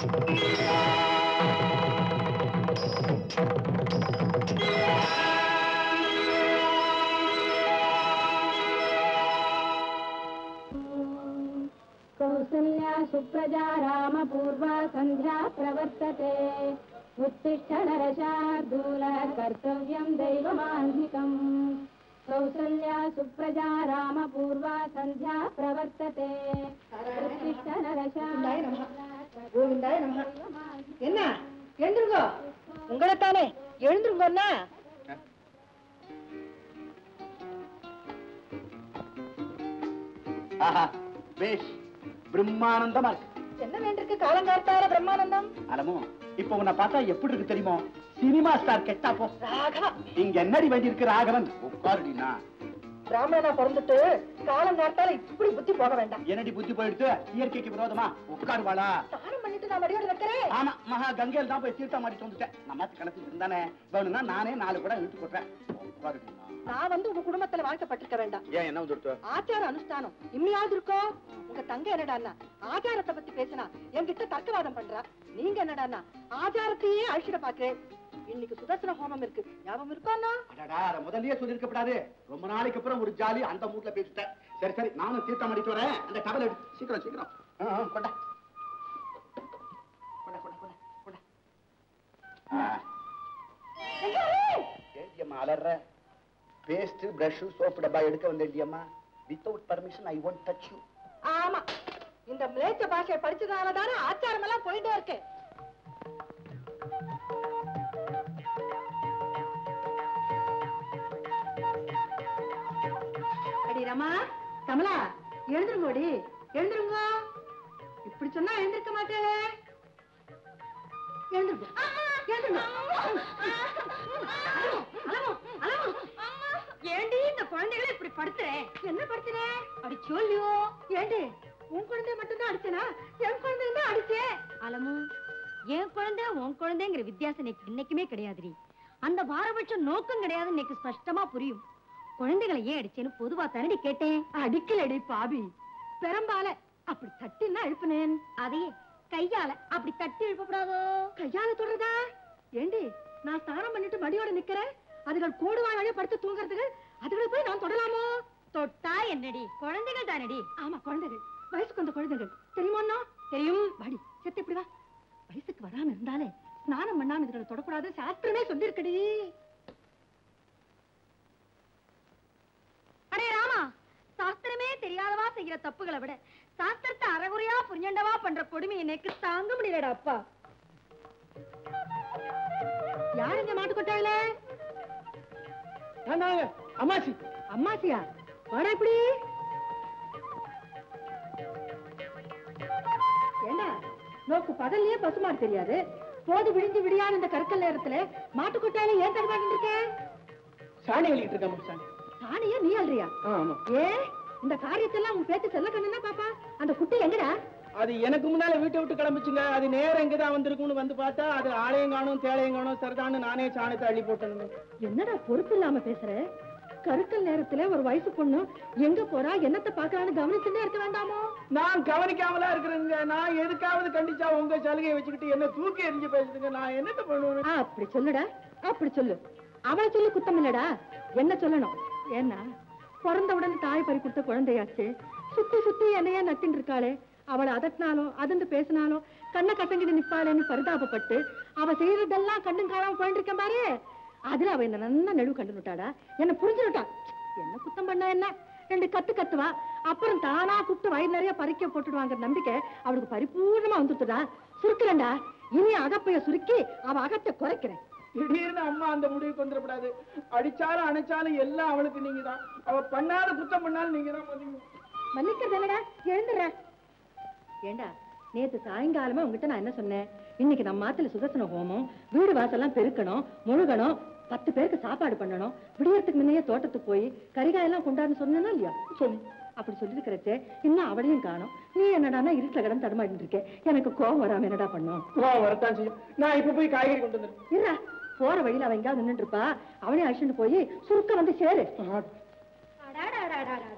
कौसल्या सुप्रजा रामपूर्वा सन्ध्या प्रवर्तते उत्तिष्ठ नरशार्दूल कर्तव्यम् दैवमाह्निकम् कौसल्या सुप्रजा रामपूर्वा सन्ध्या प्रवर्तते उत्तिष्ठ கோவிந்தாய நமக என்ன எழுந்துருங்கோ உங்களைத்தானே எழுந்துருங்கண்ணா ஆஹா பேஷ் பிரம்மானந்தமா இருக்கு என்ன வேண்டிருக்கு காலங்கார்த்தால பிரம்மானந்தம் அலமோ இப்ப உன்னை பார்த்தா எப்படி இருக்கு தெரியுமோ சினிமா ஸ்டார் கெட்டா போ ராகவா இங்க என்னடி வேண்டி இருக்கு ராகவன் உட்காருடினா பிராமணனா பிறந்துட்டு காலங்கார்த்தால இப்படி புத்தி போக வேண்டாம் என்னடி புத்தி போயிடுத்து இயற்கைக்கு விரோதமா உட்காருவாளா தானம் பண்ணிட்டு நான் மடியோட வைக்கிறேன் ஆமா மகா கங்கையில் தான் போய் தீர்த்தம் மாடிட்டு வந்துட்டேன் நம்ம கணக்கு இருந்தானே வேணும்னா நானே நாலு கூட இழுத்து போட்டேன் உட்காருடினா நான் வந்து உங்க குடும்பத்துல வாழ்க்கப்பட்டிருக்க வேண்டாம் ஏன் என்ன வந்துடுத்து ஆச்சார அனுஷ்டானம் இம்மையாவது இருக்கோ உங்க தங்க என்னடான்னா ஆச்சாரத்தை பத்தி பேசினா என்கிட்ட தர்க்கவாதம் பண்றா நீங்க என்னடான்னா ஆச்சாரத்தையே அழிச்சிட பாக்குறேன் இன்னைக்கு சுதர்சன ஹோமம் இருக்கு ஞாபகம் இருக்கோன்னா அடடா அதை முதல்லயே சொல்லிருக்க கூடாது ரொம்ப நாளைக்கு அப்புறம் ஒரு ஜாலி அந்த மூட்ல பேசிட்டேன் சரி சரி நானும் தீர்த்தம் அடித்து வரேன் அந்த டவல் எடு சீக்கிரம் சீக்கிரம் ஆ, ஆ, கொண்டா கொண்டா கொண்டா கொண்டா கொண்டா ஆ. ஏண்டியம்மா அலற பேஸ்ட் பிரஷ் சோப்பு டப்பா எடுக்க வந்தேண்டியம்மா without permission I won't touch you ஆமா இந்த மிளேச்ச பாஷையை படிச்சதால தானே ஆச்சாரம் எல்லாம் போயிட்டே இருக்கு அடி ரமா கமலா எழுந்துருங்கோடி எழுந்துருங்க இப்படி சொன்னா எழுந்திருக்க மாட்டேளே எழுந்துருங்க எழுந்துருங்க அலமோ, அலமோ. ஏண்டி இந்த குழந்தைகளை இப்படி படுத்துறேன் என்ன படுத்துறேன் அடி சொல்லியோ ஏண்டி உன் குழந்தை மட்டும்தான் அடிச்சனா என் குழந்தையும் தான் அடிச்சேன் அலமு என் குழந்தை உன் குழந்தைங்கிற வித்தியாசம் எனக்கு இன்னைக்குமே கிடையாதுடி அந்த பாரபட்சம் நோக்கம் கிடையாது இன்னைக்கு ஸ்பஷ்டமா புரியும் குழந்தைகளை ஏன் அடிச்சேன்னு பொதுவா தரடி கேட்டேன் அடிக்கலடி பாபி பெரம்பால அப்படி தட்டின்னா எழுப்பினேன் அதையே கையால அப்படி தட்டி எழுப்பக்கூடாதோ கையால தொடறதா ஏண்டி நான் ஸ்நானம் பண்ணிட்டு மடியோட நிக்கிறேன் அதுகள் கோடுவாழைய படுத்து தூங்குறதுக்கு அதுகளை போய் நான் தொடலாமோ தொட்டா என்னடி குழந்தைகள் தானடி ஆமா குழந்தைகள் வயசுக்கு வந்த குழந்தைகள் தெரியுமோன்னா தெரியும் வாடி செத்து இப்படி வா வயசுக்கு வராம இருந்தாலே ஸ்நானம் பண்ணாம இதுகளை தொடக்கூடாது சாஸ்திரமே சொல்லிருக்கடி அடே ராமா சாஸ்திரமே தெரியாதவா செய்யற தப்புகளை விட சாஸ்திரத்தை அறகுறையா புரிஞ்சண்டவா பண்ற கொடுமை எனக்கு தாங்க முடியலடா அப்பா யார் இந்த மாட்டு கொட்டாயில அம்மாசி அம்மாசியா வாடா இப்படி ஏண்டா நோக்கு பகல்லயே பசுமாடு தெரியாது போது விழிஞ்சு விடியான இந்த கற்கள் நேரத்துல மாட்டு கொட்டாயில ஏன் தடுமாட்டு இருக்கேன் சாணி எழுதிட்டு இருக்கேன் சாணி சாணியா நீ அல்றியா ஆமா ஏ இந்த காரியத்தெல்லாம் உன் பேச்சு செல்ல கண்ணுனா பாப்பா அந்த குட்டி எங்கடா அது எனக்கு முன்னால வீட்டை விட்டு கிளம்பிச்சுங்க அது நேரம் இங்கதான் வந்திருக்கும்னு வந்து பார்த்தா அது ஆளையும் காணும் தேளையும் காணும் சரிதான்னு நானே சாணத்தை அள்ளி போட்டேனுங்க என்னடா பொறுப்பு இல்லாம பேசுற கருக்கல் நேரத்துல ஒரு வயசு பொண்ணு எங்க போறா என்னத்த பாக்குறான்னு கவனிச்சுட்டே இருக்க வேண்டாமோ நான் கவனிக்காமலா இருக்கிறேங்க நான் எதுக்காவது கண்டிச்சா உங்க சலுகையை வச்சுக்கிட்டு என்ன தூக்கி எறிஞ்சு பேசுதுங்க நான் என்னத்த பண்ணுவேன் ஆ, அப்படி சொல்லுடா அப்படி சொல்லு அவளை சொல்லி குத்தம் இல்லடா என்ன சொல்லணும் ஏன்னா பிறந்த உடனே தாய் பறி கொடுத்த குழந்தையாச்சு சுத்தி சுத்தி என்னையா நத்தின்னு இருக்காளே அவளை அதட்டினாலும் அதந்து பேசினாலும் கண்ணை கசங்கிட்டு நிப்பாளேன்னு பரிதாபப்பட்டு அவ செய்யறதெல்லாம் கண்ணும் காணாம போயிட்டு இருக்கேன் பாரு அதுல அவ என்ன நல்லா நடுவு கண்டு விட்டாடா என்ன புரிஞ்சுட்டான் என்ன குத்தம் பண்ணா என்ன ரெண்டு கத்து கத்துவா அப்புறம் தானா கூப்பிட்டு வயிறு நிறைய பறிக்க போட்டுடுவாங்கிற நம்பிக்கை அவளுக்கு பரிபூர்ணமா வந்துட்டுடா சுருக்குறேன்டா இனி அகப்பைய சுருக்கி அவ அகத்தை குறைக்கிறேன் திடீர்னு அம்மா அந்த முடிவுக்கு வந்துடக்கூடாது அடிச்சாலும் அணைச்சாலும் எல்லாம் அவளுக்கு நீங்க தான் அவ பண்ணாத குத்தம் பண்ணாலும் நீங்க தான் பண்ணீங்க மன்னிக்கிறது என்னடா எழுந்துடுற ஏண்டா நேத்து சாயங்காலமா உங்ககிட்ட நான் என்ன சொன்னேன் இன்னைக்கு நம்ம மாத்துல சுதர்சன ஹோமம் வீடு வாசல்லாம் பெருக்கணும் முழுகணும் பத்து பேருக்கு சாப்பாடு பண்ணணும் விடியறதுக்கு முன்னையே தோட்டத்துக்கு போய் கரிகாயெல்லாம் கொண்டாடுன்னு சொன்னேனா இல்லையா சொல்லி அப்படி சொல்லிருக்கிறச்சே இன்னும் அவளையும் காணும் நீ என்னடான்னா இருட்டுல கடன் தடமாடிட்டு இருக்கே எனக்கு கோபம் வராம என்னடா பண்ணும் கோவம் வரத்தான் செய்யும் நான் இப்ப போய் காய்கறி கொண்டு வந்துடுறேன் இருடா போற வழியில அவன் எங்கேயாவது நின்னுட்டு இருப்பா அவளையும் அழிச்சுட்டு போய் சுருக்க வந்து சேரு அடாடாடாடாடா.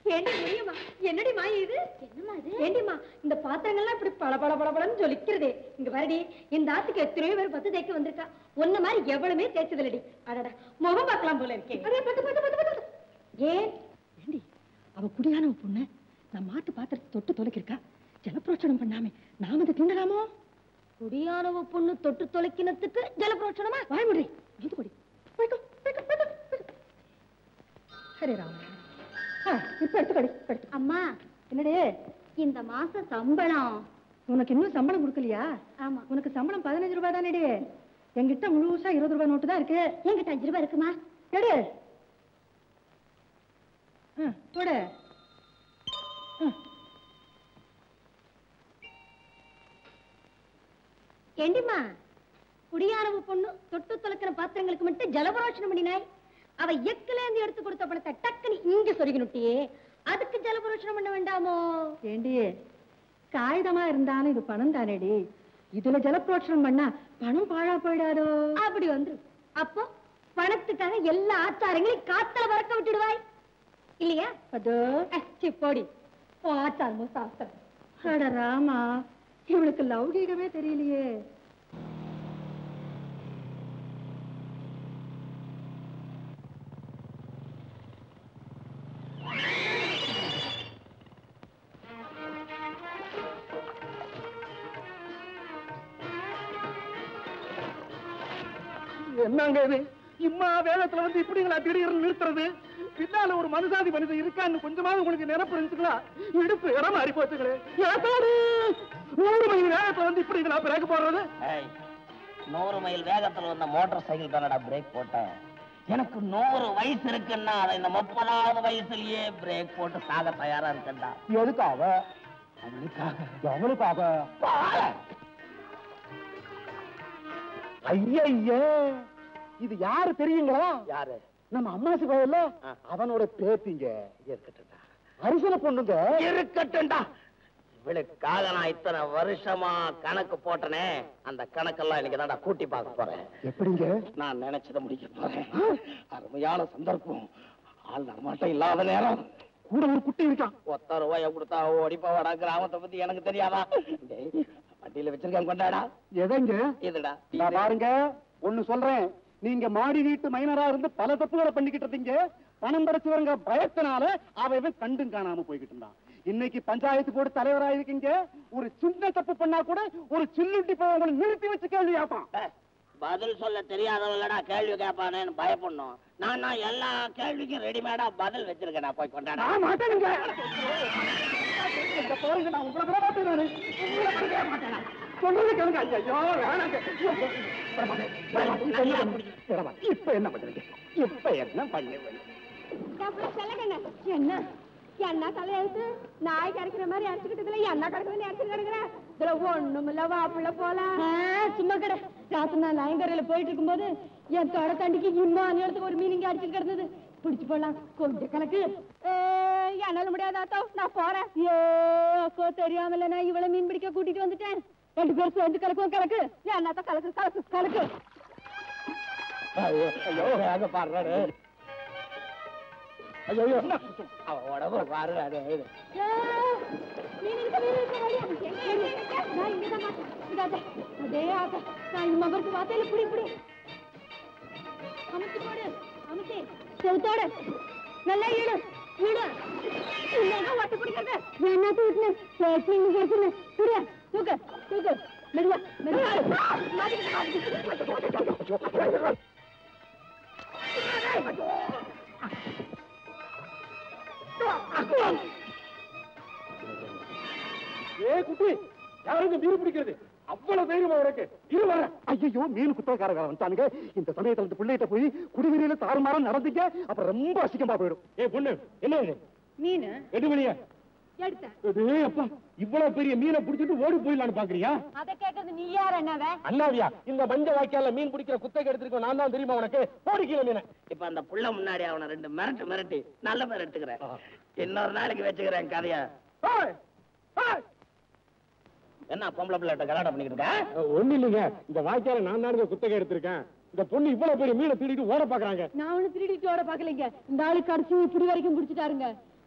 ஏண்டி முடியுமா என்னடி மாய இது என்னமா இது ஏண்டிமா இந்த பாத்திரங்கள்லாம் இப்படி பல பல பல பலன்னு ஜொலிக்கிறதே இங்க பாருடி இந்த ஆத்துக்கு எத்தனையோ பேர் பத்து தேய்க்க வந்திருக்கா உன்ன மாதிரி எவ்வளவுமே தேய்ச்சதில்லடி அடடா முகம் பார்க்கலாம் போல இருக்கே அதே பத்து பத்து பத்து பத்து ஏன் ஏண்டி அவ குடியானவ பொண்ணு நான் மாட்டு பாத்திரத்தை தொட்டு தொலைக்கிருக்கா ஜலப்பிரோச்சனம் பண்ணாமே நாம அதை தின்னலாமோ குடியானவ பொண்ணு தொட்டு தொலைக்கினத்துக்கு ஜலப்பிரோச்சனமா வாய் முடி இது கொடி போய்க்கோ போய்க்கோ போய்க்கோ போய்க்கோ. ஹரே ராம ஆ, இப்ப எடுத்துக்கடி இப்ப எடுத்து அம்மா என்னடே இந்த மாச சம்பளம் உனக்கு இன்னும் சம்பளம் கொடுக்கலையா ஆமா உனக்கு சம்பளம் பதினஞ்சு ரூபாய் தானேடி என்கிட்ட முழுசா இருபது ரூபாய் நோட்டு தான் இருக்கு என்கிட்ட அஞ்சு ரூபாய் இருக்குமா எடு ஆ, போடு ஆ, ஏண்டிம்மா குடியானவ பொண்ணு தொட்டு தொலைக்கிற பாத்திரங்களுக்கு மட்டும் ஜலபரோஷனம் பண்ணினாய் அவ எக்கிலேந்து எடுத்து கொடுத்த பணத்தை டக்குன்னு இங்க சொருகினுட்டியே அதுக்கு ஜலபரோஷனம் பண்ண வேண்டாமோ ஏண்டி காகிதமா இருந்தாலும் இது பணம் தானேடி இதுல ஜலப்பிரோட்சணம் பண்ணா பணம் பாழா போயிடாதோ அப்படி வந்துரு அப்போ பணத்துக்காக எல்லா ஆச்சாரங்களையும் காத்தல பறக்க விட்டுடுவாய் இல்லையா அதோ அச்சி போடி ஓ ஆச்சாரமும் சாஸ்திரம் அட ராமா இவளுக்கு லௌகீகமே தெரியலையே என்னங்க இது இம்மா வேகத்துல வந்து இப்படிங்களா திடீர்னு நிறுத்துறது பின்னால ஒரு மனுசாதி மனிதன் இருக்கான்னு கொஞ்சமாவது உங்களுக்கு நினைப்பு இருந்துச்சுங்களா இடுப்பு இடம் மாறி போச்சுங்களே ஏத்தாடி நூறு மைல் வேகத்துல வந்து இப்படிங்களா பிரேக் போடுறது ஏய், நூறு மைல் வேகத்துல வந்த மோட்டார் சைக்கிள் தானடா பிரேக் போட்டேன் எனக்கு நூறு வயசு இருக்குன்னா அதை இந்த முப்பதாவது வயசுலயே பிரேக் போட்டு சாக தயாரா இருக்கேன்டா எதுக்காக அவளுக்காக அவளுக்காக ஐயய்யே இது யாரு தெரியுங்களா யாரு நம்ம அம்மாசி கோயில்ல ஆ. அவனோட பேத்திங்க இருக்கட்டும்டா அரிசன பொண்ணுங்க இருக்கட்டும்டா இவளுக்காக நான் இத்தனை வருஷமா கணக்கு போட்டனே அந்த கணக்கெல்லாம் இன்னைக்கு தான்டா கூட்டி பார்க்க போறேன் எப்படிங்க நான் நினைச்சதை முடிக்க போறேன் அருமையான சந்தர்ப்பம் ஆள் நடமாட்டம் இல்லாத நேரம் கூட ஒரு குட்டி இருக்கான் ஒத்த ரூபாய கொடுத்தா ஓடி போவாடா கிராமத்தை பத்தி எனக்கு தெரியாதா டேய், வண்டியில வச்சிருக்கேன் கொண்டாடா எதைங்க இதுடா நான் பாருங்க ஒண்ணு சொல்றேன் நீங்க மாடி வீட்டு மைனரா இருந்து பல தப்புகளை பண்ணிக்கிட்டு இருந்தீங்க பணம் படைச்சவங்க பயத்தினால அவன் கண்டும் காணாம போய்கிட்டு இருந்தான் இன்னைக்கு பஞ்சாயத்து போர்டு தலைவரா இருக்கீங்க ஒரு சின்ன தப்பு பண்ணா கூட ஒரு சில்லுட்டி போவங்களை நிறுத்தி வச்சு கேள்வி கேட்பான் ஏய், பதில் சொல்ல தெரியாதவங்களடா கேள்வி கேட்பானேன்னு பயப்படணும் நான் நான் எல்லா கேள்விக்கும் ரெடிமேடா பதில் வச்சிருக்கேன் போய் கொண்டாடா நான் மாட்டேனுங்க இந்த பாருங்க நான் உங்களை விட மாட்டேன் நானு. உங்களை விடவே மாட்டேன் நான். சொல்றது கேளுங்க ஐயோ வேணாங்க விட மாட்டேன். விட மாட்டேன். விட மாட்டேன். இப்ப என்ன பண்றீங்க இப்ப என்ன பண்ணுவீங்க என்ன என்ன தலையெழுத்து நாய் கரைக்கிற மாதிரி அரைச்சுக்கிட்டதுல என்ன கிடக்குதுன்னு அரைச்சு கிடக்குறேன் இதுல ஒண்ணுமில்ல வாப்புல போலாம் சும்மா கடை ராத்திரி நான் நாயங்கரையில போயிட்டு இருக்கும்போது என் தொட தண்டிக்கு இன்னும் நேரத்துக்கு ஒரு மீனிங்க அடிச்சுட்டு கிடந்தது பிடிச்சு போடலாம் கொஞ்சம் கணக்கு ஏய், என்னால முடியாதாத்தோ நான் போறேன் ஏ அக்கோ தெரியாமல நான் இவ்வளவு மீன் பிடிக்க கூட்டிட்டு வந்துட்டேன் ரெண்டு பேரும் சேர்ந்து கலக்குவோம் கலக்கு என்னத்த கலக்கு கலக்கு கலக்கு ஐயோ ஐயோ வேக பாடுறாரு ஐயோ ஐயோ அவன் உடம்பு பாரு அது இது. அதே ஆக நான் இந்த மகருக்கு வார்த்தையில புடி புடி அமுத்தி போடு அமுத்தி செவுத்தோட நல்லா ஈடு ஈடு இல்லைன்னா ஒட்டு பிடிக்கிறது என்ன தூக்குன பேச்சு இங்க கேட்கல புரியா தூக்கு தூக்கு மெதுவா மெதுவா மாட்டிக்கிட்டு மாட்டிக்கிட்டு ஏ குட்டி யாருங்க மீன் பிடிக்கிறது அவ்வளவு தைரியமா உனக்கு இரு வர ஐயோ மீன் குத்தக்காரங்க வந்துட்டானுங்க இந்த சமயத்துல இந்த பிள்ளைகிட்ட போய் குடிவீரியில தாறுமாறம் நடந்தீங்க அப்புறம் ரொம்ப அசிங்கமா போயிடும் ஏ பொண்ணு என்ன இது மீன் எட்டு மணியா எடுத்தேன் இது அப்பா இவ்வளவு பெரிய மீனை பிடிச்சிட்டு ஓடி போயிடலான்னு பாக்குறியா அதை கேட்கறது நீ யார் என்னவே அண்ணாவியா இந்த மஞ்ச வாய்க்கால மீன் பிடிக்கிற குத்தகை எடுத்திருக்கோம் நான் தான் தெரியுமா உனக்கு போடி கீழே மீனை இப்ப அந்த புள்ள முன்னாடி அவனை ரெண்டு மிரட்டு மிரட்டி நல்ல மிரட்டுக்கிறேன் இன்னொரு நாளைக்கு வச்சுக்கிறேன் கதைய ஏய், ஏய். என்ன பொம்பளை பிள்ளைகிட்ட கலாட்டம் பண்ணிக்கிட்டு இருக்க ஒண்ணு இல்லைங்க இந்த வாய்க்கால நான் தானுங்க குத்தகை எடுத்திருக்கேன் இந்த பொண்ணு இவ்வளவு பெரிய மீனை திருடிட்டு ஓட பாக்குறாங்க நான் ஒண்ணு திருடிட்டு ஓட பாக்கலைங்க இந்த ஆளு கடைசி இப்படி வரைக்கும் பிடிச்சிட்டாருங்க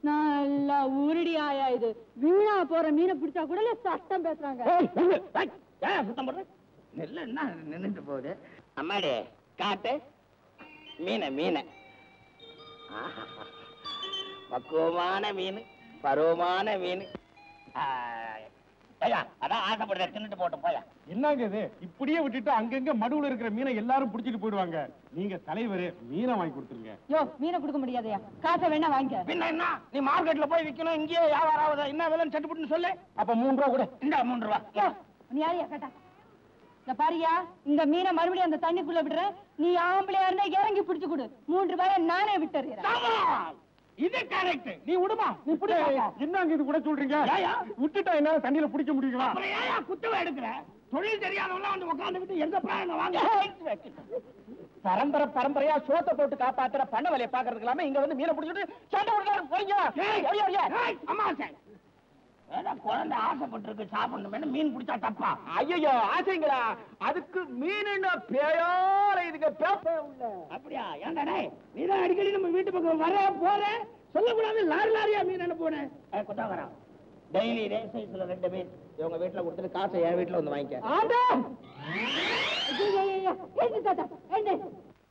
நல்லா உருடி ஆயா இது வீணா போற மீனை பிடிச்சா கூட சட்டம் பேசுறாங்க ஏய், நில்லு. ஏய், ஏன் சுத்தம் பண்ற நெல்லு என்ன நின்னுட்டு போகுது அம்மாடி காட்டு மீனை மீனை ஆஹா. பக்குவமான மீன் பருவமான மீன் ஆ, ஐயா அதான் ஆசைப்படுற தின்னுட்டு போட்டு போயா என்னங்க இது இப்படியே விட்டுட்டு அங்கங்க மடுவுல இருக்கிற மீனை எல்லாரும் புடிச்சிட்டு போயிடுவாங்க நீங்க தலைவர் மீனை வாங்கி கொடுத்துருங்க யோ மீனை கொடுக்க முடியாதயா காசை வேணா வாங்கிக்க பின்ன என்ன நீ மார்க்கெட்ல போய் விக்கணும் இங்கேயே வியாபாரம் ஆகுதா என்ன விலைன்னு சட்டுப்புட்டுன்னு சொல்லு அப்ப மூணு ரூபா கூட இந்த மூணு ரூபா யோ நீ யாரையா கேட்டா இந்த பாரியா இந்த மீனை மறுபடியும் அந்த தண்ணிக்குள்ள விடுற நீ ஆம்பளையா இருந்தா இறங்கி பிடிச்சு கொடு மூன்று ரூபாய நானே விட்டுறேன் ஆமா. இது கரெக்ட் நீ விடுமா நீ பிடி என்னங்க இது கூட சொல்றீங்க ஏயா? விட்டுட்டா என்ன தண்ணியில பிடிக்க முடியுங்களா அப்புறம் ஏயா குத்தவ எடுக்கிற தொழில் தெரியாதவங்க வந்து உட்காந்துக்கிட்டு எங்க பிராயம் வாங்க பரம்பரை பரம்பரையா சோத்தை போட்டு காப்பாத்துற பண்ண வேலையை பாக்குறதுக்கு இல்லாம இங்க வந்து மீனை பிடிச்சிட்டு சண்டை விடுறாரு போறீங்க ஏய், ஐயா, ஐயா. ஏய், அம்மாவாசை. ஏடா, குழந்தை ஆசைப்பட்டிருக்கு சாப்பிடணுமே மீன் பிடிச்சா தப்பா ஐயோ ஆசைங்களா அதுக்கு மீன் பேயோர இதுக்கு பேப்ப உள்ள அப்படியா ஏன்டா டேய் நீ தான் அடிக்கடி நம்ம வீட்டு பக்கம் வர போற சொல்லக்கூடாது லாரி லாரியா மீன் என்ன போன குத்தாவரா டெய்லி ரேஸ் சைஸ்ல ரெண்டு மீன் இவங்க வீட்டுல கொடுத்துட்டு காசை என் வீட்டுல வந்து வாங்கிக்க ஆண்டா ஐயோ, ஐயோ, ஐயோ. எழுந்து தாத்தா, எழுந்து.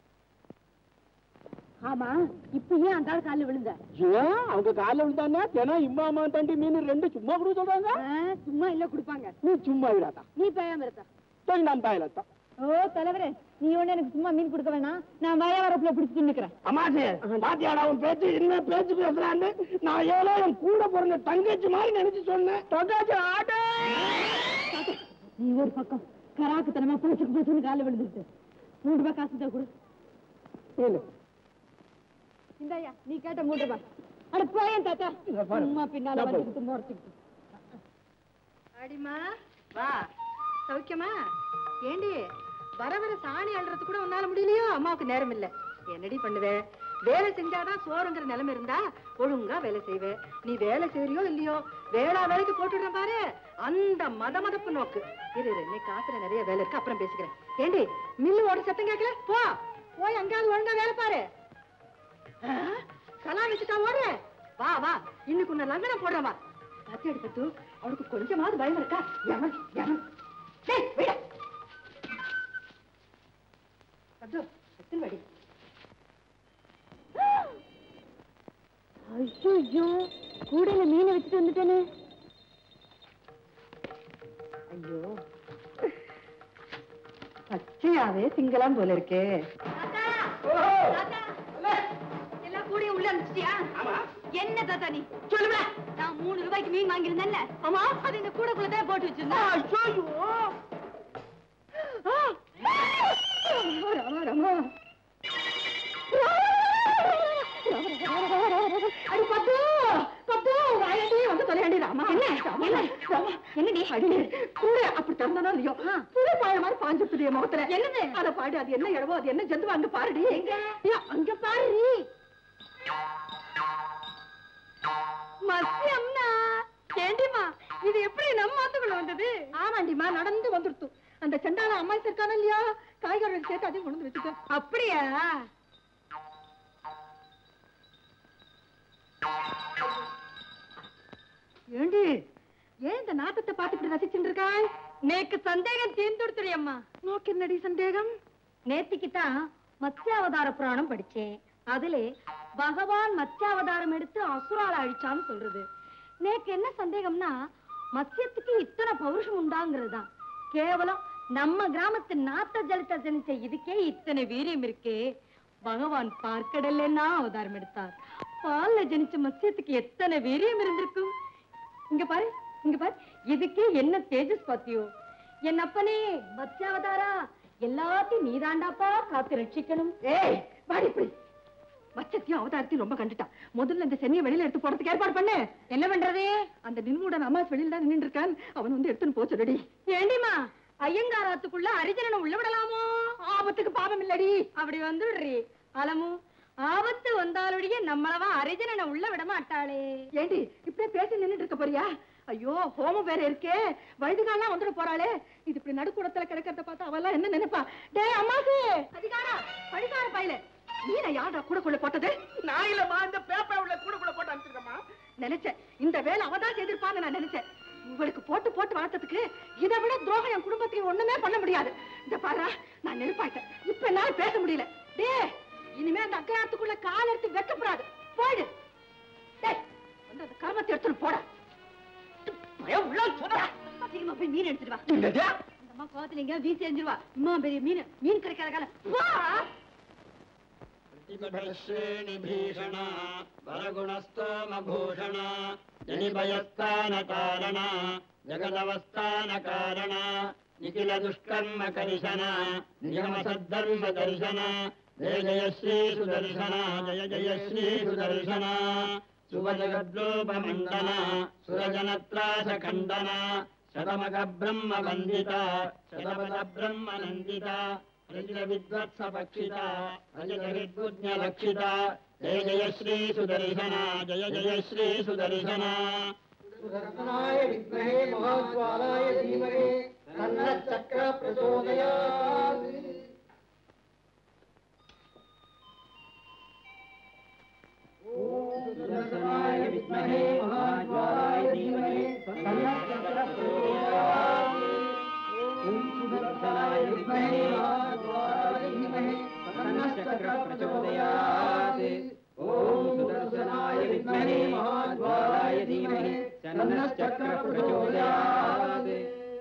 ஆமா இப்ப ஏன் அந்த ஆள் காலில் விழுந்த ஏன் அவங்க காலைல விழுந்தானே தினம் இம்மாமா தண்டி மீன் ரெண்டு சும்மா கூட சொல்றாங்க ஆ, சும்மா இல்ல கொடுப்பாங்க நீ சும்மா விடாதா நீ பேயாம இருக்க போய் நான் பாயலத்தான் ஓ தலைவரே நீ ஒண்ணு எனக்கு சும்மா மீன் கொடுக்க வேணாம் நான் வய வரப்புல பிடிச்சிட்டு நிக்கிறேன் அம்மாசி பாத்தியாடா உன் பேச்சு என்ன பேச்சு பேசுறான்னு நான் ஏதோ என் கூட பிறந்த தங்கச்சி மாதிரி நினைச்சு சொன்னேன் தங்கச்சி ஆட்டே நீ ஒரு பக்கம் கராக்குத்தனமா போச்சுக்கு போச்சுன்னு காலில் விழுந்துட்டு மூணு ரூபாய் காசு தான் கொடு இந்தாயா நீ கேட்ட மூணு ரூபாய் அட போயேன் தாத்தா சும்மா பின்னால வந்துக்கிட்டு முறைச்சிக்கிட்டு அடிமா வா சௌக்கியமா ஏண்டி வர வர சாணி அள்ளுறது கூட உன்னால முடியலையோ அம்மாவுக்கு நேரம் இல்ல என்னடி பண்ணுவே வேலை செஞ்சாதான் சோறுங்கிற நிலைமை இருந்தா ஒழுங்கா வேலை செய்வே நீ வேலை செய்யறியோ இல்லையோ வேளா வேலைக்கு போட்டுடுறேன் பாரு அந்த மத மதப்பு நோக்கு இரு இரு இன்னைக்கு காத்துல நிறைய வேலை இருக்கு அப்புறம் பேசிக்கிறேன் ஏண்டி மில்லு ஓட சத்தம் கேட்கல போ போய் அங்கேயாவது ஒழுங்கா வேலை பாரு ஆ? கலா வச்சுட்டா ஓடுற வா வா இன்னைக்கு உன்னை லங்கனம் போடுறேன் வா கத்தி எடுத்து அவளுக்கு கொஞ்சமாவது பயம் இருக்கா எவன் எவன் டேய், விடு. பத்து, எத்தனை வடி ஐயோ கூடையில மீனை வச்சுட்டு வந்துட்டேனே ஐயோ பச்சையாவே திங்கலாம் போல இருக்கே எல்லாம் கூடயும் உள்ள அனுப்பிச்சிட்டியா என்ன தாத்தா நீ சொல்லுவ நான் மூணு ரூபாய்க்கு மீன் வாங்கியிருந்தேன்ல ஆமா அது இந்த கூடக்குள்ள தான் போட்டு வச்சிருந்தேன் ராமா ராமா அடி பத்து பத்து வாயண்டி வந்து தொலையாண்டி ராமா என்ன என்ன ராமா என்னடி அடி கூட அப்படி திறந்தானோ இல்லையோ புது பாய மாதிரி பாஞ்சுட்டுடைய முகத்துல என்னது அத பாடு அது என்ன இடவோ அது என்ன ஜந்து அங்க பாருடி எங்க அங்க பாருடி மத்தியம்னா ஏண்டிமா இது எப்படி நம்ம ஆத்துக்குள்ள வந்தது ஆமாண்டிமா நடந்து வந்துருத்து அந்த செண்டால அம்மா இருக்கான இல்லையா காய்கறி சேர்த்து அதையும் கொண்டு வந்து வச்சுக்க அப்படியா ஏண்டி ஏன் இந்த நாட்டத்தை பார்த்துட்டு ரசிச்சுட்டு இருக்காய் நேக்கு சந்தேகம் தீர்ந்துடுத்துரு அம்மா நோக்கு என்னடி சந்தேகம் நேத்திக்கு தான் மத்ஸ்யாவதார புராணம் படிச்சேன் அதுல பகவான் மத்ஸ்யாவதாரம் எடுத்து அசுரால அழிச்சான்னு சொல்றது நேக்கு என்ன சந்தேகம்னா மத்ஸ்யத்துக்கு இத்தனை பௌருஷம் உண்டாங்கிறதுதான் கேவலம் நம்ம கிராமத்து நாத்த ஜலத்தை ஜனிச்ச இதுக்கே இத்தனை வீரியம் இருக்கே பகவான் பார்க்கடல்னா அவதாரம் எடுத்தார் பால்ல ஜனிச்ச மத்ஸ்யத்துக்கு எத்தனை வீரியம் இருந்திருக்கும் இங்க பாரு இங்க பாரு இதுக்கே என்ன தேஜஸ் பாத்தியோ என் அப்பனே மத்ஸ்யாவதாரா எல்லாத்தையும் நீதாண்டாப்பா காத்து ரட்சிக்கணும் ஏய் வாடி இப்படி மச்சத்தையும் அவதாரத்தையும் ரொம்ப கண்டுட்டான் முதல்ல இந்த சென்னியை வெளியில எடுத்து போறதுக்கு ஏற்பாடு பண்ணு என்ன பண்றது அந்த நின்முடன் அம்மாஸ் வெளியில தான் நின்று இருக்கான் அவன் வந்து எடுத்துன்னு போச்சு ரெடி ஏண்டிமா ஐயங்காராத்துக்குள்ள அரிஜனனை உள்ள விடலாமோ ஆபத்துக்கு பாவம் இல்லடி அப்படி வந்துடுறி அலமு ஆபத்து வந்தாலுடைய நம்மளவா அரிஜனனை உள்ள விட மாட்டாளே ஏண்டி இப்படியே பேசி நின்னுட்டு இருக்க போறியா ஐயோ ஹோமம் வேற இருக்கே வயதுகாலாம் வந்துட போறாளே இது இப்படி நடுக்கூடத்துல கிடக்கிறத பார்த்தா அவெல்லாம் என்ன நினைப்பா டேய் அம்மாக்கு அதிகாரா படிக்கார பையல மீனை யாரா கூட கொள்ள போட்டது நான் இல்லம்மா இந்த பேப்பர் உள்ள கூட கூட போட்டு அனுப்பிச்சிருக்கம்மா நினைச்சேன் இந்த வேலை அவதான் செய்திருப்பான்னு நான் நினைச்சேன் உங்களுக்கு போட்டு போட்டு வளர்த்ததுக்கு இதை விட துரோகம் என் குடும்பத்துக்கு ஒண்ணுமே பண்ண முடியாது இந்த பாரா நான் நெருப்பாயிட்டேன் இப்ப என்னால பேச முடியல டே இனிமே அந்த அக்கராத்துக்குள்ள கால் எடுத்து வைக்கப்படாது போயிடு டேய் வந்து அந்த கர்மத்தை எடுத்துட்டு போட பயம் உள்ள சொல்றா சீக்கிரமா போய் மீன் எடுத்துட்டு வா என்னது? அந்த அம்மா கோவத்துல எங்க வீசி எரிஞ்சிருவா இம்மா பெரிய மீன் மீன் கிடைக்காத காலம் வா प्रतिपदश्रेणि भीषणा वरगुणस्तोमभूषणा जनिभयस्थानकारणा जगदवस्थानकारणा निखिलदुष्कर्म करिशना निगमसद्धर्मदर्शना जय जय श्री सुदर्शना जय जय श्री सुदर्शना सुवजगद्लोपमण्डना सुरजनत्रासखण्डना शतमग ब्रह्म वन्दिता शतपद ब्रह्म नन्दिता रजित विद्वत्स पक्षिता रजित हृद्बुज्ञ लक्षिता जय जय श्री सुदर्शना जय जय श्री सुदर्शना सुदर्शनाय विद्महे महाज्वालाय धीमहि तन्नः चक्र प्रचोदयात् सुदर्शनाय विद्महे महाज्वालाय धीमहि तन्नः चक्र प्रचोदयात् ॐ सुदर्शनाय विद्महे महाज्वालाय धीमहि तन्नः चक्र प्रचोदयात् ॐ सुदर्शनाय विद्महे महाज्वालाय धीमहि तन्नः चक्र प्रचोदयात्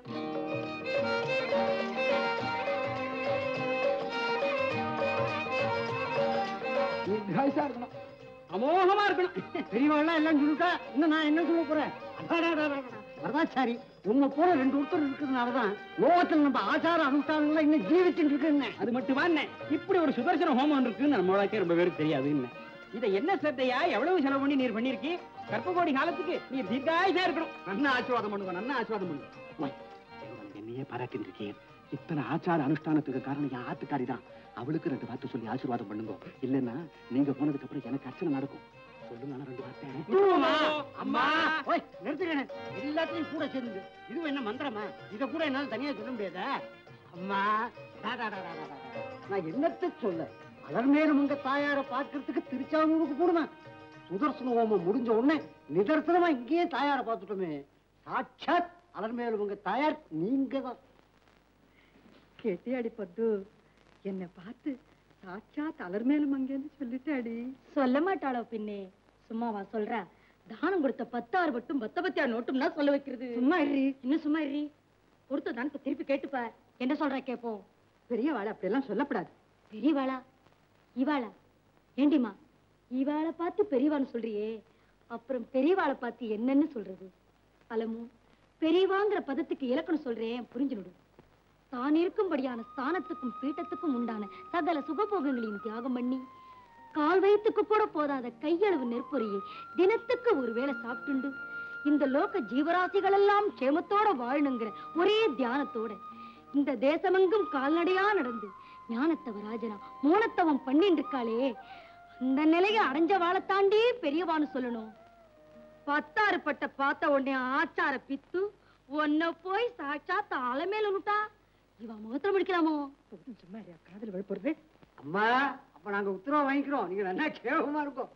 தீர்காயுசா இருக்கணும் அமோகமா இருக்கணும் பெரியவாள்லாம் எல்லாம் சொல்லிட்டா இன்னும் நான் என்ன சொல்ல போறேன் வரதாச்சாரி உங்க போல ரெண்டு ஒருத்தர் இருக்கிறதுனாலதான் லோகத்துல நம்ம ஆச்சார அனுஷ்டானங்கள்லாம் இன்னும் ஜீவிச்சுட்டு இருக்குன்னு அது மட்டுமா என்ன இப்படி ஒரு சுதர்சன ஹோமம் இருக்குன்னு நம்மளுக்கே ரொம்ப பேருக்கு தெரியாது என்ன இதை என்ன சத்தையா எவ்வளவு செலவு பண்ணி நீர் பண்ணிருக்கி கர்ப்பகோடி காலத்துக்கு நீர் தீர்க்காயுசா இருக்கணும் நல்ல ஆசீர்வாதம் பண்ணுங்க நல்ல ஆசீர்வாதம் பண்ணுங்க அம்மா, உங்களுக்கு என்னையே பாராட்டிருக்கீங்க இத்தனை ஆச்சார அனுஷ்டானத்துக்கு காரணம் என் ஆத்துக்காரி தான் அவளுக்கு ரெண்டு வார்த்தை சொல்லி ஆசீர்வாதம் பண்ணுங்க இல்லைன்னா நீங்க போனதுக்கு அப்புறம் எனக்கு அர்ச்சனை நடக்கும் சொல்லுங்க ஆனா ரெண்டு வார்த்தை அம்மா ஓய் நிறுத்துக்கணே எல்லாத்தையும் கூட சேர்ந்து இது என்ன மந்திரமா இத கூட என்னால தனியா சொல்ல முடியாதா அம்மா டா, டா, டா, டா, டா, டா. நான் என்னத்த சொல்ல அலர்மேலும் உங்க தாயார பார்க்கறதுக்கு திருச்சாவூருக்கு போடுமா சுதர்சன ஹோமம் முடிஞ்ச உடனே நிதர்சனமா இங்கேயே தாயார பார்த்துட்டோமே சாட்சாத் அலர்மேலும் உங்க தாயார் நீங்க தான் கேட்டியாடி பத்து என்னை பார்த்து சாட்சா தலர்மேலும் அங்கேன்னு சொல்லிட்டாடி சொல்ல மாட்டாளோ பின்னே சும்மாவா சொல்றா தானம் கொடுத்த பத்தாறு பட்டும் பத்த பத்தியா நோட்டும்னா சொல்ல வைக்கிறது சும்மா இருடி இன்னும் சும்மா இருறி கொடுத்த தானத்தை திருப்பி கேட்டுப்ப என்ன சொல்ற கேப்போம் பெரியவாளை அப்படியெல்லாம் சொல்லப்படாது பெரியவாளா இவாளா ஏண்டிமா இவாளை பார்த்து பெரியவான்னு சொல்றியே அப்புறம் பெரியவாளை பார்த்து என்னன்னு சொல்றது பலமும் பெரியவாங்கிற பதத்துக்கு இலக்கணம் சொல்றேன் புரிஞ்சுடு தான் இருக்கும்படியான ஸ்தானத்துக்கும் பீட்டத்துக்கும் உண்டான சகல சுகபோகங்களையும் தியாகம் பண்ணி கால் வயிற்றுக்கு கூட போதாத கையளவு நெற்பொறியை தினத்துக்கு ஒரு வேளை சாப்பிட்டுண்டு இந்த லோக ஜீவராசிகள் எல்லாம் க்ஷேமத்தோட வாழணுங்கிற ஒரே தியானத்தோட இந்த தேசமெங்கும் கால்நடையா நடந்து ஞானத்தவராஜனா மூனத்தவம் பண்ணிட்டு இருக்காளே அந்த நிலையை அடைஞ்ச வாழை தாண்டி பெரியவான்னு சொல்லணும் பத்தாறு பட்ட பார்த்த உடனே ஆச்சார பித்து உன்னை போய் சாட்சாத் அலமேல விட்டா இவ முகத்துல முடிக்கலாமோ போதும் சும்மா இரு, காதுல விழுப்புறது அம்மா அப்ப நாங்க உத்தரவு வாங்கிக்கிறோம் நீங்க நல்லா கேவலமா இருக்கும்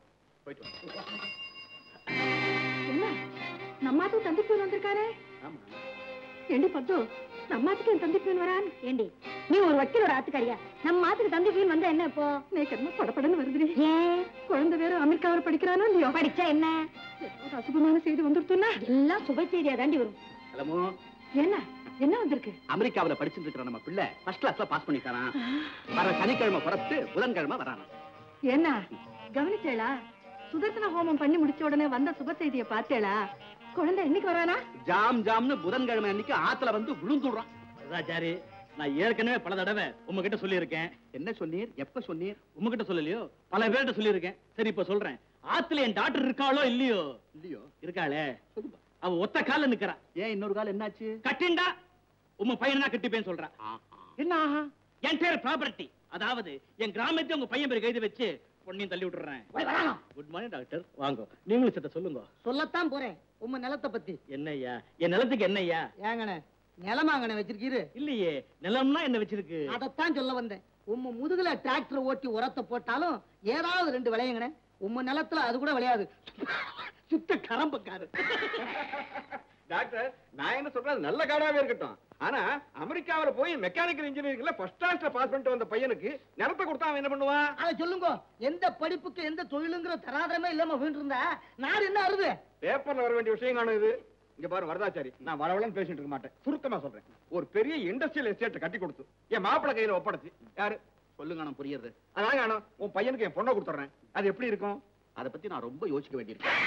என்ன நம்மாத்துக்கு தந்தி பேர் வந்திருக்காரே ஆமா ஏண்டி பத்து நம்மாத்துக்கு என் தந்தி பேர் வரான் ஏண்டி நீ ஒரு வக்கீலோட ஆத்துக்காரியா நம்ம மாத்துக்கு தந்தி ஃபீல் வந்தா என்ன இப்போ நேக்கு என்ன படப்படன்னு வருதுடி ஏன் குழந்தை வேற அமெரிக்காவில் படிக்கிறானோ இல்லையோ படிச்சா என்ன ஏதாவது அசுபமான செய்தி வந்துருத்துன்னா எல்லாம் சுப செய்தியா தாண்டி வரும் ஹலோ என்ன என்ன வந்திருக்கு அமெரிக்காவுல படிச்சுட்டு இருக்கிற நம்ம பிள்ளை ஃபர்ஸ்ட் கிளாஸ்ல பாஸ் பண்ணிட்டாராம் வர சனிக்கிழமை புறப்பட்டு புதன்கிழமை வரானாம் என்ன கவனிச்சேளா சுதர்சன ஹோமம் பண்ணி முடிச்ச உடனே வந்த சுப செய்தியை பார்த்தேளா குழந்தை என்னைக்கு வரானா ஜாம் ஜாம்னு புதன்கிழமை அன்னைக்கு ஆத்துல வந்து விழுந்துடுறான் ராஜாரி நான் ஏற்கனவே பல தடவை உங்ககிட்ட சொல்லியிருக்கேன் என்ன சொன்னீர் எப்ப சொன்னீர் உங்ககிட்ட சொல்லலையோ பல பேர்கிட்ட சொல்லியிருக்கேன் சரி இப்ப சொல்றேன் ஆத்துல என் டாக்டர் இருக்காளோ இல்லையோ இல்லையோ இருக்காளே சொல்லுப்பா அவ ஒத்த கால்ல நிக்கிறா ஏன் இன்னொரு கால் என்னாச்சு கட்டிண்டா உங்க பையனா கட்டிப்பேன்னு சொல்றா என்ன ஆஹா என் பேர் ப்ராப்பர்ட்டி அதாவது என் கிராமத்தை உங்க பையன் பேர் கைது வச்சு பொண்ணையும் தள்ளி விட்டுறேன் குட் மார்னிங் டாக்டர் வாங்க நீங்களும் சத்த சொல்லுங்க சொல்லத்தான் போறேன் உங்க நிலத்தை பத்தி என்னய்யா என் நிலத்துக்கு என்னய்யா ஏங்கண்ணே நிலமாங்கன வச்சிருக்கீரு இல்லையே நிலம்னா என்ன வச்சிருக்கு அதைத்தான் சொல்ல வந்தேன் உம்ம முதுகுல டிராக்டர் ஓட்டி உரத்தை போட்டாலும் ஏதாவது ரெண்டு விளையுங்கண்ணே உம்ம நிலத்துல அது கூட விளையாது சுத்த கரம்பக்காரு டாக்டர் நான் என்ன சொல்றது நல்ல காடாவே இருக்கட்டும் ஆனா அமெரிக்காவுல போய் மெக்கானிக்கல் இன்ஜினியரிங்ல ஃபர்ஸ்ட் கிளாஸ்ல பாஸ் பண்ணிட்டு வந்த பையனுக்கு நிலத்தை கொடுத்தா அவன் என்ன பண்ணுவான் அதை சொல்லுங்க எந்த படிப்புக்கு எந்த தொழிலுங்கிற தராதரமே இல்லாம வீண்டு இருந்தா நாடு என்ன அறுது பேப்பர்ல வர வேண்டிய விஷயம் காணும் இது இங்க பாரு வரதாச்சாரி நான் வளவளன்னு பேசிட்டு இருக்க மாட்டேன் சுருக்கமா சொல்றேன் ஒரு பெரிய இண்டஸ்ட்ரியல் எஸ்டேட் கட்டி கொடுத்து என் மாப்பிளை கையில ஒப்படைச்சு யாரு சொல்லுங்க நான் புரியுறது அதான் காணும் உன் பையனுக்கு என் பொண்ணை கொடுத்துறேன் அது எப்படி இருக்கும் அதை பத்தி நான் ரொம்ப யோசிக்க வேண்டியிருக்கேன்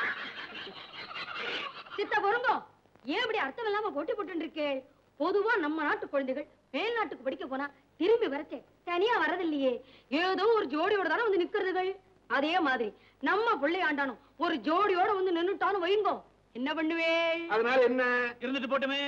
சித்த பொருங்கோ ஏன் இப்படி அர்த்தம் இல்லாம போட்டி போட்டு இருக்கே பொதுவா நம்ம நாட்டு குழந்தைகள் மேல் நாட்டுக்கு படிக்க போனா திரும்பி வரச்சே தனியா வரதில்லையே ஏதோ ஒரு ஜோடியோட தானே வந்து நிக்கிறதுகள் அதே மாதிரி நம்ம பிள்ளை ஆண்டானும் ஒரு ஜோடியோட வந்து நின்னுட்டான்னு வைங்கோ என்ன பண்ணுவே அதனால என்ன இருந்துட்டு போட்டுமே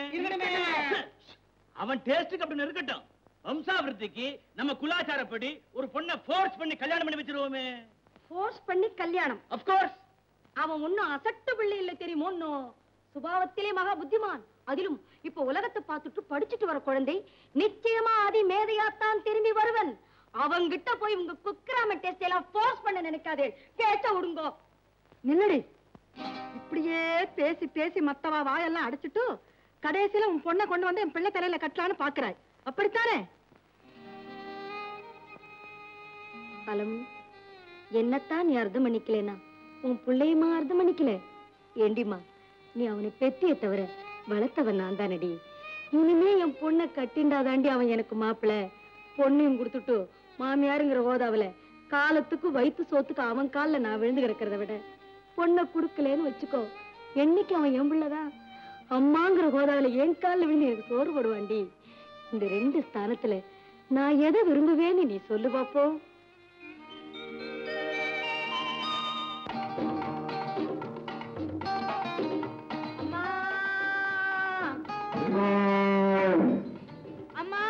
அவன் டேஸ்டுக்கு அப்படி இருக்கட்டும் வம்சாவிருத்திக்கு நம்ம குலாச்சாரப்படி ஒரு பொண்ணை ஃபோர்ஸ் பண்ணி கல்யாணம் பண்ணி வச்சிருவோமே ஃபோர்ஸ் பண்ணி கல்யாணம் அப்கோர்ஸ் அவன் ஒன்னும் அசட்டு பிள்ளை இல்ல தெரியுமோ இன்னும் சுபாவத்திலே மகா புத்திமான் அதிலும் இப்ப உலகத்தை பார்த்துட்டு படிச்சுட்டு வர குழந்தை நிச்சயமா அதி மேதையாத்தான் திரும்பி வருவன் அவங்கிட்ட போய் உங்க குக்கிராம டெஸ்ட் எல்லாம் ஃபோர்ஸ் பண்ண நினைக்காதே கேட்ட விடுங்கோ நில்லடி இப்படியே பேசி பேசி மத்தவா வாயெல்லாம் அடைச்சிட்டு கடைசியில உன் பொண்ணை கொண்டு வந்து என் பிள்ளை தலையில கட்டலான்னு பாக்குறாய் அப்படித்தானே பலம் என்னத்தான் நீ அர்த்தம் பண்ணிக்கலனா உன் பிள்ளையுமா அர்த்தம் பண்ணிக்கல ஏண்டிமா நீ அவனை பெத்திய தவிர வளர்த்தவன் நான் தானடி இனிமே என் பொண்ணை கட்டிண்டாதாண்டி அவன் எனக்கு மாப்பிள பொண்ணையும் கொடுத்துட்டு மாமியாருங்கிற ஓதாவல காலத்துக்கு வயித்து சோத்துக்கு அவன் கால்ல நான் விழுந்து கிடக்கிறத விட பொண்ணை குடுக்கலன்னு வச்சுக்கோ என்னைக்கு அவன் என் பிள்ளைதான் அம்மாங்கிற கோதாவில என் கால்ல விழுந்து எனக்கு சோறு போடுவாண்டி இந்த ரெண்டு ஸ்தானத்துல நான் எதை விரும்புவேன்னு நீ சொல்லு பாப்போம் அம்மா அம்மா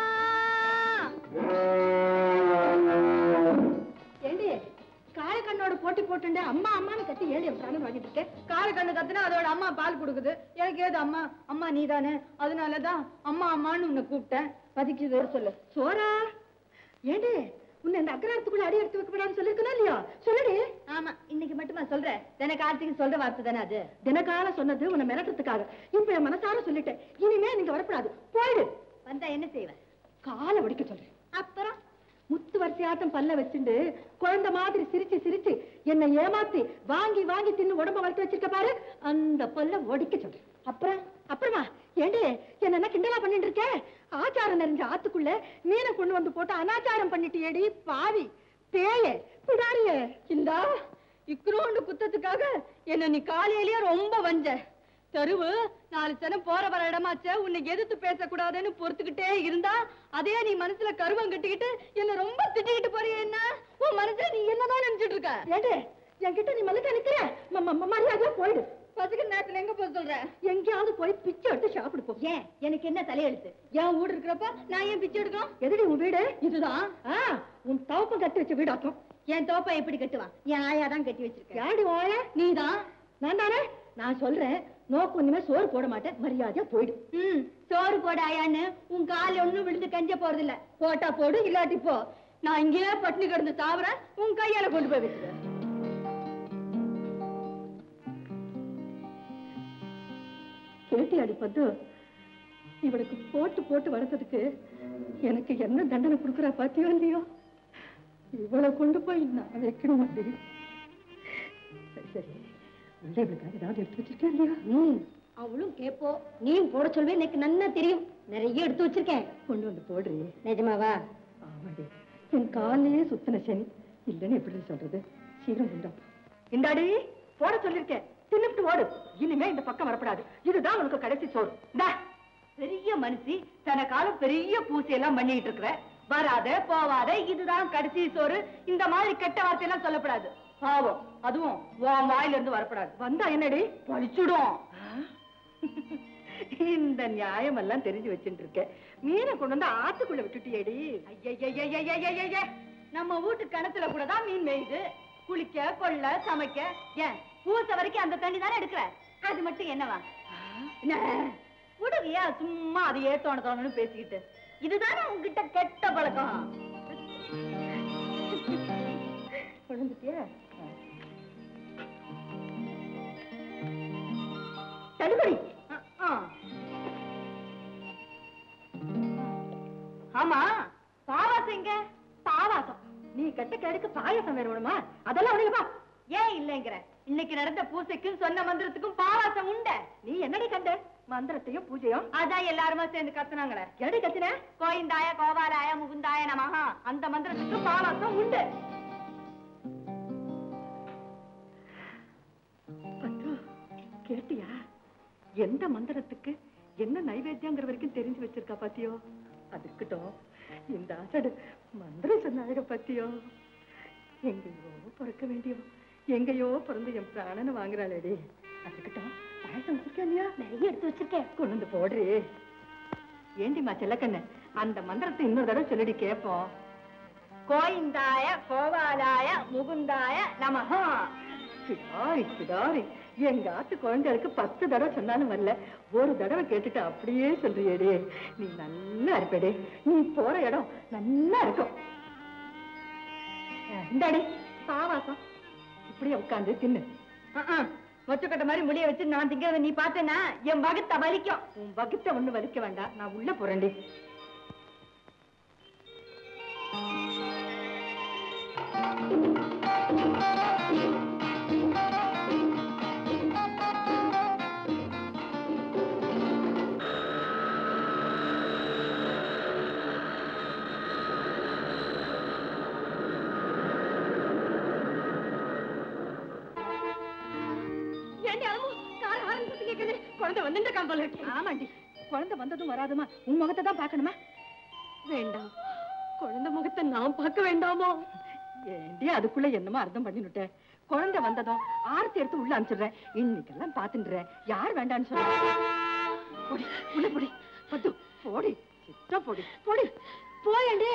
ஏண்டி காலக்கண்ணோட போட்டி போட்டுண்டு அம்மா அம்மான்னு கத்தி ஏடி பிராணம் வாங்கிட்டு இருக்கேன் காலக்கண்ணு கத்துனா அதோட அம்மா பால் கொடுக்குது எனக்கு ஏது அம்மா அம்மா நீதானே அதனாலதான் அம்மா அம்மான்னு உன்னை கூப்பிட்டேன் பதிக்குது சொல்லு சோரா ஏண்டி உன்னை இந்த அக்ராரத்துக்குள்ள அடி எடுத்து வைக்கப்படான்னு சொல்லிருக்கணும் இல்லையா சொல்லுடி ஆமா இன்னைக்கு மட்டுமா சொல்ற தின கார்த்திக்கு சொல்ற வார்த்தை தானே அது தினக்கால சொன்னது உன்னை மிரட்டுறதுக்காக இப்ப என் மனசார சொல்லிட்டேன் இனிமே நீங்க வரக்கூடாது போயிடு வந்தா என்ன செய்வ காலை வடிக்க சொல்றேன் அப்புறம் முத்து வரிசையாட்டம் பல்ல வச்சுண்டு குழந்தை மாதிரி சிரிச்சு சிரிச்சு என்னை ஏமாத்தி வாங்கி வாங்கி தின்னு உடம்ப வளர்த்து வச்சிருக்க பாரு அந்த பல்ல ஒடிக்க சொல்றேன் அப்புறம் அப்புறமா ஏண்டி என்ன என்ன கிண்டலா பண்ணிட்டு இருக்க ஆச்சாரம் நிறைஞ்ச ஆத்துக்குள்ள மீனை கொண்டு வந்து போட்டு அனாச்சாரம் பண்ணிட்டு ஏடி பாவி பேயே பிடாரியே இந்தா இக்ரோண்டு குத்தத்துக்காக என்ன நீ காலையிலேயே ரொம்ப வஞ்ச தெருவு நாலு சனம் போற வர இடமாச்சே உன்னை எதிர்த்து பேசக்கூடாதுன்னு பொறுத்துக்கிட்டே இருந்தா அதே நீ மனசுல கருவம் கட்டிக்கிட்டு என்ன ரொம்ப திட்டிக்கிட்டு போறிய என்ன உன் மனசுல நீ என்னதான் நினைச்சிட்டு இருக்க ஏடே என்கிட்ட நீ மல்லுக்க நிக்கிற மரியாதையா போயிடு பசிக்கிற நேரத்துல எங்க போய் சொல்ற எங்கேயாவது போய் பிச்சை எடுத்து சாப்பிடு போ ஏன் எனக்கு என்ன தலையெழுத்து என் வீடு இருக்கிறப்ப நான் ஏன் பிச்சை எடுக்கணும் எதுடி உன் வீடு இதுதான் ஆ, உன் தவப்பம் கட்டி வச்ச வீடாக்கும் என் தோப்பை எப்படி கட்டுவான் என் ஆயா தான் கட்டி வச்சிருக்கேன் யாடி ஓய நீதான் நான் தானே நான் சொல்றேன் நோக்கு ஒண்ணுமே சோறு போட மாட்டேன் மரியாதையா போயிடு ம் சோறு போட ஆயான்னு உன் கால ஒண்ணும் விழுந்து கஞ்ச போறது இல்ல போட்டா போடு இல்லாட்டி போ நான் இங்கேயே பட்டினி கிடந்து சாவறேன் உன் கையால கொண்டு போய் வச்சுக்கிறேன் கேட்டி அடிப்பது இவளுக்கு போட்டு போட்டு வளர்த்ததுக்கு எனக்கு என்ன தண்டனை கொடுக்குறா பாத்தியோ இல்லையோ இவளை கொண்டு போய் நான் வைக்கணும் அப்படி சரி சரி உள்ள இவளுக்காக ஏதாவது எடுத்து வச்சிருக்கேன் இல்லையா ம் அவளும் கேப்போ நீயும் போட சொல்வே எனக்கு நன்னா தெரியும் நிறைய எடுத்து வச்சிருக்கேன் கொண்டு வந்து போடுறீ நிஜமாவா ஆமாடி என் காலையே சுத்தின சனி இல்லைன்னு எப்படி சொல்றது சீரம் உண்டா இந்தாடி போட சொல்லிருக்கேன் தின்னுட்டு ஓடு இனிமே இந்த பக்கம் வரப்படாது இதுதான் உனக்கு கடைசி சோறு இந்தா பெரிய மனுஷி தன காலம் பெரிய பூசி எல்லாம் பண்ணிட்டு இருக்கிற வராத போவாத இதுதான் கடைசி சோறு இந்த மாதிரி கெட்ட வார்த்தையெல்லாம் சொல்லப்படாது பாவம் அதுவும் உன் வாயில இருந்து வரப்படாது வந்தா என்னடி பழிச்சுடும் இந்த நியாயம் எல்லாம் தெரிஞ்சு வச்சுட்டு இருக்க மீனை கொண்டு வந்து ஆத்துக்குள்ள விட்டுட்டியேடி ஐயய்யய்யய்யய்யய்யய்ய. நம்ம வீட்டு கிணத்துல கூட தான் மீன் மேயுது குளிக்க கொள்ள சமைக்க ஏன் பூச வரைக்கும் அந்த தண்ணி தானே எடுக்கிற அது மட்டும் என்னவா என்ன விடுவியா சும்மா அதையே தோண தோணுன்னு பேசிக்கிட்டு இதுதானே உங்ககிட்ட கெட்ட பழக்கம் விழுந்துட்டியா தள்ளுபடி ஆ, ஆ. ஆமா பாவாசம் எங்க பாவாசம் நீ கட்ட கேடுக்கு பாயாசம் வேற வேணுமா அதெல்லாம் ஒண்ணுங்கப்பா ஏன் இல்லைங்கிற இன்னைக்கு நடந்த பூசைக்கும் சொன்ன மந்திரத்துக்கும் பாவாசம் உண்டு நீ என்னடி கண்ட மந்திரத்தையும் பூஜையும் அதான் எல்லாருமா சேர்ந்து கத்துனாங்களே எடி கத்துன கோயிந்தாய கோபாலாய முகுந்தாய நமஹா அந்த மந்திரத்துக்கு பாவாசம் உண்டு பத்து கேட்டியா எந்த மந்திரத்துக்கு என்ன நைவேத்தியங்கிற வரைக்கும் தெரிஞ்சு வச்சிருக்கா பாத்தியோ அது இருக்கட்டும் இந்த அசடு மந்திர சொன்னாக பத்தியோ எங்கேயோ பிறக்க வேண்டியோ எங்கேயோ பிறந்து என் பிராணனை வாங்குறாளேடி அது இருக்கட்டும் பாயசம் வச்சிருக்கேன் இல்லையா நிறைய எடுத்து வச்சிருக்கேன் கொண்டு வந்து போடுறி ஏண்டிமா செல்லக்கண்ணு அந்த மந்திரத்தை இன்னொரு தடவை சொல்லடி கேட்போம் கோயிந்தாய கோபாலாய முகுந்தாய நமஹா பிடாரி பிடாரி எங்க ஆத்து குழந்தைகளுக்கு பத்து தடவை சொன்னாலும் வரல ஒரு தடவை கேட்டுட்டு அப்படியே சொல்றியேடி நீ நல்லா இருப்படி நீ போற இடம் நல்லா இருக்கும் அஹ், இந்தாடி பாவாசம் இப்படியே உட்காந்து தின்னு மொச்சக்கட்ட மாதிரி முடிய வச்சு நான் திங்கிறத நீ பார்த்தேன்னா என் வகுத்த வலிக்கும் உன் வகுத்த ஒண்ணு வலிக்க வேண்டாம் நான் உள்ள போறேன்டி ஏண்டி அலமு கார ஆரம்பிச்சு கேக்குது குழந்தை வந்துட்டு போல இருக்கு ஆமாண்டி குழந்தை வந்ததும் வராதுமா உன் முகத்தை தான் பார்க்கணுமா வேண்டாம் குழந்தை முகத்தை நான் பார்க்க வேண்டாமோ ஏண்டி அதுக்குள்ள என்னமோ அர்த்தம் பண்ணிவிட்டேன் குழந்தை வந்ததும் ஆரத்தி எடுத்து உள்ள அனுப்பிச்சிடுறேன் இன்னைக்கெல்லாம் பாத்துடுறேன் யார் வேண்டான்னு சொல்ல போடி உள்ள போடி பத்து போடி சித்தா போடி போடி போயண்டி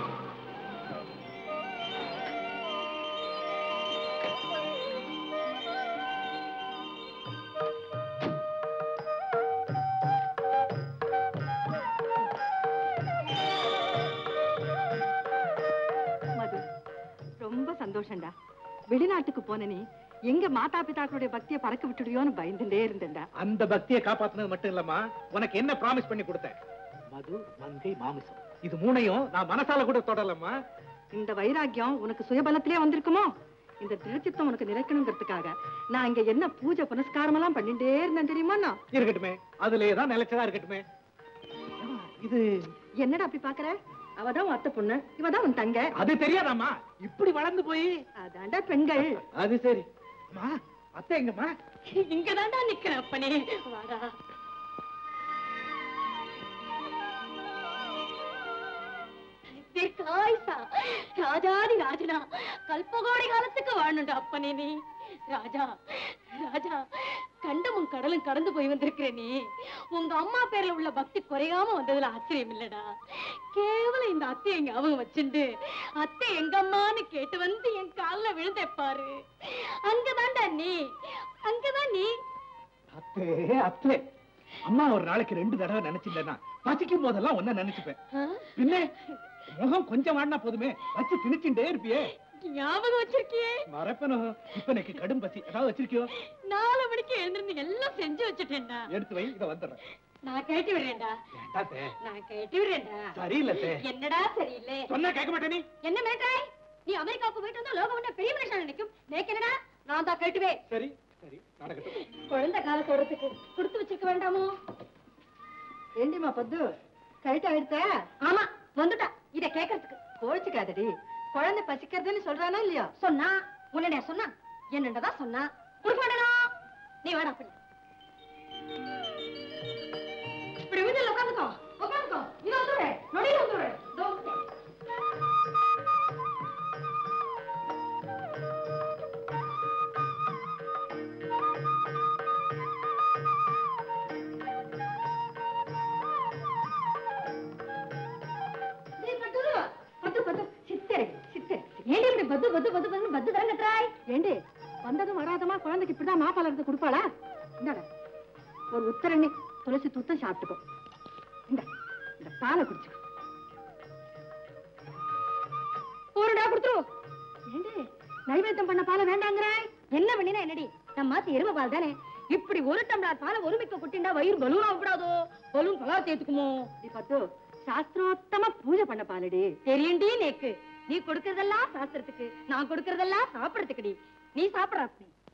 மது ரொம்ப சந்தோஷம்டா வெளிநாட்டுக்கு போன நீ எங்க மாதா பிதாக்களுடைய பக்தியை பறக்க விட்டுடுயோன்னு பயந்துட்டே இருந்தேன்டா அந்த பக்தியை காப்பாத்துனது மட்டும் இல்லம்மா உனக்கு என்ன ப்ராமிஸ் பண்ணி கொடுத்தேன் மது மங்கை மாமிசம் இது மூணையும் நான் மனசால கூட தொடலம்மா இந்த வைராக்கியம் உனக்கு சுயபலத்திலே வந்திருக்குமோ இந்த திருச்சித்தம் உனக்கு நிலைக்கணுங்கிறதுக்காக நான் இங்க என்ன பூஜை புனஸ்காரம் எல்லாம் பண்ணிட்டே இருந்தேன் தெரியுமா நான் இருக்கட்டுமே அதுலயே தான் நிலைச்சதா இருக்கட்டுமே இது என்னடா அப்படி பாக்குற அவதான் உன் அத்தை பொண்ணு இவதான் உன் தங்க அது தெரியாதாம்மா இப்படி வளர்ந்து போய் அதாண்டா பெண்கள் அது சரி அம்மா அத்தை எங்கம்மா இங்கதான்டா நிக்கிற அப்பனே வாடா தீர்க்காயுசா ராஜாதி ராஜனா கல்பகோடி காலத்துக்கு வாழணும்டா அப்பனே நீ ராஜா ராஜா கண்டமும் கடலும் கடந்து போய் வந்திருக்கிற நீ உங்க அம்மா பேர்ல உள்ள பக்தி குறையாம வந்ததுல ஆச்சரியம் இல்லடா கேவலம் இந்த அத்தையை ஞாபகம் வச்சுண்டு அத்தை எங்க அம்மான்னு கேட்டு வந்து என் கால்ல விழுந்தே பாரு அங்கதான்டா நீ அங்கதான் நீ அத்தே அத்தே அம்மா ஒரு நாளைக்கு ரெண்டு தடவை நினைச்சிருந்தேன்னா பசிக்கும் போதெல்லாம் ஒன்ன நினைச்சுப்பேன் ஆ? பின்ன முகம் கொஞ்சம் வாடினா போதுமே வச்சு திணிச்சுட்டே இருப்பியே ஞாபகம் வச்சிருக்கியே மறப்பனோ இப்ப எனக்கு கடும் பசி ஏதாவது வச்சிருக்கியோ நாலு மணிக்கு எழுந்திருந்து எல்லாம் செஞ்சு வச்சுட்டேன்டா எடுத்து வை இத வந்துடுறேன் நான் கேட்டு விடுறேன்டா வேண்டாத்தே. நான் கேட்டு விடுறேன்டா சரியில்லை தே. என்னடா சரியில்லை சொன்னா கேட்க மாட்டே நீ என்ன மேட்டாய் நீ அமெரிக்காவுக்கு போயிட்டு வந்தா லோகம் ஒண்ணு பெரிய மனுஷன் நினைக்கும் நேக்கு என்னடா நான் தான் கேட்டுவேன் சரி சரி நடக்கட்டும் குழந்தை கால சொல்றதுக்கு கொடுத்து வச்சிருக்க வேண்டாமோ ஏண்டிமா பத்து கைட்டு ஆயிடுத்த ஆமா வந்துட்டா இத கேட்கறதுக்கு கோழிச்சுக்காதடி குழந்தை பசிக்கிறதுன்னு சொல்றானா இல்லையா சொன்னா உன்னடைய சொன்னா என்னண்டதான் சொன்னா கொடுக்க வேண்டாம் நீ வேடா அப்படி இப்படி வீதியில் உட்காந்துக்கோ உட்காந்துக்கோ இது வந்துடு நொடியில் வந்துடு இதோ வந்துட்டேன். டேய் பட்டு, பட்டு, பட்டு, சித்தரை, சித்தரை. ஏன்டி இப்படி பத்து பத்து பத்து பத்து பத்து தரம் கட்டுறாய் ஏண்டி வந்ததும் வராதமா குழந்தைக்கு இப்படிதான் மாப்பால் எடுத்து கொடுப்பாளா இந்தாடா ஒரு உத்தரணி துளசி தூத்தம் சாப்பிட்டுக்கோ இந்த இந்த பாலை குடிச்சுக்கோ போறடா கொடுத்துருவோம் ஏண்டி நைவேத்தியம் பண்ண பாலை வேண்டாங்கிற என்ன பண்ணினா என்னடி நம்ம மாத்தி எருமை பால் தானே இப்படி ஒரு டம்ளர் பாலை ஒரு மிக்க குட்டிண்டா வயிறு பலூன் ஆகக்கூடாதோ பலூன் பலா தேத்துக்குமோ இப்பத்து சாஸ்திரோத்தமா பூஜை பண்ண பாலடி தெரியுண்டி நேக்கு நீ கொடுக்கறதெல்லாம் சாஸ்திரத்துக்கு நான் கொடுக்கறதெல்லாம் சாப்பிடறதுக்குடி நீ சாப்பிடறா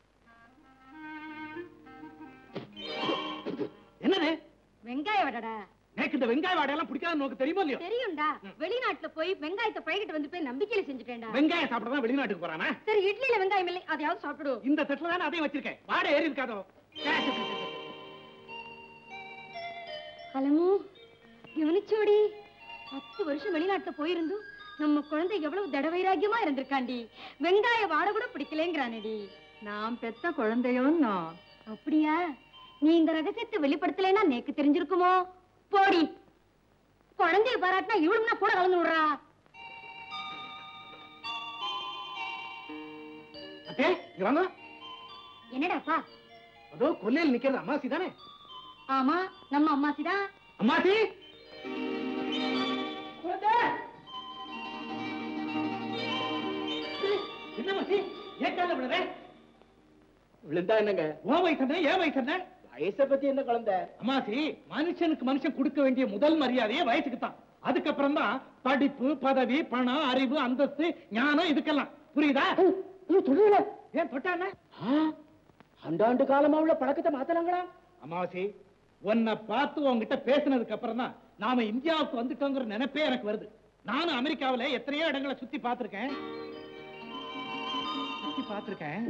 என்னது வெங்காய வடடா எனக்கு இந்த வெங்காய வாடையெல்லாம் பிடிக்காது நோக்கு தெரியுமோ இல்லையோ தெரியும்டா வெளிநாட்டுல போய் வெங்காயத்தை பழகிட்டு வந்து போய் நம்பிக்கையில செஞ்சுட்டேன்டா வெங்காயம் சாப்பிடதான் வெளிநாட்டுக்கு போறானா சரி இட்லியில வெங்காயம் இல்லை அதையாவது சாப்பிடு இந்த தட்டுல தானே அதையும் வச்சிருக்கேன் வாடை ஏறி இருக்காதோ அலமு கவனிச்சோடி பத்து வருஷம் வெளிநாட்டுல போயிருந்தும் நம்ம குழந்தை எவ்வளவு தடவைராக்கியமா இருந்திருக்காண்டி வெங்காய வாடை கூட பிடிக்கலேங்கிறானடி நான் பெத்த குழந்தையோன்னோ அப்படியா நீ இந்த ரகசியத்தை வெளிப்படுத்தலைன்னா நேக்கு தெரிஞ்சிருக்குமோ போடி குழந்தைய பாராட்டினா இவளும்னா கூட கலந்து விடுறா அத்தே இங்க வாங்க என்னடாப்பா அதோ கொல்லையில் நிக்கிறது அம்மாசி தானே ஆமா நம்ம அம்மாசிதான் அம்மாசி என்ன மாசி ஏன் கால விடுற விழுந்தா என்னங்க உன் வயசு என்ன ஏன் வயசு என்ன வயசை பத்தி என்ன குழந்தை அம்மாசி மனுஷனுக்கு மனுஷன் கொடுக்க வேண்டிய முதல் மரியாதையே வயசுக்கு தான் அதுக்கப்புறம் தான் படிப்பு பதவி பணம் அறிவு அந்தஸ்து ஞானம் இதுக்கெல்லாம் புரியுதா ஏன் தொட்டான அண்டாண்டு காலமா உள்ள பழக்கத்தை மாத்தலாங்களா அமாவாசி உன்னை பார்த்து உன்கிட்ட பேசினதுக்கு அப்புறம் தான் நாம இந்தியாவுக்கு வந்துட்டோங்கிற நினைப்பே எனக்கு வருது நானும் அமெரிக்காவுல எத்தனையோ இடங்களை சுத்தி பார்த்திருக்கேன் சுத்தி பார்த்திருக்கேன்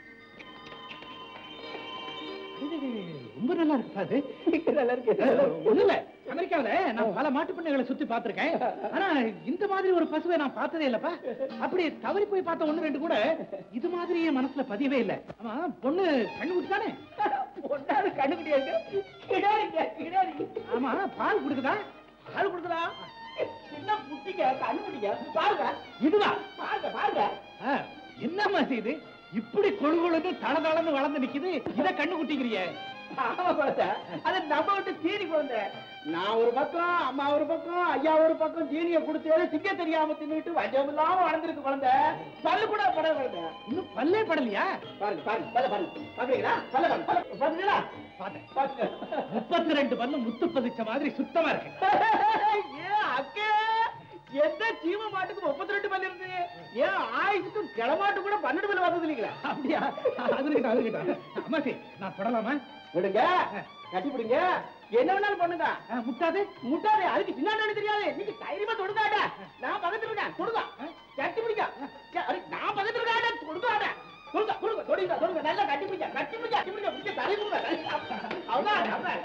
ரொம்ப நல்லா இருக்கு அது நல்லா இருக்கு ஒண்ணு இல்ல அமெரிக்காவுல நான் பல மாட்டு பண்ணைகளை சுத்தி பார்த்திருக்கேன் ஆனா இந்த மாதிரி ஒரு பசுவை நான் பார்த்ததே இல்லப்பா அப்படி தவறி போய் பார்த்த ஒண்ணு ரெண்டு கூட இது மாதிரி என் மனசுல பதியவே இல்ல ஆமா பொண்ணு கண்ணு விட்டுதானே ஒன்னாவது கண்டுபிடியாங்க கிடாரிங்க கிடாரி ஆமா பால் கொடுக்குதா பால் கொடுக்குறா சின்ன குட்டிங்க கண்டுபிடிங்க பாருங்க இதுதான் பாருங்க பாருங்க ஆ, என்னம்மா இது இப்படி கொழு கொழுன்னு தள தளன்னு வளர்ந்து நிக்குது இத கண்ணு குட்டிக்கிறியே ஆமா குழந்தை அது நம்ம விட்டு தீனி குழந்தை நான் ஒரு பக்கம் அம்மா ஒரு பக்கம் ஐயா ஒரு பக்கம் தீனிய கொடுத்து திங்க தெரியாம தின்னுட்டு வஞ்சம் இல்லாம வளர்ந்துருக்கு குழந்தை பல்லு கூட பட குழந்தை இன்னும் பல்லே படலையா பாருங்க பாருங்க பல்ல பாருங்க பாக்குறீங்களா பல்ல பாருங்க பல்ல பாத்தீங்களா பார்த்தேன் பாருங்க முப்பத்தி ரெண்டு பல்லு முத்து பதிச்ச மாதிரி சுத்தமா இருக்கு ஏன் அக்கே எந்த ஜீவ மாட்டுக்கு முப்பத்தி ரெண்டு பல்லு இருக்கு ஏன் ஆயுசுக்கு கிளமாட்டு கூட பன்னெண்டு பல்லு வந்தது இல்லைங்களா அப்படியா அது இருக்கட்டும் அது இருக்கட்டும் அம்மாசி நான் தொடலாமா விடுங்க கட்டி பிடிங்க என்ன வேணாலும் பண்ணுங்க ஆ, முட்டாது முட்டாதே அதுக்கு சின்ன தெரியாது நீங்க தைரியமா தொடுங்காட நான் பக்கத்துல இருக்கேன் தொடுங்க கட்டி பிடிங்க ஏ, அरे, நான் பக்கத்துல இருக்கேன் தொடுங்காட தொடுங்க தொடுங்க தொடுங்க தொடுங்க நல்லா கட்டி பிடிங்க கட்டி பிடிங்க கட்டி பிடிங்க பிடிங்க தலை கொடுங்க அவ்வளவுதான் அவ்வளவுதான்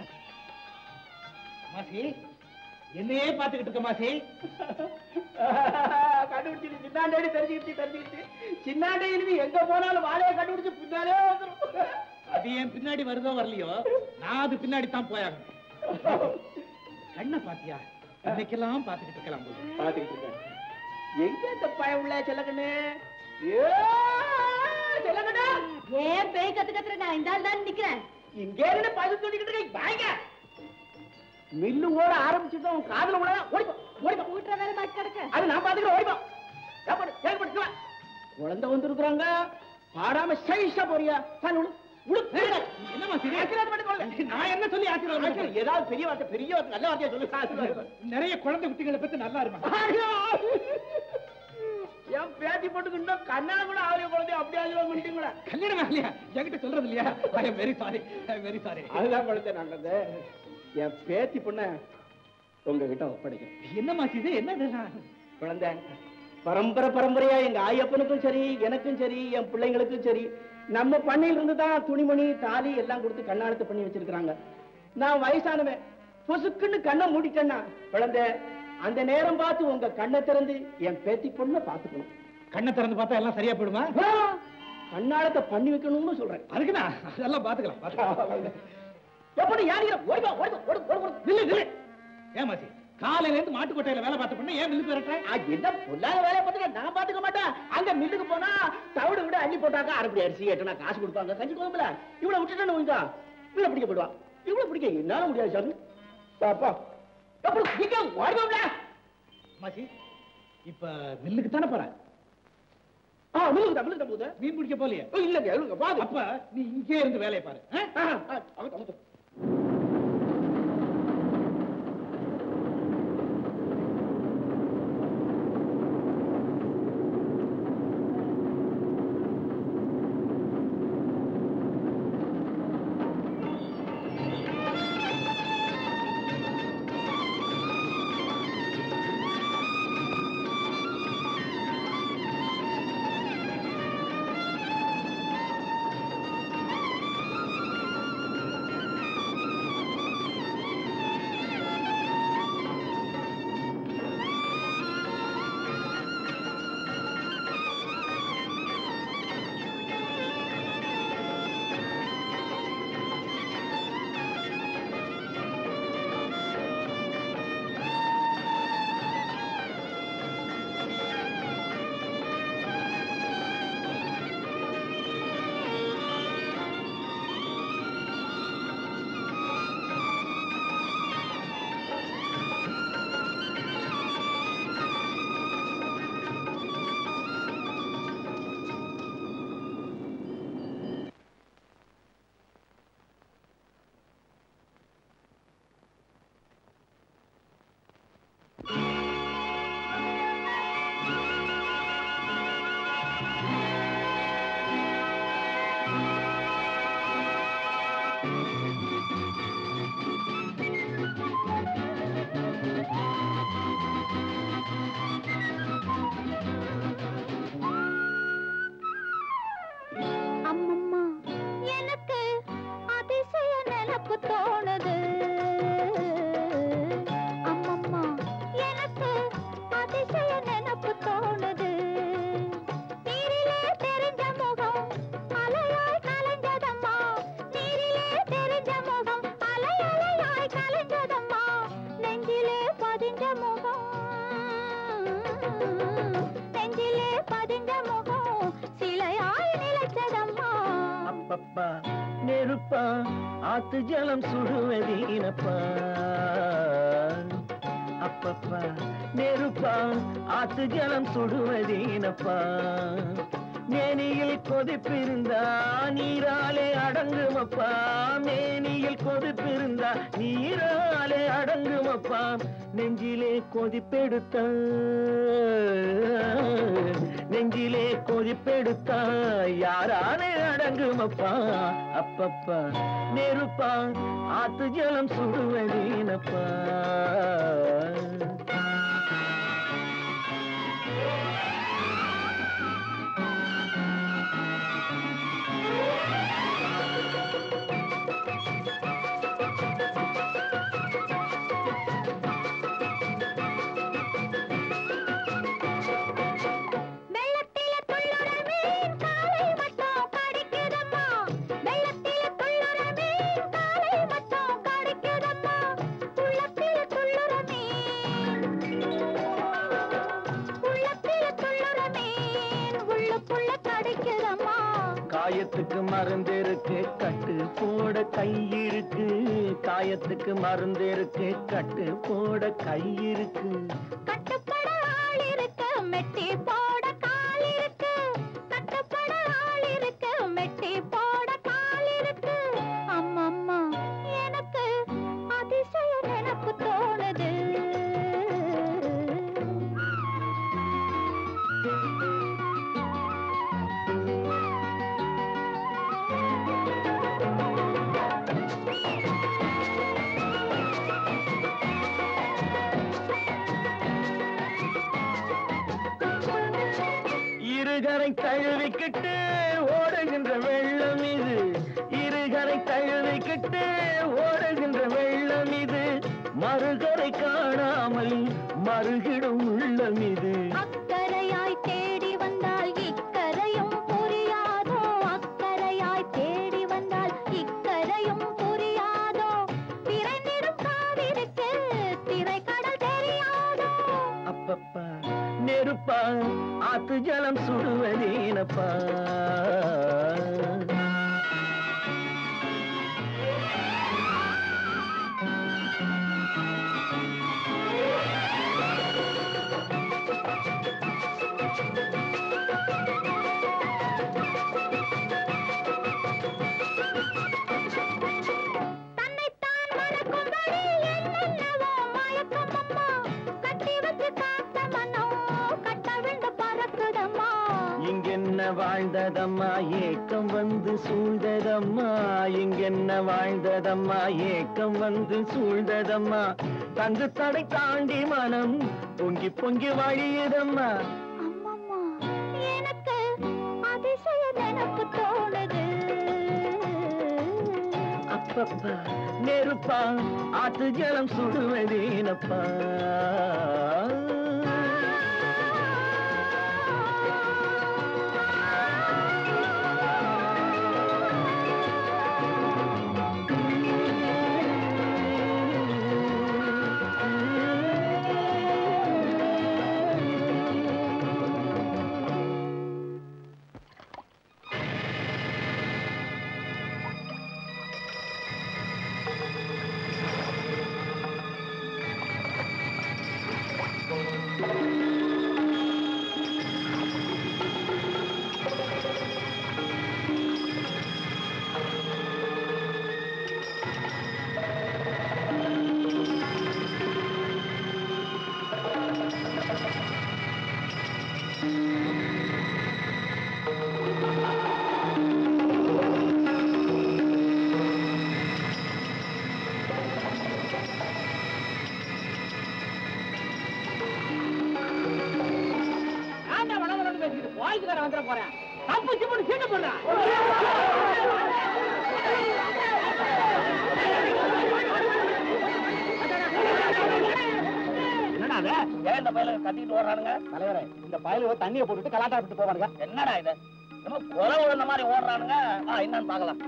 மாசி என்னையே பாத்துக்கிட்டு இருக்க மாசி கண்டுபிடிச்சு சின்னாண்டேடி தெரிஞ்சுக்கிட்டு தெரிஞ்சுக்கிட்டு சின்னாண்டேடி எங்க போனாலும் வாழைய கண்டுபிடிச்சு பின்னாலே வந்துரும் அது என் பின்னாடி வருதோ வரலையோ நான் அது பின்னாடி தான் போயாகணும் கண்ணை பாத்தியா இன்னைக்கெல்லாம் பாத்துக்கிட்டு இருக்கலாம் போல. பாத்துக்கிட்டு இருக்கேன் எங்க இந்த பயம் உள்ள செல்லக்கண்ணு ஏ செல்லக்கண்ணா ஏன் பேய் கத்து கத்துற நான் இந்த ஆள் தான் நிக்கிறேன் இங்க இருந்து பதில் சொல்லிக்கிட்டு இருக்கேன் வாங்க மில்லு ஓட ஆரம்பிச்சுட்டு உன் காதுல விட ஓடிப்போ ஓடிப்போ கூட்டுற வேலை பாக்கி கிடக்கு அது நான் பாத்துக்கிறேன் ஓடிப்போ ஏற்பாடு ஏற்பாடு வா. குழந்தை வந்திருக்கிறாங்க பாடாம சைஸா போறியா சார் விடு விடு விடு. என்னம்மா சரி ஆசீர்வாதம் பண்ணிக்கோங்க. நான் என்ன சொல்லி ஆசீர்வாதம் ஆசீர்வாதம். பண்றது? ஏதாவது பெரிய வார்த்தை பெரிய வார்த்தை நல்ல வார்த்தையா சொல்லு ஆசீர்வாதம். நிறைய குழந்தை குட்டிகளை பத்தி நல்லா இருமா ஐயோ! என் பேத்தி போட்டுக்கு இன்னும் கண்ணால கூட ஆலய குழந்தை அப்படி ஆசீர்வாதம் பண்ணிட்டீங்களா கல்யாணம் ஆகலையா என்கிட்ட சொல்றது இல்லையா I am very sorry I very sorry அதுதான் குழந்தை நல்லது என் பேத்தி பொண்ண உங்ககிட்ட ஒப்படைக்கிறேன் என்னம்மா இது என்ன இதெல்லாம்? குழந்தை பரம்பரை பரம்பரையா எங்க ஆயப்பனுக்கும் சரி எனக்கும் சரி என் பிள்ளைங்களுக்கும் சரி நம்ம பண்ணையில இருந்து தான் துணிமணி தாலி எல்லாம் கொடுத்து கண்ணாடத்தை பண்ணி வச்சிருக்காங்க நான் வயசானவன் பொசுக்குன்னு கண்ணை மூடிட்டேன்னா குழந்தை அந்த நேரம் பார்த்து உங்க கண்ணை திறந்து என் பேத்தி பொண்ணை பாத்துக்கணும் கண்ணை திறந்து பார்த்தா எல்லாம் சரியா போயிடுமா கண்ணாடத்தை பண்ணி வைக்கணும்னு சொல்றேன் அதுக்குண்ணா அதெல்லாம் பாத்துக்கலாம் பாத்துக்கலாம் எப்படி யாரிக்கிற ஓடிப்பா ஓடிப்பா ஓடு ஓடு ஓடு நில்லு நில்லு ஏமாசி காலையில இருந்து மாட்டுக்கோட்டையில வேலை பார்த்த பொண்ணு ஏன் மில்லு போயிடுற ஆ, என்ன பொல்லாத வேலையை பார்த்துக்க நான் பாத்துக்க மாட்டேன் அங்க மில்லுக்கு போனா தவிடு விட அள்ளி போட்டாக்க அரைப்படி அரிசி எட்டனா காசு கொடுப்பாங்க கஞ்சி கோம்பல இவ்வளவு விட்டுட்டேன்னு வைங்க இவ்வளவு பிடிக்க போடுவா இவ்வளவு பிடிக்க என்னால முடியாது சாமி பாப்பா அப்புறம் சீக்கிரம் ஓடுவோம்ல மாசி இப்ப மில்லுக்கு தானே போற ஆ முழுகுதா முழுகுதா முழுகுதா மீன் பிடிக்க போலியே இல்லங்க இல்லங்க பாது அப்ப நீ இங்கே இருந்து வேலையை பாரு ஆ? அமுத்து அமுத்து அம்மம்மா எனக்கு அதிசய நினப்பு தோணுது அம்மம்மா எனக்கு அதிசய நினப்பு தோணுது நீரிலே தெரிஞ்ச முகம் அலையாய் கலைஞ்சதம்மா நீரிலே தெரிஞ்ச முகம் அலை அலையாய் கலைஞ்சதம்மா நெஞ்சிலே பதிஞ்ச முகம் நெஞ்சிலே பதிஞ்ச முகம் சிலையாய் நிலைச்சதம்மா அப்பப்பா நெருப்பா ஆத்து ஜலம் சுடுவதீனப்பா அப்பப்பா நெருப்பா ஆத்து ஜலம் சுடுவதீனப்பா மேனியில் கொதிப்பிருந்தா நீராலே அடங்குமப்பா மேனியில் கொதிப்பிருந்தா நீராலே அடங்குமப்பா நெஞ்சிலே கொதிப்பெடுத்த நெஞ்சிலே கொதிப்பெடுத்தா யாராலே அடங்குமப்பா அப்பப்பா நெருப்பா ஆத்து ஜலம் சுடுவதீனப்பா வெள்ளத்தில துள்ளுற மீன் காலை மட்டும் கடிக்குதம்மா வெள்ளத்தில துள்ளுற மீன் காலை மட்டும் கடிக்குதம்மா உள்ளத்தில துள்ளுற மீன் உள்ளத்தில துள்ளுற மீன் உள்ளுக்குள்ள கடிக்குதம்மா காயத்துக்கு மருந்து இருக்கு கட்டு போட கை இருக்கு காயத்துக்கு மருந்து இருக்கு கட்டு போட கை இருக்கு கட்டுப்பட ஆள் இருக்கு மெட்டி போட கால் இருக்கு கட்டுப்பட ஆள் இருக்கு மெட்டி போட கால் இருக்கு அம்மம்மா எனக்கு அதிசய நினப்பு தோணுது இருகரை தழுவிக்கிட்டு ஓடுகின்ற வெள்ளம் இது இருகரை தழுவிக்கிட்டு ஓடுகின்ற வெள்ளம் இது மறுகரை காணாமல் மறுகிடும் உள்ளம் இது அக்கரையாய் தேடி வந்தால் இக்கரையும் புரியாதோ அக்கரையாய் தேடி வந்தால் இக்கரையும் புரியாதோ பிறந்திடும் காவிருக்கு திரைக்கடல் தெரியாதோ அப்பப்பா நெருப்பா ஆத்து ஜலம் சுடுவதேனப்பா என்று காத்த மனம் கட்டவிழ்ந்து பறக்குதம்மா இங்கென்ன வாழ்ந்ததம்மா ஏக்கம் வந்து சூழ்ந்ததம்மா இங்கென்ன வாழ்ந்ததம்மா ஏக்கம் வந்து சூழ்ந்ததம்மா தங்கு தடை தாண்டி மனம் பொங்கி பொங்கி வழியுதம்மா அம்மம்மா எனக்கு அதிசய நினப்பு தோணுது அப்பப்பா நெருப்பா ஆத்து ஜலம் சுடுவதேனப்பா ஆண்டா வளவளன்னு பேசிக்கிட்டு போய்க்குதார வந்துட போறேன் தப்பு சிப்பு சீட்டு போடுறேன் என்னடா அது ஏன் இந்த பயில கத்திட்டு ஓடுறானுங்க தலைவரே இந்த பயலுவ தண்ணியை போட்டுட்டு கலாட்டா விட்டு போவானுங்க என்னடா இது நம்ம கொலை விழுந்த மாதிரி ஓடுறானுங்க ஆ என்னன்னு பார்க்கலாம்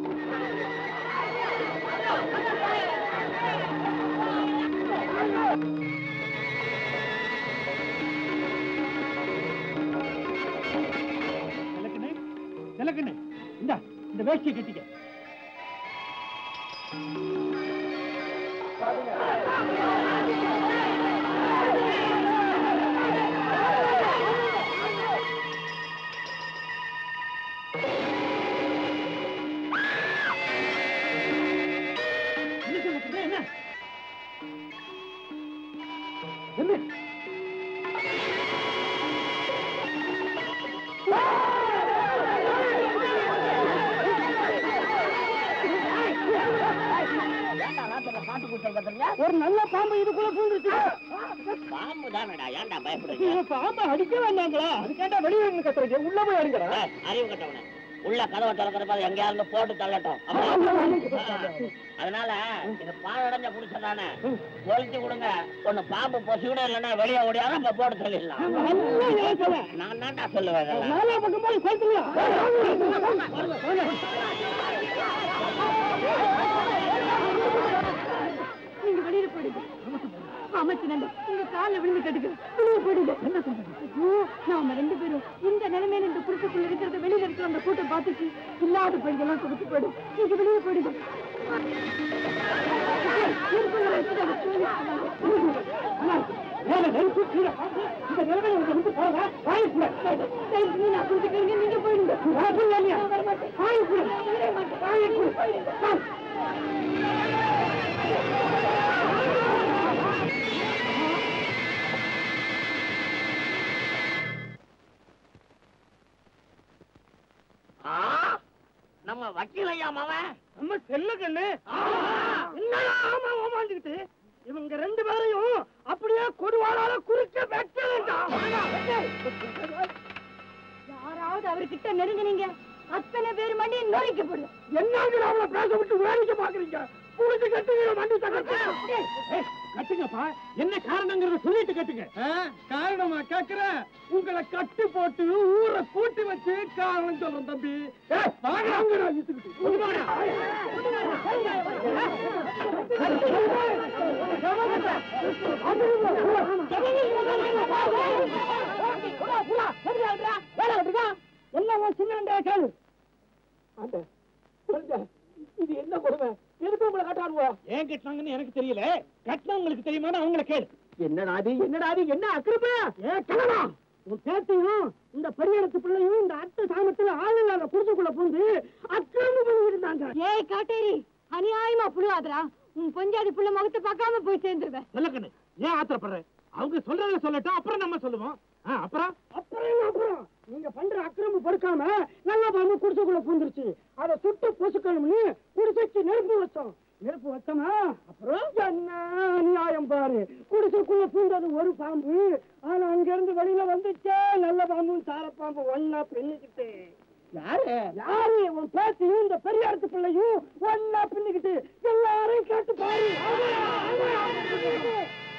நிலக்கண்ணு நிலக்கண்ணு இந்த இந்த வேஷ்டியை கட்டிக்க என்ன சொல்லுங்க என்ன என்ன ஏன்டா ராத்திரில காட்டு கூட்டல் கத்துறீங்க ஒரு நல்ல பாம்பு இதுக்குள்ள பூந்துச்சு பாம்பு தானடா ஏன்டா பயப்படுறீங்க பாம்பை அடிக்க வேண்டாங்களா அதுக்கேண்டா வெளியே இருந்து கத்துறீங்க உள்ள போய் அடிங்கடா ஏய், அறிவு கட்டவன உள்ள கதவை திறக்கிறப்ப அது எங்கேயா இருந்து போட்டு தள்ளட்டும் அப்புறம் அதனால இது பாழடைஞ்ச குடிச்சதானே ஒழிச்சு கொடுங்க ஒண்ணு பாம்பு பொசுவிட இல்லைன்னா வெளியே ஓடியாலும் அப்ப போட்டு தள்ளிடலாம் நான் தான்டா சொல்லுவேன் இதெல்லாம். நாலா பக்கம் போய் கொளுத்துங்களா நீங்க வெளியில போயிடுங்க அமைச்சு நண்ட உங்க கால்ல விழுந்து கேட்டுக்கிறேன் வெளியே போயிடுங்க என்ன சொல்றீங்க ஐயோ நாம ரெண்டு பேரும் இந்த நிலைமையில இந்த குடிசைக்குள்ள இருக்கிறத வெளியில இருக்கிற அந்த கூட்டம் பார்த்துச்சு இல்லாத பெண்கள்லாம் கொடுத்து போயிடும் நீங்க வெளியே போயிடுங்க இருக்குங்க, வச்சுட்டு அதை போயிடுங்க. மேல நெருப்பு கீழே பாம்பு. இந்த நிலைமையில உங்க வந்து போறதா வாய் கூட தயவு செஞ்சு நான் குடிச்சுக்கிறேங்க நீங்க போயிடுங்க இல்லையா வாய் கூட வாய் கூட ஆ, நம்ம வக்கீல் ஐயா மாவன் நம்ம செல்ல கண்ணு என்னடா ஆமா ஓமாந்துக்கிட்டு இவங்க ரெண்டு பேரையும் அப்படியே கொடுவாளால குறுக்க வெட்ட வேண்டாம் யாராவது அவர்கிட்ட நெருங்குனீங்க அத்தனை பேர் மண்டி நொறிக்கப்படும் என்னங்க அவளை பேச விட்டு வேடிக்கை பாக்குறீங்க புடிச்சு கட்டுங்க வண்டி தகர்த்து கட்டுங்கப்பா என்ன காரணங்கிறத சொல்லிட்டு கட்டுங்க காரணமா கேக்குறேன் உங்களை கட்டு போட்டு ஊரை கூட்டி வச்சு காரணம் சொல்றேன் தம்பி வாங்க எல்லாம் சின்ன கேளு ஆண்ட, சொல்லுங்க. இது என்ன கொடுமை எதுக்கு உங்களை கட்டானுவோ ஏன் கட்டினாங்கன்னு எனக்கு தெரியல கட்டினவங்களுக்கு தெரியுமா அவங்கள கேளு என்னடா அது என்னடா அது என்ன அக்கிரம ஏ கிழவா உன் பேத்தையும் இந்த பரியடத்து பிள்ளையும் இந்த அத்தை சாமத்துல ஆள் இல்லாத குடிச்சுக்குள்ள பூந்து அக்கிரமம் பண்ணி இருந்தாங்க ஏய் காட்டேரி அநியாயமா புழுவாதரா உன் பொஞ்சாதி புள்ள முகத்தை பார்க்காம போய் சேர்ந்துருவேன் நல்லக்கண்ணு ஏன் ஆத்திரப்படுற அவங்க சொல்றத சொல்லட்டும் அப்புறம் நம்ம சொல்லுவோம் ஆ, அப்புறம் அப்புறம் என்ன அப்புறம் நீங்க பண்ற அக்கிரமம் பொறுக்காம நல்ல பாம்பு குடிசைக்குள்ள பூந்துருச்சு அதை சுட்டு பொசுக்கணும்னு குடிசைக்கு நெருப்பு வச்சோம் நெருப்பு வச்சோமா அப்புறம் என்ன நியாயம் பாரு குடிசைக்குள்ள பூந்தது ஒரு பாம்பு ஆனா அங்க இருந்து வெளியில வந்துச்சே நல்ல பாம்பும் சார பாம்பு ஒன்னா பின்னிக்கிட்டு யாரு யாரு உன் பேத்தியும் இந்த பெரியாரத்து பிள்ளையும் ஒன்னா பின்னிக்கிட்டு எல்லாரையும் கேட்டு பாரு ஆமா, ஆமா, ஆமா.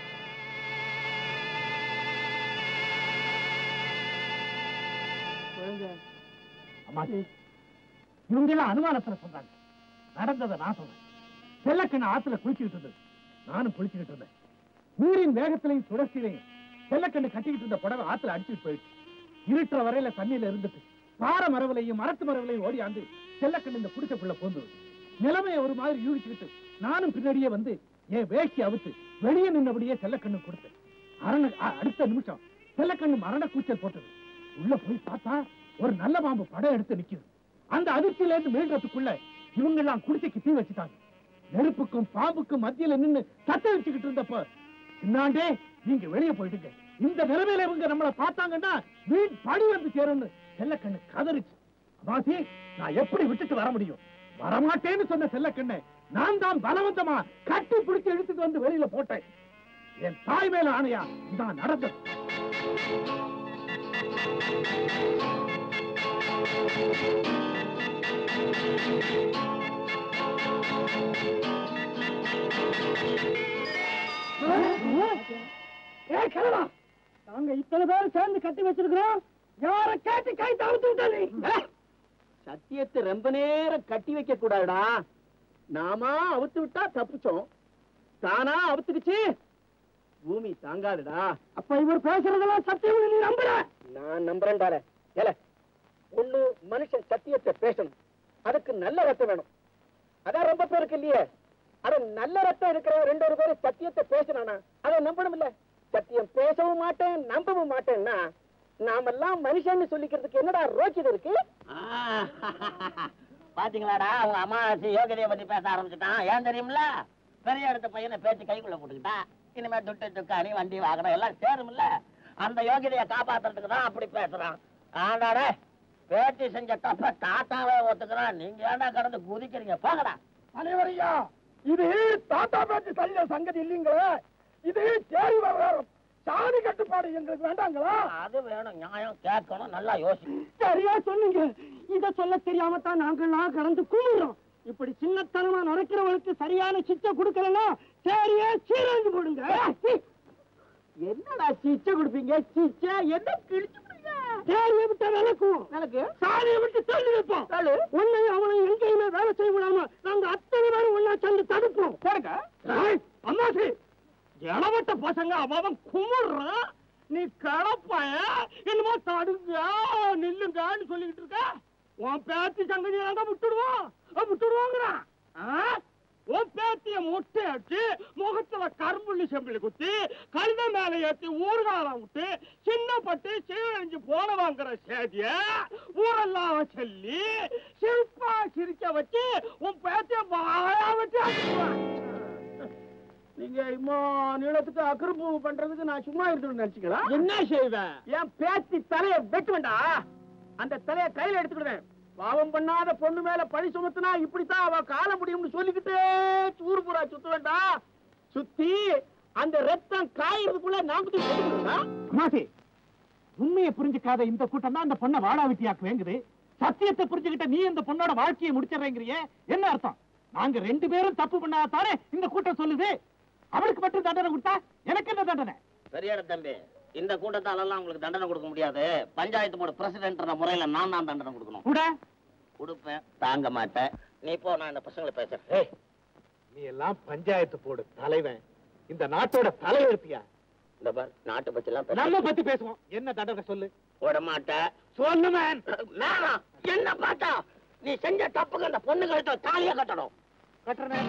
அம்மாச்சி இவங்க எல்லாம் அனுமானத்துல சொல்றாங்க நடந்ததை நான் சொல்றேன் செல்லக்கண்ண ஆத்துல குளிச்சுக்கிட்டு இருந்தது நானும் குளிச்சுக்கிட்டு இருந்தேன் நீரின் வேகத்திலையும் சுழற்சியிலையும் செல்லக்கண்ணு கட்டிக்கிட்டு இருந்த புடவை ஆத்துல அடிச்சுட்டு போயிடுச்சு இருட்டுற வரையில தண்ணியில இருந்துட்டு பாற மரவிலையும் மரத்து மரவிலையும் ஓடியாந்து செல்லக்கண்ணு இந்த குடிசைக்குள்ள போந்தது நிலைமையை ஒரு மாதிரி யூகிச்சுக்கிட்டு நானும் பின்னாடியே வந்து என் வேஷ்டி அவுத்து வெளியே நின்னபடியே செல்லக்கண்ணு கொடுத்தேன் அரண அ- அடுத்த நிமிஷம் செல்லக்கண்ணு மரண கூச்சல் போட்டது உள்ள போய் பார்த்தா ஒரு நல்ல பாம்பு படம் எடுத்து நிக்குது அந்த அதிர்ச்சியில இருந்து மீள்றதுக்குள்ள இவங்க எல்லாம் குடிசைக்கு தீ வச்சுட்டாங்க நெருப்புக்கும் பாம்புக்கும் மத்தியில நின்னு தத்தளிச்சுக்கிட்டு இருந்தப்ப சின்னாண்டே நீங்க வெளியே போயிட்டுங்க இந்த நிலைமையில இவங்க நம்மள பார்த்தாங்கன்னா வீண் படி வந்து சேரும்னு செல்லக்கண்ணு கதறிச்சு அம்மாசி நான் எப்படி விட்டுட்டு வர முடியும் வரமாட்டேன்னு சொன்ன செல்லக்கண்ணை நான் தான் பலவந்தமா கட்டி பிடிச்சு இழுத்துட்டு வந்து வெளியில போட்டேன் என் தாய் மேல ஆணையா இதான் நடந்தது ஏய் கலவா நாங்க இத்தனை பேர் சேர்ந்து கட்டி வச்சிருக்கிறோம் யார கேட்டு கை தவிர்த்து விட்டா நீ சத்தியத்தை ரொம்ப நேரம் கட்டி வைக்க கூடாதுடா நாமா அவுத்து விட்டா தப்பிச்சோம் தானா அவுத்துக்குச்சு பூமி தாங்காதுடா அப்ப இவர் பேசுறதெல்லாம் சத்தியம் நீ நம்புற நான் நம்புறேன்டால ஏல ஒண்ணு மனுஷன் சத்தியத்தை பேசணும் அதுக்கு நல்ல ரத்தம் வேணும் அதான் ரொம்ப பேருக்கு இல்லையே அட நல்ல ரத்தம் இருக்கிற ரெண்டு ஒரு பேரும் சத்தியத்தை பேசினானா அதை நம்பணும் இல்ல சத்தியம் பேசவும் மாட்டேன் நம்பவும் மாட்டேன்னா நாமெல்லாம் மனுஷன்னு சொல்லிக்கிறதுக்கு என்னடா ரோக்கியது இருக்கு பாத்தீங்களாடா அவங்க அமாவாசை யோகதையை பத்தி பேச ஆரம்பிச்சுட்டான் ஏன் தெரியுமில்ல பெரிய இடத்த பையனை பேச்சு கைக்குள்ள போட்டுக்கிட்டா இனிமே துட்டு துக்காணி வண்டி வாகனம் எல்லாம் சேரும்ல அந்த யோகிதையை காப்பாத்துறதுக்கு தான் அப்படி பேசுறான் ஆண்டாடே பேட்டி செஞ்ச தப்ப தாத்தாவே ஒத்துக்கிறான் நீங்க ஏன்டா கடந்து குதிக்கிறீங்க போங்கடா அனைவரையா இது தாத்தா பேச்சு சல்ல சங்கதி இல்லீங்களே இது சேரி விவகாரம் சாதி கட்டுப்பாடு எங்களுக்கு வேண்டாங்களா அது வேணும் நியாயம் கேட்கணும் நல்லா யோசி சரியா சொன்னீங்க இத சொல்ல தெரியாம தான் நாங்கெல்லாம் கடந்து கும்பிடுறோம் இப்படி சின்னத்தனமா நடக்கிறவளுக்கு சரியான சிச்சை கொடுக்கலன்னா சரியா சீரழிஞ்சு போடுங்க என்னடா சிச்சை கொடுப்பீங்க சிச்சை என்ன கிழிச்சு சேரியை விட்டு விளக்குவோம் எனக்கு சாதியை விட்டு தள்ளி வைப்போம் உன்னையும் அவனையும் எங்கேயுமே வேலை செய்ய விடாம நாங்க அத்தனை பேரும் ஒன்னா சேர்ந்து தடுப்போம் போடுங்க ஏய், அம்மாசி இளவட்ட பசங்க அவன் குமுறான் நீ கடப்பாய என்னமோ தடுங்க நில்லுங்கன்னு சொல்லிக்கிட்டு இருக்க உன் பேத்தி சங்கதி எல்லாம் விட்டுடுவோம் அஹ் விட்டுடுவோங்கிறான் ஆ? உன் பேத்திய முட்டை அடிச்சு முகத்துல கரும்புள்ளி செம்பிளி குத்தி கழுத மேல ஏத்தி ஊர்காலம் விட்டு சின்ன பட்டு சீவழிஞ்சு போனவாங்கிற சேதிய ஊரெல்லாம் சொல்லி சிரிப்பா சிரிக்க வச்சு உன் பேத்திய வாயா வச்சு அடிச்சுடுவான். நீங்க இம்மா நீளத்துக்கு அக்கிரப்பு பண்றதுக்கு நான் சும்மா இருக்கணும்னு நினைச்சுக்கலாம் என்ன செய்வேன் என் பேத்தி தலைய வெட்டுவேண்டா அந்த தலைய கையில எடுத்துக்கிடுவேன் பாவம் பண்ணாத பொண்ணு மேல பழி சுமத்துனா இப்படித்தான் அவ கால முடியும்னு சொல்லிக்கிட்டே ஊரு பூரா சுத்த வேண்டாம் சுத்தி அந்த ரத்தம் காயறதுக்குள்ள நாமத்தி மாசி உண்மையை புரிஞ்சுக்காத இந்த கூட்டம் தான் அந்த பொண்ணை வாழா வெட்டியாக்கு வேங்குது சத்தியத்தை புரிஞ்சுக்கிட்ட நீ இந்த பொண்ணோட வாழ்க்கையை முடிச்சிடுறேங்கிறியே என்ன அர்த்தம் நாங்க ரெண்டு பேரும் தப்பு பண்ணாதானே இந்த கூட்டம் சொல்லுது அவளுக்கு மட்டும் தண்டனை கொடுத்தா எனக்கு என்ன தண்டனை பெரியாட தம்பி இந்த கூட்டத்தாலெல்லாம் உங்களுக்கு தண்டனை கொடுக்க முடியாது பஞ்சாயத்து போர்டு பிரசிடென்ட்ன்ற முறையில நான் தான் தண்டனை கொடுக்கணும் கூட கொடுப்பேன் தாங்க மாட்டேன் நீ போ நான் இந்த பசங்களை பேசுறேன் ஏய், நீ எல்லாம் பஞ்சாயத்து போடு தலைவன் இந்த நாட்டோட தலையெழுத்தியா இந்த பார் நாட்டு பத்தி எல்லாம் நம்ம பத்தி பேசுவோம் என்ன தண்டனை சொல்லு விட மாட்டேன் சொல்லு மேன் மேடம் என்ன பார்த்தா நீ செஞ்ச தப்புக்கு அந்த பொண்ணு கழுத்த தாலியா கட்டணும் கட்டுறேன்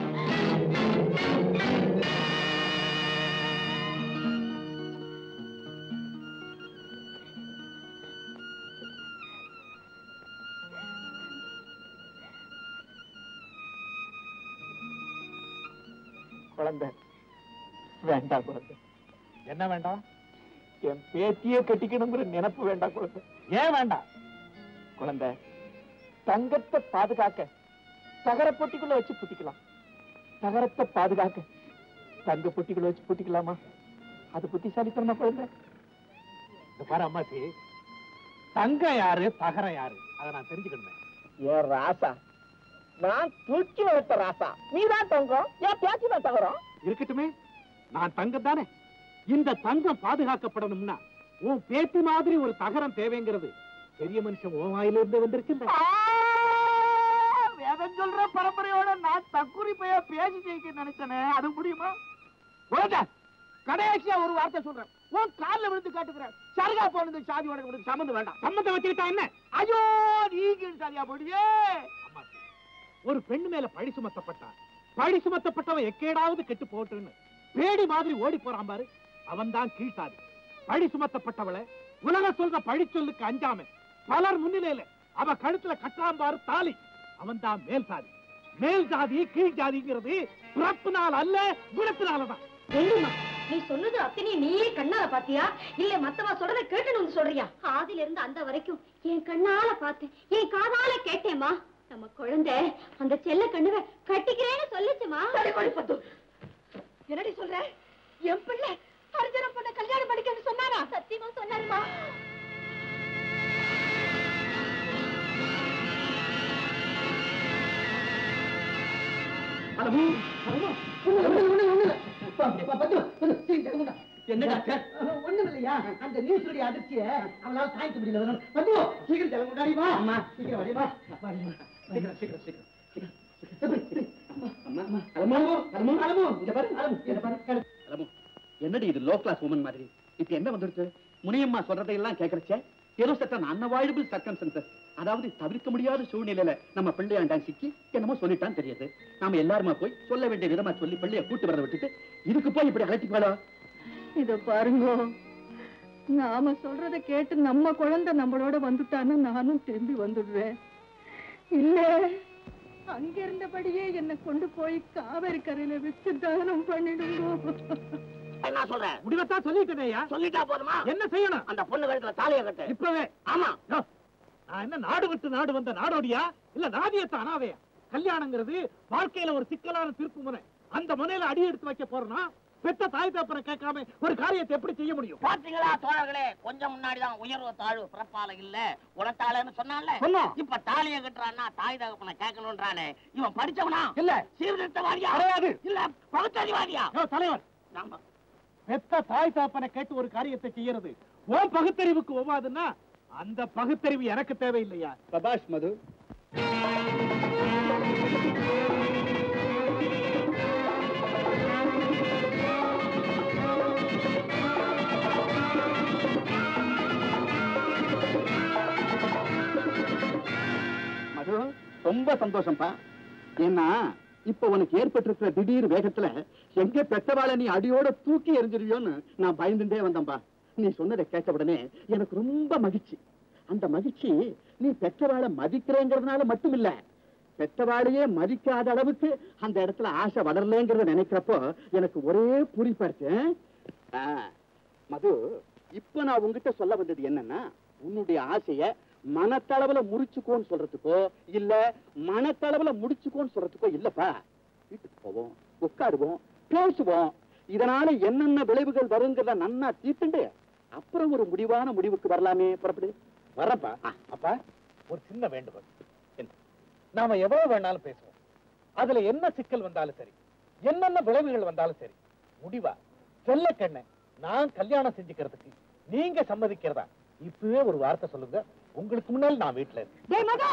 குழந்தை வேண்டாம் குழந்தை என்ன வேண்டாம் என் பேத்தியே கட்டிக்கணுங்கிற நினைப்பு வேண்டாம் குழந்தை ஏன் வேண்டாம் குழந்தை தங்கத்தை பாதுகாக்க தகர பொட்டிக்குள்ள வச்சு புட்டிக்கலாம் தகரத்தை பாதுகாக்க தங்க பொட்டிக்குள்ள வச்சு புட்டிக்கலாமா அது புத்திசாலித்தனமா குழந்தை இந்த பாரு அம்மாச்சி தங்கம் யாரு தகரம் யாரு அதை நான் தெரிஞ்சுக்கணுமே ஏன் ராசா நான் தூக்கி வளர்த்த ராசா நீதான் தங்கம் ஏன் பேச்சு தான் தகரம் இருக்கட்டுமே நான் தங்கம் தானே இந்த தங்கம் பாதுகாக்கப்படணும்னா உன் பேத்தி மாதிரி ஒரு தகரம் தேவைங்கிறது பெரிய மனுஷன் உன் வாயிலிருந்து வந்திருக்குல்ல வேதம் சொல்ற பரம்பரையோட நான் தக்குரி பைய பேசி ஜெயிக்க நினைச்சனே அது முடியுமா குழந்தை கடைசியா ஒரு வார்த்தை சொல்றேன் உன் கால்ல விழுந்து காட்டுக்கிறேன் சருகா போனது சாதி உனக்கு சம்மந்தம் வேண்டாம் சம்மந்தம் வச்சுக்கிட்டா என்ன ஐயோ நீங்க சரியா போடியே ஒரு பெண் மேல பழி சுமத்தப்பட்டான் பழி சுமத்தப்பட்டவன் எக்கேடாவது கெட்டு போட்டுன்னு பேடி மாதிரி ஓடி போறான் பாரு அவன் தான் கீழ்சாதி பழி சுமத்தப்பட்டவளை உலக சொல்ற பழி சொல்லுக்கு அஞ்சாம பலர் முன்னிலையில அவ கழுத்துல கட்டாம் பாரு தாலி அவன் தான் மேல் சாதி மேல் ஜாதி கீழ் ஜாதிங்கிறது பிறப்பினால் அல்ல குணத்தினாலதான் வெள்ளிமா நீ சொன்னது அத்தனையும் நீயே கண்ணால பாத்தியா இல்ல மத்தவா சொல்றத கேட்டுன்னு வந்து சொல்றியா ஆதில இருந்து அந்த வரைக்கும் என் கண்ணால பார்த்தேன் என் காதால கேட்டேம்மா நம்ம குழந்தை அந்த செல்ல கண்ணுவ கட்டிக்கிறேன்னு சொல்லுச்சுமா என்னடி சொல்ற என் பிள்ளை அர்ஜுன பொண்ண கல்யாணம் பண்ணிக்கன்னு சொன்னாரா சத்தியமா சொன்னாருமா என்ன டாக்டர் ஒண்ணும் இல்லையா அந்த நியூஸுடைய அதிர்ச்சிய அவளால தாங்கிக்க முடியல வந்து சீக்கிரம் கிளம்பு முன்னாடி வா அம்மா சீக்கிரம் வாடி வா வாடி வா சீக்கிரம் சீக்கிரம் சீக்கிரம் என்னடி இது லோ கிளாஸ் உமன் மாதிரி இப்ப என்ன வந்துடுச்சு முனியம்மா சொல்றதையெல்லாம் கேக்குறச்சே ஏதோ சட்டம் அன்அவாய்டபிள் சர்க்கம்சன்சஸ் அதாவது தவிர்க்க முடியாத சூழ்நிலையில நம்ம பிள்ளையாண்டான் சிக்கி என்னமோ சொல்லிட்டான் தெரியுது நாம எல்லாருமா போய் சொல்ல வேண்டிய விதமா சொல்லி பிள்ளைய கூட்டு வரத விட்டுட்டு இதுக்கு போய் இப்படி அழைச்சிக்கோளா இத பாருங்க நாம சொல்றத கேட்டு நம்ம குழந்தை நம்மளோட வந்துட்டான்னு நானும் திரும்பி வந்துடுவேன் இல்ல அங்க இருந்தபடியே என்ன கொண்டு போய் காவேரி கரையில வச்சு தானம் பண்ணிடுங்க என்ன சொல்றேன் முடிவத்தான் சொல்லிட்டேனையா சொல்லிட்டா போதுமா என்ன செய்யணும் அந்த பொண்ணு கழுத்துல தாலியை கட்டு இப்பவே ஆமா யோ, நான் என்ன நாடு விட்டு நாடு வந்த நாடோடியா இல்ல நாதியத்த அனாதையா கல்யாணங்கிறது வாழ்க்கையில ஒரு சிக்கலான திருப்பு முனை அந்த முனையில அடி எடுத்து வைக்க போறேன்னா பெத்த தாய் தப்பரை கேட்காம ஒரு காரியத்தை எப்படி செய்ய முடியும் பாத்தீங்களா தோழர்களே கொஞ்சம் முன்னாடிதான் உயர்வு தாழ்வு பிறப்பால இல்ல உனத்தாளன்னு சொன்னான்ல சொன்னான். இப்ப தாலிய கட்டுறான்னா தாய் தகப்பனை கேட்கணும்ன்றானே இவன் படிச்சவனா இல்ல சீர்திருத்தவாதியா கிடையாது. இல்ல பகுத்தறிவாதியா யோ, தலைவர் ஆமா. பெத்த தாய் தாப்பனை கேட்டு ஒரு காரியத்தை செய்யறது உன் பகுத்தறிவுக்கு ஒவ்வாதுன்னா அந்த பகுத்தறிவு எனக்கு தேவையில்லையா சபாஷ் மது மது ரொம்ப சந்தோஷம்ப்பா ஏன்னா இப்ப உனக்கு ஏற்பட்டிருக்கிற திடீர் வேகத்துல எங்க பெத்தவாளை நீ அடியோட தூக்கி எறிஞ்சிருவியோன்னு நான் பயந்துட்டே வந்தேன்பா நீ சொன்னதை கேட்ட உடனே எனக்கு ரொம்ப மகிழ்ச்சி அந்த மகிழ்ச்சி நீ பெற்றவாளை மதிக்கிறேங்கிறதுனால மட்டும் இல்ல பெற்றவாளையே மதிக்காத அளவுக்கு அந்த இடத்துல ஆசை வளரலங்கிறத நினைக்கிறப்போ எனக்கு ஒரே பூரிப்பா இருக்கு ஆ, மது இப்ப நான் உங்ககிட்ட சொல்ல வந்தது என்னன்னா உன்னுடைய ஆசைய மனத்தளவுல முறிச்சுக்கோன்னு சொல்றதுக்கோ இல்ல மனத்தளவுல முடிச்சுக்கோன்னு சொல்றதுக்கோ இல்லப்பா வீட்டுக்கு போவோம் உட்காருவோம் பேசுவோம் இதனால என்னென்ன விளைவுகள் வருங்கிறத நன்னா தீர்த்துண்டு அப்புறம் ஒரு முடிவான முடிவுக்கு வரலாமே புறப்படு வரப்பா அப்பா ஒரு சின்ன வேண்டுகோள் என்ன? நாம எவ்வளவு வேணாலும் பேசுவோம் அதுல என்ன சிக்கல் வந்தாலும் சரி என்னென்ன விளைவுகள் வந்தாலும் சரி முடிவா செல்ல கண்ண நான் கல்யாணம் செஞ்சுக்கிறதுக்கு நீங்க சம்மதிக்கிறதா இப்பவே ஒரு வார்த்தை சொல்லுங்க உங்களுக்கு முன்னால் நான் வீட்டுல இருக்கேன் டேய் மது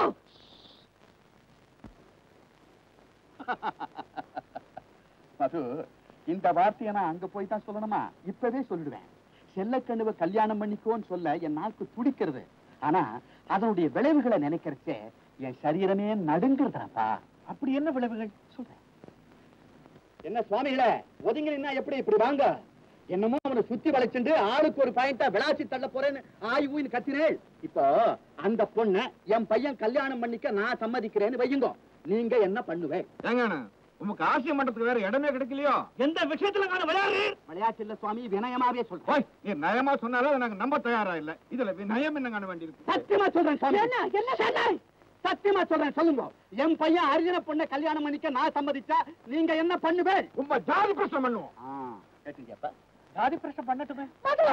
மது இந்த வார்த்தையை நான் அங்க போய் தான் சொல்லணுமா இப்பவே சொல்லிடுவேன் செல்லக்கண்ணுவ கல்யாணம் பண்ணிக்கோன்னு சொல்ல என் நாக்கு துடிக்கிறது ஆனா அதனுடைய விளைவுகளை நினைக்கிறச்சே என் சரீரமே நடுங்கிறதாப்பா அப்படி என்ன விளைவுகள் சொல்றேன் என்ன சுவாமிகளே ஒதுங்கினா எப்படி இப்படி வாங்க என்னமோ அவனை சுத்தி வளைச்சுண்டு ஆளுக்கு ஒரு பாயிண்டா விளாசி தள்ள போறேன்னு ஆய் ஊயின்னு கத்தினேள் இப்போ அந்த பொண்ண என் பையன் கல்யாணம் பண்ணிக்க நான் சம்மதிக்கிறேன்னு வையுங்க நீங்க என்ன பண்ணுவேன் ஏங்க உமக்கு ஆசியம் பண்றதுக்கு வேற இடமே கிடைக்கலையோ எந்த விஷயத்துல நான் விளையாடுறேன் விளையாட்டு இல்ல சுவாமி வினயமாவே சொல்றேன் ஓய், நீ நயமா சொன்னாலும் நாங்க நம்ப தயாரா இல்ல இதுல நயம் என்ன காண வேண்டியிருக்கு சத்தியமா சொல்றேன் சுவாமி என்ன என்ன சொன்னாய் சத்தியமா சொல்றேன் சொல்லுங்க என் பையன் அர்ஜுன பொண்ணை கல்யாணம் பண்ணிக்க நான் சம்மதிச்சா நீங்க என்ன பண்ணுவேன் உங்க ஜாதி பிரச்சனை பண்ணுவோம் கேட்டீங்கப்பா ஜாதி பிரச்சனை பண்ணட்டுமே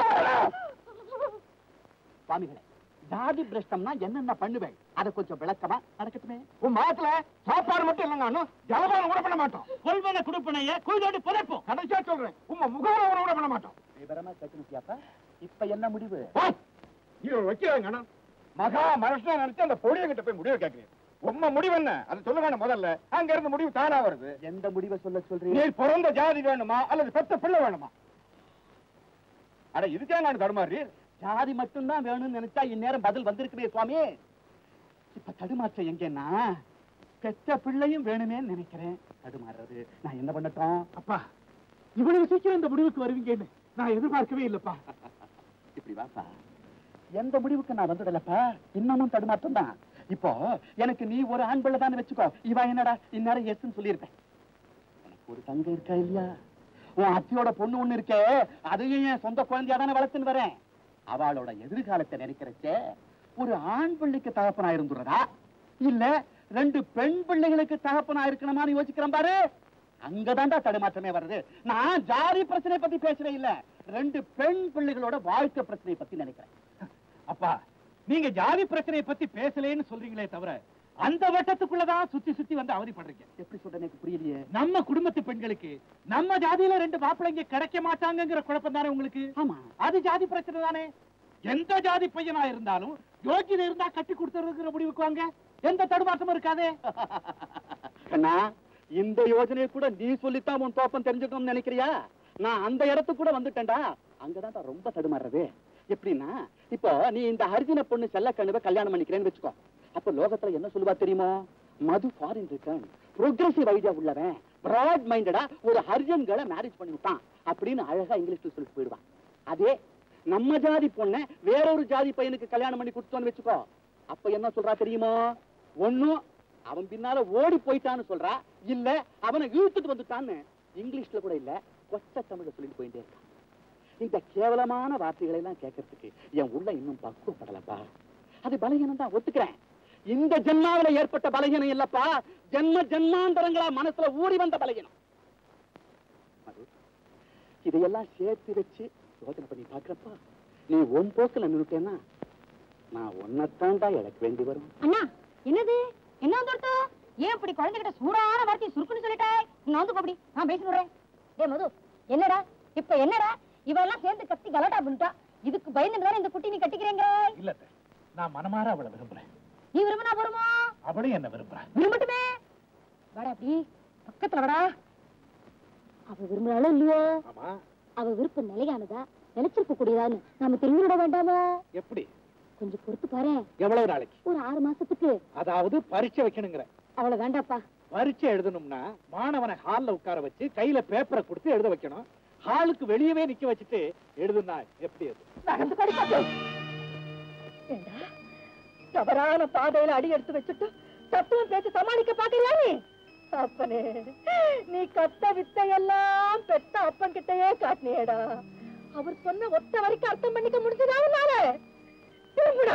சுவாமிகளே ஜாதி பிரஷ்டம்னா என்னென்ன பண்ணுவேன் அதை கொஞ்சம் விளக்கமா நடக்கட்டுமே உன் மாத்துல சாப்பாடு மட்டும் இல்லைங்க அண்ணா ஜலபானம் கூட பண்ண மாட்டோம் கொள்வன குடுப்பனைய குயிலோடு புதைப்போம் கடைசியா சொல்றேன் உங்க முகவரம் கூட பண்ண மாட்டோம் விவரமா கேட்கணுத்தியாப்பா இப்ப என்ன முடிவு ஓய், இவர் வைக்கிறாங்க அண்ணா மகா மனுஷனா நினைச்சு அந்த பொடிய கிட்ட போய் முடிவு கேட்கிறேன் உம்ம முடிவு என்ன அது சொல்ல வேணும் முதல்ல அங்க இருந்து முடிவு தானா வருது எந்த முடிவை சொல்ல நீ சொல்றீங்க பிறந்த ஜாதி வேணுமா அல்லது பெத்த பிள்ளை வேணுமா அட இதுக்கே நான் தடுமாறி ஜாதி மட்டும்தான் வேணும்னு நினைச்சா இந்நேரம் பதில் வந்திருக்குமே சுவாமி இப்ப தடுமாற்றம் எங்கன்னா பெத்த பிள்ளையும் வேணுமே நினைக்கிறேன் தடுமாறுறது நான் என்ன பண்ணட்டும் அப்பா இவ்வளவு சீக்கிரம் இந்த முடிவுக்கு வருவீங்கன்னு நான் எதிர்பார்க்கவே இல்லப்பா இப்படி வாப்பா எந்த முடிவுக்கு நான் வந்துடலப்பா இன்னமும் தடுமாற்றம் தான் இப்போ எனக்கு நீ ஒரு ஆண் பிள்ளை தான் வச்சுக்கோ இவன் என்னடா இந்நேரம் எஸ்ன்னு சொல்லியிருப்பேன் உனக்கு ஒரு தங்க இருக்கா இல்லையா உன் அத்தியோட பொண்ணு ஒண்ணு இருக்கே அதையும் என் சொந்த குழந்தையா தானே வளர்த்துன்னு வரேன் அவளோட எதிர்காலத்தை நினைக்கிறச்சே ஒரு ஆண் பிள்ளைக்கு தகப்பனா இருந்துடுறதா இல்ல ரெண்டு பெண் பிள்ளைகளுக்கு தகப்பனா இருக்கணுமான்னு யோசிக்கிறேன் பாரு அங்கதான்டா தடுமாற்றமே வருது நான் ஜாதி பிரச்சனை பத்தி பேசுறேன் இல்ல ரெண்டு பெண் பிள்ளைகளோட வாழ்க்கை பிரச்சனை பத்தி நினைக்கிறேன் அப்பா நீங்க ஜாதி பிரச்சனையை பத்தி பேசலேன்னு சொல்றீங்களே தவிர அந்த வட்டத்துக்குள்ளதான் சுத்தி சுத்தி வந்து அவதிப்படுறீங்க எப்படி சொல்ற எனக்கு புரியலையே நம்ம குடும்பத்து பெண்களுக்கு நம்ம ஜாதியில ரெண்டு மாப்பிள்ளைங்க கிடைக்க மாட்டாங்கங்கிற குழப்பம் தானே உங்களுக்கு ஆமா அது ஜாதி பிரச்சனை தானே எந்த ஜாதி பையனா இருந்தாலும் யோகிதை இருந்தா கட்டி கொடுத்துருங்கிற முடிவுக்கு வாங்க எந்த தடுமாற்றமும் இருக்காதே கண்ணா இந்த யோஜனையை கூட நீ சொல்லித்தான் உன் தோப்பம் தெரிஞ்சுக்கணும்னு நினைக்கிறியா நான் அந்த இடத்துக்கு கூட வந்துட்டேன்டா அங்கதான் ரொம்ப தடுமாறுறது எப்படின்னா இப்போ நீ இந்த அர்ஜுன பொண்ணு செல்லக்கண்ணுவை கல்யாணம் பண்ணிக்கிறேன்னு வச்சுக்கோ அப்ப லோகத்துல என்ன சொல்லுவா தெரியுமா Madhu foreign return progressive idea உள்ளவன் பிராட் மைண்டடா ஒரு ஹர்ஜன்களை மேரேஜ் பண்ணி விட்டான் அப்படின்னு அழகா இங்கிலீஷ்ல சொல்லிட்டு போயிடுவான் அதே நம்ம ஜாதி பொண்ணை வேறொரு ஜாதி பையனுக்கு கல்யாணம் பண்ணி கொடுத்தோன்னு வச்சுக்கோ அப்ப என்ன சொல்றா தெரியுமா ஒண்ணும் அவன் பின்னால ஓடி போயிட்டான்னு சொல்றா இல்ல அவனை இழுத்துட்டு வந்துட்டான்னு இங்கிலீஷ்ல கூட இல்ல கொச்ச தமிழ்ல சொல்லிட்டு போயிட்டே இருக்கான் இந்த கேவலமான வார்த்தைகளை எல்லாம் கேட்கறதுக்கு என் உள்ள இன்னும் பக்குவப்படலப்பா அது பலகீனம் தான் ஒத்துக்கிறேன் இந்த ஜென்மாவில ஏற்பட்ட பலகீனம் இல்லப்பா ஜென்ம ஜென்மாந்தரங்களா மனசுல ஊறி வந்த பலகீனம் மது, இதையெல்லாம் சேர்த்து வச்சு யோசனை பண்ணி பாக்குறப்பா நீ உன் போக்குல நின்னுட்டேன்னா நான் உன்னைத்தான்டா இழக்க வேண்டி வரும் அண்ணா என்னது என்ன வந்து ஏன் இப்படி குழந்தைகிட்ட சூடான வார்த்தை சுருக்குன்னு சொல்லிட்டாய் நான் வந்து அப்படி நான் பேசி விடுறேன் டேய் மது என்னடா இப்ப என்னடா இவெல்லாம் சேர்ந்து கத்தி கலாட்டா பண்ணிட்டா இதுக்கு பயந்துட்டு தானே இந்த குட்டி நீ கட்டிக்கிறேங்க இல்ல அத்தை. நான் மனமாற அவளை விரும்புறேன் நீ விரும்பினா போருமா அவளும் என்ன விரும்புறேன் விரும்பட்டுமே வாடா அப்படி பக்கத்துல வாடா அவ விரும்புறாளோ இல்லையோ ஆமா அவ விருப்பம் நிலையானதா நினைச்சிருக்க கூடியதான்னு நாம திரும்பி விட வேண்டாமா எப்படி கொஞ்சம் பொறுத்து பாரு எவ்வளவு நாளைக்கு ஒரு ஆறு மாசத்துக்கு அதாவது பரீட்சை வைக்கணுங்கிற அவளை வேண்டாப்பா பரீட்சை எழுதணும்னா மாணவனை ஹால்ல உட்கார வச்சு கையில பேப்பரை கொடுத்து எழுத வைக்கணும் ஹாலுக்கு வெளியவே நிக்க வச்சுட்டு எழுதுனா எப்படி அது நடந்து கடிக்காது ஏண்டா தவறான பாதையில அடி எடுத்து வச்சுட்டு தத்துவம் பேச்சு சமாளிக்க பாக்கலையா நீ அப்பனே நீ கத்த வித்தையெல்லாம் பெத்த அப்பன் கிட்டயே காட்டினியேடா அவர் சொன்ன ஒத்த வரைக்கும் அர்த்தம் பண்ணிக்க முடிஞ்சதா உன்னால திரும்புடா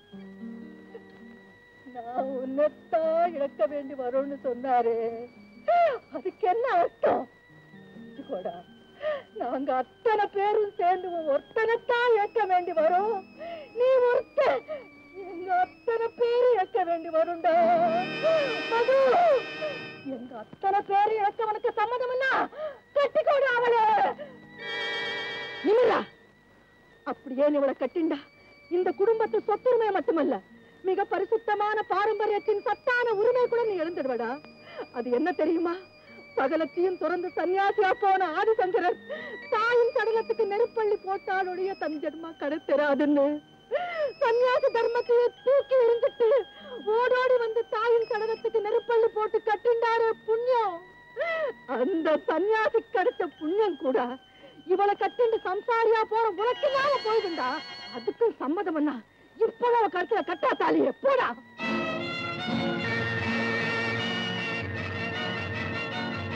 நான் உன்னைத்தான் இழக்க வேண்டி வரும்னு சொன்னாரு அதுக்கு என்ன அர்த்தம் புரிஞ்சுக்கோடா நாங்க அத்தனை பேரும் சேர்ந்து உன் ஒருத்தனைத்தான் இழக்க வேண்டி வரும் நீ ஒருத்த எங்க அத்தனை பேரும் இழக்க வேண்டி வரும்டா மது எங்க அத்தனை பேரும் இழக்க உனக்கு சம்மதம் இல்ல கட்டிக்கோடு அவளை நிமிரா அப்படியே நீ இவளை கட்டிண்டா இந்த குடும்பத்து சொத்துரிமை மட்டுமல்ல மிக பரிசுத்தமான பாரம்பரியத்தின் சத்தான உரிமை கூட நீ எழுந்துடுவடா அது என்ன தெரியுமா சகலத்தையும் துறந்து சன்னியாசியா போன ஆதிசங்கரர் தாயின் சடலத்துக்கு நெருப்பள்ளி போட்டால் ஒழிய தன் ஜென்மா கடத்தராதுன்னு சன்னியாசி தர்மத்தையே தூக்கி எறிஞ்சிட்டு ஓடோடி வந்து தாயின் சடலத்துக்கு நெருப்பள்ளி போட்டு கட்டிண்டாரு புண்ணியம் அந்த சன்னியாசி கிடைச்ச புண்ணியம் கூட இவளை கட்டிண்டு சம்சாரியா போற உனக்குனால போயிடுண்டா அதுக்கு சம்மதம் என்ன இப்பதான் அவ கருத்துல கட்டா தாலியே போடா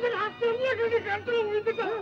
நான் சொல்லிட்டு கட்டுற விழுந்துட்டேன்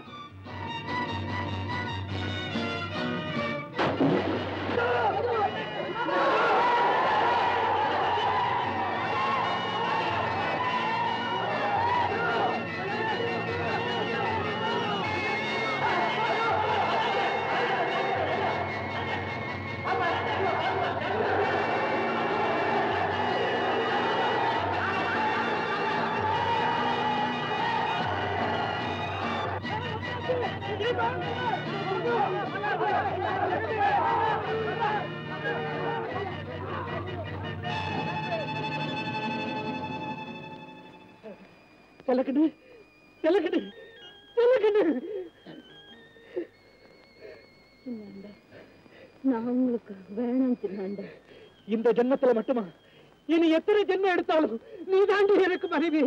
செல்லக்கண்ணு செல்லக்கண்ணு செல்லக்கண்ணு நான் உங்களுக்கு வேணாம் சின்னாண்ட இந்த ஜென்மத்துல மட்டுமா இனி எத்தனை ஜென்மம் எடுத்தாலும் நீ தாண்டி எனக்கு மனைவி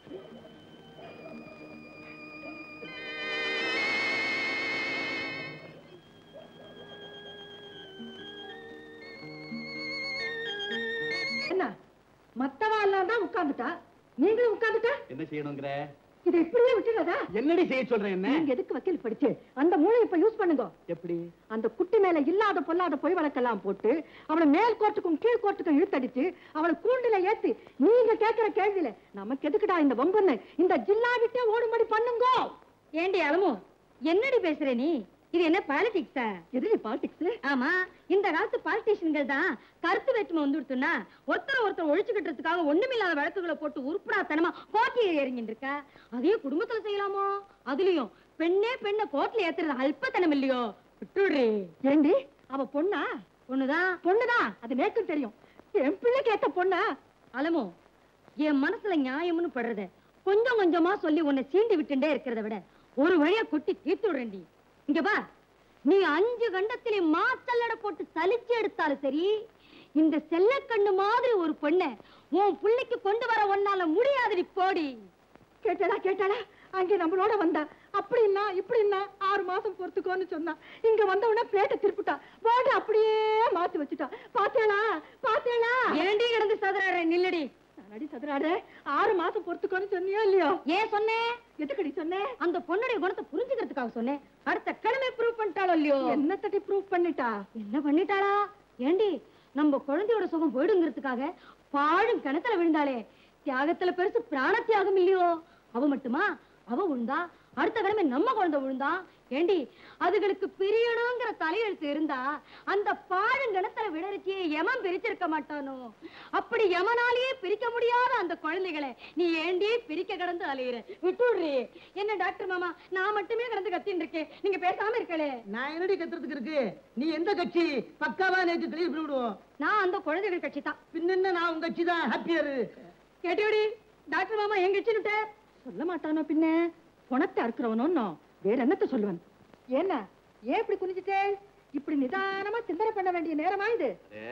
என்ன மத்தவா எல்லாம் தான் உட்கார்ந்துட்டா நீங்களும் உட்கார்ந்துட்டா என்ன செய்யணுங்கிற இதை இப்படியே விட்டுறதா என்னடி செய்ய சொல்றேன் என்ன நீங்க எதுக்கு வக்கீல் படிச்சு அந்த மூளை இப்ப யூஸ் பண்ணுங்க எப்படி அந்த குட்டி மேல இல்லாத பொல்லாத பொய் வழக்கெல்லாம் போட்டு அவளை மேல் கோர்ட்டுக்கும் கீழ் கோர்ட்டுக்கும் இழுத்தடிச்சு அவளை கூண்டுல ஏத்தி நீங்க கேட்கிற கேள்வியில நமக்கு எதுக்குடா இந்த வம்புன்னு இந்த ஜில்லா விட்டே ஓடும்படி பண்ணுங்க ஏண்டி அலமோ என்னடி பேசுற நீ இது என்ன பாலிடிக்ஸா எது பாலிடிக்ஸ் ஆமா இந்த காலத்து பாலிட்டிஷியன்கள் தான் கருத்து வேற்றுமை வந்துடுத்துன்னா ஒருத்தர் ஒருத்தர் ஒழிச்சுக்கிட்டதுக்காக ஒண்ணுமில்லாத வழக்குகளை போட்டு உருப்படாத்தனமா கோர்ட்ல இறங்கிட்டு இருக்கா அதே குடும்பத்துல செய்யலாமோ அதுலயும் பெண்ணே பெண்ணை கோர்ட்ல ஏத்துறது அல்பத்தனம் இல்லையோ விட்டுடுறே ஏண்டி அவ பொண்ணா பொண்ணுதான் பொண்ணுதான் அது நேக்கும் தெரியும் என் பிள்ளைக்கு ஏத்த பொண்ணா அலமோ என் மனசுல நியாயம்னு படுறத கொஞ்சம் கொஞ்சமா சொல்லி உன்னை சீண்டி விட்டுண்டே இருக்கிறத விட ஒரு வழியா கொட்டி தீர்த்து விடுறேன்டி இங்க பா நீ அஞ்சு கண்டத்திலே மாத்தல்லட போட்டு சலிச்சு எடுத்தாலும் சரி இந்த செல்லக்கண்ணு மாதிரி ஒரு பொண்ணை உன் புள்ளைக்கு கொண்டு வர ஒன்னால முடியாதுடி போடி கேட்டாளா கேட்டாளா அங்கே நம்மளோட வந்தா அப்படின்னா இப்படின்னா ஆறு மாசம் பொறுத்துக்கோன்னு சொன்னா இங்க வந்த உடனே பிளேட்டை திருப்பிட்டா போர்டு அப்படியே மாத்தி வச்சுட்டா பாத்தேளா பாத்தேளா ஏண்டி கிடந்து சதுராடுற நில்லடி நடி சதுராட ஆறு மாசம் பொறுத்துக்கோன்னு சொன்னியோ இல்லையோ ஏன் சொன்னேன் எதுக்கடி சொன்னேன் அந்த பொண்ணுடைய குணத்தை புரிஞ்சுக்கிறதுக்காக சொன்னேன் அடுத்த கிழமை ப்ரூவ் பண்ணிட்டாளோ இல்லையோ என்ன தட்டி ப்ரூவ் பண்ணிட்டா என்ன பண்ணிட்டாளா ஏண்டி நம்ம குழந்தையோட சுகம் போயிடுங்கிறதுக்காக பாழும் கிணத்துல விழுந்தாளே தியாகத்துல பெருசு பிராண தியாகம் இல்லையோ அவ மட்டுமா அவ விழுந்தா அடுத்த கிழமை நம்ம குழந்தை விழுந்தா ஏண்டி அதுகளுக்கு பிரியணுங்கிற தலையெழுத்து இருந்தா அந்த பாழும் கிணத்துல விடரிச்சியே யமன் பிரிச்சிருக்க மாட்டானோ அப்படி யமனாலேயே பிரிக்க முடியாத அந்த குழந்தைகளை நீ ஏண்டி பிரிக்க கடந்து அலையிற விட்டுடுறி என்ன டாக்டர் மாமா நான் மட்டுமே கடந்து கத்தின்னு இருக்கேன் நீங்க பேசாம இருக்கலே நான் என்னடி கத்துறதுக்கு இருக்கு நீ எந்த கட்சி பக்காவா நேற்று கிளியர் பண்ணி விடுவோம் நான் அந்த குழந்தைகள் கட்சி தான் பின்ன நான் உங்க கட்சி தான் ஹாப்பியரு கேட்டியோடி டாக்டர் மாமா எங்க வச்சுட்டு சொல்ல மாட்டானோ பின்ன குணத்தை அறுக்கிறவனோ வேற என்னத்த சொல்லுவன் என்ன ஏன் இப்படி குனிஞ்சிட்டே இப்படி நிதானமா சிந்தனை பண்ண வேண்டிய நேரமா இது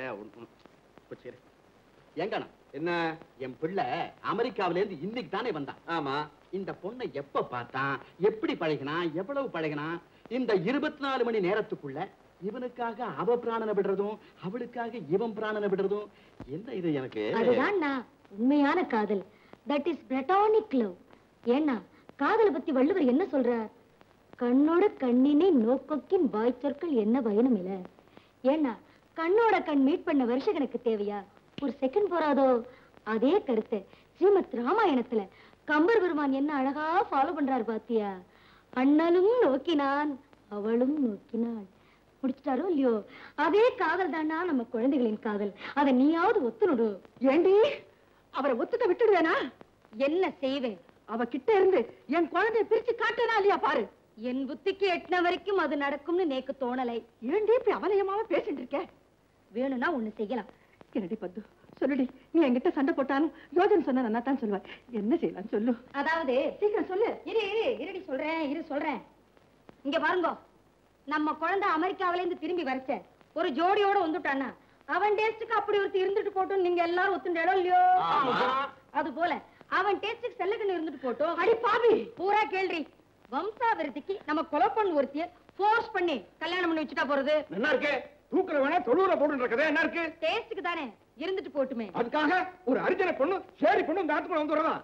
சரி எங்கண்ணா என்ன என் பிள்ளை அமெரிக்காவில இருந்து இன்னைக்கு தானே வந்தான் ஆமா இந்த பொண்ணை எப்ப பார்த்தான் எப்படி பழகினான் எவ்வளவு பழகினான் இந்த இருபத்தி நாலு மணி நேரத்துக்குள்ள இவனுக்காக அவ பிராணனை விடுறதும் அவளுக்காக இவன் பிராணனை விடுறதும் என்ன இது எனக்கு அதுதான் உண்மையான காதல் தட் இஸ் பிளட்டானிக் லவ் ஏன்னா காதலை பத்தி வள்ளுவர் என்ன சொல்றார் கண்ணோட கண்ணினை நோக்கொக்கின் வாய் சொற்கள் என்ன பயனும் இல்ல ஏன்னா கண்ணோட கண் மீட் பண்ண வருஷ கணக்கு தேவையா ஒரு செகண்ட் போறாதோ அதே கருத்தை ஸ்ரீமத் ராமாயணத்துல கம்பர் பெருமான் என்ன அழகா ஃபாலோ பண்றாரு பாத்தியா அண்ணனும் நோக்கினான் அவளும் நோக்கினாள் முடிச்சிட்டாரோ இல்லையோ அதே காதல் தானா நம்ம குழந்தைகளின் காதல் அதை நீயாவது ஒத்துணுடு ஏண்டி அவரை ஒத்துக்க விட்டுடுவேனா என்ன செய்வேன் அவ கிட்ட இருந்து என் குழந்தைய பிரிச்சு காட்டனா இல்லையா பாரு என் புத்திக்கு எட்டின வரைக்கும் அது நடக்கும்னு நேக்கு தோணலை ஏண்டி இப்படி அவலயமாவ பேசிட்டு இருக்க வேணும்னா ஒண்ணு செய்யலாம் என்னடி பத்து சொல்லுடி நீ என்கிட்ட சண்டை போட்டாலும் யோஜனை சொன்னா நல்லா தான் சொல்லுவேன் என்ன செய்யலாம் சொல்லு அதாவது சீக்கிரம் சொல்லு இரு இரு இருடி சொல்றேன் இரு சொல்றேன் இங்க பாருங்க நம்ம குழந்தை அமெரிக்காவில இருந்து திரும்பி வரச்ச ஒரு ஜோடியோட வந்துட்டானா அவன் டேஸ்டுக்கு அப்படி ஒருத்தி இருந்துட்டு போட்டும் நீங்க எல்லாரும் ஒத்துண்டோ இல்லையோ அது போல அவன் டேஸ்டுக்கு செல்லக்கண்ணு இருந்துட்டு போட்டும் அடி பாவி பூரா கேள்றி வம்சாவிருத்திக்கு நம்ம கொலை பண்ணு ஒருத்திய ஃபோர்ஸ் பண்ணி கல்யாணம் பண்ணி வச்சுட்டா போறது என்ன இருக்கு தூக்குற வேணா தொழுவுற போட்டு இருக்கதே என்ன இருக்கு டேஸ்டுக்கு தானே இருந்துட்டு போட்டுமே அதுக்காக ஒரு அரிஜன பொண்ணு சேரி பொண்ணு இந்த ஆத்துக்குள்ள வந்து வரதா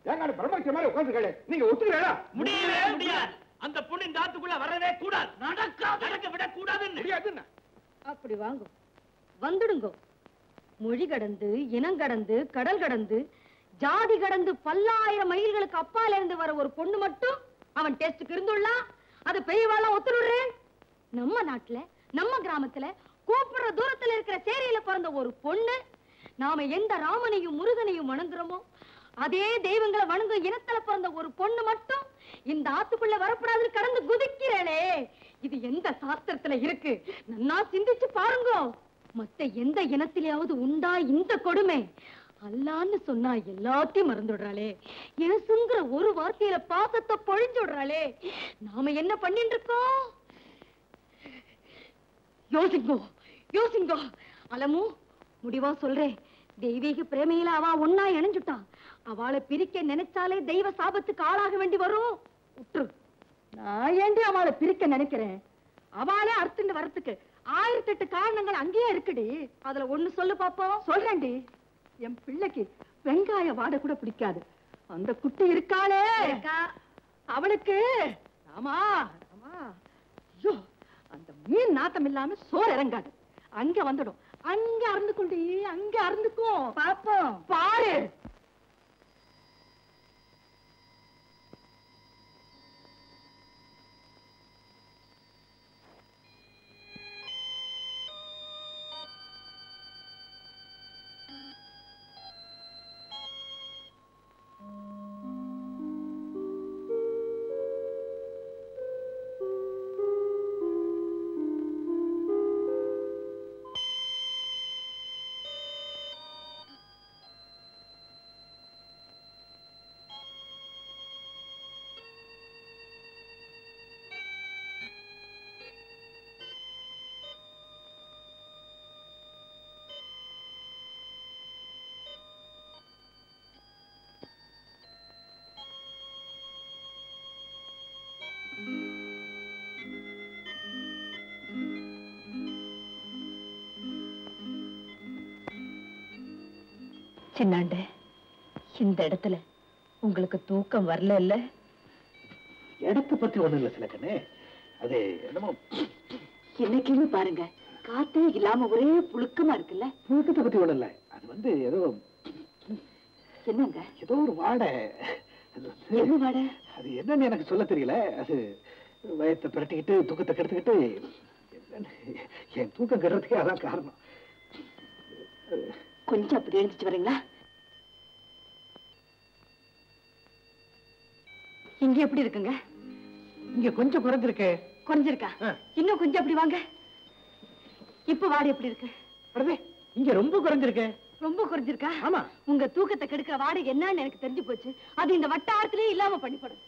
ஏங்க பிரம்மச்ச மாதிரி உட்காந்துருக்கே நீங்க ஒத்துக்கிறா முடியவே முடியாது அந்த பொண்ணு இந்த ஆத்துக்குள்ள வரவே கூடாது நடக்க நடக்க விட கூடாதுன்னு முடியாதுன்னு அப்படி வாங்கும் வந்துடுங்கோ மொழி கடந்து இனம் கடந்து கடல் கடந்து ஜாதி கடந்து பல்லாயிரம் மைல்களுக்கு அப்பால இருந்து வர ஒரு பொண்ணு மட்டும் அவன் டெஸ்டுக்கு இருந்துள்ளா அது பெரியவாளா ஒத்துடுறேன் நம்ம நாட்டுல நம்ம கிராமத்துல கூப்பிடுற தூரத்துல இருக்கிற சேரியில பிறந்த ஒரு பொண்ணு நாம எந்த ராமனையும் முருகனையும் வணங்குறோமோ அதே தெய்வங்களை வணங்கும் இனத்துல பிறந்த ஒரு பொண்ணு மட்டும் இந்த ஆத்துக்குள்ள வரப்படாதுன்னு கடந்து குதிக்கிறேனே இது எந்த சாஸ்திரத்துல இருக்கு நன்னா சிந்திச்சு பாருங்க மத்த எந்த இனத்திலேயாவது உண்டா இந்த கொடுமை அல்லான்னு சொன்னா எல்லாத்தையும் மறந்துடுறாளே இயேசுங்கிற ஒரு வார்த்தையில பாசத்தை பொழிஞ்சுடுறாளே நாம என்ன பண்ணிட்டு இருக்கோம் யோசிங்கோ யோசிங்கோ அலமு முடிவா சொல்றேன் தெய்வீக பிரேமையில அவ ஒன்னா இணைஞ்சுட்டான் அவளை பிரிக்க நினைச்சாலே தெய்வ சாபத்துக்கு ஆளாக வேண்டி வரும் உற்று நான் ஏண்டி அவளை பிரிக்க நினைக்கிறேன் அவளே அறுத்துண்டு வரத்துக்கு ஆயிரத்தி எட்டு காரணங்கள் அங்கேயே இருக்குடி அதுல ஒண்ணு சொல்லு பாப்போம் சொல்றேன்டி என் பிள்ளைக்கு வெங்காய வாடை கூட பிடிக்காது அந்த குட்டி இருக்காளே அவளுக்கு ஆமா ஆமா ஐயோ அந்த மீன் நாட்டம் இல்லாம சோறு இறங்காது அங்க வந்துடும் அங்க அறந்துக்குண்டி அங்க அறந்துக்கும் பாப்போம் பாரு சின்னாண்ட இந்த இடத்துல உங்களுக்கு தூக்கம் வரல இல்ல இடத்தை பத்தி ஒண்ணும் இல்ல சில கண்ணே அது என்னமோ இன்னைக்குன்னு பாருங்க காத்தே இல்லாம ஒரே புழுக்கமா இருக்குல்ல புழுக்கத்தை பத்தி ஒண்ணும் இல்ல அது வந்து ஏதோ என்னங்க ஏதோ ஒரு வாடை அது வந்து- என்ன வாடை அது என்னன்னு எனக்கு சொல்ல தெரியல அது வயத்தை பிரட்டிக்கிட்டு தூக்கத்தை கெடுத்துக்கிட்டு என்னன்னு என் தூக்கம் கெடுறதுக்கே அதான் காரணம் கொஞ்சம் அப்படி எழுந்துச்சு வரீங்களா இங்க எப்படி இருக்குங்க இங்க கொஞ்சம் குறைஞ்சிருக்கு குறைஞ்சிருக்கா இன்னும் கொஞ்சம் அப்படி வாங்க இப்ப வாடு எப்படி இருக்கு அடடே, இங்க ரொம்ப குறைஞ்சிருக்கு ரொம்ப குறைஞ்சிருக்கா ஆமா உங்க தூக்கத்தை கெடுக்கிற வாடு என்னன்னு எனக்கு தெரிஞ்சு போச்சு அது இந்த வட்டாரத்திலே இல்லாம பண்ணிப்படும்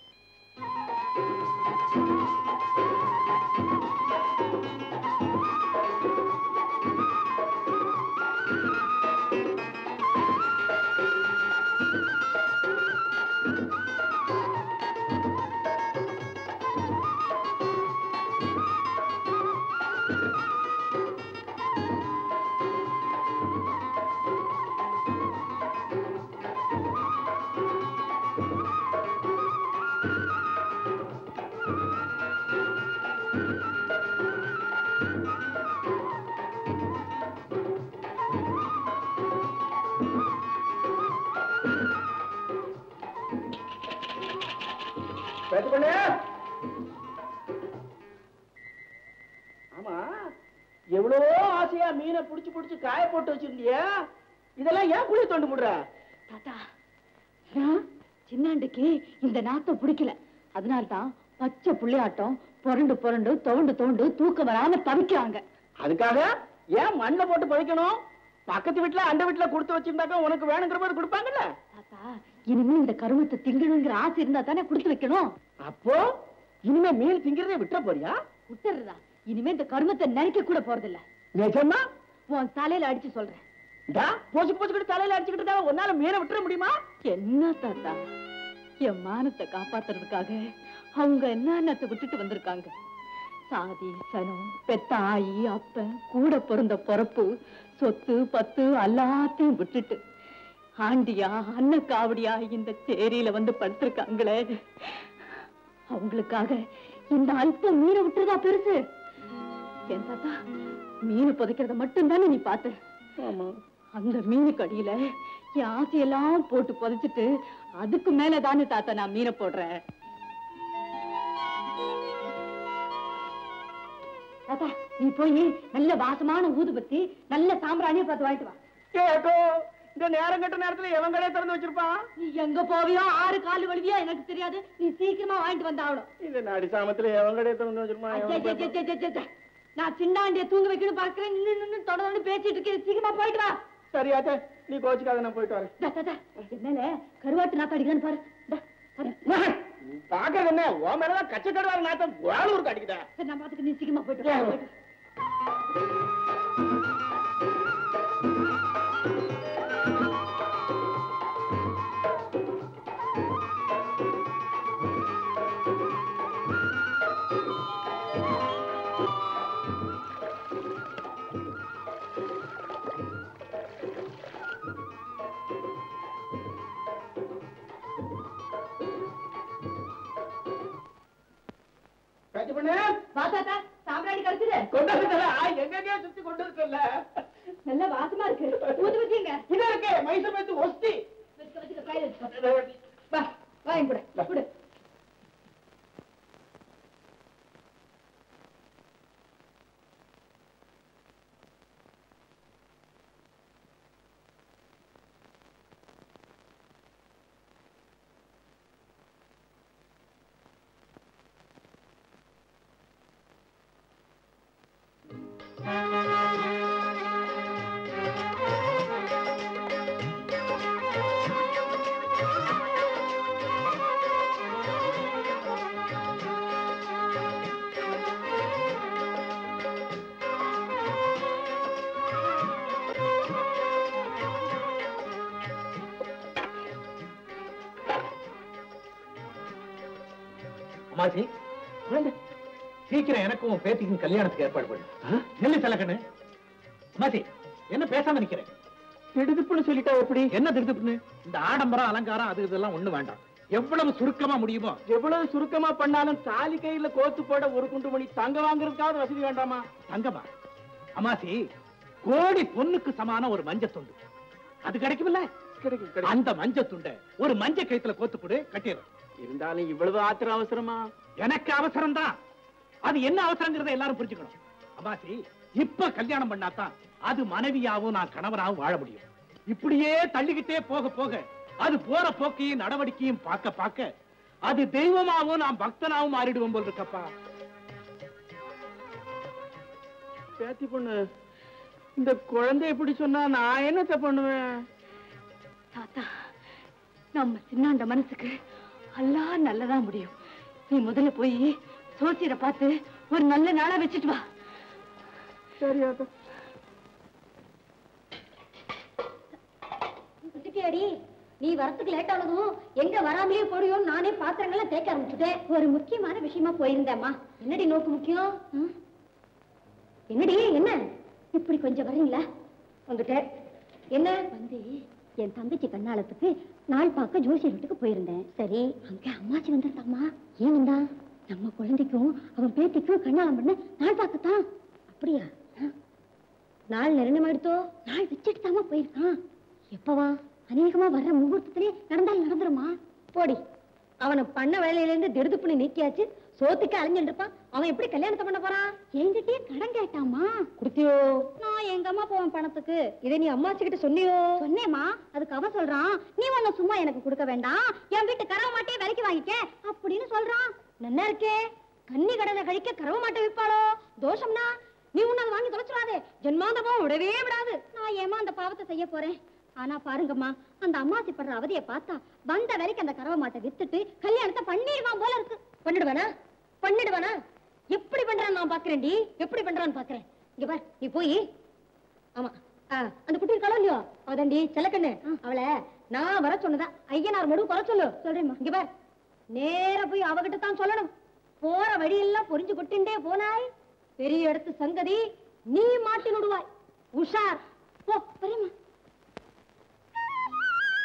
பேத்துக்கொள்ளே ஆமா எவ்வளவோ ஆசையா மீனை புடிச்சு புடிச்சு காய போட்டு வச்சிருந்தியா இதெல்லாம் ஏன் குழி தோண்டு முடுற தாத்தா நான் சின்னாண்டுக்கு இந்த நாத்தம் பிடிக்கல அதனால்தான் பச்சை புள்ளையாட்டம் புரண்டு புரண்டு தோண்டு தோண்டு தூக்கம் வராம தவிக்கிறாங்க அதுக்காக ஏன் மண்ணை போட்டு புதைக்கணும் பக்கத்து வீட்டுல அந்த வீட்டுல கொடுத்து வச்சிருந்தாக்க உனக்கு வேணுங்கிற மாதிரி கொடுப்பாங்கல்ல தாத்தா இனிமே இந்த கருமத்தை திங்கணுங்கிற ஆசை இருந்தா தானே கொடுத்து வைக்கணும் அப்போ இனிமே மீன் திங்கிறதே விட்டுற போறியா விட்டுறதா இனிமே இந்த கருமத்தை நினைக்க கூட போறதில்ல நிஜமா உன் தலையில அடிச்சு சொல்றேன் டா போச்சுக்கு போச்சுக்கிட்டு தலையில அடிச்சுக்கிட்டு இருக்காங்க உன்னால மீனை விட்டுற முடியுமா என்ன தாத்தா என் மானத்தை காப்பாத்துறதுக்காக அவங்க என்னத்தை விட்டுட்டு வந்திருக்காங்க சாதி சனம் பெத்த ஆயி அப்பன் கூட பிறந்த பொறப்பு சொத்து பத்து எல்லாத்தையும் விட்டுட்டு ஆண்டியா அன்னக்காவடியா இந்த சேரியில வந்து படுத்திருக்காங்களே அவங்களுக்காக இந்த அல்ப மீனை விட்டுறதா பெருசு என் தாத்தா மீன் புதைக்கிறத மட்டும்தானே நீ பார்த்த அந்த மீனுக்கு அடியில என் ஆசையெல்லாம் போட்டு புதைச்சிட்டு அதுக்கு மேல தானே தாத்தா நான் மீனை போடுறேன் தாத்தா நீ போய் நல்ல வாசமான ஊதுபத்தி நல்ல சாம்பிராணியை பார்த்து வாங்கிட்டு வா கேட்டோ இந்த நேரம் கட்ட நேரத்துல எவன் கடையை திறந்து வச்சிருப்பான் நீ எங்க போவியோ ஆறு கால் வழுவியோ எனக்கு தெரியாது நீ சீக்கிரமா வாங்கிட்டு வந்தாகணும் இந்த நாடி சாமத்துல எவன் கடையை திறந்து வச்சிருப்பான் அச்சே, எவன் அச்சே, அச்சே, அச்சே, அச்சே. நான் சின்னாண்டிய தூங்க வைக்கணும் பாக்குறேன் நின்னு நின்னு தொடர்ந்து பேசிட்டு இருக்கேன் சீக்கிரமா போயிட்டு வா சரியாச்சே நீ கோச்சுக்காத நான் போயிட்டு வரேன் டா, டா, டா. என்னல கருவாட்டு நாத்து அடிக்கலான்னு பாரு டா, பாரு. பாக்குறது என்ன உன் மேலதான் கச்சக்கடவார நாத்தம் வேலூருக்கு அடிக்குதா சரி, நான் பாத்துக்க நீ சீக்கிரமா போயிட்டு வா, போயிட்டு வா. கட்சி பண்ணு வா தாத்தா சாம்பிராணி கிடைச்சது கொண்டு வந்துட்டா எங்கெங்கே சுத்தி கொண்டு இருக்கல நல்ல வாசமா இருக்கு ஊதுபத்திங்க இது இருக்கு மைசூர் பத்து ஒஸ்தி வச்சுக்க வச்சுக்க கையில வச்சுக்கோ வா வா என் கூட கொடு அம்மாச்சி சீக்கிரம் எனக்கும் உன் பேத்திக்கும் கல்யாணத்துக்கு ஏற்பாடு பண்ணு நெல்லு செலக்கண்ணு அம்மாச்சி என்ன பேசாம நிக்கிறேன் திடுதுப்புன்னு சொல்லிட்டா எப்படி என்ன திருத்துப்புன்னு இந்த ஆடம்பரம் அலங்காரம் அது இதெல்லாம் ஒண்ணு வேண்டாம் எவ்வளவு சுருக்கமா முடியுமோ எவ்வளவு சுருக்கமா பண்ணாலும் தாலி கையில கோத்து போட ஒரு குண்டு மணி தங்க வாங்குறதுக்காவது வசதி வேண்டாமா தங்கமா அம்மாசி கோடி பொண்ணுக்கு சமான ஒரு மஞ்ச துண்டு அது கிடைக்கும்ல கிடைக்கும் கிடைக்கும் அந்த மஞ்ச துண்டை ஒரு மஞ்ச கயித்துல கோத்து கொடு கட்டிடுறேன் இருந்தாலும் இவ்வளவு ஆத்திரம் அவசரமா எனக்கு அவசரம் தான் அது என்ன அவசரங்கிறத எல்லாரும் புரிஞ்சுக்கணும் அம்மாசி இப்ப கல்யாணம் பண்ணாதான் அது மனைவியாவும் நான் கணவனாவும் வாழ முடியும் இப்படியே தள்ளிக்கிட்டே போக போக அது போற போக்கையும் நடவடிக்கையும் பார்க்க பார்க்க அது தெய்வமாவும் நான் பக்தனாவும் மாறிடுவோம் போல் இருக்கப்பா பேத்தி பொண்ணு இந்த குழந்தை எப்படி சொன்னா நான் என்னத்த பண்ணுவேன் தாத்தா நம்ம சின்னாண்ட மனசுக்கு எல்லாம் நல்லதா முடியும் நீ முதல்ல போய் சோசியரை பார்த்து ஒரு நல்ல நாளா வச்சுட்டு வா சரியாக்கா வந்துட்டியாடி நீ வரத்துக்கு லேட் ஆனதும் எங்க வராமலே போறியோன்னு நானே பாத்திரங்கள்லாம் தேய்க்க ஆரம்பிச்சுட்டேன் ஒரு முக்கியமான விஷயமா போயிருந்தேம்மா என்னடி நோக்கு முக்கியம் ம்? என்னடி என்ன இப்படி கொஞ்சம் வர்றீங்களா வந்துட்டேன் என்ன வந்து என் தங்கச்சி கண்ணாளத்துக்கு நாள் பார்க்க ஜோசியர் வீட்டுக்கு போயிருந்தேன் சரி அங்க அம்மாச்சி வந்திருந்தாம்மா ஏன் வந்தா நம்ம குழந்தைக்கும் அவன் பேத்திக்கும் கண்ணாளம் பண்ண நாள் பார்க்கத்தான் அப்படியா ஆ. நாள் நிர்ணயம் எடுத்தோ நாள் வச்சுட்டு தாமா போயிருக்கான் எப்பவா அநேகமா வர்ற முகூர்த்தத்திலே நடந்தால் நடந்துருமா போடி அவனை பண்ண வேலையில இருந்து திடுதுப்புன்னு நீக்கியாச்சு சோத்துக்கு அலைஞ்சிட்டு இருப்பான் அவன் எப்படி கல்யாணத்தை பண்ண போறான் என்கிட்டயே கடன் கேட்டாமா குடுத்தியோ நான் எங்க அம்மா போவேன் பணத்துக்கு இதை நீ அம்மாச்சி கிட்ட சொன்னியோ சொன்னேமா அதுக்கு அவன் சொல்றான் நீ ஒண்ணு சும்மா எனக்கு கொடுக்க வேண்டாம் என் வீட்டு கறவை மாட்டே விலைக்கு வாங்கிக்க அப்படின்னு சொல்றான் நல்லா இருக்கே கன்னி கடனை கழிக்க கறவை மாட்டை விற்பாளோ தோஷம்னா நீ உன்னை அதை வாங்கி தொலைச்சிடாதே ஜென்மாந்தமும் விடவே விடாது நான் ஏமா அந்த பாவத்தை செய்ய போறேன் ஆனா பாருங்கம்மா அந்த அம்மாசி படுற அவதியை பார்த்தா வந்த வரைக்கும் அந்த கறவை மாட்டை வித்துட்டு கல்யாணத்தை பண்ணிடுவான் போல இருக்கு பண்ணிடுவானா பண்ணிடுவானா எப்படி பண்றான் நான் பாக்குறேன்டி எப்படி பண்றான்னு பாக்குறேன் இங்க பார் நீ போய் ஆமா ஆ, அந்த குட்டி இருக்காளோ இல்லையோ அவதாண்டி செல்லக்கண்ணு அவளை நான் வர சொன்னதா ஐயனார் மடு வர சொல்லு சொல்றேம்மா இங்க பார் நேரா போய் அவகிட்ட தான் சொல்லணும் போற வழியெல்லாம் பொறிஞ்சு கொட்டுண்டே போனாய் பெரிய இடத்து சங்கதி நீ மாட்டி விடுவாய் உஷார் போ வரேம்மா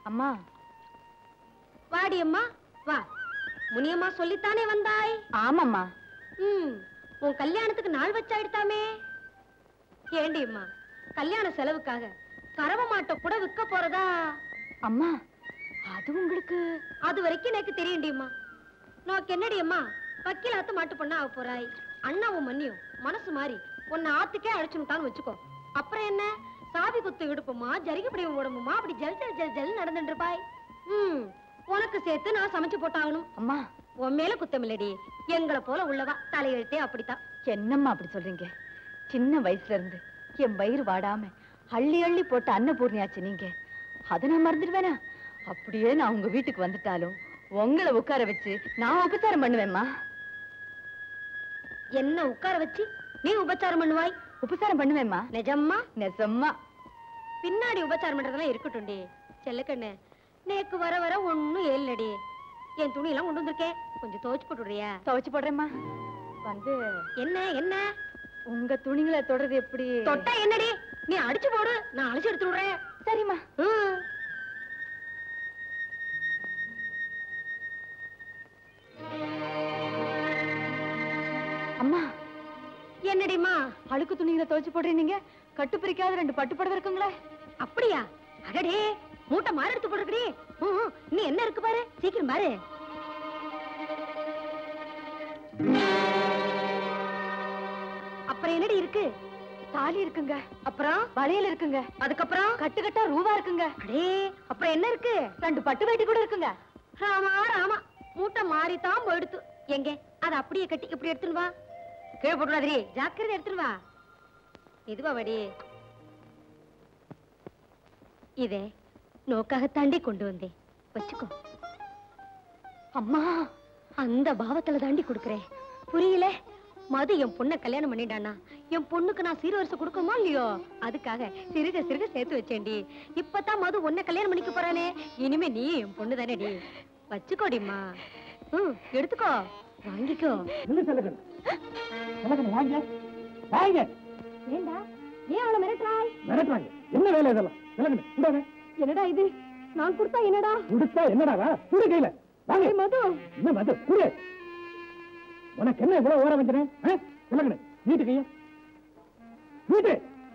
அம்மா வாடி அம்மா வா முனியம்மா சொல்லித்தானே வந்தாய் ஆமாம்மா ம் உன் கல்யாணத்துக்கு நாள் வச்சாயிடுத்தாமே ஏண்டி அம்மா கல்யாண செலவுக்காக கறவ மாட்டை கூட விற்க போறதா அம்மா அது உங்களுக்கு அது வரைக்கும் எனக்கு தெரியுண்டியம்மா நோக்கு என்னடி அம்மா வக்கீலாத்து மாட்டு பொண்ணா ஆக போறாய் அண்ணாவும் மண்ணியும் மனசு மாறி உன்னை ஆத்துக்கே அழைச்சுட்டான்னு வச்சுக்கோ அப்புறம் என்ன சாவி குத்து விடுப்போமா ஜரிகை பிடிவும் விடுவோமா அப்படி ஜல் ஜல் ஜல் ஜல் நடந்துட்டு இருப்பாய் ம் உனக்கு சேர்த்து நான் சமைச்சு போட்டாகணும் அம்மா உன் மேல குத்தம் இல்லடி எங்களை போல உள்ளவா தலையெழுத்தே அப்படித்தான் என்னம்மா அப்படி சொல்றீங்க சின்ன வயசுல இருந்து என் வயிறு வாடாம அள்ளி அள்ளி போட்ட அன்னபூர்ணியாச்சு நீங்க அதை நான் மறந்துடுவேனா அப்படியே நான் உங்க வீட்டுக்கு வந்துட்டாலும் உங்களை உட்கார வச்சு நான் உபச்சாரம் பண்ணுவேம்மா என்ன உட்கார வச்சு நீ உபச்சாரம் பண்ணுவாய் உபச்சாரம் பண்ணுவேம்மா நிஜம்மா நெசம்மா பின்னாடி உபச்சாரம் பண்றதெல்லாம் இருக்கட்டும்டி செல்லக்கண்ணு நேக்கு வர வர ஒண்ணும் ஏல்லடி என் துணி எல்லாம் கொண்டு வந்திருக்கேன் கொஞ்சம் துவைச்சு போட்டுடுறியா துவைச்சு போடுறேம்மா வந்து என்ன என்ன உங்க துணிகளை தொடறது எப்படி தொட்டா என்னடி நீ அடிச்சு போடு நான் அழிச்சு எடுத்து விடுறேன் சரிம்மா ம். அம்மா என்னடிம்மா அழுக்கு துணிகளை துவைச்சு போடுறீங்க நீங்க கட்டு பிரிக்காத ரெண்டு பட்டு புடவை இருக்குங்களே அப்படியா அடடே மூட்டை மாறு எடுத்து போட்டுருக்கடி நீ என்ன இருக்கு பாரு சீக்கிரம் பாரு அப்புறம் என்னடி இருக்கு தாலி இருக்குங்க அப்புறம் வளையல் இருக்குங்க அதுக்கப்புறம் கட்டு கட்டா ரூபா இருக்குங்க அடே அப்புறம் என்ன இருக்கு ரெண்டு பட்டு வேட்டி கூட இருக்குங்க ராமா ராமா மூட்டை மாறித்தான் போயிடுத்து எங்க அத அப்படியே கட்டி இப்படி எடுத்துன்னு வா கீழே போட்டுடாதீ ஜாக்கிரதை எடுத்துன்னு வா இதுவா வடி இதே நோக்காக தாண்டி கொண்டு வந்தேன் வச்சுக்கோ அம்மா அந்த பாவத்துல தாண்டி கொடுக்கறேன் புரியல மது என் பொண்ண கல்யாணம் பண்ணிட்டானா என் பொண்ணுக்கு நான் சீர்வரிசை கொடுக்கணுமா இல்லையோ அதுக்காக சிறுக சிறுக சேர்த்து வச்சேன்டி இப்பதான் மது உன்னை கல்யாணம் பண்ணிக்க போறானே இனிமே நீ என் பொண்ணு தானேடி வச்சுக்கோடிம்மா ம் எடுத்துக்கோ வாங்கிக்கோ என்ன செல்லக்கணும் செல்லக்கணும் வாங்க வாங்க ஏண்டா ஏன் அவளை மிரட்டுறாய் மிரட்டுறாங்க என்ன வேலை இதெல்லாம் செல்லக்கணும் கூடாது என்னடா இது நான் கொடுத்தா என்னடா கொடுத்தா என்னடா குடு கையில வாங்க மது என்ன மது குடு உனக்கு என்ன இவ்வளவு ஓர வந்தனே செல்லக்கணும் வீட்டு கைய வீட்டு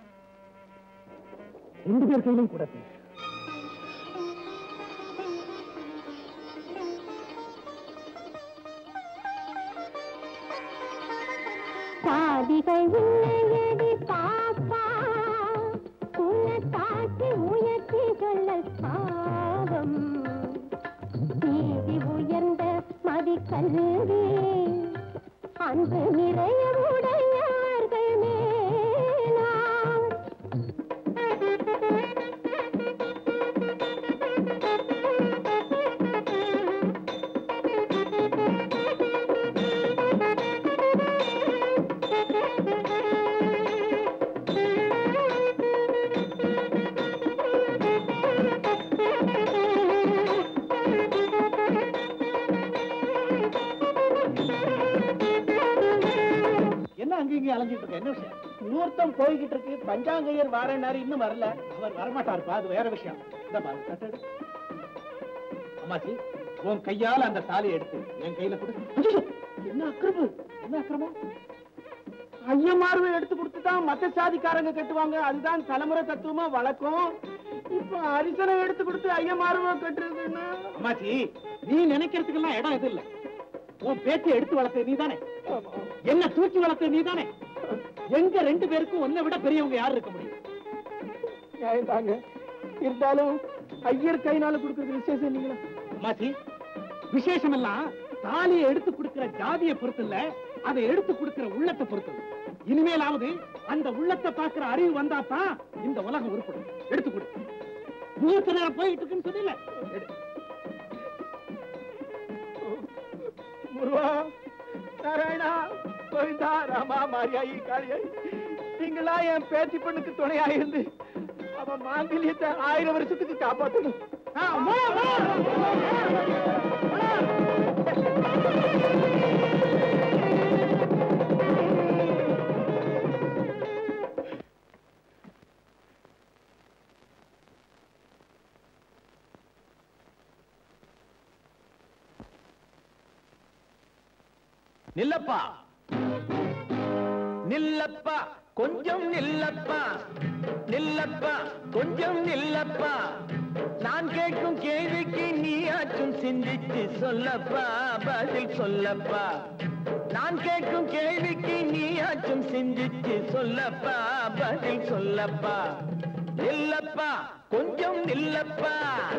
ரெண்டு பேர் கையிலும் கூட சாதிகள் இல்லையடி பாப்பா உன்னை காட்டி உயர்த்தி சொல்ல பாவம் நீதி உயர்ந்த மதிக்கல்வி அன்பு நிறைய உடையார்கள் மேலாம் என்ன அங்க இங்க அலைஞ்சிட்டு இருக்க என்ன விஷயம் முகூர்த்தம் போய்கிட்டு இருக்கு பஞ்சாங்கையர் வாரனாரு இன்னும் வரல அவர் வரமாட்டாருப்பா அது வேற விஷயம் இந்த பாரு தட்டடு அம்மாச்சி உன் கையால அந்த தாலியை எடுத்து என் கையில கொடு ஐயோ, என்ன அக்கிரமம் என்ன அக்கிரமம் ஐயமார்வை எடுத்து கொடுத்துதான் மத்த சாதிக்காரங்க கட்டுவாங்க அதுதான் தலைமுறை தத்துவமா வழக்கம் இப்ப அரிசனை எடுத்து கொடுத்து ஐயமார்வை கட்டுறதுன்னா அம்மாச்சி நீ நினைக்கிறதுக்கெல்லாம் இடம் எது இல்ல உன் பேச்சை எடுத்து வளர்த்தது நீதானே என்ன தூக்கி வளர்த்தது நீதானே எங்க ரெண்டு பேருக்கும் உன்னை விட பெரியவங்க யார் இருக்க முடியும் தாங்க இருந்தாலும் ஐயர் கைனால கொடுக்கறது விசேஷம் இல்லைங்களா மாசி விசேஷம் எல்லாம் தாலியை எடுத்து கொடுக்கிற ஜாதியை பொறுத்து இல்ல அதை எடுத்து கொடுக்கிற உள்ளத்தை பொறுத்து இனிமேலாவது அந்த உள்ளத்தை பார்க்கிற அறிவு வந்தா தான் இந்த உலகம் உருப்படும் எடுத்து கொடு முகூர்த்த நேரம் போயிட்டு இருக்குன்னு சொன்னீங்க எடு. முருகா நாராயணா கோவிந்தா ராமா மாரியாயி காளியாயி நீங்களா என் பேத்தி பொண்ணுக்கு துணையா இருந்து அவன் மாங்கல்யத்தை ஆயிரம் வருஷத்துக்கு காப்பாத்தணும் ஆ, மோளா, மோளா. நில்லப்பா நில்லப்பா கொஞ்சம் நில்லப்பா நில்லப்பா கொஞ்சம் நில்லப்பா நான் கேட்கும் கேள்விக்கு நீயாச்சும் சிந்திச்சு சொல்லப்பா பதில் சொல்லப்பா நான் கேட்கும் கேள்விக்கு நீயாச்சும் சிந்திச்சு சொல்லப்பா பதில் சொல்லப்பா நில்லப்பா கொஞ்சம் நில்லப்பா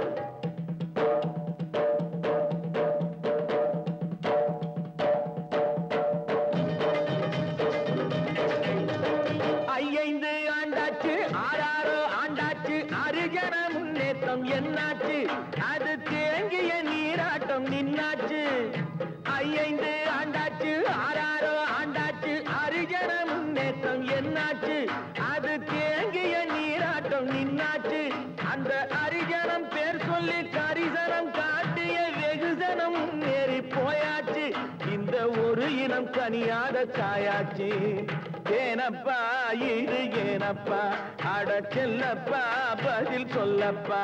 ஐயைந்து ஆண்டாச்சு ஆறாரோ ஆண்டாச்சு அருகன முன்னேற்றம் என்னாச்சு அது தேங்கிய நீராட்டம் நின்னாச்சு ஐயைந்து ஆண்டாச்சு ஆறாரோ ஆண்டாச்சு அருகன முன்னேற்றம் என்னாச்சு அது தேங்கிய நீராட்டம் நின்னாச்சு அந்த அரிஜனம் பேர் சொல்லி கரிசனம் காட்டிய வெகுஜனம் முன்னேறி போயாச்சு இந்த ஒரு இனம் கனியாத சாயாச்சு ஏனப்பா இது ஏனப்பா அட செல்லப்பா பதில் சொல்லப்பா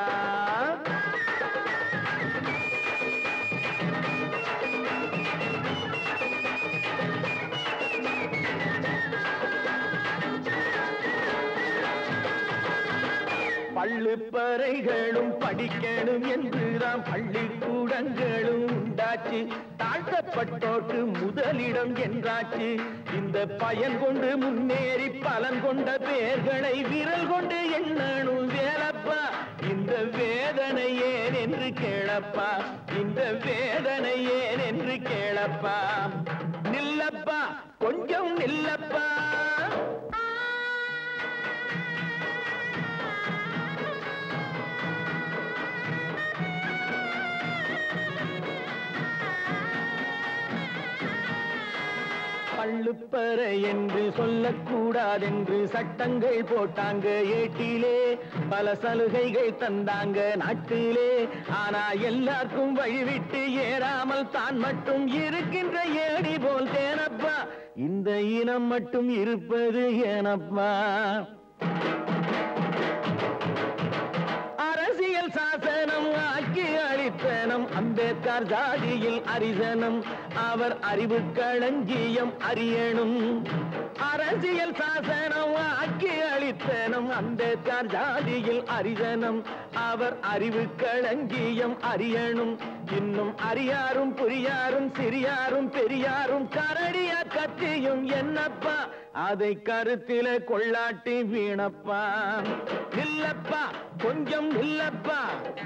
பள்ளுப்பறைகளும் படிக்கணும் என்றுதான் பள்ளிக்கூடங்களும் உண்டாச்சு தாழ்த்தப்பட்டோர்க்கு முதலிடம் என்றாச்சு இந்த பயன் கொண்டு முன்னேறி பலன் கொண்ட பேர்களை விரல் கொண்டு எண்ணணும் வேலப்பா இந்த வேதனை ஏன் என்று கேளப்பா இந்த வேதனை ஏன் என்று கேளப்பா நில்லப்பா கொஞ்சம் நில்லப்பா பள்ளுப்பறை என்று சொல்லக்கூடாதென்று சட்டங்கள் போட்டாங்க ஏட்டிலே பல சலுகைகள் தந்தாங்க நாட்டிலே ஆனா எல்லாருக்கும் வழிவிட்டு ஏறாமல் தான் மட்டும் இருக்கின்ற ஏடி போல் தேனப்பா இந்த இனம் மட்டும் இருப்பது ஏனப்பா அரசியல் சாசனம் ஆக்கி அளித்தனம் அம்பேத்கர் ஜாதியில் அரிசனம் அவர் அறிவு களஞ்சியம் அறியணும் அரசியல் சாசனம் ஆக்கி அளித்தனம் அம்பேத்கர் ஜாதியில் அரிசனம் அவர் அறிவு களஞ்சியம் அறியணும் இன்னும் அறியாரும் புரியாரும் சிறியாரும் பெரியாரும் கரடிய கத்தியும் என்னப்பா அதை கருத்தில கொள்ளாட்டி வீணப்பா நில்லப்பா கொஞ்சம் நில்லப்பா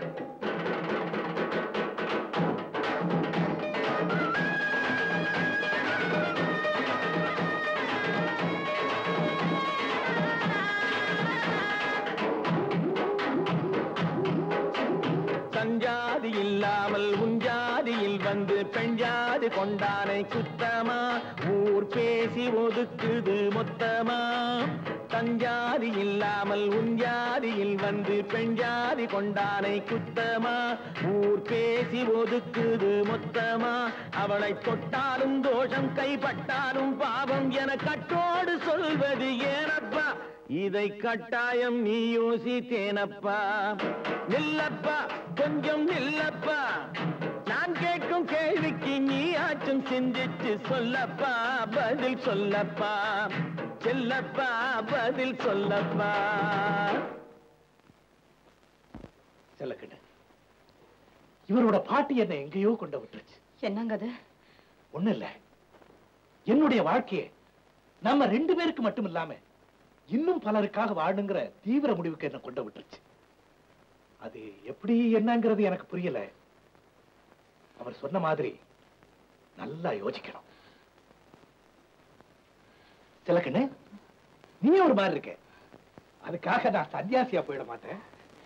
சஞ்சாதி இல்லாமல் உஞ்சாதியில் வந்து பெண்ஜாதி கொண்டானை குத்தமா ஊர் பேசி ஒதுக்குது மொத்தமா தஞ்சாதி இல்லாமல் உஞ்சாதியில் வந்து பெண்ஜாதி கொண்டானை குத்தமா ஊர் பேசி ஒதுக்குது மொத்தமா அவளை தொட்டாலும் தோஷம் கைப்பட்டாலும் பாவம் என கட்டோடு சொல்வது ஏனப்பா இதை கட்டாயம் நீ யோசித்தேனப்பா நில்லப்பா கொஞ்சம் நில்லப்பா நான் கேட்கும் கேள்விக்கு நீ ஆச்சும் சிந்திச்சு சொல்லப்பா பதில் சொல்லப்பா செல்லப்பா பதில் சொல்லப்பா செல்லக்கிட்ட இவரோட பாட்டி என்ன எங்கேயோ கொண்டு விட்டுருச்சு என்னங்க அது ஒண்ணு இல்ல என்னுடைய வாழ்க்கையை நம்ம ரெண்டு பேருக்கு மட்டும் இல்லாம இன்னும் பலருக்காக வாழணுங்கிற தீவிர முடிவுக்கு என்ன கொண்டு விட்டுருச்சு அது எப்படி என்னங்கிறது எனக்கு புரியல அவர் சொன்ன மாதிரி நல்லா யோசிக்கணும் சிலக்கண்ணு நீ ஒரு மாதிரி இருக்க அதுக்காக நான் சன்னியாசியா போயிட மாட்டேன்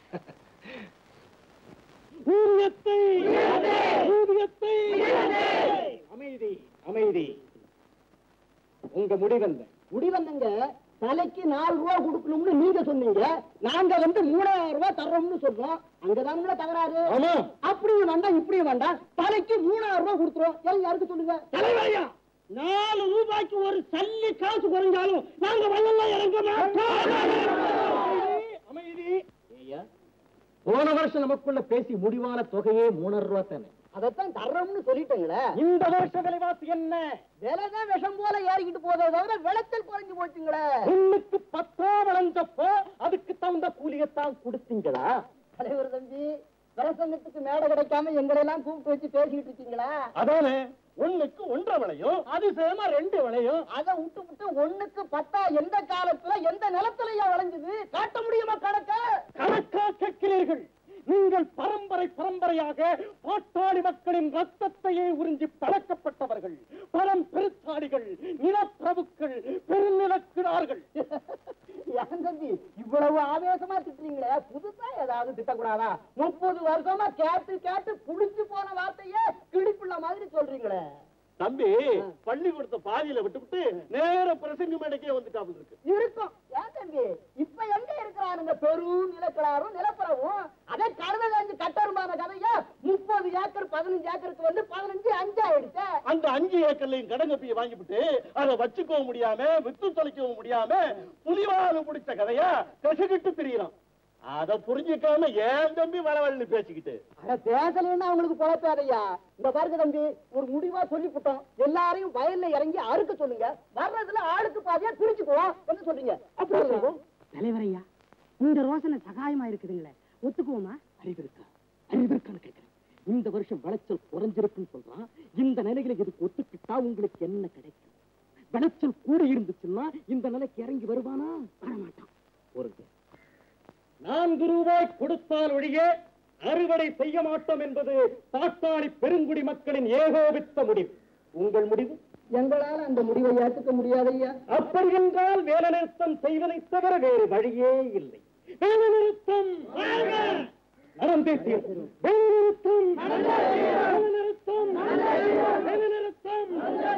ஊதியத்தை ஊதியத்தை அமைதி அமைதி உங்க முடிவென்ன முடிவென்னங்க தலைக்கு நாலு ரூபா கொடுக்கணும்னு நீங்க சொன்னீங்க நாங்க வந்து மூணாயிரம் ரூபாய் தர்றோம்னு சொல்றோம் அங்கதானுங்களா தகராறு அப்படியும் வேண்டாம் இப்படியும் வேண்டாம் தலைக்கு மூணாயிரம் ரூபாய் கொடுத்துரும் எல்லாம் யாருக்கு சொல்லுங்க தலைவரையா நாலு ரூபாய்க்கு ஒரு சல்லி காசு குறைஞ்சாலும் நாங்க வள்ளலாம் இறங்க மாட்டோம் அமைதி போன வருஷம் நமக்குள்ள பேசி முடிவான தொகையே மூணாயிரம் ரூபாய் தானே அதைத்தான் தர்றோம்னு சொல்லிட்டேங்களே இந்த வருஷ விலைவாசி என்ன விலைதான் விஷம் போல ஏறிக்கிட்டு போதே தவிர விளைச்சல் குறைஞ்சு போச்சுங்களே ஒண்ணுக்கு பத்தா வளைஞ்சப்போ அதுக்கு தகுந்த கூலியத்தான் கொடுத்தீங்களா தலைவர் தம்பி பிரசங்கத்துக்கு மேடை கிடைக்காம எங்களை எல்லாம் கூப்பிட்டு வச்சு பேசிக்கிட்டு இருக்கீங்களா அதானே ஒண்ணுக்கு ஒன்றரை விலையும் அதிசயமா ரெண்டு விலையும் அதை விட்டு விட்டு ஒண்ணுக்கு பத்தா எந்த காலத்துல எந்த நிலத்திலயா விளைஞ்சது காட்ட முடியுமா கணக்க கணக்கா கேட்கிறீர்கள் நீங்கள் பரம்பரை பரம்பரையாக பாட்டாளி மக்களின் ரத்தத்தையே உறிஞ்சி பழக்கப்பட்டவர்கள் பரம் பெருத்தாளிகள் நிலப்பிரபுக்கள் பெருநிலக்கிடார்கள் ஏன் தம்பி இவ்வளவு ஆவேசமா திட்டுறீங்களே புதுசா ஏதாவது திட்டக்கூடாதா முப்பது வருஷமா கேட்டு கேட்டு புடிச்சு போன வார்த்தையே கிளிப்புள்ள மாதிரி சொல்றீங்களே தம்பி பள்ளிக்கூடத்தை பாதியில விட்டுவிட்டு நேர பிரசங்க மேடைக்கே வந்துட்டாப்புல இருக்கு இருக்கும் ஏன் தம்பி இப்ப எங்க இருக்கிறானுங்க பெரும் நிலக்கிழாரும் நிலப்பரவும் அதே கழுத காஞ்சி கட்டருமான கதையா முப்பது ஏக்கர் பதினஞ்சு ஏக்கருக்கு வந்து பதினஞ்சு அஞ்சு ஆயிடுச்சு அந்த அஞ்சு ஏக்கர்லையும் கடங்கப்பியை வாங்கிவிட்டு அதை வச்சுக்கவும் முடியாம வித்து தொலைக்கவும் முடியாம புலிவாக பிடிச்ச கதையா கசகிட்டு திரியலாம் அத புரிஞ்சுக்காம ஏன் தம்பி வளவள்ளி பேசிக்கிட்டு அட பேசலன்னா அவங்களுக்கு பொழப்பாதையா இந்த பாருங்க தம்பி ஒரு முடிவா சொல்லிவிட்டோம் எல்லாரையும் வயல்ல இறங்கி அறுக்க சொல்லுங்க வர்றதுல ஆளுக்கு பாதியா பிரிச்சுக்குவோம் என்ன சொல்றீங்க அப்படி சொல்லுவோம் தலைவரையா இந்த ரோசனை சகாயமா இருக்குதுங்களே ஒத்துக்குவோமா அறிவிருக்கா அறிவிருக்கான்னு கேட்கிறேன் இந்த வருஷம் விளைச்சல் குறைஞ்சிருக்குன்னு சொல்றான் இந்த நிலையில இதுக்கு ஒத்துக்கிட்டா உங்களுக்கு என்ன கிடைக்கும் விளைச்சல் கூட இருந்துச்சுன்னா இந்த நிலைக்கு இறங்கி வருவானா வரமாட்டான் பொறுங்க நான்கு ரூபாய் கொடுத்தால் ஒழிய அறுவடை செய்ய மாட்டோம் என்பது பாட்டாளி பெருங்குடி மக்களின் ஏகோபித்த முடிவு உங்கள் முடிவு எங்களால அந்த முடிவை ஏற்றுக்க முடியாதையா அப்படி என்றால் வேலை நிறுத்தம் செய்வதை தவிர வேறு வழியே இல்லை வேலை நிறுத்தம் நடந்தே தீரும். வேலை நிறுத்தம் வேலை நிறுத்தம் வேலை நிறுத்தம்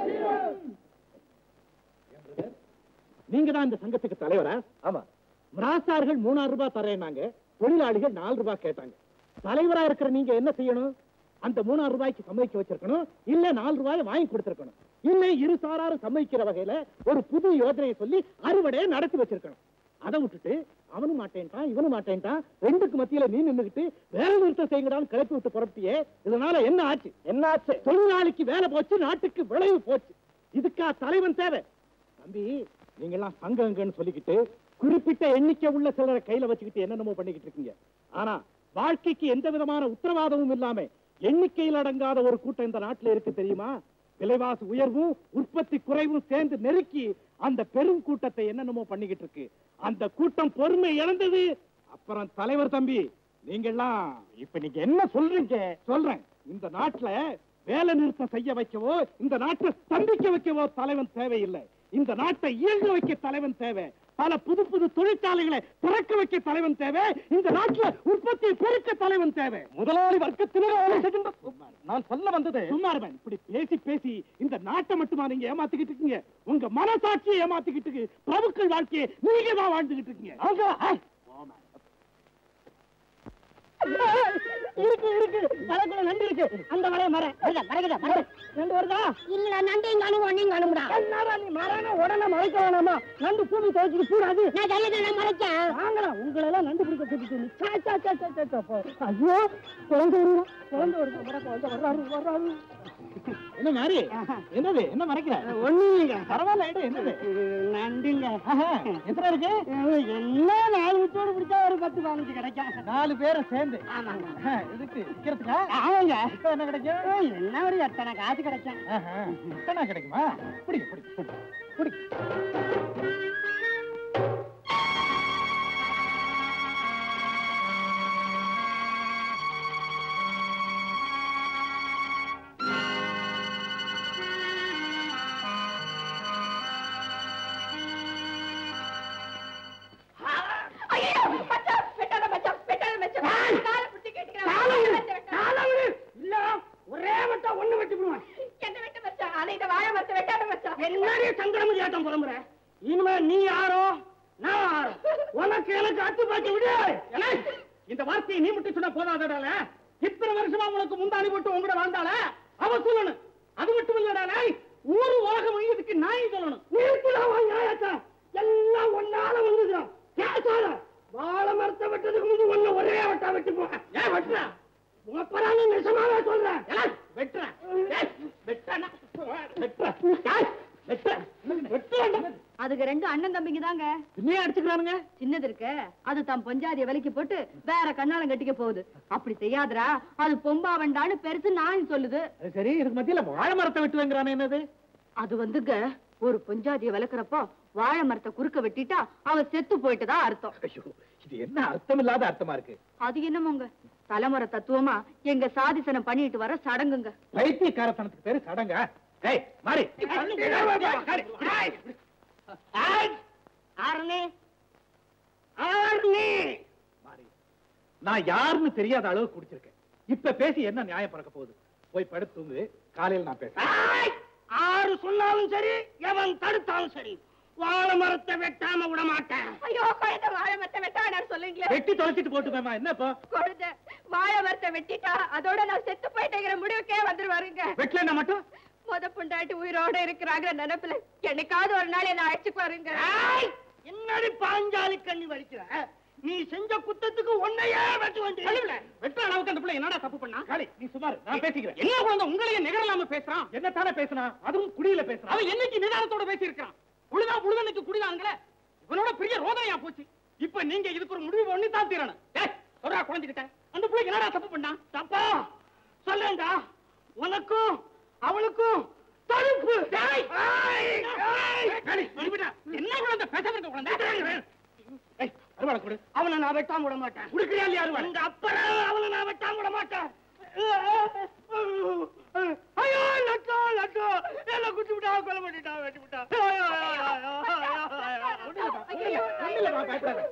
நீங்க தான் இந்த சங்கத்துக்கு தலைவரா ஆமா மிராசார்கள் மூணாயிரம் ரூபாய் தரேன்னாங்க தொழிலாளிகள் நாலு ரூபாய் கேட்டாங்க தலைவரா இருக்கிற நீங்க என்ன செய்யணும் அந்த மூணாயிரம் ரூபாய்க்கு சம்மதிக்க வச்சிருக்கணும் இல்ல நாலு ரூபாய் வாங்கி கொடுத்திருக்கணும் இல்ல இரு சாராரும் சம்மதிக்கிற வகையில ஒரு புது யோஜனையை சொல்லி அறுவடையை நடத்தி வச்சிருக்கணும் அதை விட்டுட்டு அவனும் மாட்டேன்ட்டான் இவனும் மாட்டேன்ட்டான் ரெண்டுக்கு மத்தியில நீ நின்னுகிட்டு வேலை நிறுத்தம் செய்யுங்கடான்னு கிளப்பி விட்டு புறப்பட்டியே இதனால என்ன ஆச்சு என்ன ஆச்சு தொழிலாளிக்கு வேலை போச்சு நாட்டுக்கு விளைவு போச்சு இதுக்கா தலைவன் தேவை தம்பி நீங்கெல்லாம் சங்கங்கன்னு சொல்லிக்கிட்டு குறிப்பிட்ட எண்ணிக்கை உள்ள சிலரை கையில வச்சுக்கிட்டு என்னென்னமோ பண்ணிக்கிட்டு இருக்கீங்க ஆனா வாழ்க்கைக்கு எந்த விதமான உத்தரவாதமும் இல்லாம எண்ணிக்கையில் அடங்காத ஒரு கூட்டம் இந்த நாட்டுல இருக்கு தெரியுமா விலைவாசி உயர்வும் உற்பத்தி குறைவும் சேர்ந்து நெருக்கி அந்த பெரும் கூட்டத்தை என்னென்னமோ பண்ணிக்கிட்டு இருக்கு அந்த கூட்டம் பொறுமை இழந்தது அப்புறம் தலைவர் தம்பி நீங்கெல்லாம் இப்ப நீங்க என்ன சொல்றீங்க சொல்றேன் இந்த நாட்டுல வேலை நிறுத்தம் செய்ய வைக்கவோ இந்த நாட்டை ஸ்தம்பிக்க வைக்கவோ தலைவன் தேவையில்லை இந்த நாட்டை இயங்க வைக்க தலைவன் தேவை பல புது புது தொழிற்சாலைகளை திறக்க வைக்க தலைவன் தேவை இந்த நாட்டுல உற்பத்தியை பெருக்க தலைவன் தேவை முதலாளி வர்க்கத்தினர் வேலை செய்கின்ற நான் சொல்ல வந்தது சும்மாருவன் இப்படி பேசி பேசி இந்த நாட்டை மட்டுமா நீங்க ஏமாத்திக்கிட்டு இருக்கீங்க உங்க மனசாட்சியை ஏமாத்திக்கிட்டு இருக்கு பிரபுக்கள் வாழ்க்கையை நீங்க தான் வாழ்ந்துகிட்டு இருக்கீங்க அவங்க, ஆ, இருக்கு இருக்கு மரக்குள்ள நண்டு இருக்கு அந்த வரைய மரம் வருதா மறைக்குதா மரம் நண்டு வருதா இல்ல நண்டையும் காணும் ஒன்னையும் காணும்டா என்னடா நீ மரம்னா உடனே மறைக்க வேணாமா நண்டு பூமி துவைச்சிட்டு கூடாது நான் சொல்லி மறைச்சேன் வாங்கலாம் உங்களை எல்லாம் நண்டு பிடிக்க கூட்டிட்டு நீ. சே, சே, சே, சே, சே, சே, போ. ஐயோ குழந்தை வருவா குழந்தை வருது வர குழந்தை வர்றாரு வர்றாரு என்ன மாதிரி என்னது என்ன மறைக்கிற ஒண்ணு இல்லைங்க பரவாயில்ல எடு, என்னது நண்டுங்க எத்தனை இருக்கு எல்லாம் நாலு முச்சோடு பிடிச்சா ஒரு பத்து பதினஞ்சு கிடைக்கும் நாலு பேரும் சேர்ந்து ஆமாங்க இதுக்கு விக்கிறதுக்கா ஆமாங்க இப்ப என்ன கிடைக்கும் என்ன ஒரு எத்தனை காசு கிடைக்கும் ஆஹா, எத்தனை கிடைக்குமா பிடிக்க பிடிக்க பிடிக்க இல்ல ஒரே வட்டம் ஒண்ணு வெட்டிடுவேன் என்னடி சங்கரமதி ஆட்டம் புறம்புற இனிமே நீ யாரோ நான் யாரோ உனக்கு எனக்கு அத்து பாய்ச்சி விடு ஏலே, இந்த வார்த்தையை நீ மட்டும் சொன்னா போதாதடால இத்தனை வருஷமா உனக்கு முந்தாணி போட்டு உங்கட வாழ்ந்தால அவ சொல்லணும் அது மட்டும் இல்லடால ஊரு உலகம் இதுக்கு நாய் சொல்லணும் நிறுத்திடாமா நியாயத்தை எல்லாம் ஒன்னால வந்துதான் கேசாத வாழை மரத்தை வெட்டதுக்கு முந்தி ஒண்ணு ஒரே வட்டா வெட்டி போக ஏன் வெட்டுற முப்பராணி நிஜமாவே சொல்றேன் ஏலே, அதுக்கு ரெண்டு அண்ணன் தம்பிங்க தாங்க இன்னே அடிச்சுக்கிறானுங்க சின்னது இருக்க அது தான் பொஞ்சாதிய விலைக்கு போட்டு வேற கண்ணாலம் கட்டிக்க போகுது அப்படி செய்யாதடா அது பொம்பா வேண்டான்னு பெருசு நான் சொல்லுது அது சரி இதுக்கு மத்தியில வாழை மரத்தை வெட்டுவேங்கிறானே என்னது அது வந்துங்க ஒரு பொஞ்சாதிய விளக்குறப்போ வாழை மரத்தை குறுக்க வெட்டிட்டா அவ செத்து போயிட்டுதா அர்த்தம் ஐயோ இது என்ன அர்த்தம் இல்லாத அர்த்தமா இருக்கு அது என்னமோங்க தலைமுறை தத்துவமா எங்க சாதிசனம் பண்ணிட்டு வர சடங்குங்க பைத்தியக்காரத்தனத்துக்கு பேரு சடங்க ஏய் மாறி ஆரணி ஆரணி நான் யாருன்னு தெரியாத அளவுக்கு குடிச்சிருக்கேன் இப்ப பேசி என்ன நியாயம் பறக்க போகுது போய் படுத்து தூங்கு காலையில நான் பேசுறேன் ஆறு சொன்னாலும் சரி எவன் தடுத்தாலும் சரி வாழை மரத்தை வெட்டாம விட மாட்டேன் ஐயோ குழந்தை வாழை மரத்தை வெட்டான்னு சொல்லுங்களேன் வெட்டி தொலைச்சிட்டு போட்டுமேமா என்ன இப்போ குழந்தை வாழை மரத்தை வெட்டிட்டா அதோட நான் செத்து போயிட்டேங்கிற முடிவுக்கே வந்துருவாருங்க வெட்டலன்னா மட்டும் முத புண்டாட்டி உயிரோட இருக்கிறாங்க நினைப்புல என்னைக்காவது ஒரு நாள் என்ன அழைச்சுக்குவாருங்க என்னடி பாஞ்சாலி கண்ணி வலிக்கிற நீ செஞ்ச குத்தத்துக்கு உன்னையே வெட்ட வேண்டிய வெட்ட அளவுக்கு அந்த பிள்ளை என்னடா தப்பு பண்ணா காளி நீ சுமார் நான் பேசிக்கிறேன் என்ன குழந்தை உங்களையே நிகரலாம பேசுறான் என்ன தானே பேசினா அதுவும் குடியில பேசுறான் அவன் என்னைக்கு நிதானத்தோட பேசியிருக்கான் குழுதா புழுதனுக்கு குடிதாங்களே இவனோட பெரிய ரோதனையா போச்சு இப்ப நீங்க இதுக்கு ஒரு முடிவு பண்ணி தான் தீரணும் ஏய் சொல்றா குழந்தைகிட்ட அந்த பிள்ளைக்கு என்னடா தப்பு பண்ணா தப்பா சொல்லேன்டா உனக்கும் அவளுக்கும் தடுப்பு ஏய், ஏய், ஏய். ஏய், மறுபடியா? என்ன குழந்தை பேசாம இருக்க குழந்தை ஏய், அருவாளை கொடு. அவனை நான் வெட்டாம விட மாட்டேன் குடுக்கிறியா இல்லையா அருவாளை? உங்க அப்பறா அவனை நான் வெட்டாம விட மாட்டேன் ஐயோ லட்டோ லட்டோ என்ன குட்டி விட்டா கொலை பண்ணிட்டா வெட்டி விட்டா ஐயோ, ஐயோ, ஐயோ, ஐயோ,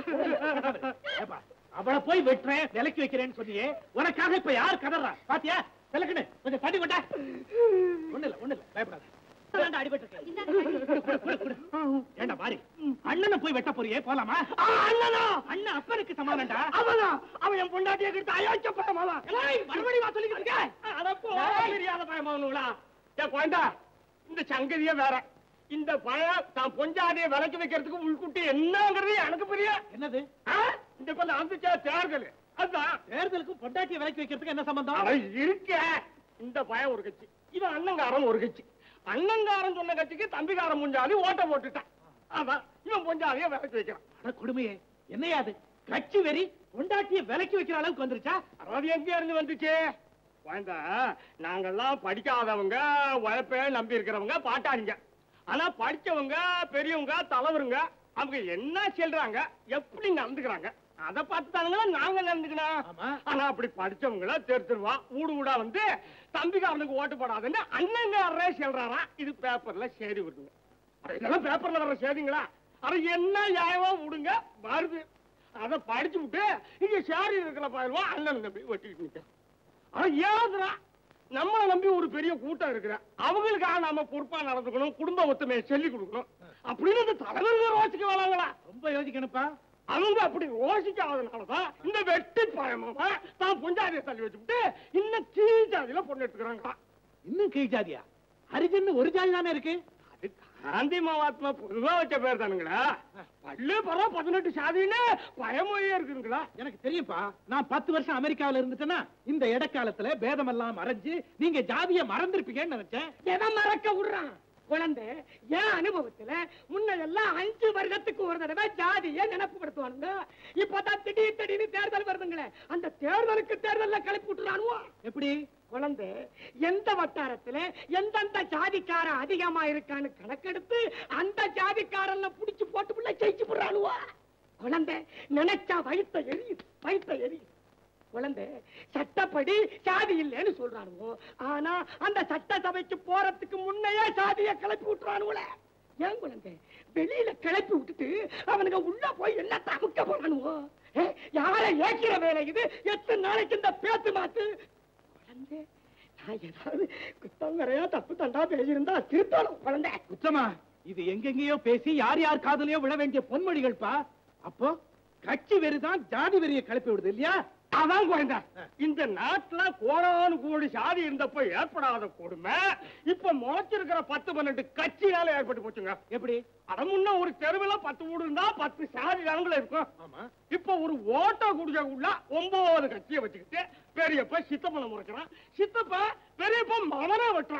ஐயோ. ஏப்பா, அவளை போய் வெட்டுறேன் விலைக்கு வைக்கிறேன்னு சொன்னியே உனக்காக இப்ப யார் கதறா பாத்தியா விளக்குன்னு கொஞ்சம் தண்ணி கொண்டா ஒண்ணு இல்ல ஒண்ணு இல்ல பயப்படாத இந்தாண்டா அடிபட்டிருக்கு. ஏண்டா மாறி அண்ணனை போய் வெட்ட போறியே போலாமா அண்ணனா அண்ணன் அப்பனுக்கு சமானம்டா அவனா அவன் என் பொண்டாட்டியை கிட்ட அயோச்சப்பட்ட மாவா மறுபடியும் வா சொல்லிக்கிட்டு இருக்க அட போ தெரியாத பயமாவனுங்களா ஏன் குழந்தா இந்த சங்கதியே வேற இந்த பழம் தான் பொஞ்சாதியை விலைக்கு வைக்கிறதுக்கு உள்குட்டி என்னங்கிறது எனக்கு புரிய என்னது ஆ? இந்த இப்ப வந்துச்சா தேர்தல் அதான் தேர்தலுக்கு பொண்டாட்டியை விலைக்கு வைக்கிறதுக்கு என்ன சம்பந்தம் அட இருக்க இந்த பயம் ஒரு கட்சி இவன் அண்ணங்காரன் ஒரு கட்சி அண்ணங்காரன் சொன்ன கட்சிக்கு தம்பிக்காரன் முஞ்சாதி ஓட்ட போட்டுட்டான் அதான் இவன் பொஞ்சாதியை விலைக்கு வைக்கிறான் அட கொடுமையே என்னையா அது கட்சி வெறி பொண்டாட்டியை விலைக்கு வைக்கிற அளவுக்கு வந்துருச்சா அது எங்க இருந்து வந்துச்சு குழந்தா நாங்கெல்லாம் படிக்காதவங்க உழைப்பே நம்பி இருக்கிறவங்க பாட்டாளிங்க ஆனா படிச்சவங்க பெரியவங்க தலைவருங்க அவங்க என்ன சொல்றாங்க எப்படி நடந்துக்கிறாங்க அதை பார்த்து தானுங்களா நாங்க நடந்துக்கணும் ஆனா அப்படி படிச்சவங்கள தெரிஞ்சிருவா ஊடு ஊடா வந்து தம்பிக்காரனுக்கு ஓட்டு போடாதுன்னு அண்ணங்காரரே சொல்றாரா இது பேப்பர்ல செய்தி வருதுங்க அட, இதெல்லாம் பேப்பர்ல வர்ற செய்திங்களா அட என்ன நியாயமா விடுங்க வருது அதை படிச்சு விட்டு இங்க சேரி இருக்கிற பயிர்வா அண்ணன் நம்பி வெட்டிட்டு நிக்க ஆனா ஏதுடா நம்மளை நம்பி ஒரு பெரிய கூட்டம் இருக்கிற அவங்களுக்காக நாம பொறுப்பா நடந்துக்கணும் குடும்ப ஒத்துமையை சொல்லி கொடுக்கணும் அப்படின்னு இந்த தலைவர்கள் யோசிக்க வேணாங்களா ரொம்ப யோசிக்கணுப்பா அவங்க அப்படி யோசிக்காதனாலதான் இந்த வெட்டி பயமாவ தான் பொஞ்சாதியை தள்ளி வச்சுட்டு இன்னும் கீழ்ஜாதியில பொண்ணு எடுத்துக்கிறாங்களா இன்னும் கீழ் ஜாதியா ஹரிஜன் ஒரு ஜாதி தானே இருக்கு அது காந்தி மகாத்மா பொதுவா வச்ச பேர் தானுங்களா பள்ளி பரவ பதினெட்டு சாதின்னு பயமொழியே இருக்குங்களா எனக்கு தெரியும்ப்பா நான் பத்து வருஷம் அமெரிக்காவுல இருந்துட்டேன்னா இந்த இடைக்காலத்துல பேதம் எல்லாம் மறைஞ்சு நீங்க ஜாதிய மறந்திருப்பீங்கன்னு நினைச்சேன் எதை மறக்க விடுறான் குழந்தை என் அனுபவத்துல முன்னதெல்லாம் அஞ்சு வருடத்துக்கு ஒரு தடவை ஜாதியை நினைப்புப்படுத்துவானுங்க இப்பதான் திடீர் திடீர்னு தேர்தல் வருதுங்களே அந்த தேர்தலுக்கு தேர்தல்ல கிளப்பி விட்டுறானுவோ எப்படி குழந்தை எந்த வட்டாரத்துல எந்தெந்த ஜாதிக்கார அதிகமா இருக்கான்னு கணக்கெடுத்து அந்த ஜாதிக்காரன்ல புடிச்சு போட்டு புள்ள ஜெயிச்சு போடுறானுவா குழந்தை நினைச்சா வயித்த எரியுது வயித்த எரியுது குழந்தை சட்டப்படி சாதி இல்லைன்னு சொல்றானுவோ ஆனா அந்த சட்டசபைக்கு போறதுக்கு முன்னையே சாதியை கிளப்பி விட்டுறானுங்களே ஏன் குழந்தை வெளியில கிளப்பி விட்டுட்டு அவனுங்க உள்ள போய் என்ன தமுக்க போறானுவோ ஏ, யாரை ஏக்கிற வேலை இது எத்தனை நாளைக்கு இந்த பேத்து மாத்து குழந்தை நான் ஏதாவது குத்தங்கரையா தப்பு தண்டா பேசியிருந்தா திருத்தணும் குழந்தை குற்றமா இது எங்கெங்கேயோ பேசி யார் யார் காதலையோ விழ வேண்டிய பொன்மொழிகள்ப்பா அப்போ கட்சி வெறிதான் ஜாதி வெறியை கிளப்பி விடுது இல்லையா அதான் குழந்தை இந்த நாட்டுல கோடானு கோடி சாதி இருந்தப்ப ஏற்படாத கொடுமை இப்ப முளைச்சிருக்கிற பத்து பன்னெண்டு கட்சியால ஏற்பட்டு போச்சுங்க எப்படி அட முன்ன ஒரு தெருவுல பத்து வீடு இருந்தா பத்து சாதி தானுங்களே இருக்கும் ஆமா இப்ப ஒரு ஓட்ட குடிச்சக்குள்ள ஒன்பது கட்சியை வச்சுக்கிட்டு பெரியப்ப சித்தப்பனை முறைக்கிறான் சித்தப்ப பெரியப்ப மகனை வெட்டுறான்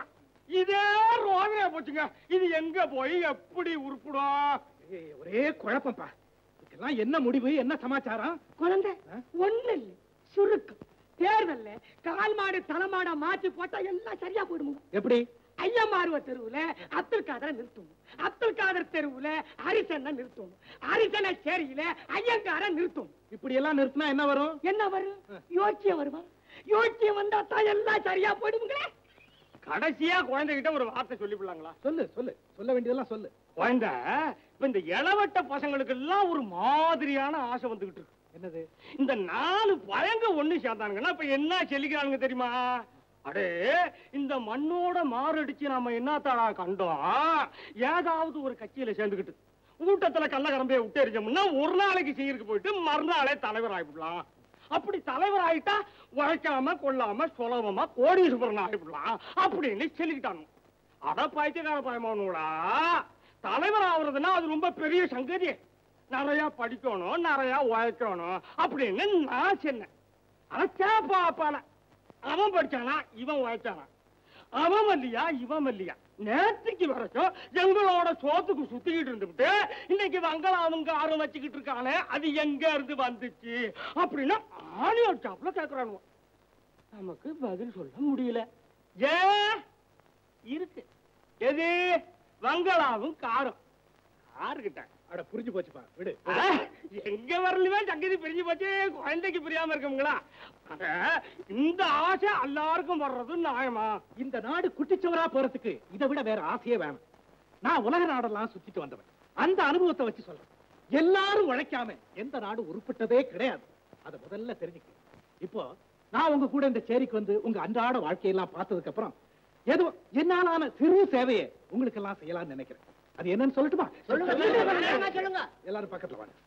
இதே ரோதனையா போச்சுங்க இது எங்க போய் எப்படி உருப்பிடும் ஏய், ஒரே குழப்பம்ப்பா இதுக்கெல்லாம் என்ன முடிவு என்ன சமாச்சாரம் குழந்தை ஒண்ணு இல்ல சுருக்கம் தேர்தல்ல கால் மாடு தலைமாடா மாத்தி போட்டா எல்லாம் சரியா போயிடுங்க எப்படி ஐயமாருவ தெருவுல அப்துல் காதரை நிறுத்தணும் அப்துல் காதர் தெருவுல ஹரிசனை நிறுத்தணும் ஹரிசனை சேரியில ஐயங்கார நிறுத்தணும் இப்படி எல்லாம் நிறுத்தினா என்ன வரும் என்ன வரும் யோக்கியம் வருமா யோக்கியம் வந்தா தான் எல்லாம் சரியா போயிடுங்களே கடைசியா குழந்தைகிட்ட ஒரு வார்த்தை சொல்லிவிடலாங்களா சொல்லு சொல்லு சொல்ல வேண்டியதெல்லாம் சொல்லு குழந்தை இப்ப இந்த இளவட்ட பசங்களுக்கு எல்லாம் ஒரு மாதிரியான ஆசை வந்துகிட்டு இருக்கு என்னது இந்த நாலு பழங்க ஒண்ணு சேர்ந்தானுங்கன்னா இப்ப என்ன செல்லிக்கிறானுங்க தெரியுமா அடே இந்த மண்ணோட மாரடிச்சு நாம என்னத்தாடா கண்டோம் ஏதாவது ஒரு கட்சியில சேர்ந்துக்கிட்டு ஊட்டத்துல கள்ளக்கரம்பைய விட்டு எரிஞ்சோம்னா ஒரு நாளைக்கு செய்யறதுக்கு போயிட்டு மறுநாளே தலைவர் ஆயிடலாம் அப்படி தலைவர் ஆயிட்டா உழைக்காம கொள்ளாம சுலபமா கோடீஸ்வரன் ஆயிடலாம் அப்படின்னு சொல்லிக்கிட்டானு அட பைத்தியக்கார பயமானூடா தலைவர் ஆகுறதுன்னா அது ரொம்ப பெரிய சங்கதி நிறைய படிக்கணும் நிறைய உழைக்கணும் அப்படின்னு நான் சொன்னேன் அழைச்சாப்பா அப்பால அவன் படிச்சானா இவன் உழைச்சானா அவன் மல்லியா இவன் மல்லியா நேற்றுக்கு வரைக்கும் எங்களோட சோத்துக்கு சுத்திக்கிட்டு இருந்துகிட்டு இன்னைக்கு வங்களாவும் காரும் வச்சுக்கிட்டு இருக்கானே அது எங்க இருந்து வந்துச்சு அப்படின்னு ஆணியர் ஷாப்ல கேக்குறானுவ நமக்கு பதில் சொல்ல முடியல ஏ இருக்கு எது வங்களாவும் காரும் காருகிட்ட அட புரிஞ்சு போச்சுப்பா விடு ஆ, எங்க வரலுமே சங்கதி பிரிஞ்சு போச்சு குழந்தைக்கு பிரியாம இருக்கவங்களா அட, இந்த ஆசை எல்லாருக்கும் வர்றது நியாயமா இந்த நாடு குட்டிச்சவரா போறதுக்கு இதை விட வேற ஆசையே வேணும் நான் உலக நாடெல்லாம் சுத்திட்டு வந்தவன் அந்த அனுபவத்தை வச்சு சொல்றேன் எல்லாரும் உழைக்காம எந்த நாடு உருப்பட்டதே கிடையாது அதை முதல்ல தெரிஞ்சுக்க இப்போ நான் உங்க கூட இந்த சேரிக்கு வந்து உங்க அன்றாட வாழ்க்கையெல்லாம் பார்த்ததுக்கு அப்புறம் ஏதோ என்னாலான சிறு சேவையை உங்களுக்கு எல்லாம் செய்யலாம்னு நினைக்கிறேன் அது என்னன்னு சொல்லட்டுமா சொல்லுங்க எல்லாரும் பக்கத்துல வாங்க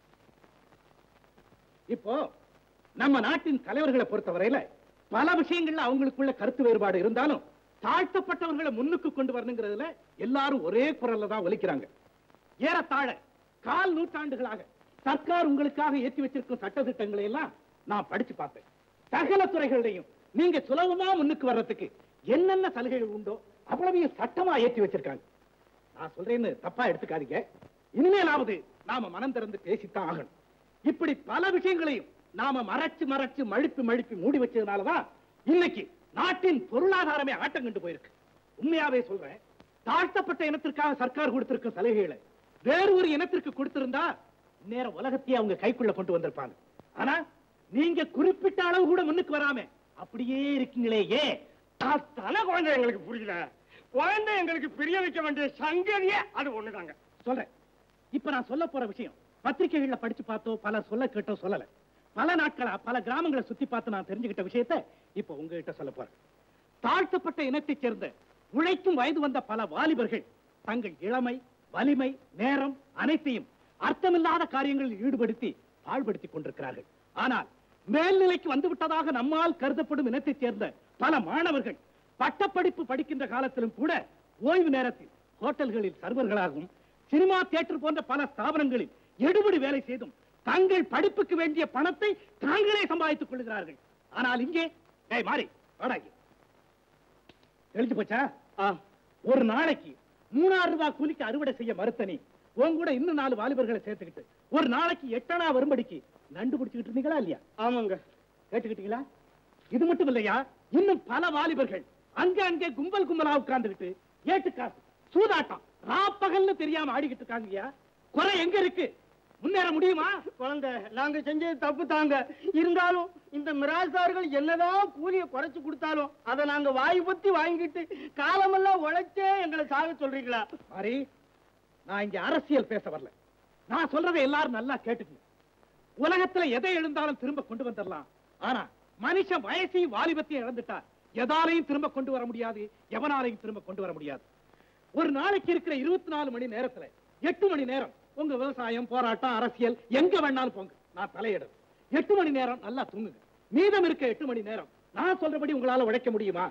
இப்போ நம்ம நாட்டின் தலைவர்களை பொறுத்தவரையில பல விஷயங்கள்ல அவங்களுக்குள்ள கருத்து வேறுபாடு இருந்தாலும் தாழ்த்தப்பட்டவர்களை முன்னுக்கு கொண்டு வரணுங்கிறதுல எல்லாரும் ஒரே குரல்ல தான் ஒலிக்கிறாங்க ஏறத்தாழ கால் நூற்றாண்டுகளாக சர்க்கார் உங்களுக்காக ஏற்றி வச்சிருக்கும் சட்ட திட்டங்களை எல்லாம் நான் படிச்சு பார்த்தேன் சகல துறைகளையும் நீங்க சுலபமா முன்னுக்கு வர்றதுக்கு என்னென்ன சலுகைகள் உண்டோ அவ்வளவையும் சட்டமா ஏற்றி வச்சிருக்காங்க நான் சொல்றேன்னு தப்பா எடுத்துக்காதீங்க இனிமேலாவது நாம மனம் திறந்து பேசித்தான் ஆகணும் இப்படி பல விஷயங்களையும் நாம மறைச்சு மறைச்சு மழுப்பி மழுப்பி மூடி வச்சதுனாலதான் இன்னைக்கு நாட்டின் பொருளாதாரமே ஆட்டம் கண்டு போயிருக்கு உண்மையாவே சொல்றேன் தாழ்த்தப்பட்ட இனத்திற்காக சர்க்கார் கொடுத்திருக்கும் சலுகைகளை வேறு ஒரு இனத்திற்கு கொடுத்திருந்தா நேரம் உலகத்தையே அவங்க கைக்குள்ள கொண்டு வந்திருப்பாங்க ஆனா நீங்க குறிப்பிட்ட அளவு கூட முன்னுக்கு வராம அப்படியே இருக்கீங்களே ஏன் தலை குழந்தை எங்களுக்கு புரியல குழந்தை எங்களுக்கு பிரிய வைக்க வேண்டிய சங்கதியே அது ஒண்ணுதாங்க சொல்றேன் இப்ப நான் சொல்ல போற விஷயம் பத்திரிகைகள்ல படிச்சு பார்த்தோ பல சொல்ல கேட்டோ சொல்லல பல நாட்களா பல கிராமங்களை சுத்தி பார்த்து நான் தெரிஞ்சுக்கிட்ட விஷயத்தை இப்ப உங்ககிட்ட சொல்ல போறேன் தாழ்த்தப்பட்ட இனத்தைச் சேர்ந்த உழைக்கும் வயது வந்த பல வாலிபர்கள் தங்கள் இளமை வலிமை நேரம் அனைத்தையும் அர்த்தமில்லாத காரியங்களில் ஈடுபடுத்தி பாழ்படுத்திக் கொண்டிருக்கிறார்கள் ஆனால் மேல்நிலைக்கு வந்துவிட்டதாக நம்மால் கருதப்படும் இனத்தைச் சேர்ந்த பல மாணவர்கள் பட்டப்படிப்பு படிக்கின்ற காலத்திலும் கூட ஓய்வு நேரத்தில் ஹோட்டல்களில் சர்வர்களாகவும் சினிமா தியேட்டர் போன்ற பல ஸ்தாபனங்களில் எடுபடி வேலை செய்தும் தங்கள் படிப்புக்கு வேண்டிய பணத்தை தாங்களே சம்பாதித்துக் கொள்கிறார்கள் ஆனால் இங்கே டேய் மாறி வாடா இங்க. தெரிஞ்சு போச்சா ஒரு நாளைக்கு மூணாயிரம் ரூபாய் கூலிக்கு அறுவடை செய்ய மறுத்த நீ உன் கூட இன்னும் நாலு வாலிபர்களை சேர்த்துக்கிட்டு ஒரு நாளைக்கு எட்டனா வரும்படிக்கு நண்டு பிடிச்சுக்கிட்டு இருந்தீங்களா இல்லையா ஆமாங்க கேட்டுக்கிட்டீங்களா இது மட்டும் இல்லையா இன்னும் பல வாலிபர்கள் அங்க அங்கே கும்பல் கும்பலா உட்கார்ந்துகிட்டு ஏட்டு காசு சூதாட்டம் ராப்பகல்னு தெரியாம ஆடிக்கிட்டு இருக்காங்கய்யா குறை எங்க இருக்கு முன்னேற முடியுமா குழந்தை நாங்க செஞ்சது தப்பு தாங்க இருந்தாலும் இந்த மிராசார்கள் என்னதான் கூலியை குறைச்சு கொடுத்தாலும் அதை நாங்க வாய் பத்தி வாங்கிட்டு காலமெல்லாம் உழைச்சே எங்களை சாக சொல்றீங்களா மாறி நான் இங்க அரசியல் பேச வரல நான் சொல்றதை எல்லாரும் நல்லா கேட்டுக்கணும் உலகத்துல எதை எழுந்தாலும் திரும்ப கொண்டு வந்துடலாம் ஆனா மனுஷன் வயசையும் வாலிபத்தையும் இழந்துட்டா எதாலையும் திரும்ப கொண்டு வர முடியாது எவனாலையும் திரும்ப கொண்டு வர முடியாது ஒரு நாளைக்கு இருக்கிற இருபத்தி நாலு மணி நேரத்துல எட்டு மணி நேரம் உங்க விவசாயம் போராட்டம் அரசியல் எங்க வேணாலும் போங்க நான் தலையிடுறேன் எட்டு மணி நேரம் நல்லா தூங்குங்க மீதம் இருக்க எட்டு மணி நேரம் நான் சொல்றபடி உங்களால உழைக்க முடியுமா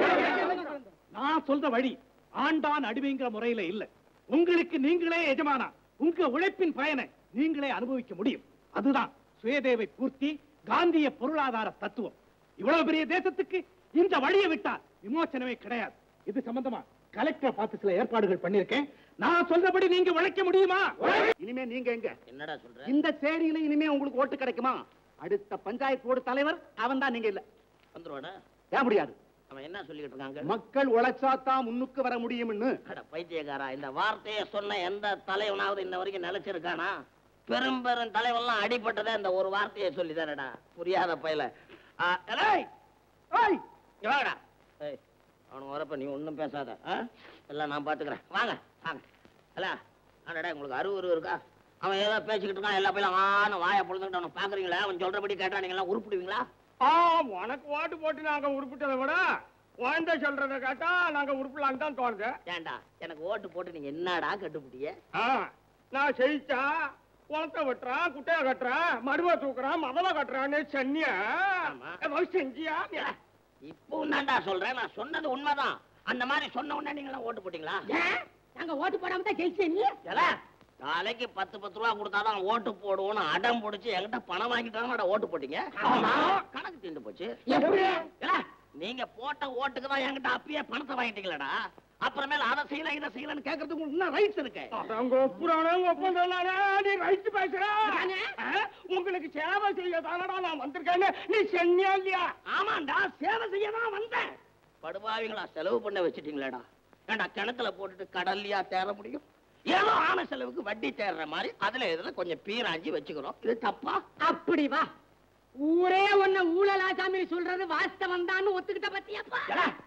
நான் சொல்ற வழி ஆண்டான் அடிமைங்கிற முறையில இல்ல உங்களுக்கு நீங்களே எஜமானா உங்க உழைப்பின் பயனை நீங்களே அனுபவிக்க முடியும் அதுதான் சுயதேவை பூர்த்தி காந்திய பொருளாதார தத்துவம் இவ்வளவு பெரிய தேசத்துக்கு இந்த வழியை விட்டா விமோசனமே கிடையாது இது சம்பந்தமா கலெக்டர் பார்த்து சில ஏற்பாடுகள் பண்ணிருக்கேன் நான் சொல்றபடி நீங்க உழைக்க முடியுமா இனிமே நீங்க எங்க என்னடா சொல்ற இந்த சேரியில இனிமே உங்களுக்கு ஓட்டு கிடைக்குமா அடுத்த பஞ்சாயத்து போர்டு தலைவர் அவன் தான் நீங்க இல்ல வந்துருவாடா ஏன் முடியாது அவன் என்ன சொல்லிக்கிட்டு இருக்காங்க மக்கள் உழைச்சாதான் முன்னுக்கு வர முடியும்னு அட பைத்தியக்காரா இந்த வார்த்தையை சொன்ன எந்த தலைவனாவது இன்ன வரைக்கும் நிலைச்சிருக்கானா பெரும் பெரும் தலைவன்லாம் அடிபட்டதே இந்த ஒரு வார்த்தையை சொல்லி தானடா புரியாத பயல ஆ, ஏய், ஏய், இங்க வாங்கடா ஏய், அவனுக்கு வரப்ப நீ ஒண்ணும் பேசாத ஆ? எல்லாம் நான் பாத்துக்கிறேன் வாங்க வாங்க அல்ல அடடா உங்களுக்கு அருவரு இருக்கா அவன் ஏதோ பேசிக்கிட்டு இருக்கான் எல்லா பையலும் ஆன வாயை பொழுதுகிட்டு அவனை பாக்குறீங்களா அவன் சொல்றபடி கேட்டா நீங்க எல்லாம் உருப்பிடுவீங்களா ஆ உனக்கு ஓட்டு போட்டு நாங்க உருப்பிட்டதை விட குழந்தை சொல்றதை கேட்டா நாங்க உருப்பலான்னு தான் தோணுது ஏன்டா எனக்கு ஓட்டு போட்டு நீங்க என்னடா கட்டுப்பிட்டிய ஆ, நான் ஜெயிச்சா குளத்தை வெட்டுறான் குட்டையை கட்டுறான் மடுவை தூக்குறான் மதவை கட்டுறான்னு சென்னியா ஏதாவது செஞ்சியா இப்போ தான்டா சொல்றேன் நான் சொன்னது உண்மைதான் அந்த மாதிரி சொன்ன உடனே நீங்க எல்லாம் ஓட்டு போட்டீங்களா நாங்க ஓட்டு போடாம தான் ஜெயிச்சேன் ஏல, நாளைக்கு பத்து பத்து ரூபா கொடுத்தாதான் ஓட்டு போடுவோம்னு அடம் பிடிச்சு என்கிட்ட பணம் வாங்கிட்டாங்க ஓட்டு போட்டீங்க கணக்கு தீண்டு போச்சு ஏல, நீங்க போட்ட ஓட்டுக்கு தான் என்கிட்ட அப்பயே பணத்தை வாங்கிட்டீங்களடா அப்புறமேல அதை செய்யல இதை செய்யலன்னு கேட்கறதுக்கு உங்களுக்கு இன்னும் ரைட்ஸ் இருக்கு அவங்க ஒப்புறானே ஒப்பந்தானே நீ ரைட்டு பேசுற ஆ, உங்களுக்கு சேவை செய்ய தானடா நான் வந்திருக்கேன்னு நீ சென்னியா இல்லையா ஆமாண்டா சேவை செய்ய தான் வந்தேன் படுபாவிங்களா செலவு பண்ண வச்சுட்டீங்களேடா ஏண்டா கிணத்துல போட்டுட்டு கடல்லையா தேர முடியும் ஏதோ ஆன செலவுக்கு வட்டி தேடுற மாதிரி அதுல இதுல கொஞ்சம் பீராஞ்சி வச்சுக்கிறோம் இது தப்பா அப்படி வா ஊரே உன்னை ஊழல் ஆசாமி சொல்றது வாஸ்தவம் தான் ஒத்துக்கிட்ட பத்தியாப்பா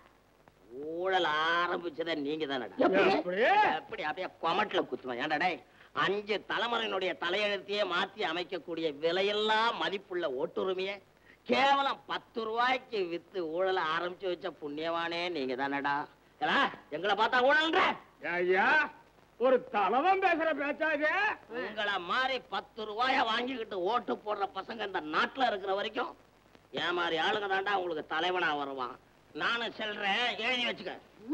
ஊழல் ஆரம்பிச்சத நீங்க தானடா எப்படி? எப்படி அப்படியே கொமட்டில் குத்துவேன் ஏன்டா டேய் அஞ்சு தலைமுறையினுடைய தலையெழுத்தையே மாத்தி அமைக்கக்கூடிய விலையெல்லாம் மதிப்புள்ள ஓட்டுரிமையை கேவலம் பத்து ரூபாய்க்கு வித்து ஊழல ஆரம்பிச்சு வச்ச புண்ணியவானே நீங்க தானடா ஏலா, எங்களை பார்த்தா ஊழல்ன்ற ஐயா ஒரு தலைவன் பேசுற பேச்சாது உங்களை மாதிரி பத்து ரூபாய வாங்கிக்கிட்டு ஓட்டு போடுற பசங்க இந்த நாட்டுல இருக்கிற வரைக்கும் ஏன் மாதிரி ஆளுங்க தாண்டா உங்களுக்கு தலைவனா வருவான் நானும் செல்றேன் எழுதி வச்சுக்க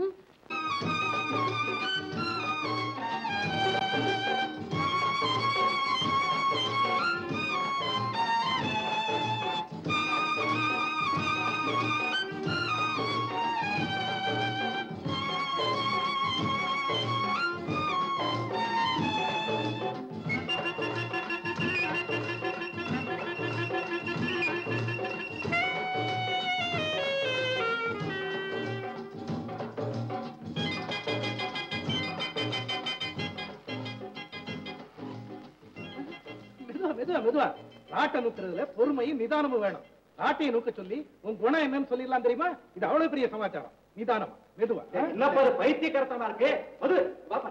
மெதுவா மெதுவா மெதுவா ராட்டை நூக்குறதுல பொறுமையும் நிதானமும் வேணும் ராட்டையை நூக்க சொல்லி உன் குணம் என்னன்னு சொல்லிடலாம் தெரியுமா இது அவ்வளவு பெரிய சமாச்சாரம் நிதானமா மெதுவா என்னப்பா அது பைத்தியக்காரத்தனமா இருக்கு மது பாப்பா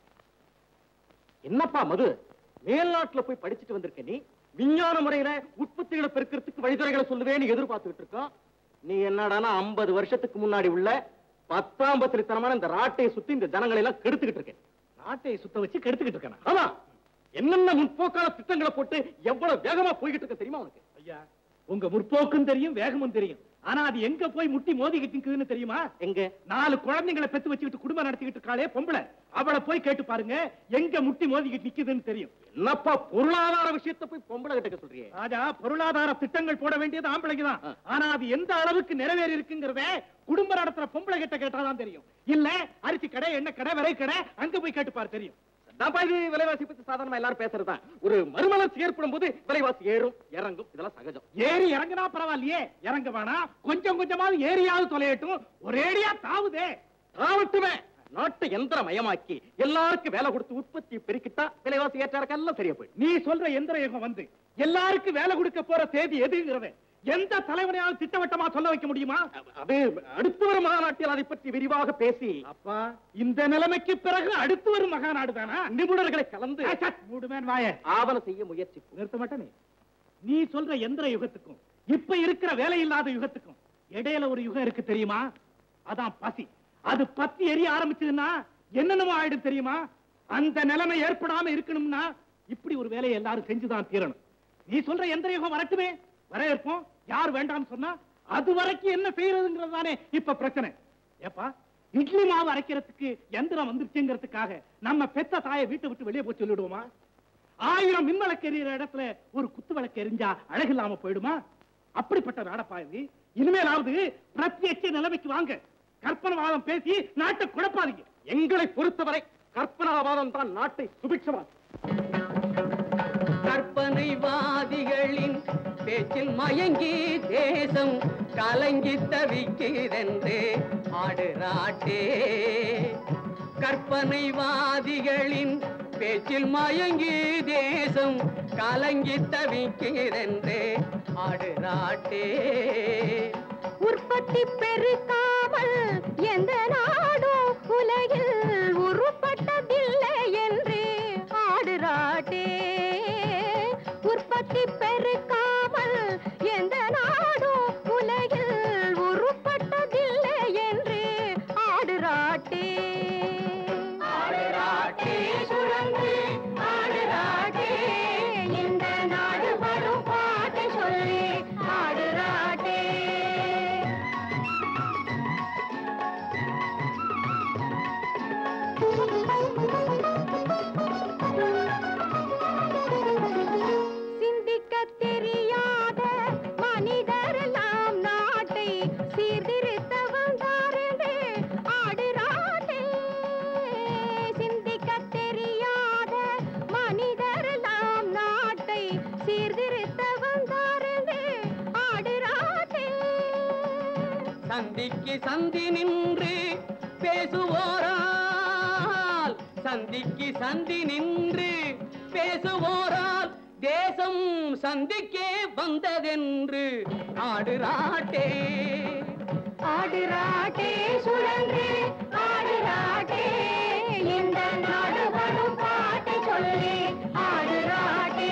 என்னப்பா மது மேல்நாட்டுல போய் படிச்சுட்டு வந்திருக்க நீ விஞ்ஞான முறையில உற்பத்திகளை பெருக்கிறதுக்கு வழிதுறைகளை சொல்லுவேன்னு எதிர்பார்த்துக்கிட்டு இருக்கோம் நீ என்னடானா ஐம்பது வருஷத்துக்கு முன்னாடி உள்ள பத்தாம் பத்திரித்தனமான இந்த ராட்டையை சுத்தி இந்த ஜனங்களை எல்லாம் கெடுத்துக்கிட்டு இருக்கேன் நாட்டையை சுத்த வச்சு கெடுத்துக்கிட்டு இருக்கேன் ஆமா என்னென்ன முற்போக்கான திட்டங்களை போட்டு எவ்வளவு வேகமா போய்கிட்டு இருக்க தெரியுமா உனக்கு ஐயா உங்க முற்போக்கும் தெரியும் வேகமும் தெரியும் ஆனா அது எங்க போய் முட்டி மோதிக்கிட்டு இருக்குதுன்னு தெரியுமா எங்க நாலு குழந்தைங்களை பெத்து வச்சுக்கிட்டு குடும்பம் நடத்திக்கிட்டு இருக்காளே பொம்பளை அவளை போய் கேட்டு பாருங்க எங்க முட்டி மோதிக்கிட்டு நிக்குதுன்னு தெரியும் என்னப்பா பொருளாதார விஷயத்தை போய் பொம்பளை கிட்ட சொல்றியே ராஜா பொருளாதார திட்டங்கள் போட வேண்டியது ஆம்பளைக்கு தான் ஆனா அது எந்த அளவுக்கு நிறைவேறி இருக்குங்கிறத குடும்ப நடத்துற பொம்பளை கிட்ட கேட்டாதான் தெரியும் இல்ல அரிசி கடை எண்ணெய் கடை விரை கடை அங்க போய் கேட்டுப்பாரு தெரியும் தான்ப்பா இது விலைவாசி பத்தி சாதாரணமா எல்லாரும் பேசுறதுதான் ஒரு மறுமலர்ச்சி ஏற்படும் போது விலைவாசி ஏறும் இறங்கும் இதெல்லாம் சகஜம் ஏறி இறங்குனா பரவாயில்லையே இறங்க வேணாம் கொஞ்சம் கொஞ்சமாவது ஏறியாவது தொலையட்டும் ஒரேடியா தாவுதே தாவட்டுமே நாட்டை எந்திரமயமாக்கி எல்லாருக்கும் வேலை கொடுத்து உற்பத்தி பெருக்கிட்டா விலைவாசி ஏற்றாருக்கெல்லாம் சரியா போயிடும் நீ சொல்ற எந்திர யுகம் வந்து எல்லாருக்கும் வேலை கொடுக்க போற தேதி எதுங்கிறத எந்த தலைவனையாவது திட்டவட்டமா சொல்ல வைக்க முடியுமா அது அடுத்து வரும் மாநாட்டில் அதை பற்றி விரிவாக பேசி அப்பா இந்த நிலைமைக்கு பிறகு அடுத்து வரும் மகாநாடு தானா நிபுணர்களை கலந்து மூடுமேன் வாய ஆவணம் செய்ய முயற்சி நிறுத்த மாட்டேனே நீ சொல்ற எந்திர யுகத்துக்கும் இப்ப இருக்கிற வேலை இல்லாத யுகத்துக்கும் இடையில ஒரு யுகம் இருக்கு தெரியுமா அதான் பசி அது பத்தி எரிய ஆரம்பிச்சதுன்னா என்னென்னமோ ஆயிடும் தெரியுமா அந்த நிலைமை ஏற்படாம இருக்கணும்னா இப்படி ஒரு வேலையை எல்லாரும் செஞ்சுதான் தீரணும் நீ சொல்ற எந்திர யுகம் வரட்டுமே வரவேற்போம் யார் வேண்டாம்னு சொன்னா அது வரைக்கும் என்ன செய்யறதுங்கிறது தானே இப்ப பிரச்சனை ஏப்பா இட்லி மாவு அரைக்கிறதுக்கு எந்திரம் வந்துருச்சுங்கிறதுக்காக நம்ம பெத்த தாயை வீட்டை விட்டு வெளியே போய் சொல்லிடுவோமா ஆயிரம் மின்விளக்கு எரியிற இடத்துல ஒரு குத்து விளக்கு எரிஞ்சா அழகில்லாம போயிடுமா அப்படிப்பட்ட நாடப்பா இது இனிமேலாவது பிரத்யட்ச நிலைமைக்கு வாங்க கற்பனவாதம் பேசி நாட்டை குழப்பாதீங்க எங்களை பொறுத்தவரை கற்பனாவாதம் தான் நாட்டை சுபிக்ஷமாக்கும் கற்பனைவாதிகளின் பேச்சில் மயங்கி தேசம் கலங்கி தவிக்கிறென்று ஆடுறாட்டே கற்பனைவாதிகளின் பேச்சில் மயங்கி தேசம் கலங்கி தவிக்கிறென்று ஆடுறாட்டே உற்பத்தி பெருக்காமல் எந்த நாடும் உலகில் உருப்பட்டதில்லை என்று ஆடுறாட்டே உற்பத்தி பெருக்காமல் எந்த நாடும் உலகில் உருப்பட்டதில்லை என்று ஆடுறாட்டே ஆடுறாட்டே சுழன்று ஆடுறாட்டே இந்த நாடு வரும் பாட்டை சொல்லி ஆடுறாட்டே சிந்திக்க தெரியாத மனிதரெல்லாம் நாட்டை சீர்திருத்த வந்தாரென்று ஆடுறாட்டே சிந்திக்க தெரியாத மனிதரெல்லாம் நாட்டை சீர்திருத்த வந்தாரென்று ஆடுறாட்டே சந்திக்கு சந்தி நின்று பேசுவோரால் சந்திக்கு சந்தி நின்று பேசுவோரால் தேசம் சந்திக்கே வந்ததென்று ஆடுறாட்டே ஆடுறாட்டே சுழன்று ஆடுறாட்டே இந்த நாடு வரும் பாட்டை சொல்லி ஆடுறாட்டே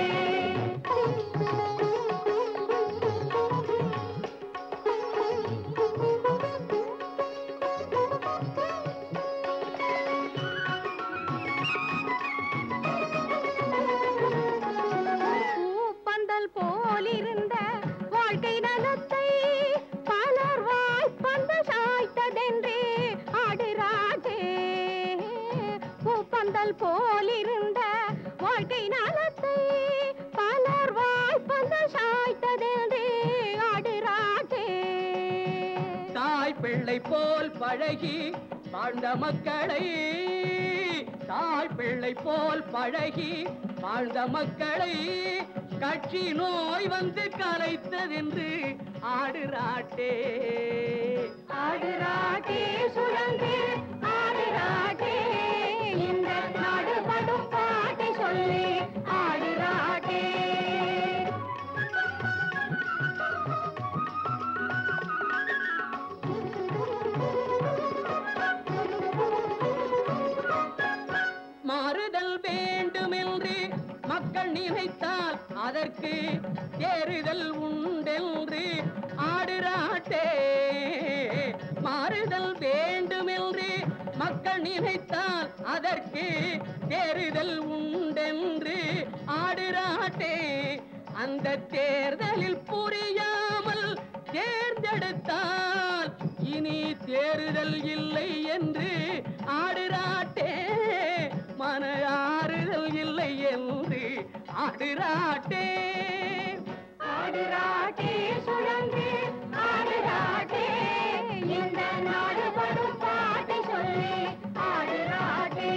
பூப்பந்தல் போலிருந்த வாழ்க்கை நலத்தை பலர் வாய்ப்பந்த சாய்த்ததென்று ஆடுறாட்டே பூப்பந்தல் போலிருந்த வாழ்க்கை நலத்தை பலர் வாய்ப்பந்த சாய்த்ததென்று ஆடுறாட்டே தாய் பிள்ளை போல் பழகி வாழ்ந்த மக்களை தாய் பிள்ளை போல் பழகி வாழ்ந்த மக்களை கட்சி நோய் வந்து கலைத்ததென்று ஆடுறாட்டே ஆடுறாட்டே சுழன்று ஆடுறாட்டே இந்த நாடு படும் பாட்டை சொல்லி ஆடுறாட்டே மாறுதல் வேண்டுமென்று மக்கள் நினைத்தால் அதற்கு தேறுதல் உண்டென்று ஆடுறாட்டே மாறுதல் வேண்டுமென்று மக்கள் நினைத்தால் அதற்கு தேறுதல் உண்டென்று ஆடுறாட்டே அந்த தேர்தலில் புரியாமல் தேர்ந்தெடுத்தால் இனி தேறுதல் இல்லை என்று ஆடுறாட்டே மன ஆறுதல் இல்லை என்று ஆடுறாட்டே ஆடுறாட்டே சுழன்று ஆடுறாட்டே இந்த நாடு படும் பாட்டை சொல்லி ஆடுறாட்டே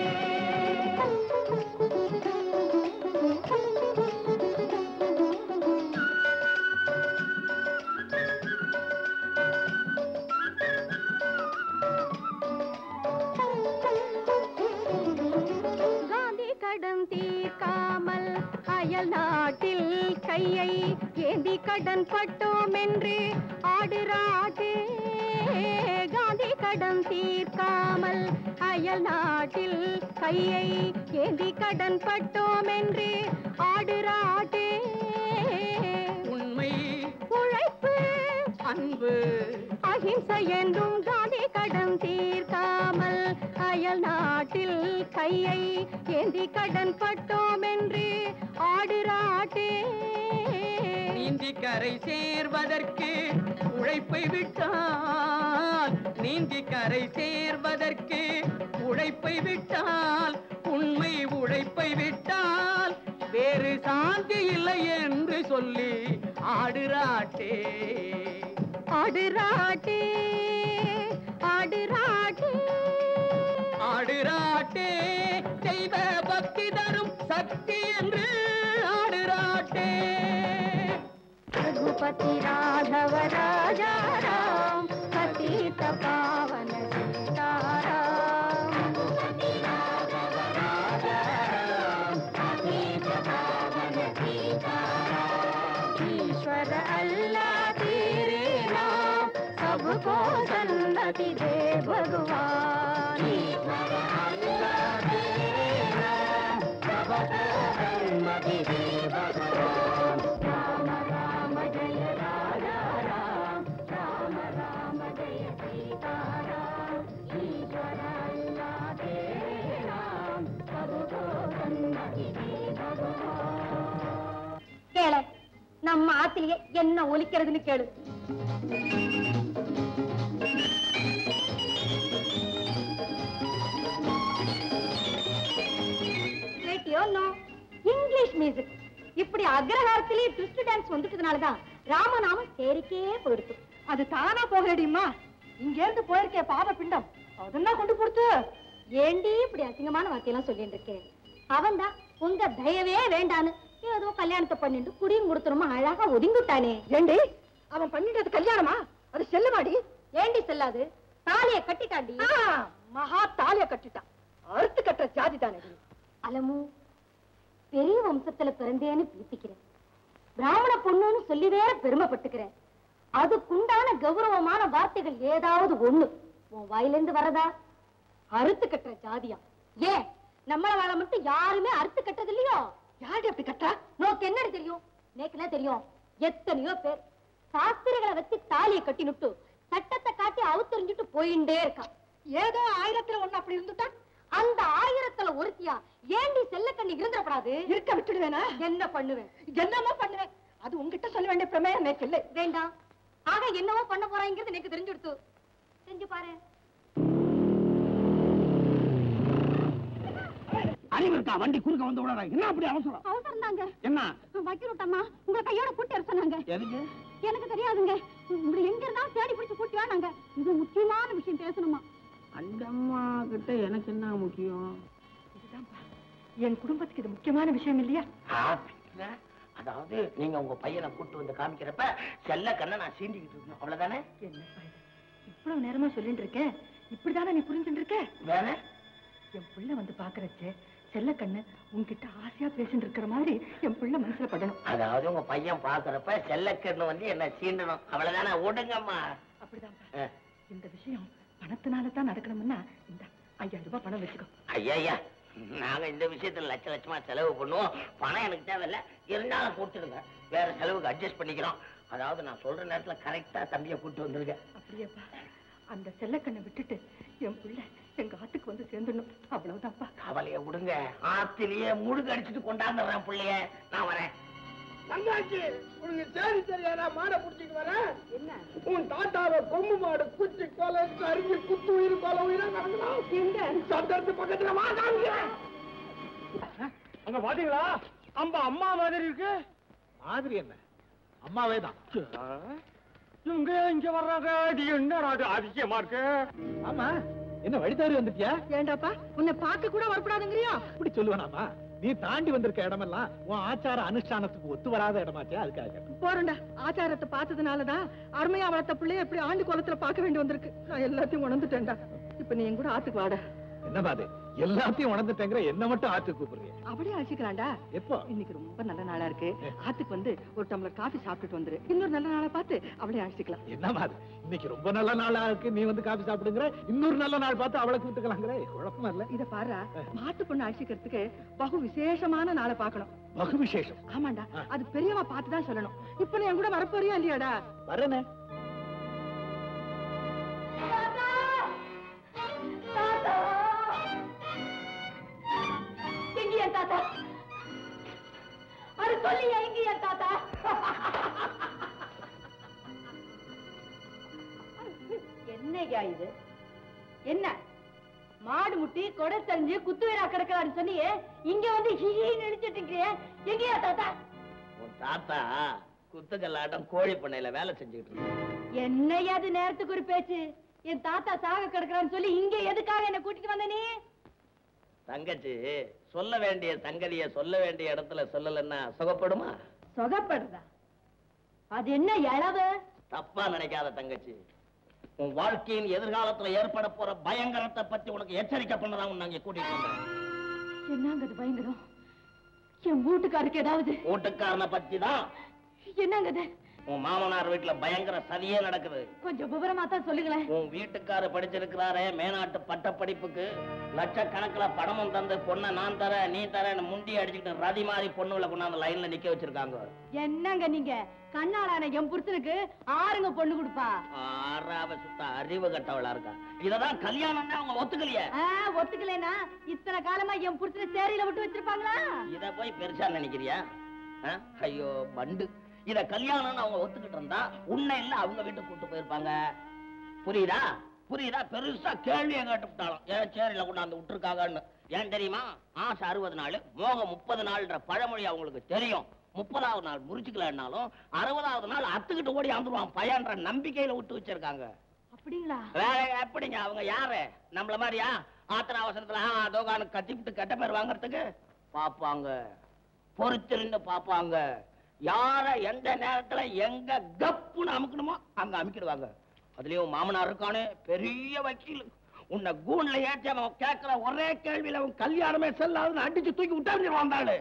காந்தி கடன் தீர்க்காமல் அயல் நாட்டில் கையை ஏந்தி கடன் பட்டோம் என்று ஆடுறாட்டே காந்தி கடன் தீர்க்காமல் அயல் நாட்டில் கையை ஏந்தி கடன் பட்டோம் என்று ஆடுறாட்டே உண்மை உழைப்பு அன்பு அகிம்சை என்றும் காந்தி கடன் தீர்க்காமல் அயல் நாட்டில் கையை ஏந்தி கடன் பட்டோம் என்று ஆடுறாட்டே நீந்தி கரை சேர்வதற்கு உழைப்பை விட்டால் நீந்தி கரை சேர்வதற்கு உழைப்பை விட்டால் உண்மை உழைப்பை விட்டால் வேறு சாந்தி இல்லை என்று சொல்லி ஆடுறாட்டே ஆடுறாட்டே ஆடுறாட்டே ஆடுறாட்டே தெய்வ பக்தி தரும் சக்தி என்று ஆடுறாட்டே रघुपति राघव राजा राम पतित पावन सीताराम रघुपति राघव राजा राम पतित पावन सीताराम ईश्वर अल्लाह तेरे नाम सबको सन्नति दे भगवान ईश्वर अल्लाह तेरे नाम सबको सन्नति दे भगवान राम राम जय राजा राम राम राम जय सीताराम ईश्वर अल्लाह तेरे नाम सबको सन्नति दे भगवान கேள நம்ம ஆத்திலேயே என்ன ஒலிக்கிறதுன்னு கேளு கேட்டியோ நோ இங்கிலீஷ் மியூசிக் இப்படி அக்ரஹாரத்திலேயே ட்விஸ்ட் டான்ஸ் வந்துட்டதுனாலதான் ராமநாமம் தேரிக்கே போயிடுத்து அது தானா போகடியுமா இங்க இருந்து போயிருக்கே பாவ பிண்டம் அதெல்லாம் கொண்டு கொடுத்து ஏண்டி இப்படி அசிங்கமான வார்த்தையெல்லாம் சொல்லிட்டு இருக்கேன் அவன் தான் உங்க தயவே வேண்டான்னு ஏதோ கல்யாணத்தை பண்ணிட்டு குடியும் கொடுத்துருமா அழகா ஒதுங்கிட்டானே ஏண்டி அவன் பண்ணிட்டது கல்யாணமா அது செல்லுமாடி ஏண்டி செல்லாது தாலிய கட்டிட்டாண்டி ஆ, மகா தாலிய கட்டிட்டான் அறுத்து கட்டுற ஜாதி தானே அலமு பெரிய வம்சத்துல பிறந்தேன்னு பீத்திக்கிறேன் பிராமண பொண்ணுன்னு சொல்லி வேற பெருமைப்பட்டுக்கிறேன் அதுக்குண்டான கௌரவமான வார்த்தைகள் ஏதாவது ஒண்ணு உன் வாயிலிருந்து வரதா அறுத்து கட்டுற ஜாதியா ஏன் நம்மள வாழ மட்டும் யாருமே அறுத்து கட்டது இல்லையோ யாரு அப்படி கட்டா நோக்கு என்னடி தெரியும் நேக்குல தெரியும் எத்தனையோ பேர் சாஸ்திரிகளை வச்சு தாலியை கட்டினுட்டு சட்டத்தை காட்டி அவுத்தறிஞ்சிட்டு போயிண்டே இருக்கான் ஏதோ ஆயிரத்துல ஒண்ணு அப்படி இருந்துட்டா அந்த ஆயிரத்துல ஒருத்தியா ஏண்டி செல்லக்கண்ணி இருந்துடப்படாது இருக்க விட்டுடுவேனா என்ன பண்ணுவேன் என்னமோ பண்ணுவேன் அது உங்ககிட்ட சொல்ல வேண்டிய பிரமேயம் எனக்கு இல்லை வேண்டாம் ஆக என்னவோ பண்ண போறாங்கிறது எனக்கு தெரிஞ்சுடுத்து செஞ்சு பாரு அறிவு இருக்கா வண்டி குறுக்க வந்து விடாத என்ன அப்படி அவசரம் அவசரம் தாங்க என்ன வைக்கிறோட்டம்மா உங்களை கையோட கூட்டி வர சொன்னாங்க எதுக்கு எனக்கு தெரியாதுங்க உங்களை எங்க இருந்தாலும் தேடி பிடிச்சு கூட்டி வாங்க இது முக்கியமான விஷயம் பேசணுமா அந்த அம்மா கிட்ட எனக்கு என்ன முக்கியம் இதுதான்ப்பா என் குடும்பத்துக்கு இது முக்கியமான விஷயம் இல்லையா அதாவது நீங்க உங்க பையனை கூட்டு வந்து காமிக்கிறப்ப செல்ல கண்ணை நான் சீண்டிக்கிட்டு இருக்கணும் அவ்வளவுதானே என்னப்பா இது இவ்வளவு நேரமா சொல்லிட்டு இருக்கேன் இப்படிதானே நீ புரிஞ்சுட்டு இருக்க வேற என் பிள்ளை வந்து பாக்குறச்சே செல்லக்கண்ணு உன்கிட்ட ஆசையா பேசிட்டு இருக்கிற மாதிரி என் பிள்ளை மனசுல படணும் அதாவது உங்க பையன் பாக்குறப்ப செல்லக்கண்ணு வந்து என்ன சீண்டணும் அவ்வளவுதானே ஓடுங்கம்மா அப்படிதான்ப்பா ஆ. இந்த விஷயம் பணத்தினால தான் நடக்கணும்னா இந்த ஐயாயிரம் ரூபாய் பணம் வச்சுக்கோ ஐயா ஐயா நாங்க இந்த விஷயத்துல லட்ச லட்சமா செலவு பண்ணுவோம் பணம் எனக்கு தேவையில்ல இருந்தாலும் கொடுத்துடுங்க வேற செலவுக்கு அட்ஜஸ்ட் பண்ணிக்கிறோம் அதாவது நான் சொல்ற நேரத்துல கரெக்டா தம்பியை கூட்டு வந்துருங்க அப்படியேப்பா அந்த செல்லக்கண்ணை விட்டுட்டு என் பிள்ளை எங்க ஆத்துக்கு வந்து சேர்ந்துடணும் அவ்வளவுதான்ப்பா கவலைய விடுங்க ஆத்திலேயே முழுக அடிச்சுட்டு கொண்டாந்துடுறேன் பிள்ளைய நான் வரேன் தங்காச்சி உனக்கு சரி சரியான மாடை புடிச்சிட்டு வரேன் என்ன உன் தாத்தாவை கொம்பு மாடு குச்சி கொலை சரிஞ்சு குத்து உயிர் கொலை உயிரா நடக்கலாம் எங்க சந்தர்த்து பக்கத்துல வா காமிக்கிறேன் அங்க பாத்தீங்களா அம்ப அம்மா மாதிரி இருக்கு மாதிரி என்ன அம்மாவே தான் இவங்க இங்க வர்றாங்க இது என்னடா அது அதிசயமா இருக்கு ஆமா என்ன வழி தவறி வந்துட்டியா ஏண்டாப்பா உன்னை பார்க்க கூட வரக்கூடாதுங்கிறியா அப்படி சொல்லுவேனாமா நீ தாண்டி வந்திருக்க இடமெல்லாம் உன் ஆச்சார அனுஷ்டானத்துக்கு ஒத்து வராத இடமாச்சே அதுக்காக கேட்டேன். போறேன்டா ஆச்சாரத்தை பார்த்ததுனாலதான் அருமையா வளர்த்த பிள்ளைய எப்படி ஆண்டு குளத்துல பார்க்க வேண்டி வந்திருக்கு நான் எல்லாத்தையும் உணர்ந்துட்டேன்டா இப்ப நீ என் கூட ஆத்துக்கு வாடா என்ன பாது எல்லாத்தையும் உணர்ந்துட்டேங்கிற என்ன மட்டும் ஆத்து கூப்பிடுறிய அப்படியே அழைச்சிக்கலாம்டா எப்போ இன்னைக்கு ரொம்ப நல்ல நாளா இருக்கு ஆத்துக்கு வந்து ஒரு டம்ளர் காஃபி சாப்பிட்டுட்டு வந்துரு இன்னொரு நல்ல நாளா பார்த்து அவளே அழைச்சிக்கலாம் என்ன பாது இன்னைக்கு ரொம்ப நல்ல நாளா இருக்கு நீ வந்து காபி சாப்பிடுங்கிற இன்னொரு நல்ல நாள் பார்த்து அவளை கூப்பிட்டுக்கலாங்கிற குழப்பமா இல்ல இத பாரு மாட்டு பொண்ணு அழைச்சிக்கிறதுக்கு பகு விசேஷமான நாளை பார்க்கணும் பகு விசேஷம் ஆமாண்டா அது பெரியவா பார்த்து தான் சொல்லணும் இப்ப நீ என் கூட வரப்போறியா இல்லையாடா வரேனே எங்க என் தாத்தா அது சொல்லி எங்க என் தாத்தா என்னையா இது என்ன மாடு முட்டி கொடை தெரிஞ்சு குத்து வீரா கிடக்கிறான்னு சொன்னியே இங்க வந்து ஹீன்னு இழிச்சிட்டு இருக்கிறியே எங்கயா தாத்தா உன் தாத்தா குத்துக்கல்லாட்டம் கோழி பண்ணையில வேலை செஞ்சுக்கிட்டு இருக்கு என்னையா அது நேரத்துக்கு ஒரு பேச்சு என் தாத்தா சாக கிடக்குறான்னு சொல்லி இங்க எதுக்காக என்ன கூட்டிட்டு வந்த நீ தங்கச்சி சொல்ல வேண்டிய சங்கதிய சொல்ல வேண்டிய இடத்துல சொல்லலைன்னா சுகப்படுமா சொகப்படுறதா அது என்ன இளவு தப்பா நினைக்காத தங்கச்சி உன் வாழ்க்கையின் எதிர்காலத்துல ஏற்பட போற பயங்கரத்தை பத்தி உனக்கு எச்சரிக்கை பண்ணதான் உன்னை அங்க கூட்டிட்டு வந்தேன் என்னங்க அது பயங்கரம் என் வீட்டுக்காருக்கு ஏதாவது வீட்டுக்காரனை பத்தி தான் என்னங்க அது உன் மாமனார் வீட்டுல பயங்கர சதியே நடக்குது கொஞ்சம் விவரமா தான் சொல்லுங்களேன் உன் வீட்டுக்காரர் படிச்சிருக்கிறாரே மேனாட்டு பட்ட படிப்புக்கு லட்சக்கணக்குல பணமும் தந்து பொண்ணை நான் தரேன் நீ தரேன்னு முண்டி அடிச்சுக்கிட்டு ரதி மாதிரி பொண்ணுகளை கொண்டாந்து லைன்ல நிக்க வச்சிருக்காங்க என்னங்க நீங்க கண்ணாலான என் புருஷனுக்கு ஆறுங்க பொண்ணு கொடுப்பா ஆறாவ சுத்த அறிவு கட்டவளா இருக்கா இததான் கல்யாணம்னா அவங்க ஒத்துக்கலையே ஆ, ஒத்துக்கலைன்னா இத்தனை காலமா என் புருஷனை சேரியில விட்டு வச்சிருப்பாங்களா இத போய் பெருசா நினைக்கிறியா ஆ? ஐயோ பண்டு இத கல்யாணம்னு அவங்க ஒத்துக்கிட்டு இருந்தா உன்னை இல்ல அவங்க வீட்டுக்கு கூட்டு போயிருப்பாங்க புரியுதா புரியுதா பெருசா கேள்வியை கேட்டுவிட்டாலும் ஏன் சேரியில கொண்டாந்து விட்டுருக்காங்கன்னு ஏன் தெரியுமா ஆசை அறுபது நாள் மோகம் முப்பது நாள்ன்ற பழமொழி அவங்களுக்கு தெரியும் முப்பதாவது நாள் முறிச்சுக்கலன்னாலும் அறுபதாவது நாள் அத்துக்கிட்டு ஓடி வந்துருவான் பையன்ற நம்பிக்கையில விட்டு வச்சிருக்காங்க அப்படிங்களா வேற எப்படிங்க அவங்க யாரு நம்மள மாதிரியா ஆத்திர அவசரத்துல ஆ, தோகானு கத்திவிட்டு கெட்ட பேர் வாங்குறதுக்கு பாப்பாங்க பொறுத்திருந்து பாப்பாங்க யார எந்த நேரத்துல எங்க கப்புன்னு அமுக்கணுமோ அங்க அமுக்கிடுவாங்க அதுலயும் மாமனார் இருக்கானே பெரிய வக்கீல் உன்னை கூண்ல ஏற்றி அவன் கேட்கிற ஒரே கேள்வியில அவன் கல்யாணமே செல்லாதுன்னு அடிச்சு தூக்கி விட்டு வந்தாளு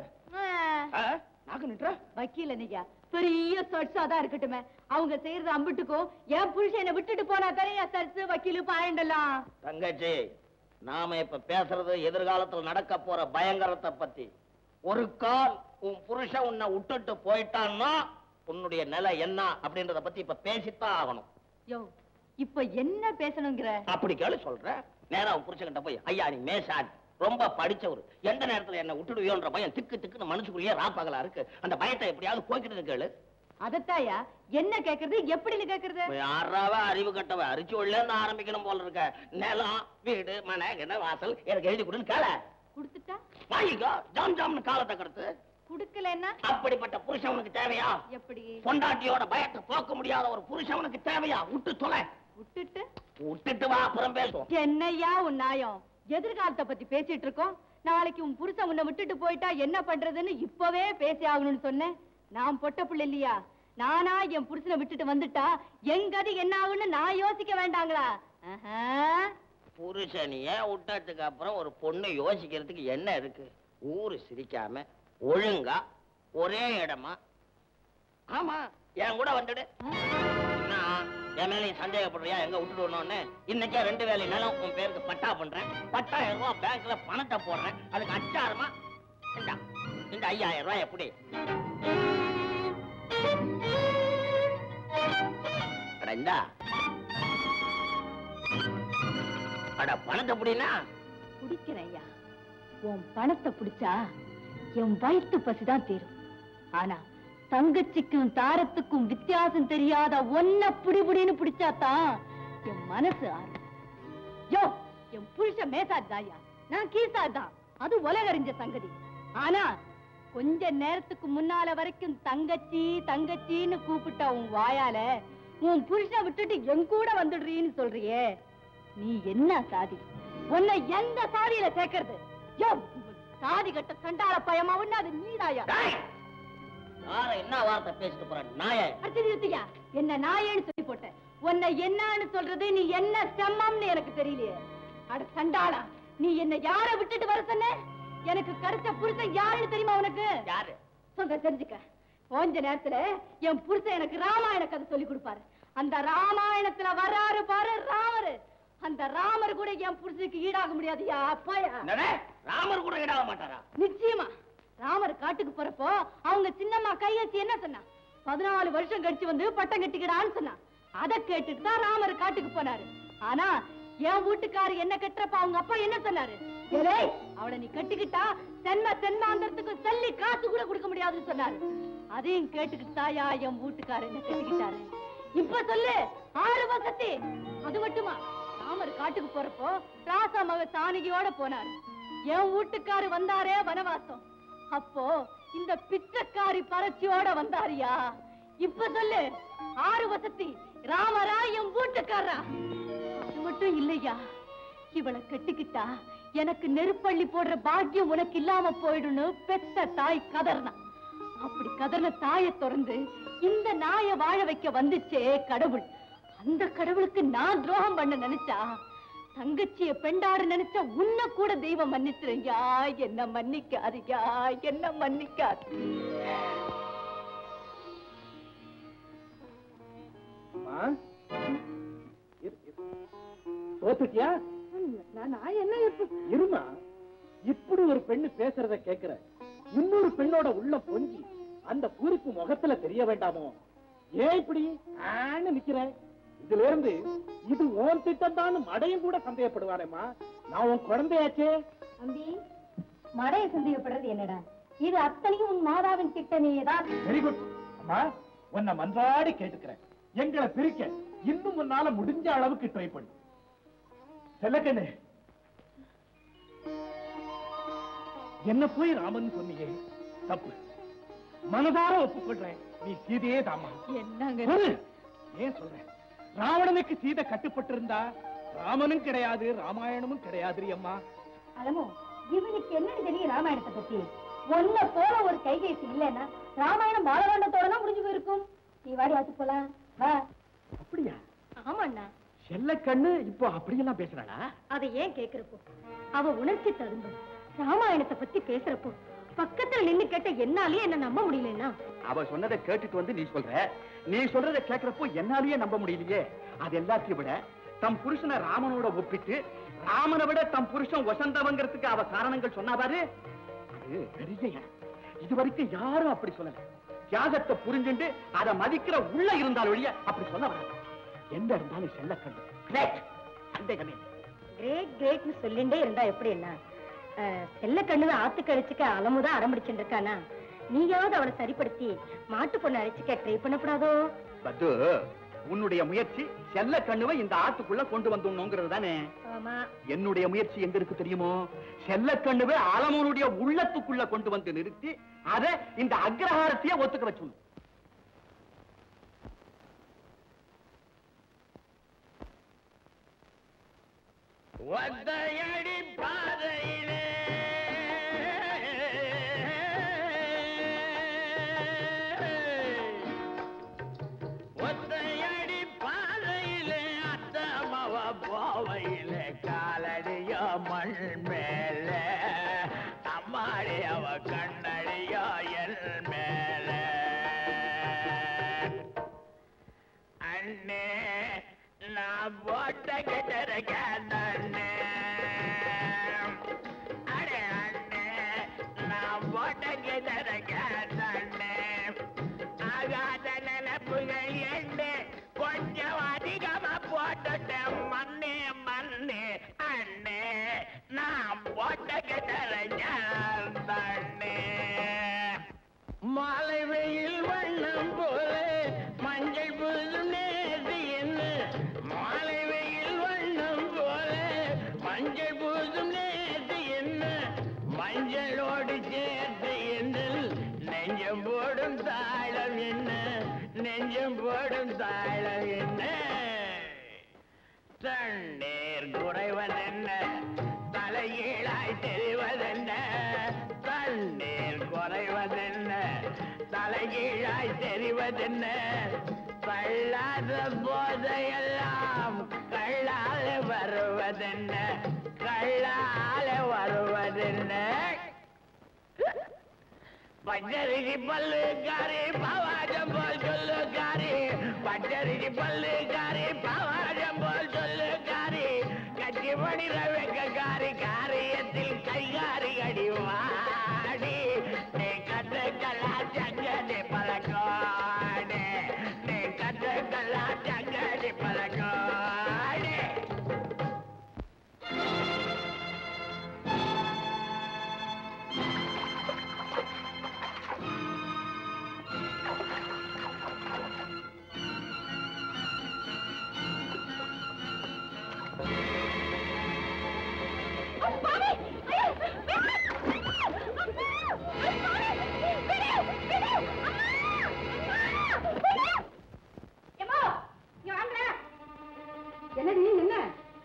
நாக்கு நின்ற வக்கீல நீங்க பெரிய சர்ச்சா தான் இருக்கட்டுமே அவங்க செய்யறது அம்பிட்டுக்கும் என் புருஷனை விட்டுட்டு போனா தானே என் சர்ச்சு வக்கீலு பாயண்டெல்லாம் தங்கச்சி நாம இப்ப பேசுறது எதிர்காலத்துல நடக்க போற பயங்கரத்தை பத்தி ஒரு கால் உன் புருஷன் உன்னை விட்டுட்டு போயிட்டான்னா உன்னுடைய நிலை என்ன அப்படின்றத பத்தி இப்ப பேசித்தான் ஆகணும் யோ இப்ப என்ன பேசணுங்கிற அப்படி கேளு சொல்ற நேரா உன் புருஷன்கிட்ட போய் ஐயா நீ மேஷாட் ரொம்ப படிச்சவர் எந்த நேரத்துல என்ன விட்டுடுவியோன்ற பயம் திக்கு திக்குன்னு மனசுக்குள்ளேயே ராப்பகலா இருக்கு அந்த பயத்தை எப்படியாவது போய்க்கிட்டு கேளு அதத்தாயா என்ன கேக்குறது எப்படின்னு கேக்குறது யாராவ அறிவு கட்டவ அரிச்சு உள்ள இருந்து ஆரம்பிக்கணும் போல இருக்க நிலம் வீடு மனை கிண வாசல் எனக்கு எழுதி கொடுன்னு கேள கொடுத்துட்டா வாங்கிக்கோ ஜாம் ஜாம்னு காலத்தை கடத்து குடுக்கலன்னா அப்படிப்பட்ட புருஷன் உனக்கு தேவையா எப்படி பொண்டாட்டியோட பயத்தை போக்க முடியாத ஒரு புருஷன் உனக்கு தேவையா விட்டு தொலை விட்டுட்டு விட்டுட்டு வா அப்புறம் பேசுவோம் என்னய்யா உன் நியாயம் எதிர்காலத்தை பத்தி பேசிட்டு இருக்கோம் நாளைக்கு உன் புருஷன் உன்னை விட்டுட்டு போயிட்டா என்ன பண்றதுன்னு இப்பவே பேசி ஆகணும்னு சொன்னேன் நான் பொட்ட புள்ள இல்லையா நானா என் புருஷனை விட்டுட்டு வந்துட்டா என் கதி என்ன ஆகும்னு நான் யோசிக்க வேண்டாங்களா ஆஹா. புருஷனிய விட்டதுக்கு அப்புறம் ஒரு பொண்ணு யோசிக்கிறதுக்கு என்ன இருக்கு ஊரு சிரிக்காம ஒழுங்கா ஒரே இடமா ஆமா என் கூட வந்துடு நான் என் மேலையும் சந்தேகப்படுறியா எங்க விட்டுட்டு வரணும்னு இன்னைக்கே ரெண்டு வேலை நிலம் உன் பேருக்கு பட்டா பண்றேன் பத்தாயிரம் ரூபாய் பேங்க்ல பணத்தை போடுறேன் அதுக்கு அச்சாரமா இந்தா இந்த ஐயாயிரம் ரூபாய் எப்படி அட இந்தா அட பணத்தை புடினா குடிக்கிறேன் ஐயா உன் பணத்தை பிடிச்சா என் வயிற்று பசிதான் தீரும் ஆனா தங்கச்சிக்கும் தாரத்துக்கும் வித்தியாசம் தெரியாத ஒன்ன புடி புடின்னு பிடிச்சாதான் என் மனசு ஆறும் யோ என் புருஷன் மேசாதாயா நான் கீசாதான் அது உலகறிஞ்ச சங்கதி ஆனா கொஞ்ச நேரத்துக்கு முன்னால வரைக்கும் தங்கச்சி தங்கச்சின்னு கூப்பிட்ட உன் வாயால உன் புருஷனை விட்டுட்டு என் கூட வந்துடுறீன்னு சொல்றியே நீ என்ன சாதி உன்னை எந்த சாதியில சேர்க்கறது யோ சாதி கட்ட சண்டாள பயமா ஒண்ணு அது நீதாயா யார என்ன வார்த்தை பேசிட்டு போற நாய அர்த்ததியா என்ன நாயேன்னு சொல்லி போட்டேன் உன்னை என்னன்னு சொல்றது நீ என்ன செம்மம்னு எனக்கு தெரியலையே அட சண்டாளா நீ என்ன யார விட்டுட்டு வர சொன்ன எனக்கு கருத்த புருஷன் யாருன்னு தெரியுமா உனக்கு யாரு சொல்ற தெரிஞ்சுக்க கொஞ்ச நேரத்துல என் புருஷன் எனக்கு ராமாயண கதை சொல்லி கொடுப்பாரு அந்த ராமாயணத்துல வர்றாரு பாரு ராமரு அந்த ராமர் கூட என் புருஷனுக்கு ஈடாக முடியாதுயா அப்பாயா என்னடே, ராமர் கூட இடாக மாட்டாரா நிச்சயமா ராமர் காட்டுக்கு போறப்போ அவங்க சின்னம்மா கையெழுத்து என்ன சொன்னா பதினாலு வருஷம் கழிச்சு வந்து பட்டம் கட்டிக்கிடான்னு சொன்னா அதை கேட்டுட்டு தான் ராமர் காட்டுக்கு போனாரு ஆனா என் வீட்டுக்காரு என்ன கட்டுறப்ப அவங்க அப்பா என்ன சொன்னாரு "ஏலே, அவளை நீ கட்டிக்கிட்டா தென்ம தென்மாந்தரத்துக்கு சல்லி காசு கூட கொடுக்க முடியாதுன்னு சொன்னாரு அதையும் கேட்டுக்கிட்டு தாயா என் வீட்டுக்காரு என்ன கட்டிக்கிட்டாரு இப்ப சொல்லு ஆறு வசதி அது மட்டுமா ராமர் காட்டுக்கு போறப்போ ராசா மக சாணிகியோட போனாரு என் வீட்டுக்காரு வந்தாரே வனவாசம் அப்போ இந்த பிச்சைக்காரி பறச்சியோட வந்தாரியா இப்ப சொல்லு ஆறு வசதி ராமரா என் வீட்டுக்காரரா அது மட்டும் இல்லையா இவளை கட்டிக்கிட்டா எனக்கு நெருப்பள்ளி போடுற பாக்கியம் உனக்கு இல்லாம போயிடும்னு பெத்த தாய் கதர்னா அப்படி கதர்ன தாயை திறந்து இந்த நாயை வாழ வைக்க வந்துச்சே கடவுள் அந்த கடவுளுக்கு நான் துரோகம் பண்ண நினைச்சா தங்கச்சிய பெண்டாட நினைச்ச உன்னை கூட தெய்வம் மன்னிச்சிருங்கயா என்ன மன்னிக்காதீயா என்ன மன்னிக்காது தோத்துட்டியா நான் நான் என்ன இப்ப இருமா இப்படி ஒரு பெண்ணு பேசுறத கேக்குற இன்னொரு பெண்ணோட உள்ள பொங்கி அந்த பூரிப்பு முகத்துல தெரிய வேண்டாமோ ஏன் இப்படி ஆன்னு நிக்கிற இதுல இருந்து இது ஓன் திட்டம் தான் மடையும் கூட சந்தேகப்படுவாரேம்மா நான் உன் குழந்தையாச்சே அம்பி மடைய சந்தேகப்படுறது என்னடா இது அத்தனையும் உன் மாதாவின் திட்டமேதான் வெரி குட் அம்மா உன்னை மன்றாடி கேட்டுக்கிறேன் எங்களை பிரிக்க இன்னும் உன்னால முடிஞ்ச அளவுக்கு ட்ரை பண்ணு செல்லக்கண்ணு என்ன போய் ராமன் சொன்னீங்க தப்பு மனதார ஒப்புக்கொள்றேன் நீ சீதையே தாமா என்னங்க சொல்லு. ஏன் சொல்றேன் ராவணனுக்கு சீதை கட்டுப்பட்டு இருந்தா ராமனும் கிடையாது ராமாயணமும் கிடையாது அம்மா அலமோ இவனுக்கு என்னன்னு தெரியும் ராமாயணத்தை பத்தி ஒன்ன போல ஒரு கைகேசி இல்லைன்னா ராமாயணம் பாலகாண்டத்தோட தான் முடிஞ்சு போயிருக்கும் நீ வாடி ஆத்து போலாம் வா அப்படியா ஆமாண்ணா செல்லக்கண்ணு இப்போ அப்படியெல்லாம் பேசுறாளா அதை ஏன் கேக்குறப்போ அவ உணர்ச்சி ததும்பு ராமாயணத்தை பத்தி பேசுறப்போ பக்கத்துல நின்னு கேட்ட என்னாலயே என்ன நம்ப முடியலன்னா அவ சொன்னதை கேட்டுட்டு வந்து நீ சொல்ற நீ சொல்றதை கேட்கிறப்போ என்னாலேயே நம்ப முடியலையே அது எல்லாத்தையும் விட தம் புருஷனை ராமனோட ஒப்பிட்டு ராமனை விட தம் புருஷன் வசந்தவங்கிறதுக்கு அவ காரணங்கள் சொன்னா பாரு அது பெரிய இடம். இது வரைக்கும் யாரும் அப்படி சொல்லல தியாகத்தை புரிஞ்சுண்டு அதை மதிக்கிற உள்ள இருந்தால் ஒழிய அப்படி சொல்ல வராது எந்த இருந்தாலும் செல்ல கண்டு கிரேட் சந்தேகமே இல்லை. கிரேட் கிரேட்னு சொல்லிண்டே இருந்தா எப்படி என்ன செல்ல கண்ணுதான் ஆத்து கழிச்சுக்க அலமுதான் அடம்பிடிச்சுட்டு இருக்கானா நீயாவது அவளை சரிப்படுத்தி மாட்டு பொண்ணு அழைச்சிக்க ட்ரை பண்ணக்கூடாதோ பத்து உன்னுடைய முயற்சி செல்ல கண்ணுவை இந்த ஆத்துக்குள்ள கொண்டு வந்துடணுங்கிறது தானே ஆமா என்னுடைய முயற்சி எங்க இருக்கு தெரியுமோ செல்லக்கண்ணுவே ஆலமூனுடைய உள்ளத்துக்குள்ள கொண்டு வந்து நிறுத்தி அதை இந்த அக்ரஹாரத்தையே ஒத்துக்க வச்சுடணும் ஒத்தையடி பாதையிலே ஒத்தையடி பாதையிலே அத்தமவ போவையிலே காலடியோ மண் மேலே அம்மாடி அவ கண்ணடியோ என் மேலே அண்ணே நான் போட்ட கிட்ட அண்ணே அடே அண்ணே நான் போட்ட கிட்ட அண்ணே ஆகாத நினப்புகள் எண்ணு கொஞ்சம் அதிகமா போட்டுட்டேன் மண்ணே மண்ணே அண்ணே நான் போட்ட கிட்ட அண்ணே மாலை வெயில் வண்ணம் போல மஞ்சள் புதும் நேர்த்தி என்ன மாலை வெயில் வண்ணம் போல மஞ்சள் புதும் நேர்த்தி என்ன மஞ்சளோடு சேர்த்து என்ன நெஞ்சம் போடும் தாளம் என்ன நெஞ்சம் போடும் தாளம் என்ன தண்ணீர் குறைவதென்ன தலைகீழாய் தெரிவதென்ன தண்ணீர் குறைவதென்ன தலைகீழாய் தெரிவதென்ன கள்ளாத போதையெல்லாம் கள்ளால வருவதென்ன கள்ளால வருவதென்ன பச்சரிசி பல்லுக்காரி பவாஜம் போல் சொல்லுக்காரி பச்சரிசி பல்லுக்காரி பவாஜம் போல் சொல்லுக்காரி கட்சி மணிர வெக்கக்காரி காரியத்தில் கைகாரி அடி வாடி நீ கற்றுக்கலா சங்கடி பழக்காடி நீ கற்றுக்கலா சங்கடி பழக்காடி என்னடி என்ன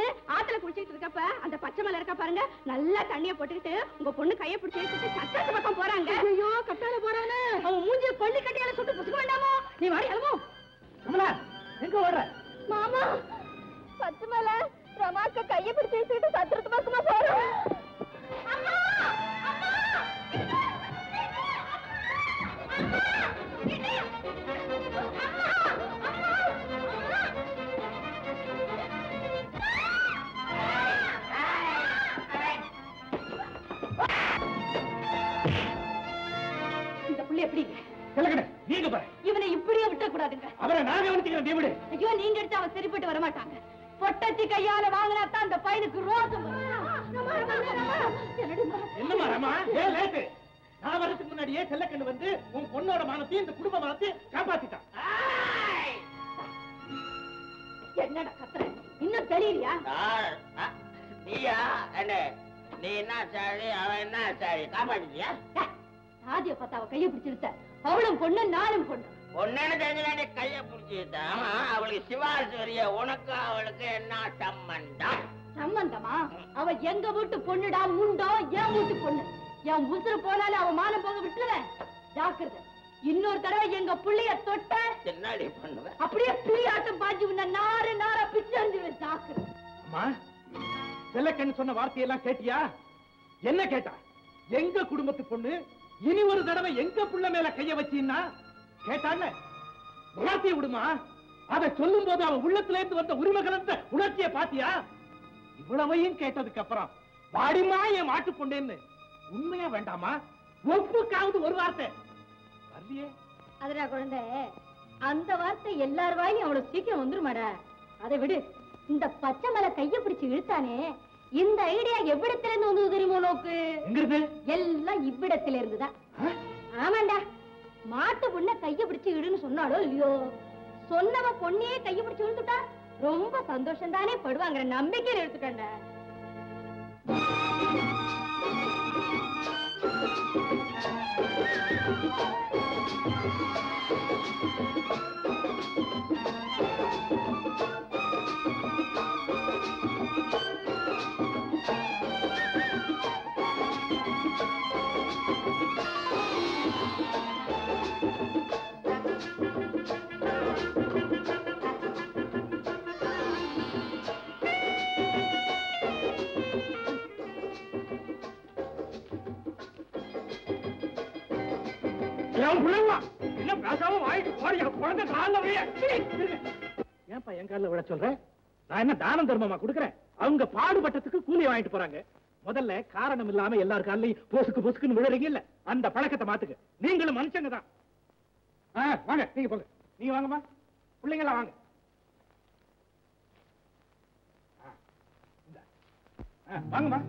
ஆத்துல குளிச்சிட்டு இருக்கப்ப அந்த பச்சை மலை இருக்க பாருங்க நல்லா தண்ணிய போட்டுக்கிட்டு உங்க பொண்ணு கைய பிடிச்சி இழுத்துட்டு சட்டத்து பக்கம் போறாங்க ஐயோ கட்டால போறானே அவன் மூஞ்சிய கொல்லி கட்டியால சுட்டு புசுக்க வேண்டாமோ நீ வாடி அலமோ கமலா எங்க ஓடுற மாமா பச்சை மலை ரமாக்க கைய பிடிச்சி இழுத்துட்டு சத்திரத்து பக்கமா போறோம் இந்த புள்ளி எப்படி கிழக்கணே நீங்க பாரு இவனை இப்படியே விட்ட கூடாதுங்க அவரை நான் கவனிச்சுக்கிறேன் நீ விடு ஐயோ நீங்க எடுத்து அவன் சரிப்பட்டு வர மாட்டாங்க பொட்டச்சி கையால வாங்கினா தான் அந்த பையனுக்கு ரோசம் என்னம்மா ரமா ஏன் லேட்டு நான் வரதுக்கு முன்னாடியே செல்லக்கண்ணு வந்து உன் பொண்ணோட மானத்தையும் இந்த குடும்ப மானத்தையும் காப்பாத்திட்டான் என்னடா கத்துற இன்னும் தெரியலையா யார்? ஆ, நீயா என்ன நீ என்ன சாரி அவன் என்ன சாரி காப்பாத்திட்டியா ஆதிய பார்த்தா அவ கைய பிடிச்சிருத்த அவளும் பொண்ணு நானும் பொண்ணு ஒன்னு தெரிஞ்சு கைய புடிச்சுட்டா ஆமா அவளுக்கு சிவாரிசு வரிய உனக்கு அவளுக்கு என்ன சம்பந்தம் சம்பந்தமா அவ எங்க வீட்டு பொண்ணுடா முண்டோ என் வீட்டு பொண்ணு என் உசுறு போனாலும் அவ மானம் போக விட்டுருவேன் ஜாக்கிரதை இன்னொரு தடவை எங்க புள்ளைய தொட்ட என்னடி பண்ணுவேன் அப்படியே பிள்ளையாட்டம் பாஞ்சு உன்னை நாறு நாரா பிச்சு அஞ்சுவேன் ஜாக்கிரதை அம்மா செல்லக்கண்ணு சொன்ன வார்த்தையெல்லாம் கேட்டியா என்ன கேட்டா எங்க குடும்பத்து பொண்ணு இனி ஒரு தடவை எங்க புள்ள மேல கைய வச்சீன்னா கேட்டால வார்த்தையை விடுமா அதை சொல்லும் போது அவன் உள்ளத்துல இருந்து வந்த உரிமை கலந்த உணர்ச்சியை பாத்தியா இவ்வளவையும் கேட்டதுக்கு அப்புறம் வாடிமா என் மாட்டு கொண்டேன்னு உண்மையா வேண்டாமா ஒப்புக்காவது ஒரு வார்த்தை வரலையே அதுடா குழந்தை அந்த வார்த்தை எல்லார் வாயிலும் அவ்வளவு சீக்கிரம் வந்துருமாடா அதை விடு இந்த பச்சை மலை கைய பிடிச்சு இழுத்தானே இந்த ஐடியா எவ்விடத்துல இருந்து வந்தது தெரியுமோ நோக்கு எங்கிருந்து எல்லாம் இவ்விடத்துல இருந்துதான் ஆமாண்டா மாட்டு பொண்ண கைய பிடிச்சு இடுன்னு சொன்னாலோ இல்லையோ சொன்னவ பொண்ணையே கைய பிடிச்சு இழுத்துட்டா ரொம்ப சந்தோஷம் தானே படுவாங்கிற நம்பிக்கையில எடுத்துட்டேன்டா என் பிள்ளைங்களா என்ன பேசாம வாய்க்கு போறியா குழந்தை காலில் விழ ஏன்பா என் காலில் விழ சொல்றேன் நான் என்ன தானம் தர்மமா கொடுக்குறேன் அவங்க பாடுபட்டதுக்கு கூலி வாங்கிட்டு போறாங்க முதல்ல காரணம் இல்லாம எல்லார் காலையும் பொசுக்கு பொசுக்குன்னு விழுறீங்க இல்ல அந்த பழக்கத்தை மாத்துங்க நீங்களும் மனுஷங்க தான் ஆ, வாங்க நீங்க போங்க நீங்க வாங்கம்மா பிள்ளைங்களா வாங்க ஆ, இந்தா. ஆ, வாங்கம்மா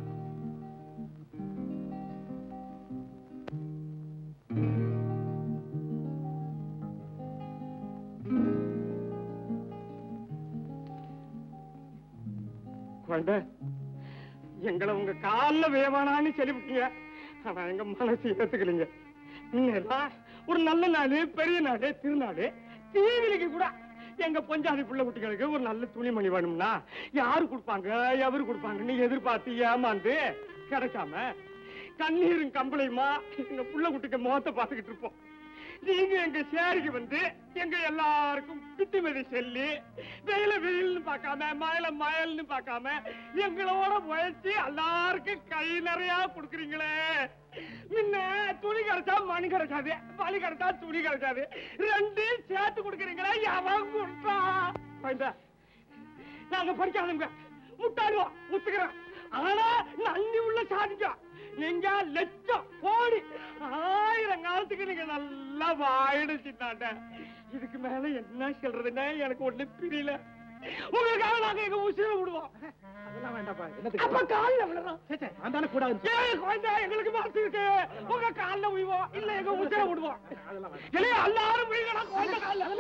குழந்தை எங்களை உங்க கால்ல வேவானான்னு சொல்லிவிட்டீங்க ஆனா எங்க மனசு ஏத்துக்கலீங்க இன்னெல்லாம் ஒரு நல்ல நாள் பெரிய நாள் திருநாள் தீவிலிக்கு கூட எங்க பொஞ்சாதி புள்ள குட்டிகளுக்கு ஒரு நல்ல துணிமணி வேணும்னா யாரு கொடுப்பாங்க எவரு கொடுப்பாங்கன்னு எதிர்பார்த்து ஏமாந்து கிடைக்காம கண்ணீரும் கம்பளையுமா எங்க புள்ள குட்டிக்கு முகத்தை பார்த்துக்கிட்டு இருப்போம் நீங்க எங்க சேரிக்கு வந்து எங்க எல்லாருக்கும் பித்திமதி சொல்லி வெயில வெயில்னு பார்க்காம மயில மயல்னு பார்க்காம எங்களோட முயற்சி எல்லாருக்கும் கை நிறைய கொடுக்குறீங்களே முன்ன துணி கிடைச்சா மணி கிடைக்காது வலி கிடைச்சா துணி கிடைக்காது ரெண்டையும் சேர்த்து கொடுக்குறீங்களே எவன் கொடுத்தா வேண்டா. நாங்க படிக்காதவங்க முட்டாடுவோம் ஒத்துக்கிறேன் ஆனா நன்றி உள்ள சாதிக்கும் நீங்க லட்சம் கோடி ஆயிரம் காலத்துக்கு நீங்க நல்லா வாயிடுச்சுட்டாண்ட இதுக்கு மேல என்ன சொல்றதுன்னா எனக்கு ஒண்ணு புரியல உங்களுக்காக நாங்க எங்க உசிர விடுவோம் அதெல்லாம் வேண்டாப்பா என்னத்துக்கு அப்ப கால்ல விழுறோம் சே, சே, நான் தானே கூடாது ஏய் குழந்தை எங்களுக்கு மனசு இருக்கு உங்க கால்ல விழுவோம் இல்ல எங்க உசிர விடுவோம் அதெல்லாம் வேண்டாம் இல்லையா எல்லாரும் விழுங்கடா குழந்தை கால்ல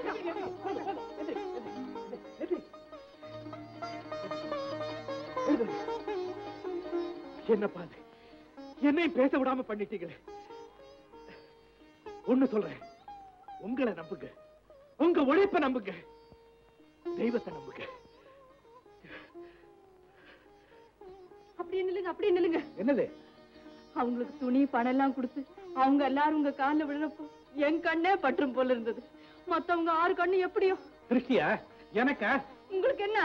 என்னப்பா இது? என்னையும் பேச விடாம பண்ணிட்டீங்களே ஒண்ணு சொல்றேன் உங்களை நம்புங்க உங்க உழைப்ப நம்புங்க தெய்வத்தை நம்புங்க அப்படியே நில்லுங்க அப்படியே நில்லுங்க என்னது அவங்களுக்கு துணி பணம் எல்லாம் கொடுத்து அவங்க எல்லாரும் உங்க கால்ல விழுறப்போ என் கண்ணே பற்றும் போல இருந்தது மத்தவங்க ஆறு கண்ணு எப்படியோ திருஷ்டியா எனக்கா உங்களுக்கு என்ன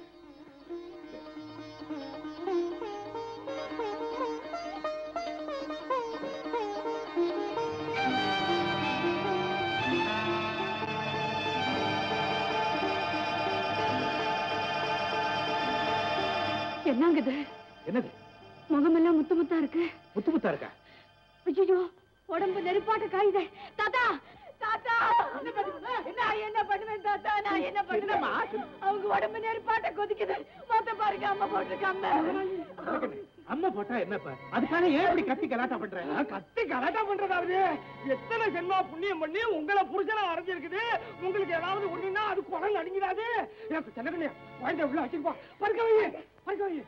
என்னங்க இது என்னது முகமெல்லாம் முத்து முத்தா இருக்கு முத்து முத்தா இருக்கா ஐயோ உடம்பு நெருப்பாட்ட காயுதே தாத்தா தாத்தா நான் என்ன பண்ணுவேன் தாத்தா நான் என்ன பண்ணுவேன் அவங்க உடம்பு நெருப்பாட்ட கொதிக்குது மொத்த பாருங்க அம்மா போட்டிருக்காங்க அம்மா போட்டா என்னப்பா அதுக்காக ஏன் இப்படி கத்தி கலாட்டா பண்ற கத்தி கலாட்டா பண்றதாவது எத்தனை ஜென்மா புண்ணியம் பண்ணி உங்களை புருஷனா அரைஞ்சிருக்குது உங்களுக்கு ஏதாவது ஒண்ணுன்னா அது குரல் அடிங்கிறாது எனக்கு சென்னக்கண்ணியா குழந்தை உள்ள வச்சிருப்பா பறக்க வையே பறக்க வையே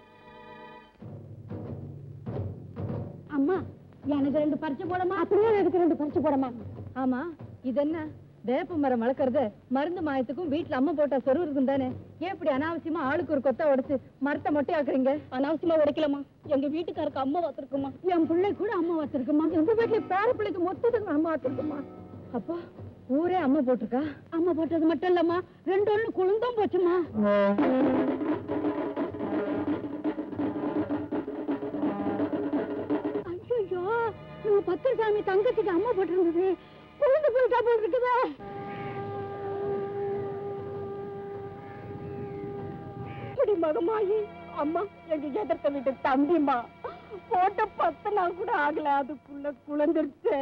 அம்மா எனக்கு ரெண்டு பறிச்சு போடமா அப்படியே எனக்கு ரெண்டு பறிச்சு போடமா ஆமா இது என்ன வேப்ப மரம் வளர்க்கறது மருந்து மாயத்துக்கும் வீட்டுல அம்மா போட்ட சொரு இருக்கும் தானே ஏன் இப்படி அனாவசியமா ஆளுக்கு ஒரு கொத்தை உடைச்சு மரத்தை மொட்டை ஆக்குறீங்க அனாவசியமா உடைக்கலாமா எங்க வீட்டுக்காருக்கு அம்மா வச்சிருக்குமா என் பிள்ளை கூட அம்மா வச்சிருக்குமா எங்க வீட்டுல பேர பிள்ளைக்கு மொத்தத்துக்கு அம்மா வச்சிருக்குமா அப்போ ஊரே அம்மா போட்டிருக்கா அம்மா போட்டது மட்டும் இல்லம்மா ரெண்டு ஒண்ணு குழுந்தும் போச்சுமா ஐயோ நம்ம பத்திரசாமி தங்கச்சிக்கு அம்மா போட்டிருந்தது குழந்தை போயிட்டா போல் இருக்குதே இப்படி மகமாயி அம்மா எங்க எதிர்த்த வீட்டு தம்பிம்மா போட்ட பத்து நாள் கூட ஆகல அதுக்குள்ள குழந்திருச்சு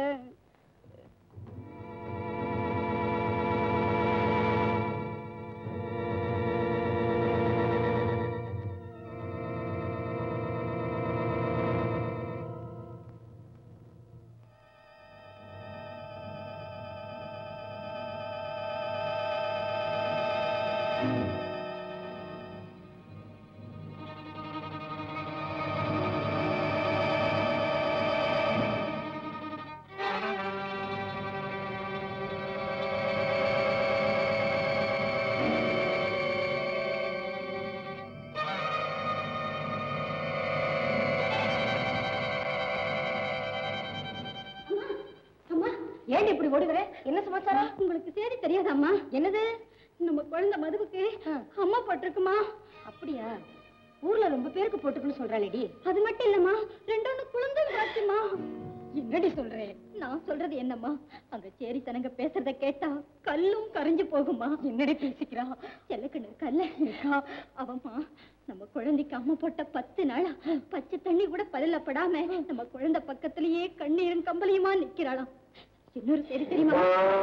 அம்மா ஏன் இப்படி ஓடுகிற என்ன சமாச்சாரம் உங்களுக்கு செய்தி தெரியாதாம்மா என்னது நம்ம குழந்தை மதுவுக்கு அம்மா போட்டிருக்குமா அப்படியா ஊர்ல ரொம்ப பேருக்கு போட்டுக்குன்னு சொல்றாளேடி அது மட்டும் இல்லம்மா ரெண்டொன்னு குழந்தை ஆச்சுமா என்னடி சொல்றேன் நான் சொல்றது என்னம்மா அந்த சேரி தனங்க பேசுறத கேட்டா கல்லும் கரைஞ்சு போகுமா என்னடி பேசிக்கிறா செல்லக்கண்ணு கல்ல இருக்கா அவம்மா நம்ம குழந்தைக்கு அம்மா போட்ட பத்து நாளா பச்சை தண்ணி கூட பதில படாம நம்ம குழந்தை பக்கத்திலேயே கண்ணீரும் கம்பளியுமா நிக்கிறாளாம் இன்னொரு சரி தெரியுமா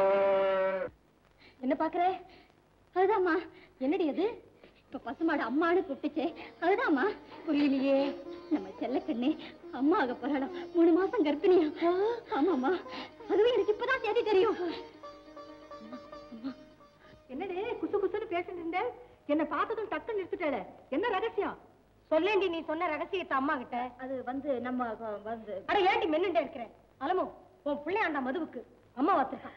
என்ன பாக்குற அதுதாம்மா என்னடி அது இப்ப பசுமாடு அம்மான்னு கூப்பிட்டுச்சே அதுதாம்மா புரியலையே நம்ம செல்லக்கண்ணு அம்மா ஆக போறாளாம் மூணு மாசம் கர்ப்பிணியா ஆமாம்மா அதுவும் எனக்கு இப்பதான் செய்தி தெரியும் என்னடி குசு குசுன்னு பேசிட்டு இருந்த என்ன பார்த்ததும் டக்கு நிறுத்திட்டாள என்ன ரகசியம் சொல்லேண்டி நீ சொன்ன ரகசியத்தை அம்மா கிட்ட அது வந்து நம்ம வந்து அட ஏண்டி மென்னுட்டே இருக்கிறேன் அலமோ உன் பிள்ளையாண்டா மதுவுக்கு அம்மா வச்சிருக்கான்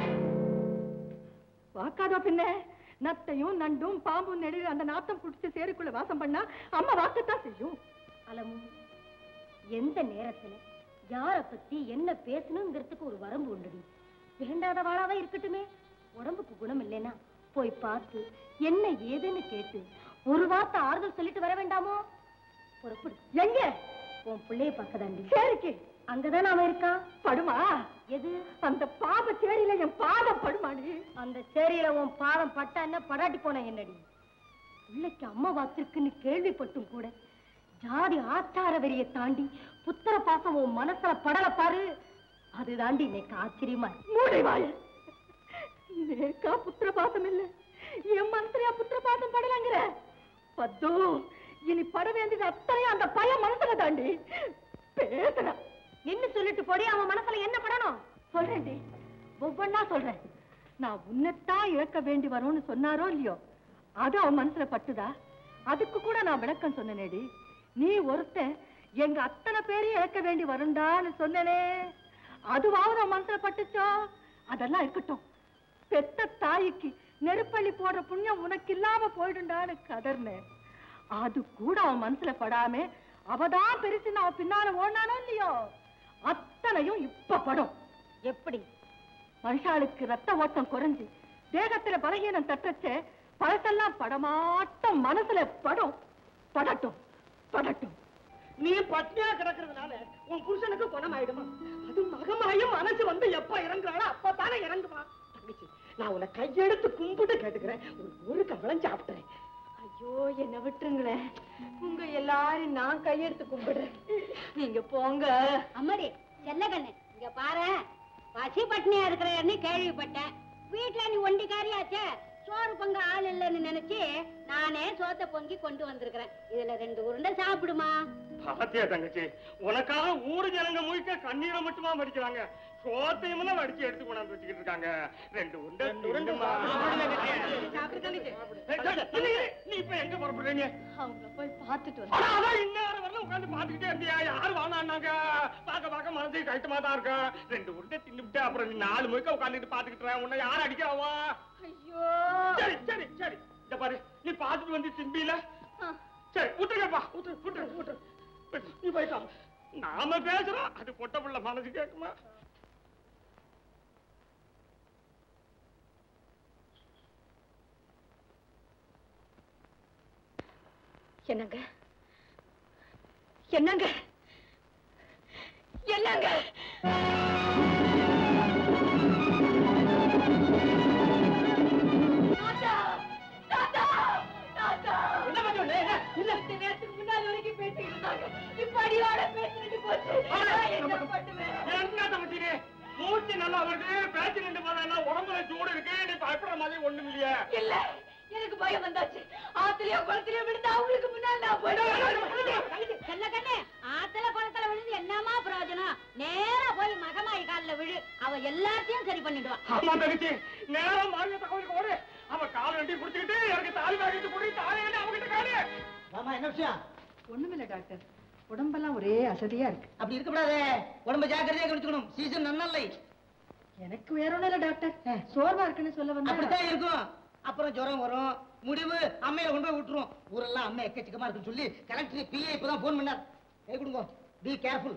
வாக்காதோ பின்ன நத்தையும் நண்டும் பாம்பும் நெடுகு அந்த நாத்தம் குடிச்சு சேருக்குள்ள வாசம் பண்ணா அம்மா வாக்கத்தான் செய்யும் அலமு எந்த நேரத்துல யார பத்தி என்ன பேசணுங்கிறதுக்கு ஒரு வரம்பு உண்டுடி வேண்டாத வாழாவே இருக்கட்டுமே உடம்புக்கு குணம் இல்லைன்னா போய் பார்த்து என்ன ஏதுன்னு கேட்டு ஒரு வார்த்தை ஆறுதல் சொல்லிட்டு வர வேண்டாமோ புறப்படு எங்க உன் பிள்ளைய பக்கதாண்டி சரிக்கு அங்கதானே அவன் இருக்கான் படுமா எது அந்த பாத சேரியில என் பாதம் படுமாடி அந்த சேரியில உன் பாதம் பட்டா என்ன படாட்டி போன என்னடி பிள்ளைக்கு அம்மா வாத்திருக்குன்னு கேள்விப்பட்டும் கூட ஜாதி ஆச்சார வெறிய தாண்டி புத்திர பாசம் உன் மனசுல படல பாரு அது தாண்டி இன்னைக்கு ஆச்சரியமா மூடி வாய நேக்கா புத்திர பாசம் இல்ல என் மனசுலயா புத்திர பாசம் படலங்கிற பத்தோ இனி பட வேண்டியது அத்தனையும் அந்த பையன் மனசுல தாண்டி பேசுற என்ன சொல்லிட்டு போடி அவன் மனசுல என்ன படணும் சொல்றேன்டி ஒவ்வொன்னா சொல்றேன் நான் உன்னைத்தான் இழக்க வேண்டி வரும்னு சொன்னாரோ இல்லையோ அது அவன் மனசுல பட்டுதா அதுக்கு கூட நான் விளக்கம் சொன்னேனேடி நீ ஒருத்தன் எங்க அத்தனை பேரையும் இழக்க வேண்டி வருண்டான்னு சொன்னனே அதுவாவது அவன் மனசுல பட்டுச்சோ அதெல்லாம் இருக்கட்டும் பெத்த தாய்க்கு நெருப்பள்ளி போடுற புண்ணியம் உனக்கு இல்லாம போயிடுண்டான்னு கதர்னேன் அது கூட அவன் மனசுல படாம அவதான் பெருசுன்னு அவ பின்னால ஓடினானோ இல்லையோ அத்தனையும் இப்ப படம் எப்படி மனுஷாளுக்கு ரத்த ஓட்டம் குறைஞ்சு தேகத்துல பலகீனம் தட்டச்சே பழசெல்லாம் படமாட்டம் மனசுல படும் படட்டும் படட்டும் நீ பட்னியா கிடக்கிறதுனால உன் புருஷனுக்கு குணமாயிடுமா அது மகமாயும் மனசு வந்து எப்ப இறங்குறாளோ அப்பதானே இறங்குமா தங்கச்சி நான் உன்னை கையெடுத்து கும்பிட்டு கேட்டுக்கிறேன் ஒரு ஒரு கவலம் சாப்பிட்டுறேன் ஐயோ என்ன விட்டுருங்களேன் உங்க எல்லாரும் நான் கையெடுத்து கும்பிடுறேன் நீங்க போங்க அம்மாடி செல்லகண்ணு இங்க பாரு பசி பட்னியா இருக்கிறன்னு கேள்விப்பட்டேன் வீட்டுல நீ ஒண்டிக்காரியாச்சே சோறு பொங்க ஆள் இல்லைன்னு நினைச்சு நானே சோத்தை பொங்கி கொண்டு வந்திருக்கிறேன் இதுல ரெண்டு உருண்டை சாப்பிடுமா பாத்தியா தங்கச்சி உனக்காக ஊரு ஜனங்க முழுக்க கண்ணீரை மட்டுமா வடிக்கிறாங்க சோத்தையும் எல்லாம் வடிச்சு எடுத்து கொண்டாந்து வச்சுக்கிட்டு இருக்காங்க ரெண்டு உருண்டை உருண்டுமா நீ இப்ப எங்க புறப்படுறீங்க அவங்கள போய் பார்த்துட்டு ஆனா, அதான் இந்நேரம் வரல உட்கார்ந்து பாத்துக்கிட்டே இருந்தியா யாரு வாங்கினாங்க பாக்க பாக்க மனசு கஷ்டமா தான் இருக்கா ரெண்டு உருண்டை தின்னுபிட்டு அப்புறம் நீ நாலு முழுக்க உட்கார்ந்துட்டு பாத்துக்கிட்டு உன்னை யார் அடிக்கிறாவா ஐயோ சரி சரி சரி இந்த பாரு நீ பாத்துட்டு வந்து திம்பில சரி விட்டுருங்கப்பா விட்டுரு விட்டுரு விட்டுரு விட்டுரு. நீ போயிட்டா நாம பேசுறோம் அது பொட்ட புள்ள மனசு கேட்குமா என்னங்க என்னங்க என்னங்க தாத்தா! தாத்தா! தாத்தா! பத்து நேரத்துக்கு முன்னாடி வரைக்கும் பேசிக்கிட்டு இருந்தாங்க. இப்ப அடியோட பேசிட்டு போச்சு. நான் என்ன பண்ணுவேன்? என்ன தம்பி மூச்சு நல்லா வருது பேச்சு நின்று போனா உடம்புல சூடு இருக்கு நீ பயப்படுற மாதிரி ஒண்ணும் இல்லையா இல்ல எனக்கு பயம் வந்தாச்சு ஆத்திரையோ குளத்திலயோ விழுந்தா அவங்களுக்கு முன்னாடி நான் போயிடுவேன் செல்லகண்ணு ஆத்துல குளத்துல விழுந்து என்னமா பிரயோஜனம் நேரா போய் மகமாயி கால்ல விழு அவ எல்லாத்தையும் சரி பண்ணிடுவா ஆமா தங்கச்சி நேரம் மாறிய தகவலுக்கு ஓடு அவ கால் வண்டி குடிச்சுக்கிட்டு எனக்கு தாலி வாங்கிட்டு போய் தாலி வேண்டி அவகிட்ட காலு ஆமா என்ன விஷயம் ஒண்ணுமில்ல டாக்டர் உடம்பெல்லாம் ஒரே அசதியா இருக்கு அப்படி இருக்கக்கூடாது உடம்ப ஜாக்கிரதையா கவனிச்சுக்கணும் சீசன் நன்னல்லை எனக்கு வேற ஒண்ணும் இல்ல டாக்டர் சோர்வா இருக்குன்னு சொல்ல வந்தேன் அப்படித்தான் இருக்கும் அப்புறம் ஜுரம் வரும் முடிவு அம்மையில கொண்டு போய் விட்டுரும் ஊரெல்லாம் அம்மை எக்கச்சக்கமா இருக்குன்னு சொல்லி கலெக்டர் பிஏ இப்பதான் போன் பண்ணார் கை கொடுங்க be careful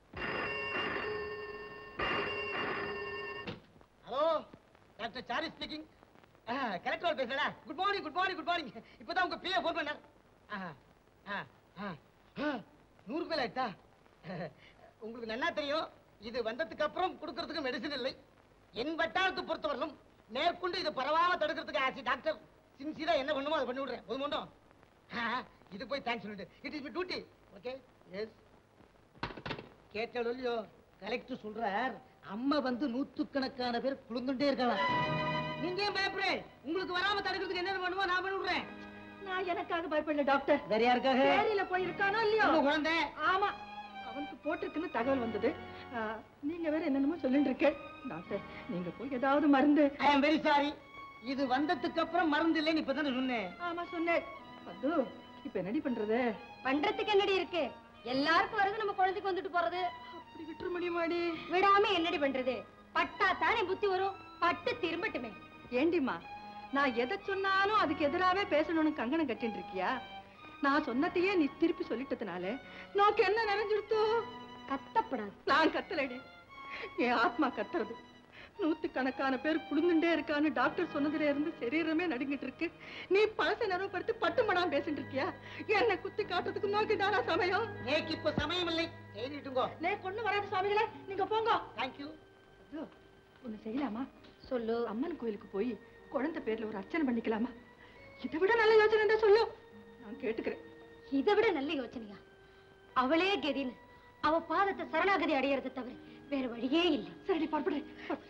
hello doctor sorry speaking collector பேசுறா good morning good morning good morning இப்பதான் உங்க பிஏ போன் பண்ணார் ஆஹா, ஆ, ஆ, ஆ, நூறு மேல ஆயிட்டா உங்களுக்கு நல்லா தெரியும் இது வந்ததுக்கு அப்புறம் கொடுக்கறதுக்கு மெடிசன் இல்லை என் வட்டாரத்தை பொறுத்தவரையிலும் மேற்கொண்டு இது பரவாம தடுக்கிறதுக்கு ஆசி டாக்டர் சின்சியரா என்ன பண்ணுமோ அதை பண்ணி விடுறேன் போதும் மட்டும் இது போய் தேங்க்ஸ் சொல்லிட்டு it is duty okay yes கேட்டாலும் இல்லையோ கலெக்டர் சொல்றார் அம்மா வந்து நூத்துக்கணக்கான பேர் குழுந்துட்டே இருக்கலாம் நீங்க ஏன் பயப்படுறேன் உங்களுக்கு வராம தடுக்கிறதுக்கு என்ன பண்ணுமோ நான் பண்ணி விடுறேன் நான் எனக்காக பயப்படல டாக்டர் வேற யாருக்காக சேரியில போய் இருக்கானோ இல்லையோ உங்க குழந்தை ஆமா அவனுக்கு போட்டிருக்குன்னு தகவல் வந்தது ஆ, நீங்க வேற என்னென்னமோ சொல்லிட்டு இருக்கேன் டாக்டர் நீங்க போய் ஏதாவது மருந்து ஐ அம் வெரி சாரி இது வந்ததுக்கு அப்புறம் மருந்து இல்லைன்னு இப்பதானே சொன்னேன் ஆமா சொன்னேன் பத்து இப்ப என்னடி பண்றது பண்றதுக்கு என்னடி இருக்கு எல்லாருக்கும் வருது நம்ம குழந்தைக்கு வந்துட்டு போறது அப்படி விட்டுற முடியுமாடி விடாம என்னடி பண்றது பட்டா தானே புத்தி வரும் பட்டு திரும்பட்டுமே ஏண்டிம்மா நான் எதை சொன்னாலும் அதுக்கு எதிராவே பேசணும்னு கங்கணம் கட்டிட்டு இருக்கியா நான் சொன்னதையே நீ திருப்பி சொல்லிட்டதுனால நோக்கு என்ன நிறைஞ்சிடுத்தோ கத்தப்படாது நான் கத்தலடி என் ஆத்மா கத்துறது நூத்துக்கணக்கான பேர் குடுந்துட்டே இருக்கான்னு டாக்டர் சொன்னதுல இருந்து சரீரமே நடுங்கிட்டு இருக்கு நீ பழச நிறவுப்படுத்தி பட்டு மடாம பேசிட்டு இருக்கியா என்ன குத்தி காட்டுறதுக்கு நோக்கிட்டாரா சமயம் நேக்கு இப்ப சமயம் இல்லை எழுதிட்டுங்கோ நே கொண்டு வராது சுவாமிகளே நீங்க போங்க தேங்க்யூ ஒண்ணு செய்யலாமா சொல்லு அம்மன் கோயிலுக்கு போய் குழந்தை பேர்ல ஒரு அர்ச்சனை பண்ணிக்கலாமா இதை விட நல்ல யோசனை இருந்தா சொல்லு நான் கேட்டுக்கிறேன் இதை விட நல்ல யோசனையா அவளே கதின்னு அவ பாதத்தை சரணாகதி அடையறது தவிர வேற வழியே இல்லை சரி புறப்படுறேன்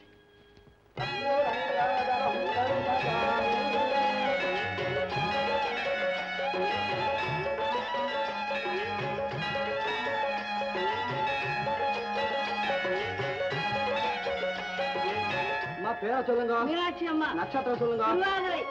அம்மா பேரா சொல்லுங்க மீனாட்சி அம்மா நட்சத்திரம் சொல்லுங்க திருவாதிரை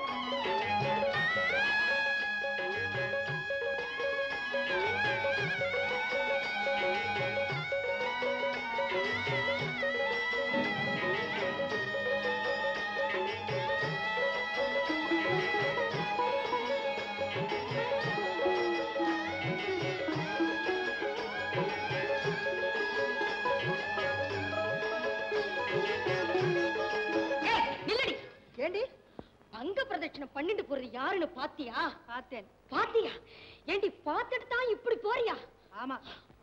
யாருன்னு பாத்தியா பார்த்தேன் பாத்தியா ஏண்டி பார்த்துட்டு தான் இப்படி போறியா ஆமா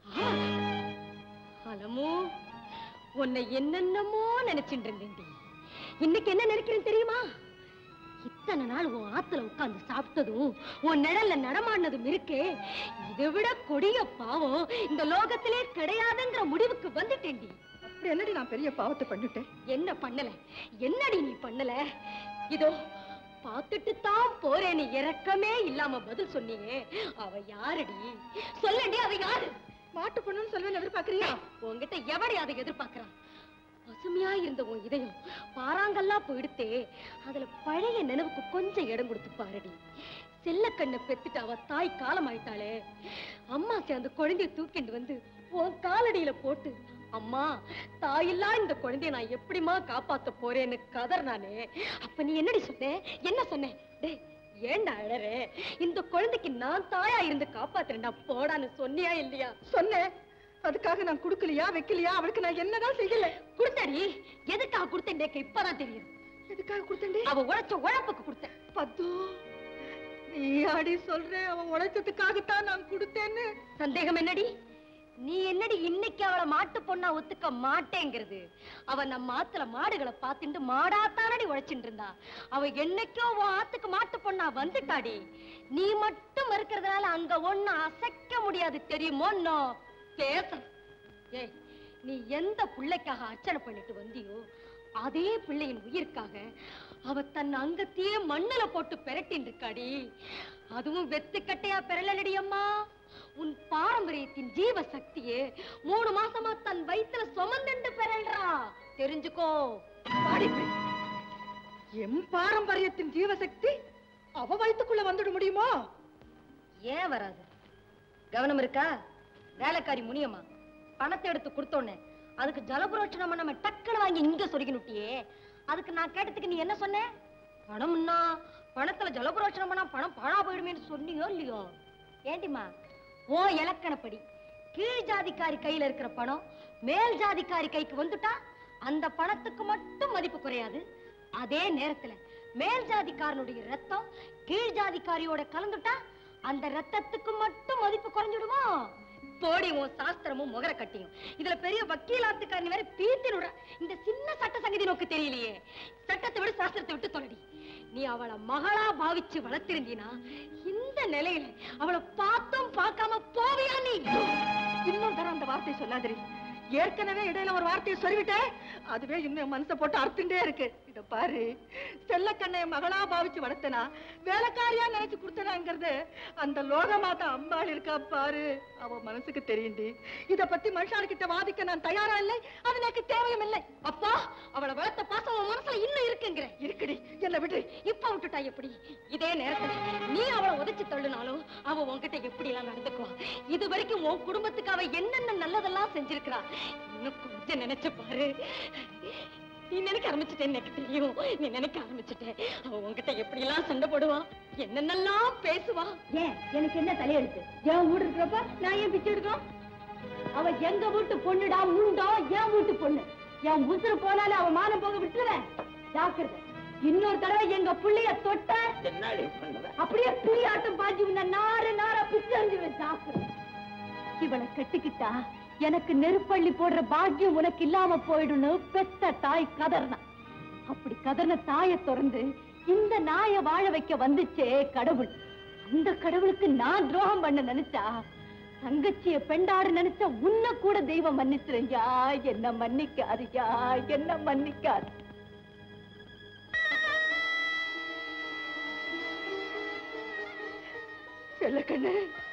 அலமோ உன்னை என்னென்னமோ நினைச்சிட்டு இருந்தேன்டி இன்னைக்கு என்ன நினைக்கிறேன் தெரியுமா இத்தனை நாள் உன் ஆத்துல உட்கார்ந்து சாப்பிட்டதும் உன் நிழல்ல நடமாடினதும் இருக்கே இதை விட கொடிய பாவம் இந்த லோகத்திலே கிடையாதுங்கிற முடிவுக்கு வந்துட்டேன்டி அப்படி என்னடி நான் பெரிய பாவத்தை பண்ணிட்டேன் என்ன பண்ணல என்னடி நீ பண்ணல இதோ பார்த்துட்டு தான் போறேன்னு இறக்கமே இல்லாம பதில் சொன்னியே அவ யாரடி சொல்லடி அவ யாரு மாட்டு பொண்ணுன்னு சொல்லுவேன் எதிர்பார்க்கறியா உன்கிட்ட எவடி அதை எதிர்பார்க்கறான் பசுமையா இருந்த உன் இதயம் பாறாங்கல்லா போயிடுத்தே அதுல பழைய நினைவுக்கு கொஞ்சம் இடம் கொடுத்து பாருடி செல்லக்கண்ணை பெத்துட்டு அவ தாய் காலமாயிட்டாளே அம்மா சேர்ந்து குழந்தைய தூக்கிட்டு வந்து உன் காலடியில போட்டு அம்மா தாயில்லா இந்த குழந்தைய நான் எப்படிம்மா காப்பாத்த போறேன்னு கதறினானே அப்ப நீ என்னடி சொன்ன என்ன சொன்ன டேய் ஏன்டா அழற இந்த குழந்தைக்கு நான் தாயா இருந்து காப்பாத்துறேன்டா போடான்னு சொன்னியா இல்லையா சொன்னேன் அதுக்காக நான் குடுக்கலையா வைக்கலையா அவளுக்கு நான் என்னதான் செய்யல கொடுத்தடி எதுக்காக கொடுத்தேன் எனக்கு இப்பதான் தெரியும் எதுக்காக கொடுத்தேன் அவ உழைச்ச உழைப்புக்கு கொடுத்தேன் பத்து நீ ஆடி சொல்ற அவன் உழைச்சதுக்காகத்தான் நான் கொடுத்தேன்னு சந்தேகம் என்னடி நீ என்னடி இன்னைக்கு அவளை மாட்டு பொண்ணா ஒத்துக்க மாட்டேங்கிறது அவ நம்ம ஆத்துல மாடுகளை பார்த்துட்டு மாடாத்தானடி உழைச்சிட்டு இருந்தா அவ என்னைக்கோ உன் ஆத்துக்கு மாட்டு பொண்ணா வந்துட்டாடி நீ மட்டும் இருக்கிறதுனால அங்க ஒண்ணு அசைக்க முடியாது தெரியுமோ பேச ஏய் நீ எந்த பிள்ளைக்காக அர்ச்சனை பண்ணிட்டு வந்தியோ அதே பிள்ளையின் உயிருக்காக அவ தன் அங்கத்தையே மண்ணுல போட்டு பெரட்டின்னு இருக்காடி அதுவும் வெத்து கட்டையா பெறலடி அம்மா உன் பாரம்பரியத்தின் ஜீவ சக்தியே மூணு மாசமா தன் வயித்துல சுமந்துண்டு பெறல்றா தெரிஞ்சுக்கோ வாடி இப்படி. எம் பாரம்பரியத்தின் ஜீவசக்தி அவ வயித்துக்குள்ள வந்துட முடியுமா ஏன் வராது கவனம் இருக்கா வேலைக்காரி முனியம்மா பணத்தை எடுத்து கொடுத்தோன்னே அதுக்கு ஜலபுரோட்சணம் நம்ம டக்குன்னு வாங்கி இங்க சொருகினுட்டியே அதுக்கு நான் கேட்டதுக்கு நீ என்ன சொன்ன பணம்னா பணத்துல ஜலபுரோட்சணம் பண்ணா பணம் பாழா போயிடுமேன்னு சொன்னியோ இல்லையோ ஏண்டிம்மா ஓ இலக்கணப்படி கீழ் ஜாதிக்காரி கையில இருக்கிற பணம் மேல் ஜாதிக்காரி கைக்கு வந்துட்டா அந்த பணத்துக்கு மட்டும் மதிப்பு குறையாது அதே நேரத்துல மேல் ஜாதிக்காரனுடைய ரத்தம் கீழ் ஜாதிக்காரியோட கலந்துட்டா அந்த ரத்தத்துக்கு மட்டும் மதிப்பு குறைஞ்சிடுமோ போடி உன் சாஸ்திரமும் முகர கட்டியும் இதுல பெரிய வக்கீலாத்துக்காரன் வேற பீத்தி விடுற இந்த சின்ன சட்ட சங்கதி நோக்கு தெரியலையே சட்டத்தை விட சாஸ்திரத்தை விட்டு தொலைடி நீ அவளை மகளா பாவிச்சு வளர்த்திருந்தீனா இந்த நிலையில அவளை பார்த்தும் பார்க்காம போவியா நீ இன்னும் தர அந்த வார்த்தையை சொல்லாதிரி ஏற்கனவே இடையில ஒரு வார்த்தையை சொல்லிவிட்டேன் அதுவே இன்னும் என் மனசை போட்டு அறுத்துட்டே இருக்கு இத பாரு செல்லக்கண்ணை மகளா பாவிச்சு வளர்த்தனா வேலைக்காரியா நினைச்சு கொடுத்தனாங்கிறது அந்த லோகமாதா அம்பாள் இருக்கா பாரு அவ மனசுக்கு தெரியுண்டி இத பத்தி மனுஷாளுக்கிட்ட வாதிக்க நான் தயாரா இல்லை அது எனக்கு தேவையும் இல்லை அப்பா அவளை வளர்த்த பாசம் உன் மனசுல இன்னும் இருக்குங்கிற இருக்குடி என்ன விட்டு இப்ப விட்டுட்டா எப்படி இதே நேரத்துல நீ அவளை உதைச்சு தள்ளுனாலும் அவ உன்கிட்ட எப்படி எல்லாம் நடந்துக்குவா இது வரைக்கும் உன் குடும்பத்துக்கு அவ என்னென்ன நல்லதெல்லாம் செஞ்சிருக்கிறா இன்னும் கொஞ்சம் நினைச்சு பாரு நீ நினைக்க ஆரம்பிச்சுட்டேன்னு எனக்கு தெரியும் நீ நினைக்க ஆரம்பிச்சுட்ட அவ உன்கிட்ட எப்படி எல்லாம் சண்டை போடுவா என்னென்னலாம் பேசுவா ஏன் எனக்கு என்ன தலையெழுத்து என் வீடு இருக்கிறப்ப நான் ஏன் பிச்சை எடுக்கணும் அவ எங்க வீட்டு பொண்ணுடா உண்டோ என் வீட்டு பொண்ணு என் உசுறு போனாலும் அவ மானம் போக விட்டுருவேன் ஜாக்கிரதை இன்னொரு தடவை எங்க புள்ளைய தொட்ட என்னடி பண்ற அப்படியே பிரியாட்டம் பாஞ்சி உன்னை நாறு நாரா பிச்சறிஞ்சுவேன் ஜாக்கிரதை இவளை கட்டிக்கிட்டா எனக்கு நெருப்பள்ளி போடுற பாக்கியம் உனக்கு இல்லாம போயிடுன்னு பெத்த தாய் கதர்னா அப்படி கதர்ன தாயை திறந்து இந்த நாயை வாழ வைக்க வந்துச்சே கடவுள் அந்த கடவுளுக்கு நான் துரோகம் பண்ண நினைச்சா தங்கச்சிய பெண்டாடு நினைச்சா உன்னை கூட தெய்வம் மன்னிச்சிருயா என்ன மன்னிக்காதுயா என்ன மன்னிக்காது செல்லக்கண்ணு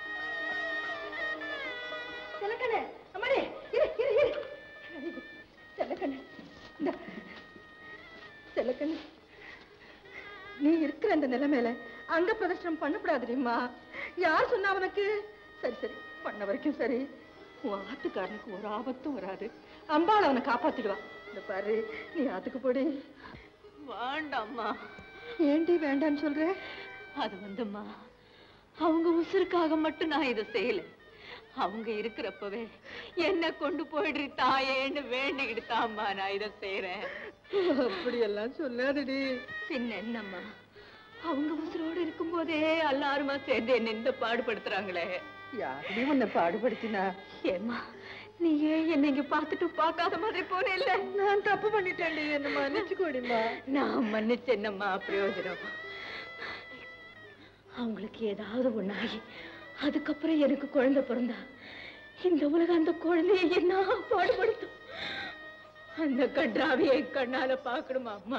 செல்லக்கண்ணு அம்மாடி இரு இரு இரு செல்லக்கண்ணு இந்த செல்லக்கண்ணு நீ இருக்கிற அந்த நிலைமையில அங்க பிரதர்ஷனம் பண்ணக்கூடாதுடிம்மா யார் சொன்னா உனக்கு சரி சரி பண்ண வரைக்கும் சரி உன் ஆத்துக்காரனுக்கு ஒரு ஆபத்தும் வராது அம்பாள் அவனை காப்பாத்திடுவா இந்த பாரு நீ ஆத்துக்கு போடி வேண்டாம்மா ஏண்டி வேண்டான்னு சொல்ற அது வந்தும்மா அவங்க உசுருக்காக மட்டும் நான் இதை செய்யல அவங்க இருக்கிறப்பவே என்ன கொண்டு போயிடுறி தாயேன்னு வேண்டிக்கிட்டு தாம்மா நான் இதை செய்யறேன் அப்படியெல்லாம் சொல்லாதடி பின்ன என்னம்மா அவங்க உசுரோடு இருக்கும்போதே எல்லாருமா சேர்ந்து என்ன இந்த பாடுபடுத்துறாங்களே யாருமே உன்னை பாடுபடுத்தினா ஏம்மா நீ ஏன் என்னை இங்க பார்த்துட்டு பார்க்காத மாதிரி போனேல்ல நான் தப்பு பண்ணிட்டேன் என்ன மன்னிச்சுக்கோடிமா நான் மன்னிச்சு என்னம்மா பிரயோஜனம் அவங்களுக்கு ஏதாவது ஒண்ணாகி அதுக்கப்புறம் எனக்கு குழந்தை பிறந்தா இந்த உலகம் அந்த குழந்தைய என்ன பாடுபடுத்தும் அந்த கன்றாவியை கண்ணால பார்க்கணுமா அம்மா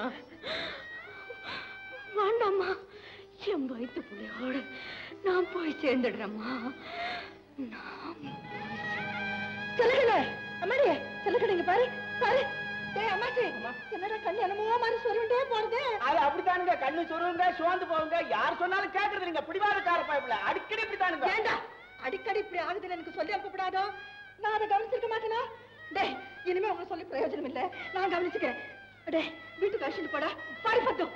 வேண்டாம்மா என் வயிற்று புள்ளையோட நான் போய் சேர்ந்துடுறேம்மா செல்லக்கடை அம்மாடி செல்லக்கடை இங்க பாரு பாரு டேய் அம்மாச்சி என்னடா கண்ணு என்னமோ மாதிரி சொல்லிட்டே போறது அது அப்படித்தானுங்க கண்ணு சொருங்க சோர்ந்து போகுங்க யார் சொன்னாலும் கேக்குறது நீங்க பிடிவாதக்கார பயப்புல அடிக்கடி இப்படித்தானுங்க ஏண்டா அடிக்கடி இப்படி ஆகுதுன்னு எனக்கு சொல்லி அனுப்பப்படாதோ நான் அதை கவனிச்சிருக்க மாட்டேனா டேய் இனிமே உங்களை சொல்லி பிரயோஜனம் இல்ல நான் கவனிச்சுக்கிறேன் டேய் வீட்டுக்கு அழைச்சிட்டு போடா பாடி பத்தும்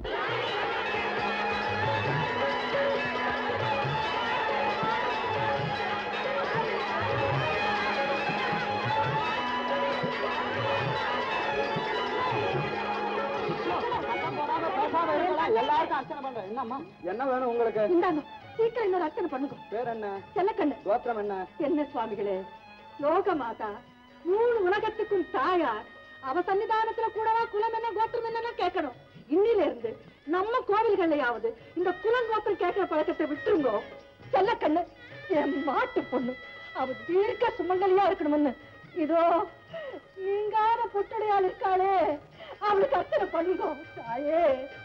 எல்லாருக்கும் அர்ச்சனை பண்றேன் என்னம்மா என்ன வேணும் உங்களுக்கு இந்தாங்க சீக்கிரம் இன்னொரு அர்ச்சனை பண்ணுங்க பேர் என்ன செல்லக்கண்ணு கோத்திரம் என்ன என்ன சுவாமிகளே லோக மாதா மூணு உலகத்துக்கும் தாயார் அவ சன்னிதானத்துல கூடவா குலம் என்ன கோத்திரம் என்னன்னு கேட்கணும் இன்னில இருந்து நம்ம கோவில்கள்லயாவது இந்த குலம் கோத்திரம் கேட்கிற பழக்கத்தை விட்டுருங்கோ செல்லக்கண்ணு என் மாட்டு பொண்ணு அவ தீர்க்க சுமங்கலியா இருக்கணும்னு இதோ நீங்காத புட்டடையாள் இருக்காளே அவளுக்கு அர்ச்சனை பண்ணுங்க தாயே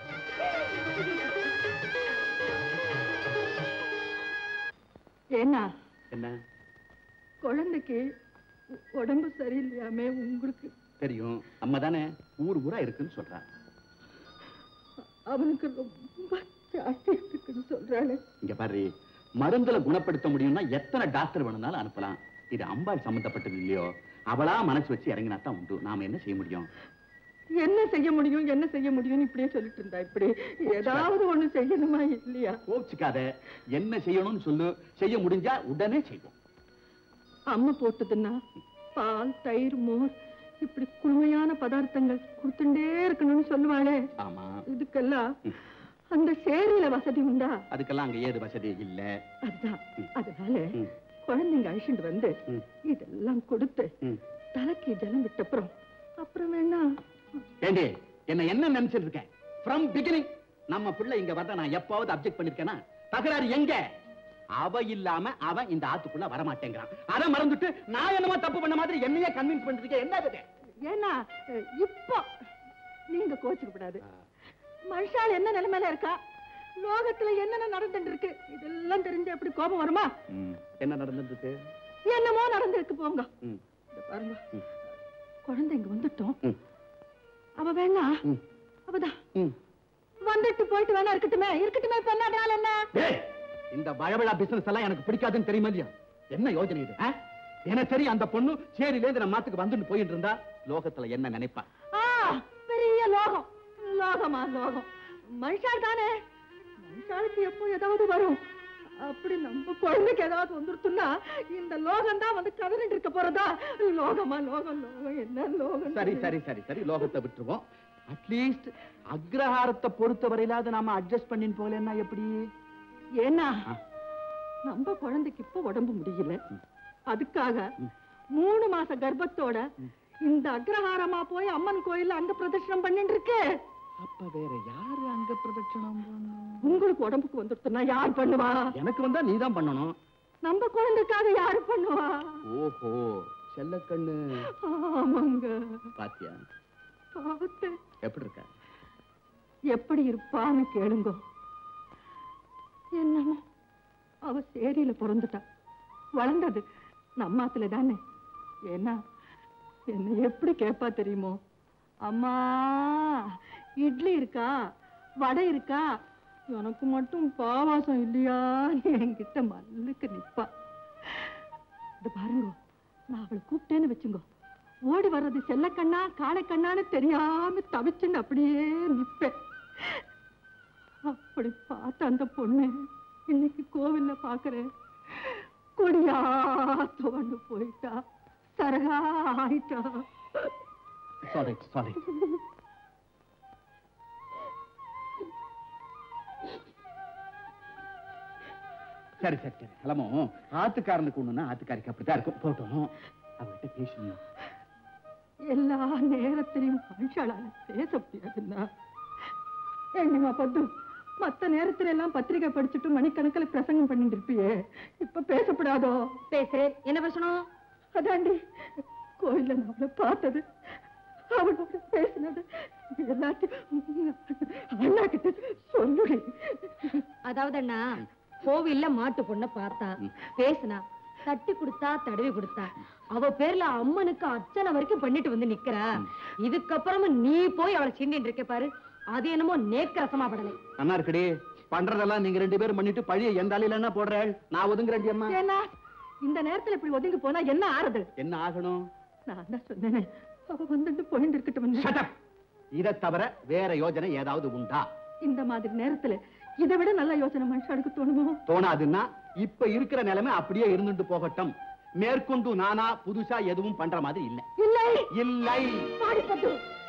ஏன்னா என்ன குழந்தைக்கு உ- உடம்பு சரியில்லையாமே உங்களுக்கு தெரியும் அம்மா தானே ஊர் ஊரா இருக்குன்னு சொல்றா அவனுக்கு ரொம்ப ஜாஸ்தி இருக்குன்னு சொல்றாளே இங்க பாரு மருந்துல குணப்படுத்த முடியும்னா எத்தனை டாக்டர் வேணும்னாலும் அனுப்பலாம் இது அம்பாள் சம்பந்தப்பட்டது இல்லையோ அவளா மனசு வச்சு இறங்கினா தான் உண்டு நாம என்ன செய்ய முடியும் என்ன செய்ய முடியும் என்ன செய்ய முடியும்னு இப்படியே சொல்லிட்டு இருந்தா இப்படி ஏதாவது ஒண்ணு செய்யணுமா இல்லையா கோச்சிக்காத என்ன செய்யணும்னு சொல்லு செய்ய முடிஞ்சா உடனே செய்வோம் அம்மா போட்டதுன்னா பால் தயிர் மோர் இப்படி குளுமையான பதார்த்தங்கள் கொடுத்துட்டே இருக்கணும்னு சொல்லுவாளே ஆமா இதுக்கெல்லாம் அந்த சேரியில வசதி உண்டா அதுக்கெல்லாம் அங்க ஏது வசதி இல்ல அதுதான் அதனால குழந்தைங்க அழிச்சுட்டு வந்து இதெல்லாம் கொடுத்து ம். தலைக்கு ஜலம் விட்டப்புறம் அப்புறம் வேணா ஏண்டி என்ன என்ன நினைச்சிட்டு இருக்கேன் ஃப்ரம் பிகினிங் நம்ம பிள்ளை இங்க வந்தா நான் எப்பாவது அப்செக்ட் பண்ணிருக்கேனா தகராறு எங்க அவ இல்லாம அவன் இந்த ஆத்துக்குள்ள வரமாட்டேங்கிறான் அதை மறந்துட்டு நான் என்னமோ தப்பு பண்ண மாதிரி என்னையே கன்வின்ஸ் பண்ணிருக்கேன் என்ன இது ஏன்னா அஹ், இப்போ நீங்க கோச்சுக்க கூடாது மனுஷால் என்ன நிலைமையில இருக்கா லோகத்துல என்னென்ன நடந்துட்டு இருக்கு இதெல்லாம் தெரிஞ்சு எப்படி கோபம் வருமா ம், என்ன நடந்துருக்கு என்னமோ நடந்திருக்கு போங்க ம். இத பாருங்க ம். குழந்தை இங்க வந்துட்டோம் ம். அவ வேணா ம். அவதான் ம். வந்துட்டு போயிட்டு வேணா இருக்கட்டுமே இருக்கட்டுமே இப்ப என்ன அதனால என்ன ஏய், இந்த பழவிழா பிசினஸ் எல்லாம் எனக்கு பிடிக்காதுன்னு தெரியுமா இல்லையா என்ன யோசனை இது ஆ? எனக்கு சரி அந்த பொண்ணு சேரில இருந்து நம்ம மாத்துக்கு வந்துட்டு போயிட்டு இருந்தா லோகத்துல என்ன நினைப்பா ஆ, பெரிய லோகம் லோகமா லோகம் மனுஷால் தானே மனுஷாளுக்கு எப்போ ஏதாவது வரும் அப்படி நம்ம குழந்தைக்கு ஏதாவது வந்துருத்துன்னா இந்த லோகம் தான் வந்து கதறிட்டு இருக்க போறதா லோகமா லோகம் லோகம் என்ன லோகம் சரி சரி சரி சரி லோகத்தை விட்டுருவோம் அட்லீஸ்ட் அக்ரஹாரத்தை பொறுத்த வரையிலாவது நாம அட்ஜஸ்ட் பண்ணின்னு போகலன்னா எப்படி ஏன்னா ஆ. நம்ம குழந்தைக்கு இப்ப உடம்பு முடியல அதுக்காக மூணு மாச கர்ப்பத்தோட இந்த அக்ரஹாரமா போய் அம்மன் கோயில்ல அங்க பிரதர்ஷனம் பண்ணிட்டு இருக்கு அப்ப வேற யாரு அங்க பிரதட்சணம் உங்களுக்கு உடம்புக்கு வந்துருத்துனா யார் பண்ணுவா எனக்கு வந்தா நீ தான் பண்ணணும் நம்ம குழந்தைக்காக யாரு பண்ணுவா ஓஹோ செல்லக்கண்ணு ஆமாங்க பாத்தியா பார்த்தேன் எப்படி இருக்க எப்படி இருப்பான்னு கேளுங்க என்னமோ அவ சேரியில பிறந்துட்டா வளர்ந்தது நம்மாத்துல தானே ஏன்னா என்ன எப்படி கேட்பா தெரியுமோ அம்மா இட்லி இருக்கா வடை இருக்கா எனக்கு மட்டும் பாவாசம் இல்லையா என்கிட்ட மல்லுக்கு நிப்பா இது பாருங்க நான் அவளை கூப்பிட்டேன்னு வச்சுங்கோ ஓடி வர்றது செல்லக்கண்ணா காளைக்கண்ணான்னு தெரியாம தவிச்சுன்னு அப்படியே நிப்பேன் அப்படி பார்த்த அந்த பொண்ணு இன்னைக்கு கோவில்ல பாக்குறேன் கொடியா துவண்டு போயிட்டா சரகா ஆயிட்டா சாரி சாரி சரி சரி சரி கிளம்போ ஆத்துக்காரனுக்கு ஒண்ணுன்னா ஆத்துக்காரிக்கு அப்படித்தான் இருக்கும் போட்டோம் அவர்கிட்ட பேசணும் எல்லா நேரத்திலையும் மனுஷாலால பேச முடியாதுன்னா என்னமா பத்து மத்த நேரத்துல எல்லாம் பத்திரிக்கை படிச்சுட்டு மணிக்கணக்கில் பிரசங்கம் பண்ணிட்டு இருப்பியே இப்ப பேசப்படாதோ பேசுறேன் என்ன பேசணும் அதாண்டி கோயில்ல நான் அவளை பார்த்தது அவளோட பேசினது எல்லாத்தையும் அண்ணா கிட்ட சொல்லுடி அதாவது அண்ணா கோவில்ல மாட்டு பொண்ண பார்த்தா பேசுனா தட்டி கொடுத்தா தடவி கொடுத்தா அவ பேர்ல அம்மனுக்கு அர்ச்சனை வரைக்கும் பண்ணிட்டு வந்து நிக்கிறா இதுக்கப்புறமும் நீ போய் அவளை சிண்டின்னு இருக்க பாரு அது என்னமோ நேக்கரசமா படலை அண்ணா இருக்குடி பண்றதெல்லாம் நீங்க ரெண்டு பேரும் பண்ணிட்டு பழிய எந்த அலையில என்ன போடுறாள் நான் ஒதுங்குறேன் அம்மா ஏன்னா இந்த நேரத்துல இப்படி ஒதுங்கி போனா என்ன ஆறுது என்ன ஆகணும் நான் தான் சொன்னேனே அவ வந்துட்டு போயிட்டு இருக்கட்டும் இதை தவிர வேற யோஜனை ஏதாவது உண்டா இந்த மாதிரி நேரத்துல இதை விட நல்ல யோசனை மனுஷனுக்கு தோணுமோ தோணாதுன்னா இப்ப இருக்கிற நிலைமை அப்படியே இருந்துட்டு போகட்டும் மேற்கொண்டு நானா புதுசா எதுவும் பண்ற மாதிரி இல்ல இல்லை இல்லை பாடிப்பட்டு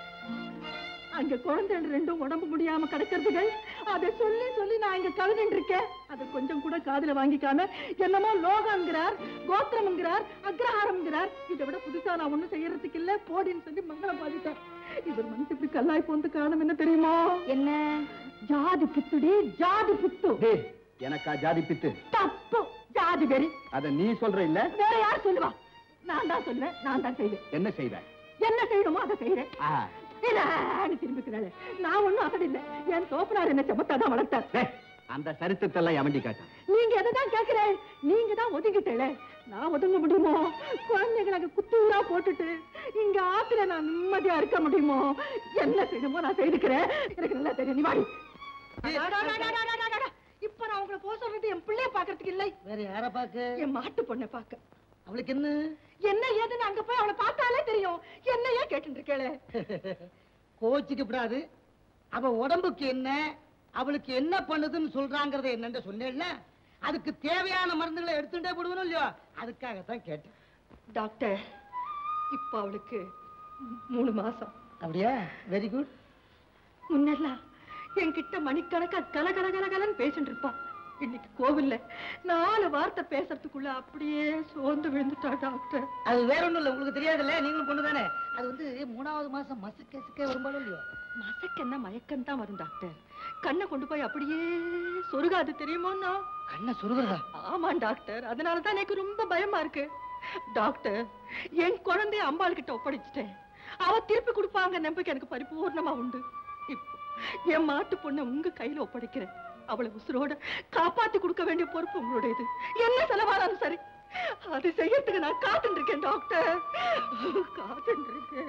அங்க குழந்தைகள் ரெண்டும் உடம்பு முடியாம கிடக்கிறதுகள் அதை சொல்லி சொல்லி நான் இங்க கவிதைன்னு இருக்கேன் அதை கொஞ்சம் கூட காதுல வாங்கிக்காம என்னமோ லோகம்ங்கிறார் கோத்திரம்ங்கிறார் அக்ரஹாரம்ங்கிறார் இதை விட புதுசா நான் ஒண்ணும் செய்யறதுக்கு இல்ல போடின்னு சொல்லி மங்களம் பாதிட்டேன் இவர் மனசு இப்படி கல்லாய் போந்து காரணம் என்ன தெரியுமா என்ன ஜாதி பித்துடி ஜாதி பித்து டேய், எனக்கா ஜாதி பித்து தப்பு ஜாதி வெறி அத நீ சொல்ற இல்ல வேற யார் சொல்லுவா நான் தான் சொல்லுவேன் நான் தான் செய்வேன் என்ன செய்வ என்ன செய்யணுமோ அதை செய்யறேன் ஆ, இதான்னு திரும்பிக்கிறாளே நான் ஒண்ணும் அசடு இல்ல என் தோப்பனார் என்ன செமத்தாதான் வளர்த்தார் டேய், அந்த சரித்திரத்தை எல்லாம் எவண்டி கேட்டான் நீங்க எதைதான் கேக்குறேன் நீங்க தான் ஒதுங்கிட்டே நான் ஒதுங்க முடியுமோ குழந்தைகளை அங்க குத்தூரா போட்டுட்டு இங்க ஆத்துல நான் நிம்மதியா இருக்க முடியுமோ என்ன செய்யணுமோ நான் செய்துக்கிறேன் எனக்கு நல்லா தெரியும் நீ வாடி அடா, அடா, அடா, அடா, அடா, அடா. இப்ப நான் உங்களை போக சொல்றது என் பிள்ளைய பாக்குறதுக்கு இல்லை வேற யார பாக்க என் மாட்டு பொண்ணை பாக்க அவளுக்கு என்ன என்ன ஏதுன்னு அங்க போய் அவளை பார்த்தாலே தெரியும் என்னையே கேட்டு இருக்கேளே கோச்சுக்கு விடாது அவ உடம்புக்கு என்ன அவளுக்கு என்ன பண்ணுதுன்னு சொல்றாங்கறத என்னன்னு சொன்னேன்ல அதுக்கு தேவையான மருந்துகளை எடுத்துட்டே போடுவனும் இல்லையோ அதுக்காகத்தான் கேட்டேன் டாக்டர் இப்ப அவளுக்கு மூணு மாசம் அப்படியா வெரி குட் முன்னெல்லாம் என்கிட்ட மணிக்கணக்கா கல கல கல கலன்னு பேசிட்டு இருப்பா இன்னைக்கு கோவில்ல நாலு வார்த்தை பேசுறதுக்குள்ள அப்படியே சோர்ந்து விழுந்துட்டா டாக்டர் அது வேற ஒண்ணும் இல்ல உங்களுக்கு தெரியாதுல்ல நீங்களும் பொண்ணு தானே அது வந்து மூணாவது மாசம் மசக்க சிக்க வரும்பாலும் இல்லையோ மசக்கன்னா மயக்கம் தான் வரும் டாக்டர் கண்ணை கொண்டு போய் அப்படியே சொருகாது தெரியுமோன்னா கண்ணை சுருகுறதா ஆமா டாக்டர் அதனால தான் எனக்கு ரொம்ப பயமா இருக்கு டாக்டர் என் குழந்தைய அம்பாள் கிட்ட ஒப்படைச்சிட்டேன் அவ திருப்பி கொடுப்பாங்க நம்பிக்கை எனக்கு பரிபூர்ணமா உண்டு இப்போ என் மாட்டு பொண்ணை உங்க கையில ஒப்படைக்கிறேன் அவளை உசுரோட காப்பாத்தி கொடுக்க வேண்டிய பொறுப்பு உங்களுடையது என்ன செலவானாலும் சரி அது செய்யறதுக்கு நான் காத்துட்டு இருக்கேன் டாக்டர் காத்துட்டு இருக்கேன்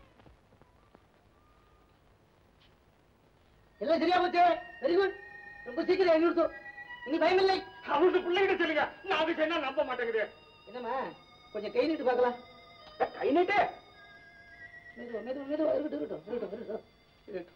எல்லாம் சரியா போச்சு வெரி குட் ரொம்ப சீக்கிரம் எழுதி இனி பயமில்லை அவனுக்கு பிள்ளைகிட்ட சொல்லுங்க நான் அது சொன்னா நம்ப மாட்டேங்குது என்னம்மா கொஞ்சம் கை நீட்டு பார்க்கலாம் கை நீட்டு மெதுவா மெதுவா மெதுவா இருக்கட்டும் இருக்கட்டும் இருக்கட்டும் இருக்கட்டும் இருக்கட்டும்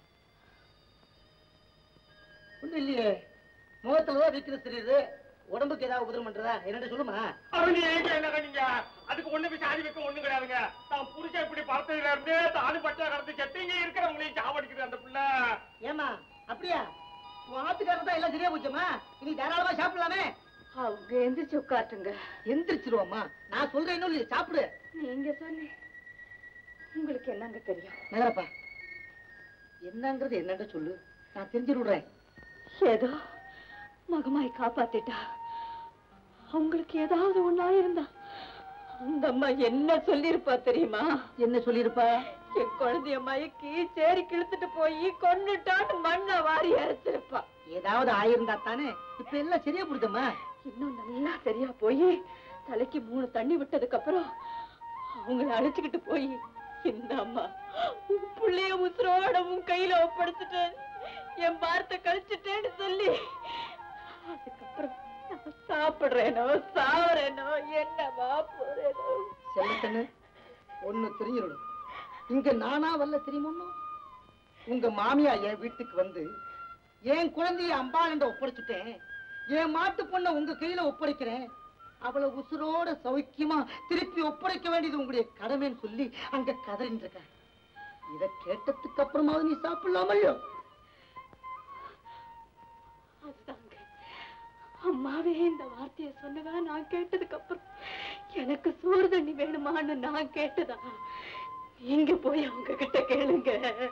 ஒண்ணும் இல்லையே முகத்துல தான் வீக்னஸ் தெரியுது உடம்புக்கு ஏதாவது உபதிரம் பண்றதா என்னட்டு சொல்லுமா அவங்க எங்க என்ன கண்ணீங்க அதுக்கு ஒண்ணுக்கு சாதி வைக்க ஒண்ணும் கிடையாதுங்க தான் புருஷன் இப்படி பார்த்ததுல இருந்து தாலி பட்டா கடந்து செத்தீங்க இருக்கிறவங்களையும் சாவடிக்குது அந்த புள்ள ஏமா அப்படியா உன் ஆத்துக்காரர் தான் எல்லாம் சரியா போச்சுமா இனி தாராளமா சாப்பிடலாமே அவங்க எந்திரிச்சு உட்காட்டுங்க எந்திரிச்சிருவோம்மா நான் சொல்றேன் இன்னும் இல்லையே, சாப்பிடு நீங்க சொல்லு உங்களுக்கு என்னங்க தெரியும் நகரப்பா என்னங்கிறது என்னன்னு சொல்லு நான் தெரிஞ்சு விடுறேன் ஏதோ மகமாய் காப்பாத்திட்டா அவங்களுக்கு ஏதாவது ஒண்ணா இருந்தா அந்த அம்மா என்ன சொல்லிருப்பா தெரியுமா என்ன சொல்லிருப்பா என் குழந்தைய மயக்கி சேரி கிழித்துட்டு போய் கொன்னுட்டான்னு மண்ணை வாரி அரைச்சிருப்பா ஏதாவது ஆயிருந்தா தானே இப்ப எல்லாம் சரியா போடுதம்மா இன்னும் நல்லா சரியா போய் தலைக்கு மூணு தண்ணி விட்டதுக்கு அப்புறம் அவங்கள அழைச்சுக்கிட்டு போய் இந்த அம்மா உன் புள்ளைய உசுரோட உன் கையில ஒப்படைச்சிட்டேன் என் வார்த்தை கழிச்சிட்டேன்னு சொல்லி அதுக்கப்புறம் நான் சாப்பிடுறேனோ சாவறேனோ என்னவா போறேனோ செல்லத்தண்ணு ஒண்ணு தெரிஞ்சிடணும் இங்க நானா வரல தெரியுமோ உங்க மாமியா என் வீட்டுக்கு வந்து என் குழந்தைய அம்பாளண்ட ஒப்படைச்சுட்டேன் என் மாட்டு பொண்ணை உங்க கையில ஒப்படைக்கிறேன் அவளை உசுரோட சௌக்கியமா திருப்பி ஒப்படைக்க வேண்டியது உங்களுடைய கடமைன்னு சொல்லி அங்க கதறின்னு இருக்க இத கேட்டதுக்கு அப்புறமாவது நீ சாப்பிடலாமல்லையோ அதுதாங்க அம்மாவே இந்த வார்த்தையை சொன்னதா நான் கேட்டதுக்கு அப்புறம் எனக்கு சோறு தண்ணி வேணுமான்னு நான் கேட்டதா நீங்க போய் அவங்க கிட்ட கேளுங்க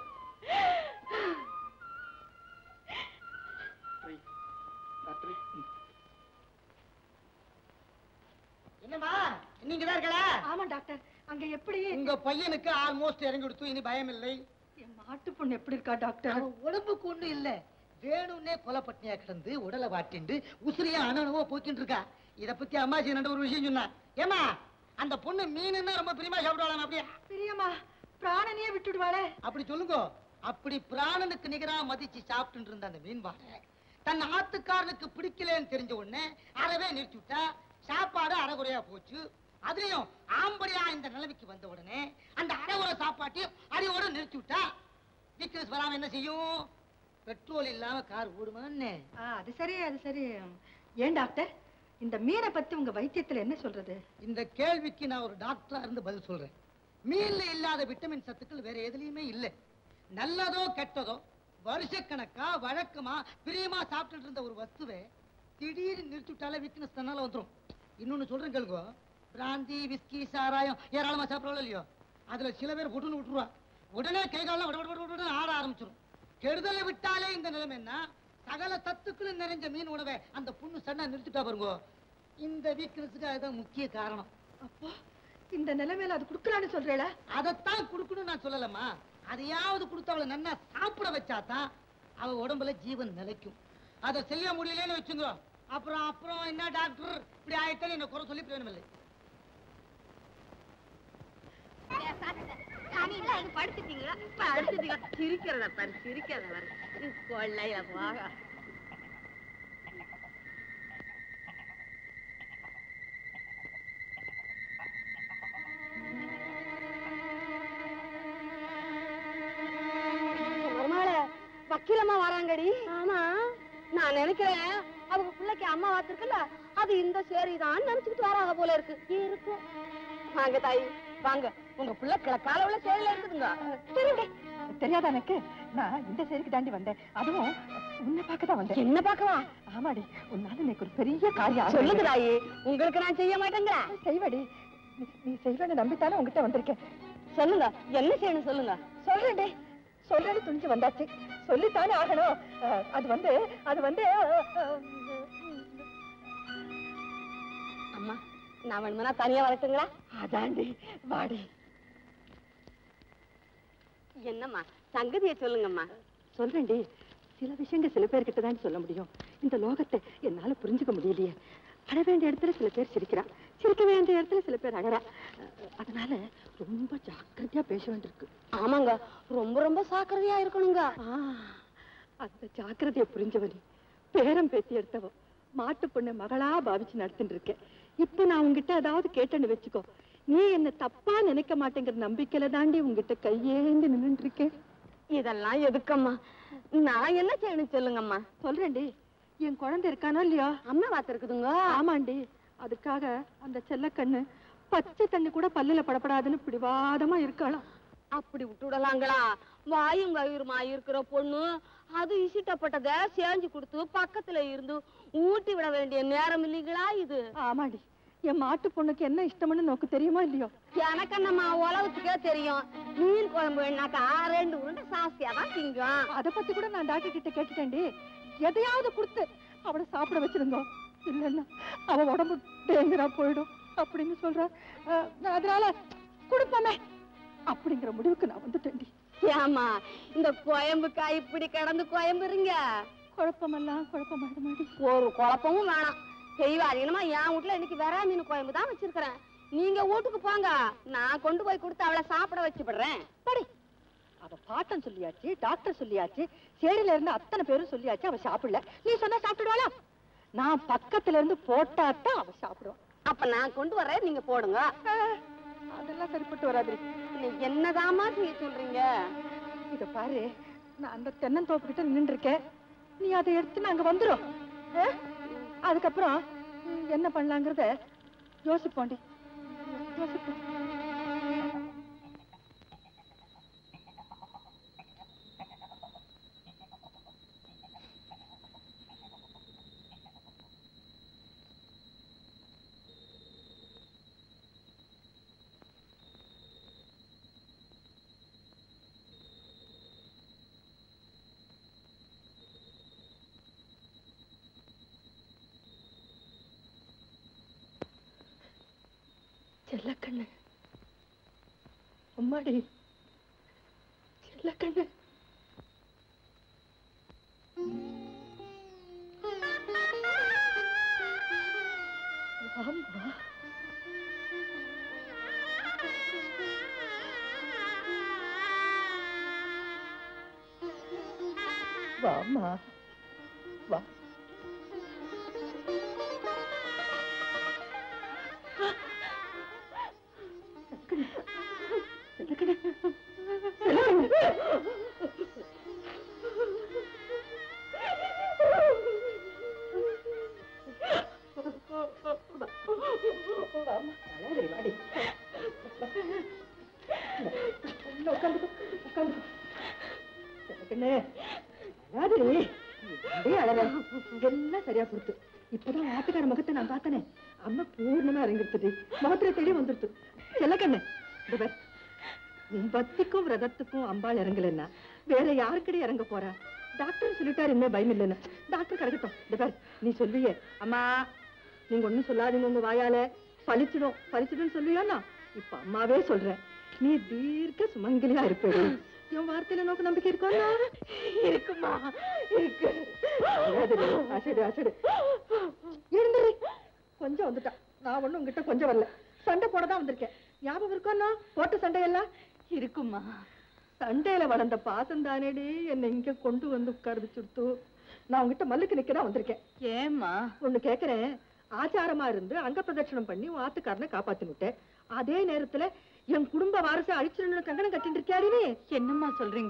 என்னம்மா நீங்க தான் இருக்கல ஆமா டாக்டர் அங்க எப்படி உங்க பையனுக்கு ஆல்மோஸ்ட் இறங்கி கொடுத்து இனி பயம் இல்லை என் மாட்டு பொண்ணு எப்படி இருக்கா டாக்டர் அவன் உடம்புக்கு ஒண்ணு இல்ல வேணும்னே கொலப்பட்டினியா கிடந்து உடலை வாட்டிண்டு உசிரியா அணவோ போக்கிட்டு இருக்கா இத பத்தி அம்மாச்சி ரெண்டு ஒரு விஷயம் சொன்னா ஏமா அந்த பொண்ணு மீனுன்னா ரொம்ப பிரியமா சாப்பிடுவாளாம் அப்படியே பிரியமா பிராணனையே விட்டுடுவாளே அப்படி சொல்லுங்க அப்படி பிராணனுக்கு நிகரா மதிச்சு சாப்பிட்டு இருந்த அந்த மீன் வாடை தன் ஆத்துக்காரனுக்கு பிடிக்கலன்னு தெரிஞ்ச உடனே அறவே நிறுத்தி விட்டா சாப்பாடு அறகுறையா போச்சு அதுலயும் ஆம்படியா இந்த நிலைமைக்கு வந்த உடனே அந்த அறகுறை சாப்பாட்டையும் அடியோட நிறுத்தி விட்டா வீக்னஸ் வராம என்ன செய்யும் பெட்ரோல் இல்லாம கார் ஓடுமான்னு ஆ, அது சரி அது சரி ஏன் டாக்டர் இந்த மீனை பத்தி உங்க வைத்தியத்துல என்ன சொல்றது இந்த கேள்விக்கு நான் ஒரு டாக்டரா இருந்து பதில் சொல்றேன் மீன்ல இல்லாத விட்டமின் சத்துக்கள் வேற எதுலயுமே இல்லை நல்லதோ கெட்டதோ வருஷக்கணக்கா வழக்கமா பிரியமா சாப்பிட்டுட்டு இருந்த ஒரு வஸ்துவை திடீர்னு நிறுத்திவிட்டாலே வீக்னஸ் தன்னால வந்துரும் இன்னொன்னு சொல்றேன் கேளுங்க பிராந்தி விஸ்கி சாராயம் ஏராளமா சாப்பிடறோம் இல்லையோ அதுல சில பேர் பொட்டுன்னு விட்டுருவா உடனே கை காலம் விட விட விட ஆட ஆரம்பிச்சிடும் கெடுதலை விட்டாலே இந்த நிலைமை என்ன சகல சத்துக்களும் நிறைஞ்ச மீன் உணவை அந்த புண்ணு சண்டை நிறுத்திட்டா பாருங்க இந்த வீக்னஸுக்கு அதுதான் முக்கிய காரணம் அப்போ இந்த நிலைமையில அது குடுக்கலான்னு சொல்றேல அதைத்தான் கொடுக்கணும்னு நான் சொல்லலம்மா அதையாவது கொடுத்து அவளை நல்லா சாப்பிட வச்சாதான் அவ உடம்புல ஜீவன் நிலைக்கும் அதை செய்ய முடியலன்னு வச்சுங்க அப்புறம் அப்புறம் என்ன டாக்டர் இப்படி ஆயிட்டேன்னு என்ன குறை சொல்லி பிரயோஜனம் இல்லை படுத்துட்டீங்களா படுத்துட்டீங்க சிரிக்கிறத பாரு சிரிக்கிறத பாரு கொள்ளையில போக மருமகள வக்கீலம்மா வராங்கடி ஆமா நான் நினைக்கிறேன் அவங்க பிள்ளைக்கு அம்மா வாத்திருக்குல்ல அது இந்த சேரிதான் நினைச்சுக்கிட்டு வராங்க போல இருக்கு இருக்கும் வாங்க தாய் வாங்க உங்க பிள்ளை கிள காலவுல சேரில இருக்குதுங்க தெரியுங்க தெரியாதா எனக்கு நான் இந்த சைடுக்கு தாண்டி வந்தேன் அதுவும் உன்னை பார்க்க தான் வந்தேன் என்ன பார்க்கவா ஆமாடி உன்னால எனக்கு ஒரு பெரிய காரியம் ஆகுது. சொல்லுங்க தாயி உங்களுக்கு நான் செய்ய மாட்டேங்கிற செய்வடி நீ- நீ செய்வேன்னு நம்பித்தானே உங்ககிட்ட வந்திருக்கேன் சொல்லுங்க என்ன செய்யணும் சொல்லுங்க சொல்றேன்டே சொல்றேன்னு துணிஞ்சு வந்தாச்சு சொல்லித்தானே ஆகணும் அஹ், அது வந்து அது வந்து அஹ், அஹ், அம்மா நான் வேணுமா தனியா வரட்டுங்களா அதாண்டி வாடி என்னம்மா சங்கதியை சொல்லுங்கம்மா சொல்றேன்டி சில விஷயங்கள் சில பேர்கிட்ட தான் சொல்ல முடியும் இந்த லோகத்தை என்னால புரிஞ்சுக்க முடியலையே அழ வேண்டிய இடத்துல சில பேர் சிரிக்கிறா சிரிக்க வேண்டிய இடத்துல சில பேர் அழறா அஹ், அதனால ரொம்ப ஜாக்கிரதையா பேச வேண்டியிருக்கு ஆமாங்க ரொம்ப ரொம்ப சாக்கிரதையா இருக்கணுங்க ஆ, அந்த ஜாக்கிரதையை புரிஞ்சவனி பேரம் பேத்தி எடுத்தவ மாட்டு பொண்ணு மகளா பாவிச்சு நடத்திட்டு இருக்கேன் இப்ப நான் உங்ககிட்ட ஏதாவது கேட்டேன்னு வச்சுக்கோ நீ என்ன தப்பா நினைக்க மாட்டேங்கிற நம்பிக்கையில தாண்டி உங்ககிட்ட கையேந்து நின்னுட்டு இருக்கேன் இதெல்லாம் எதுக்கம்மா நான் என்ன செய்யணும் சொல்லுங்கம்மா சொல்றேன்டி என் குழந்தை இருக்கானோ இல்லையா அம்மா வாத்திருக்குதுங்க ஆமாண்டி அதுக்காக அந்த செல்லக்கண்ணு பச்சை தண்ணி கூட பல்லுல படப்படாதுன்னு பிடிவாதமா இருக்காளாம் அப்படி விட்டுடலாங்களா வாயும் வயிறுமா இருக்கிற பொண்ணு அது இசிட்டப்பட்டத சேஞ்சு கொடுத்து பக்கத்துல இருந்து ஊட்டி விட வேண்டிய நேரம் இல்லைங்களா இது ஆமாடி என் மாட்டு பொண்ணுக்கு என்ன இஷ்டம்னு நோக்கு தெரியுமா இல்லையோ எனக்கு நம்ம உலகத்துக்கே தெரியும் மீன் குழம்பு வேணாக்கா ரெண்டு உருண்டை சாஸ்தியா தான் திங்கும் அத பத்தி கூட நான் டாக்டர் கிட்ட கேட்டுட்டேன்டி எதையாவது கொடுத்து அவளை சாப்பிட வச்சிருங்க இல்லைன்னா அவ உடம்பு டேங்கரா போயிடும் அப்படின்னு சொல்றா அஹ், நான் அதனால கொடுப்போமே அப்படிங்கிற முடிவுக்கு நான் வந்துட்டேன்டி ஏமா இந்த கோயம்புக்கா இப்படி கிடந்து கோயம்புறீங்க குழப்பமெல்லாம் குழப்பமாயிட மாடி ஒரு குழப்பமும் வேணாம் செய்வாதீங்கம்மா என் வீட்டுல இன்னைக்கு வெறா மீன் குழம்பு தான் வச்சிருக்கிறேன் நீங்க வீட்டுக்கு போங்க நான் கொண்டு போய் கொடுத்து அவளை சாப்பிட வச்சுப்படுறேன் படி அவ பாட்டன் சொல்லியாச்சு டாக்டர் சொல்லியாச்சு சேரில இருந்து அத்தனை பேரும் சொல்லியாச்சு அவ சாப்பிடல நீ சொன்னா சாப்பிட்டுடுவாளா நான் பக்கத்துல இருந்து போட்டாத்தான் அவ சாப்பிடுவான் அப்ப நான் கொண்டு வரேன் நீங்க போடுங்க அதெல்லாம் சரிப்பட்டு வராது நீ என்னதாம்மா செய்ய சொல்றீங்க இத பாரு நான் அந்த தென்னந்தோப்பு கிட்ட நின்று இருக்கேன் நீ அதை எடுத்து நாங்க வந்துரும் ஆ? அதுக்கப்புறம் ம், என்ன பண்ணலாங்கிறத யோசிப்போண்டி யோசிப்போம் செல்லக்கண்ணு அம்மாடி செல்லக்கண்ணு வாம்மா வாம்மா வா எல்லாம் சரியா கொடுத்து இப்பதான் ஆட்டுக்கார முகத்தை நான் பார்த்தனே அம்மா பூர்ணமா இறங்கிடுத்துடி முகத்துல தேடி வந்துடுத்து செல்லக்கண்ணு இந்த பார், உன் பக்திக்கும் விரதத்துக்கும் அம்பாள் இறங்கலன்னா வேற யாருக்கடி இறங்க போறா டாக்டர் சொல்லிட்டாரு என்ன பயம் இல்லைன்னு டாக்டர் கிடக்கட்டும் இந்த பார் நீ சொல்லுவியே அம்மா நீங்க ஒண்ணும் சொல்லாதீங்க உங்க வாயால பலிச்சிடும் பலிச்சிடும் சொல்லுவியாண்ணா இப்ப அம்மாவே சொல்றேன் நீ தீர்க்க சுமங்கலியா இருப்பேடி என் வார்த்தையில நோக்கு நம்பிக்கை இருக்கோம்னா இருக்குமா இருக்கு அழாதடி, அசடு அசடு எழுந்துரு கொஞ்சம் வந்துட்டா நான் ஒண்ணும் உங்ககிட்ட கொஞ்சம் வரல சண்டை போட தான் வந்திருக்கேன் ஞாபகம் இருக்கோம்னா போட்ட சண்டையெல்லாம் இருக்குமா சண்டையில வளர்ந்த பாசம் தானேடி என்னை இங்க கொண்டு வந்து உட்கார்ந்து சுடுத்து நான் உங்ககிட்ட மல்லுக்கு நிக்க தான் வந்திருக்கேன் ஏம்மா ஒண்ணு கேக்குறேன் ஆச்சாரமா இருந்து அங்க பிரதட்சணம் பண்ணி உன் ஆத்துக்காரனை காப்பாத்தி விட்டேன் அதே நேரத்துல என் குடும்ப வாரசை அழிச்சிடணும்னு கங்கணம் கட்டிட்டு இருக்கியாடி நீ என்னம்மா சொல்றீங்க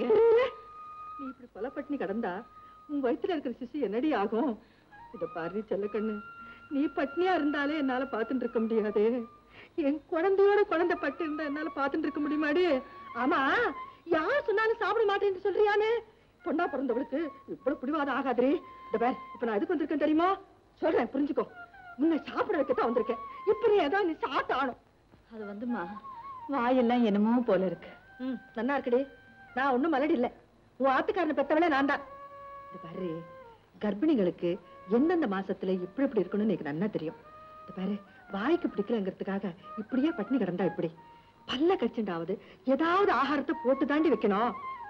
நீ இப்படி கொலப்பட்டினி கடந்தா உன் வயித்துல இருக்கிற சிசு என்னடி ஆகும் இத பாரு செல்லக்கண்ணு நீ பட்னியா இருந்தாலே என்னால பாத்துட்டு இருக்க முடியாது என் குழந்தையோட குழந்தை பட்டு இருந்தா என்னால பாத்துட்டு இருக்க முடியுமாடி ஆமா யார் சொன்னாலும் சாப்பிட மாட்டேன்னு சொல்றியானே பொண்ணா பிறந்தவளுக்கு இவ்வளவு பிடிவாதம் ஆகாதே இந்த பார் இப்ப நான் எதுக்கு வந்திருக்கேன் தெரியுமா சொல்றேன் புரிஞ்சுக்கோ முன்ன சாப்பிட வைக்கத்தான் வந்திருக்கேன் இப்ப நீ ஏதாவது நீ சாப்பிட்டு ஆகணும் அது வந்துமா வாயெல்லாம் என்னமோ போல இருக்கு ம் நல்லா இருக்குடி நான் ஒண்ணும் மலடி இல்ல உன் ஆத்துக்காரனை பெத்தவளே நான் தான் இது பாரு கர்ப்பிணிகளுக்கு எந்தெந்த மாசத்துல இப்படி இப்படி இருக்கணும்னு எனக்கு நல்லா தெரியும் இது பாரு வாய்க்கு பிடிக்கலங்கிறதுக்காக இப்படியே பட்டினி கிடந்தா இப்படி பல்ல கடிச்சுண்டாவது ஏதாவது ஆகாரத்தை போட்டு தாண்டி வைக்கணும்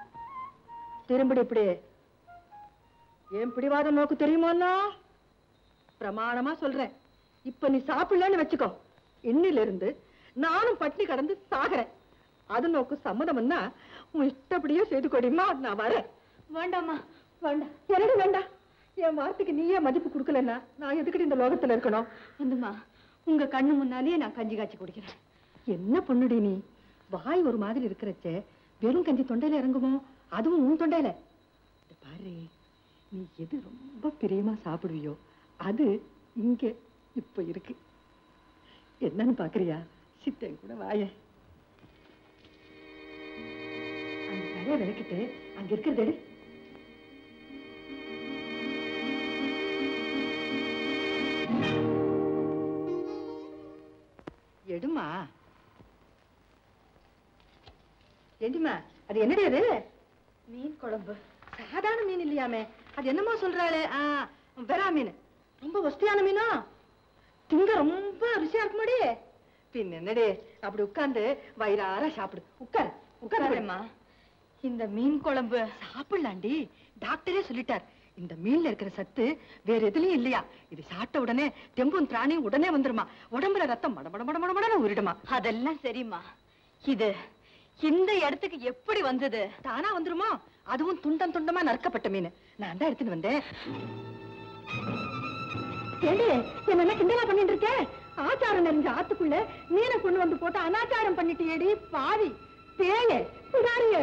திரும்படி இப்படி ஏன் பிடிவாத நோக்கு தெரியுமோன்னா பிரமாணமா சொல்றேன் இப்ப நீ சாப்பிடலன்னு வச்சுக்கோ இன்னில இருந்து நானும் பட்டினி கடந்து சாகுறேன் அது நோக்கு சம்மதம்னா உன் இஷ்டப்படியே செய்து கொடிமா நான் வரேன் வேண்டாம்மா வேண்டாம் எனக்கு வேண்டாம் என் வார்த்தைக்கு நீயே மதிப்பு கொடுக்கலன்னா நான் எதுக்கிட்டு இந்த லோகத்துல இருக்கணும் வந்துமா உங்க கண்ணு முன்னாலேயே நான் கஞ்சி காய்ச்சி குடிக்கிறேன் என்ன பொண்ணுடி நீ வாய் ஒரு மாதிரி இருக்கிறச்சே வெறும் கஞ்சி தொண்டையில இறங்குமோ அதுவும் உன் தொண்டையில இத பாரு நீ எது ரொம்ப பிரியமா சாப்பிடுவியோ அது இங்க இப்ப இருக்கு என்னன்னு பாக்குறியா சித்தன் கூட வாய அந்த தலைய விளக்கிட்டு அங்க இருக்கிறது எடு. எடுமா ஏண்டிமா அது என்னடி அது மீன் குழம்பு சாதாரண மீன் இல்லையாமே அது என்னமா சொல்றாளே ஆ வெறா மீன் ரொம்ப வசதியான மீனா திங்க ரொம்ப ருசியா இருக்குமாடி பின் என்னடி அப்படி உட்கார்ந்து வயிறார சாப்பிடு உட்கார் உட்காரம்மா இந்த மீன் குழம்பு சாப்பிடலாண்டி டாக்டரே சொல்லிட்டார் இந்த மீன்ல இருக்கிற சத்து வேற எதுலயும் இல்லையா இது சாப்பிட்ட உடனே தெம்பும் திராணியும் உடனே வந்துருமா உடம்புல ரத்தம் மட மட மட மட மடன்னு உருடுமா அதெல்லாம் சரிம்மா இது இந்த இடத்துக்கு எப்படி வந்தது தானா வந்துருமா அதுவும் துண்டம் துண்டமா நறுக்கப்பட்ட மீன் நான் தான் எடுத்துட்டு வந்தேன் ஏண்டி என்ன கிண்டலா பண்ணிட்டு இருக்க ஆச்சாரம் நிறைஞ்ச ஆத்துக்குள்ள மீனை கொண்டு வந்து போட்டு அனாச்சாரம் பண்ணிட்டு ஏடி பாவி பேயே புகாரியே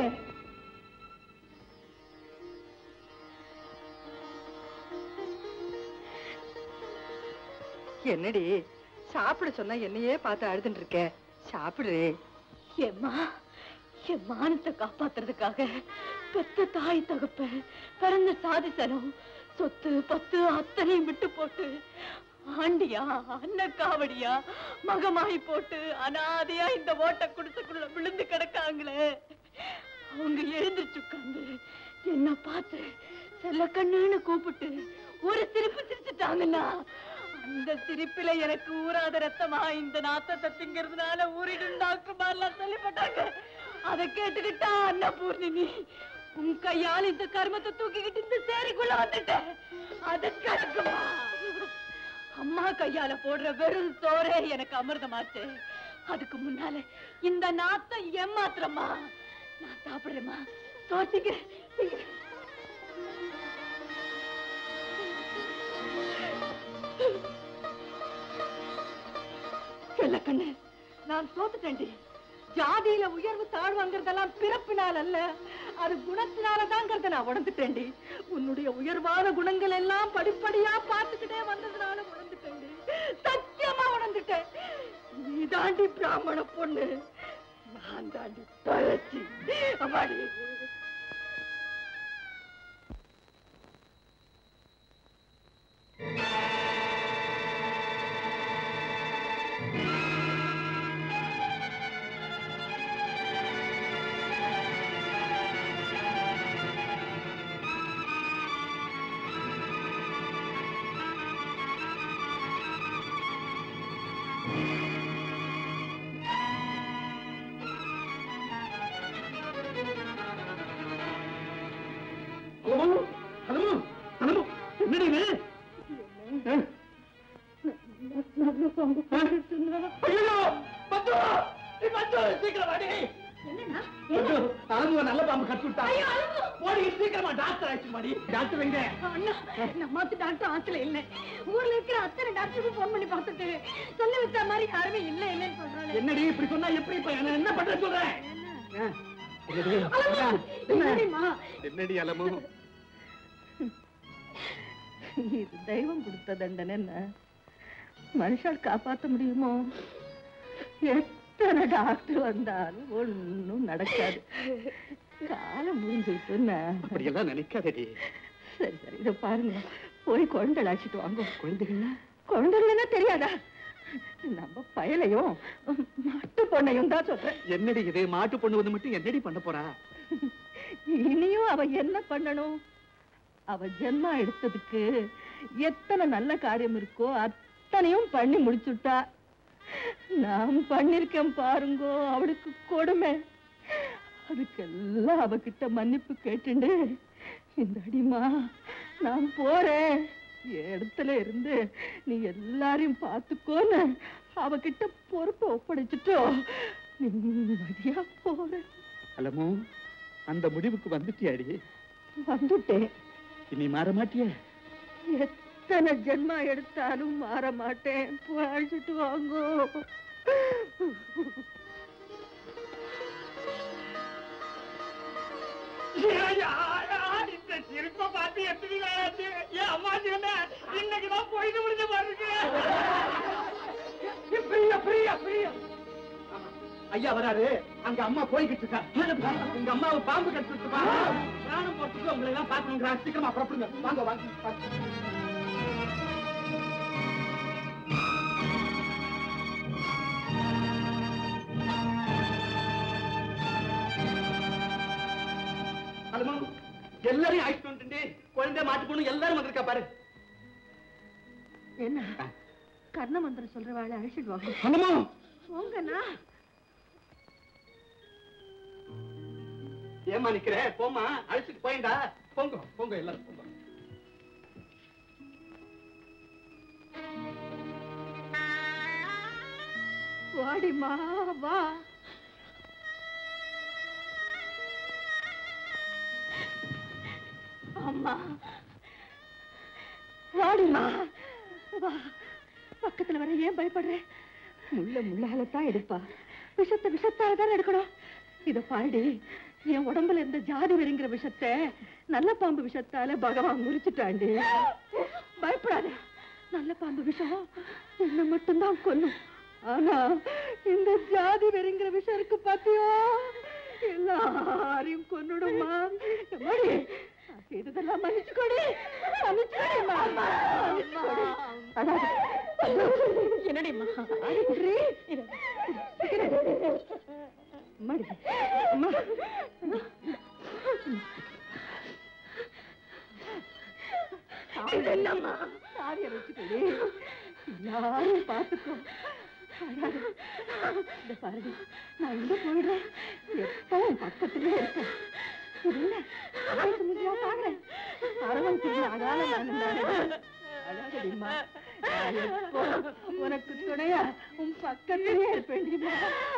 என்னடி சாப்பிட சொன்னா என்னையே பார்த்து அழுதுட்டு இருக்க சாப்பிடு எம்மா என் மானத்தை காப்பாத்துறதுக்காக பெத்த தாய் தகப்ப பிறந்த சாதிசனம் சொத்து பத்து அத்தனையும் விட்டு போட்டு ஆண்டியா அன்னக்காவடியா மகமாய் போட்டு அனாதையா இந்த ஓட்ட குடிசைக்குள்ள விழுந்து கிடக்காங்களே அவங்க எழுந்திருச்சு உட்கார்ந்து என்ன பார்த்து செல்ல கண்ணுன்னு கூப்பிட்டு ஒரு சிரிப்பு சிரிச்சுட்டாங்கன்னா அந்த சிரிப்பில எனக்கு ஊறாத ரத்தமா இந்த நாத்தத்தை திங்கிறதுனால ஊறிடும் டாக்டர் மாதிரிலாம் சொல்லிப்பட்டாங்க அதை கேட்டுக்கிட்டா அன்னபூர்ணி உன் கையால் இந்த கர்மத்தை தூக்கிக்கிட்டு இந்த சேரிக்குள்ள வந்துட்டேன் அதுக்கு அதுக்குமா அம்மா கையால போடுற வெறும் சோறே எனக்கு அமிர்தமாச்சு அதுக்கு முன்னால இந்த நாத்தம் ஏமாத்திரமா நான் சாப்பிடுறேம்மா சோசிக்கிறேன் செல்லக்கண்ணு நான் தோத்துட்டேன்டி ஜாதியில உயர்வு தாழ்வுங்கிறதெல்லாம் பிறப்பினால் அல்ல அது குணத்தினாலதாங்கிறத நான் உணர்ந்துட்டேன்டி உன்னுடைய உயர்வான குணங்கள் எல்லாம் படிப்படியா பார்த்துக்கிட்டே வந்ததுனால உணர்ந்துட்டேன்டி சத்தியமா உணர்ந்துட்டேன் நீ தாண்டி பிராமண பொண்ணு நான் தாண்டி பழச்சி அம்மாடி ஹலோ ஹலோ ஹலோ என்னடி இது ஆ? ஐயோ பத்து நீ பத்து சீக்கிரம் வாடி பத்து, அலமுக நல்ல பாம்பு கட்டு விட்டா ஓடி சீக்கிரமா டாக்டர் ஆயிடுச்சு மாடி டாக்டர் எங்க அண்ணா நம்மாத்து டாக்டர் ஆத்துல இல்ல ஊர்ல இருக்கிற அத்தனை டாக்டருக்கு போன் பண்ணி பார்த்துட்டு சொல்ல வச்ச மாதிரி யாருமே இல்ல இல்லன்னு சொல்றாங்க என்னடி இப்படி சொன்னா எப்படி இப்ப என்ன என்ன பண்ற சொல்றேன் ஆ, என்னடி? என்ன? என்னடிம்மா? என்னடி அலமு இது தெய்வம் கொடுத்த தண்டனை என்ன மனுஷால் காப்பாத்த முடியுமோ எத்தனை டாக்டர் வந்தாலும் ஒண்ணும் நடக்காது காலம் முடிஞ்சிட்டுன்னு அப்படியெல்லாம் நினைக்காதடி சரி சரி இதை பாருங்க போய் குழந்தை அழைச்சிட்டு வாங்க குழந்தைகள்னா குழந்தைகள்னா தெரியாதா நம்ம பயலையும் மாட்டு பொண்ணையும் தான் சொல்றேன் என்னடி இது மாட்டு பொண்ணு வந்து மட்டும் என்னடி பண்ண போறா இனியும் அவ என்ன பண்ணணும் அவ ஜென்மா எடுத்ததுக்கு எத்தனை நல்ல காரியம் இருக்கோ அத்தனையும் பண்ணி முடிச்சுட்டா நான் பண்ணிருக்கேன் பாருங்கோ அவளுக்கு கொடுமை அதுக்கெல்லாம் அவகிட்ட மன்னிப்பு கேட்டுண்டு இந்த அடிமா நான் போறேன் என் இடத்துல இருந்து நீ எல்லாரையும் பார்த்துக்கோன்னு அவகிட்ட பொறுப்பை ஒப்படைச்சிட்டோ நிம்மதியா போறேன் அலமு அந்த முடிவுக்கு வந்துட்டியாடி வந்துட்டேன் இனி மாற மாட்டிய எத்தனை ஜென்மா எடுத்தாலும் மாற மாட்டேன் அழைச்சிட்டு வாங்கோ இந்த சிரிப்பை பார்த்து எத்தனை நாள் ஆச்சு என் அம்மா சொன்ன இன்னைக்குதான் போயிட்டு முடிஞ்ச பாருங்க பிரியா பிரியா பிரியா ஐயா வராரு அங்க அம்மா போய்கிட்டு இருக்கா உங்க அம்மாவை பாம்பு கட்டு பிராணம் போட்டுட்டு உங்களை எல்லாம் பாக்கணுங்கிறா சீக்கிரமா புறப்படுங்க வாங்க வாங்க வாங்க. அலமு, எல்லாரையும் அழைச்சிட்டு வந்துட்டு குழந்தை மாட்டு பொண்ணு எல்லாரும் வந்திருக்கா பாரு என்ன கர்ண மந்திரம் சொல்ற வேலை அழைச்சிட்டு வாங்க அலமு போங்கண்ணா ஏமா நிக்கிற போமா அழைச்சிட்டு போயண்டா போங்க போங்க எல்லாரும் போங்க வாடிமா வா அம்மா வாடிமா வா பக்கத்துல வர ஏன் பயப்படுற முள்ள முள்ளால தான் எடுப்பா விஷத்தை விஷத்தால தான் எடுக்கணும் இத பாடி என் உடம்புல இருந்த ஜாதி வெறிங்கிற விஷத்தை நல்ல பாம்பு விஷத்தால பகவான் முறிச்சுட்டாண்டி பயப்படாத நல்ல பாம்பு விஷம் என்ன மட்டும்தான் கொல்லும் ஆனா இந்த ஜாதி வெறிங்கிற விஷம் இருக்கு பாத்தியோ எல்லாரையும் கொன்னுடுமா எம்மாடி, நான் செய்ததெல்லாம் மன்னிச்சுக்கோடி மன்னிச்சுக்கோடிம்மா மன்னிச்சுக்கோடி அடாது. என்னடிம்மா அடிக்கிறீ? அம்மாடி, அம்மா இது என்னம்மா சாவியை வச்சுக்கடி இந்த பாருடி நான் எங்க போயிடுறேன் எப்பவும் பக்கத்திலே இருக்கேன் இது என்ன ஆயுசு முடியா சாகுறேன் அரவன் திரும்ப அதால நான் அழகடிமா நான் எப்போ உனக்கு துணையா உன் பக்கத்திலே இருப்பேன்டிமா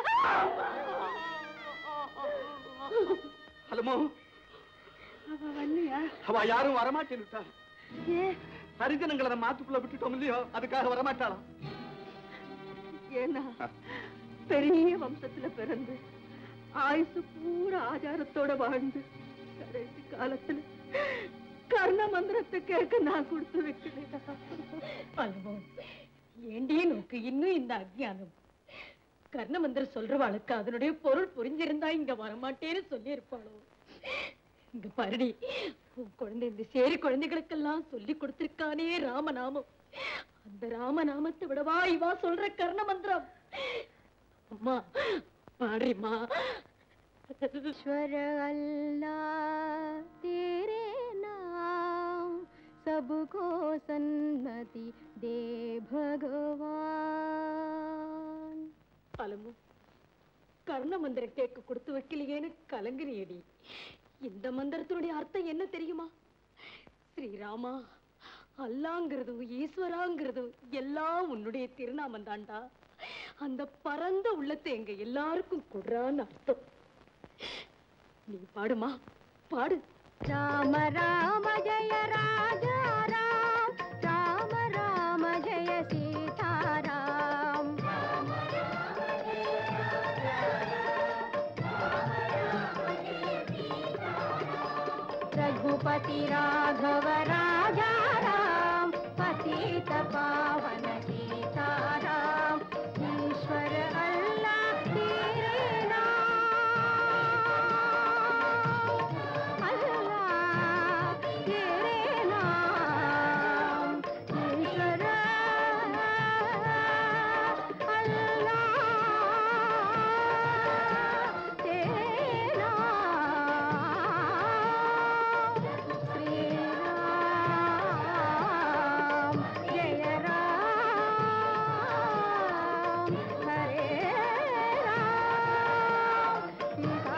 ஹலமோ அவ வரலையா அவ யாரும் வரமாட்டேன்னுட்டா ஏ ஹரிஜனங்களை நம்ம மாத்துக்குள்ள விட்டுட்டோம் இல்லையோ அதுக்காக வரமாட்டாளாம் ஏன்னா பெரிய வம்சத்துல பிறந்து ஆயுசு பூரா ஆச்சாரத்தோட வாழ்ந்து கடைசி காலத்துல கர்ண மந்திரத்தை கேட்க நான் கொடுத்து வைக்கிறேன் ஏண்டி நோக்கு இன்னும் இந்த அஜ்ஞானம் கர்ண மந்திரம் சொல்றவாளுக்கு அதனுடைய பொருள் புரிஞ்சிருந்தா இங்க வரமாட்டேன்னு சொல்லி இருப்பாளோ இங்க பாருடி உன் குழந்தை இந்த சேரி குழந்தைகளுக்கெல்லாம் சொல்லி கொடுத்திருக்கானே ராமநாமம் அந்த ராமநாமத்தை விடவா இவா சொல்ற கர்ண மந்திரம் அம்மா பாடுறிம்மா ईश्वर अल्लाह तेरे नाम सबको सन्मति दे भगवान அலமு கர்ண மந்திரம் கேட்க கொடுத்து வைக்கலையேன்னு கலங்குறியடி இந்த மந்திரத்தினுடைய அர்த்தம் என்ன தெரியுமா ஸ்ரீராமா அல்லாங்கிறதும் ஈஸ்வராங்கிறதும் எல்லாம் உன்னுடைய திருநாமம் தாண்டா அந்த பரந்த உள்ளத்தை எங்க எல்லாருக்கும் கொடுறான்னு அர்த்தம் நீ பாடுமா பாடு राम राम जय राजा राम राम राम जय सीता राम रघुपति राघव राजा राम पतित पावन सीता राम ईश्वर अल्लाह तेरे नाम अल्लाह तेरे नाम ईश्वर अल्लाह तेरे नाम श्री राम जय राम हरे राम सीता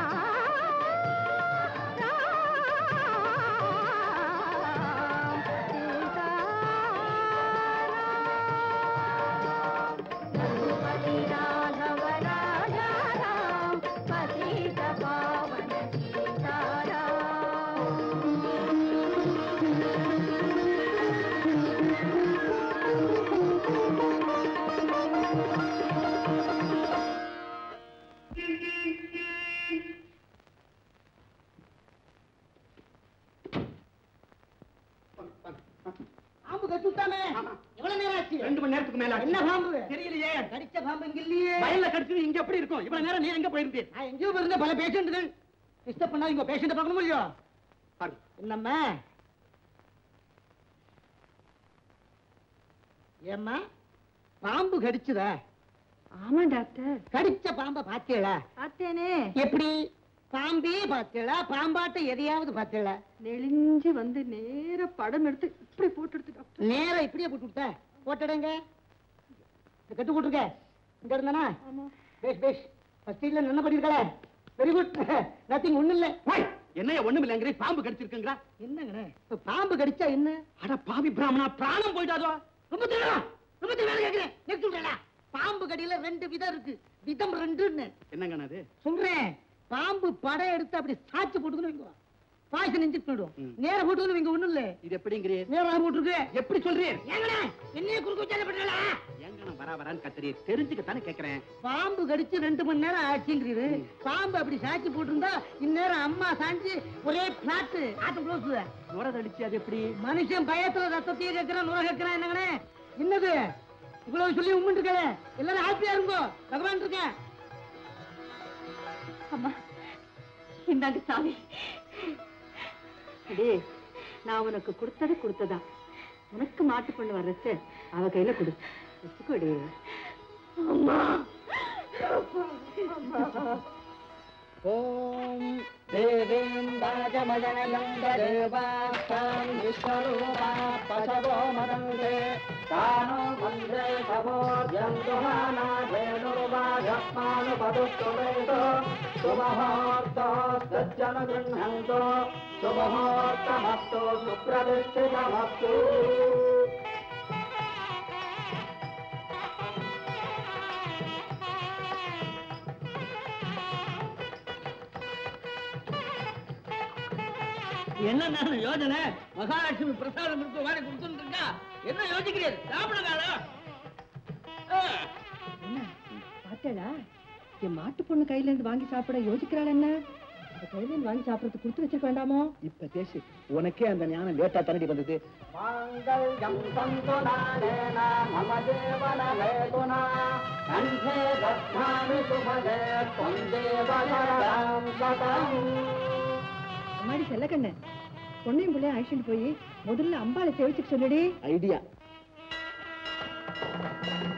रघुपति राघव राजा राम पतित पावन सीता பாம்பு கட்டுட்டாமே எவ்வளவு நேரம் ஆச்சு ரெண்டு மணி நேரத்துக்கு மேல ஆச்சு. என்ன பாம்பு தெரியலையே கடிச்ச பாம்பு இங்க இல்லையே வயல்ல கடிச்சது இங்க எப்படி இருக்கும் இவ்வளவு நேரம் நீ எங்க போயிருந்தீர் நான் எங்கேயோ இருந்த பல பேஷண்ட்டுகள் டிஸ்டர்ப் பண்ணா இங்க பேஷண்ட பார்க்கணும் இல்லையோ என்னம்மா ஏம்மா பாம்பு கடிச்சுதா ஆமா டாக்டர் கடிச்ச பாம்பை பாத்தீங்களா பார்த்தேனே எப்படி பாம்பே பாத்தீங்களா பாம்பாட்ட எதையாவது பாத்தீங்களா நெளிஞ்சு வந்து நேர படம் எடுத்து இப்படி போட்டு எடுத்து டாக்டர் நேரா இப்படியே போட்டு விட்ட போட்டுடுங்க இந்த கட்டு போட்டுருக்க இங்க இருந்தானா பேஷ் பேஷ் ஃபர்ஸ்ட் இல்ல என்ன பண்ணிருக்கல வெரி குட் நத்திங் ஒண்ணு இல்ல என்னைய ஒண்ணும் இல்லைங்கிற பாம்பு கடிச்சிருக்குங்களா என்னங்கண்ணே இப்ப பாம்பு கடிச்சா என்ன அட பாவி பிராமணா பிராணம் போயிட்டாதோ ரொம்ப தெரியும் ரொம்ப தெரியும் வேலை கேட்கிறேன் நெக்ஸ்ட் விடல பாம்பு கடியில ரெண்டு விதம் இருக்கு விதம் ரெண்டுன்னு என்னங்கண்ணா அது சொல்றேன் பாம்பு படம் எடுத்து அப்படி சாச்சு போட்டுக்கணும் வைங்க பாய்ச்சல் நெஞ்சு பண்ணிடுவோம் நேரா போட்டுக்கணும் வைங்க ஒண்ணும் இல்ல இது எப்படிங்கிறீர் நேரா போட்டுருக்கு எப்படி சொல்றீர் ஏங்கண்ணே என்னைய குறுக்கு வச்சால பண்ணல எங்கண்ணா வரா வரான்னு கத்துறீர் தெரிஞ்சுக்கத்தானே கேக்குறேன் பாம்பு கடிச்சு ரெண்டு மணி நேரம் ஆச்சுங்கிறீரு பாம்பு அப்படி சாட்சி போட்டிருந்தா இந்நேரம் அம்மா சாஞ்சி ஒரே பிளாட்டு ஆட்டம் க்ளோஸ் நுரதடிச்சு அது எப்படி மனுஷன் பயத்துல ரத்தத்தையே கேட்கிறான் நுர கேட்கிறான் என்னங்கண்ணே என்னது இவ்வளவு சொல்லி உம்முன்னு இருக்கல எல்லாரும் ஹாப்பியா இருங்கோ பகவான் இருக்கேன் அம்மா இந்தாங்க சாமி அடே நான் உனக்கு கொடுத்தது கொடுத்ததா உனக்கு மாட்டு பண்ணு வர்றச்ச அவ கையில கொடு வச்சுக்கோடி ஓம் தேவீம் ராஜமஜனயம் தேவாஸ்தாம் விஸ்வரூபா பசவோ மதந்தே தானோ மந்திரே சமோர்ஜந்துமானா வேணுர்வாஜமானுபதுஷ்டுவேதோ சுமஹோர்த்தோ சஜ்ஜன गृह्णन्तो शुभमुहूर्तमस्तु सुप्रतिष्ठितमस्तु என்ன நான் யோஜனை மகாலட்சுமி பிரசாதம் இருக்கு வாடி கொடுத்துட்டு இருக்கா என்ன யோசிக்கிறீர் சாப்பிடுங்காளா என்ன பார்த்தேடா என் மாட்டு பொண்ணு கையில இருந்து வாங்கி சாப்பிட யோசிக்கிறாள் என்ன அந்த கையில இருந்து வாங்கி சாப்பிடறது கொடுத்து வச்சிருக்க வேண்டாமோ இப்ப பேசு உனக்கே அந்த ஞானம் லேட்டா தரடி வந்தது माङ्गल्यं सन्तु नानेन मम देवन हेतुना कण्ठे दद्धामि सुभगे त्वं देवधरां सतम् அம்மாடி செல்லக்கண்ணு பொண்ணையும் பிள்ளையும் அழைச்சிட்டு போய் முதல்ல அம்பாளை சேவிச்சுக்க சொல்லுடி ஐடியா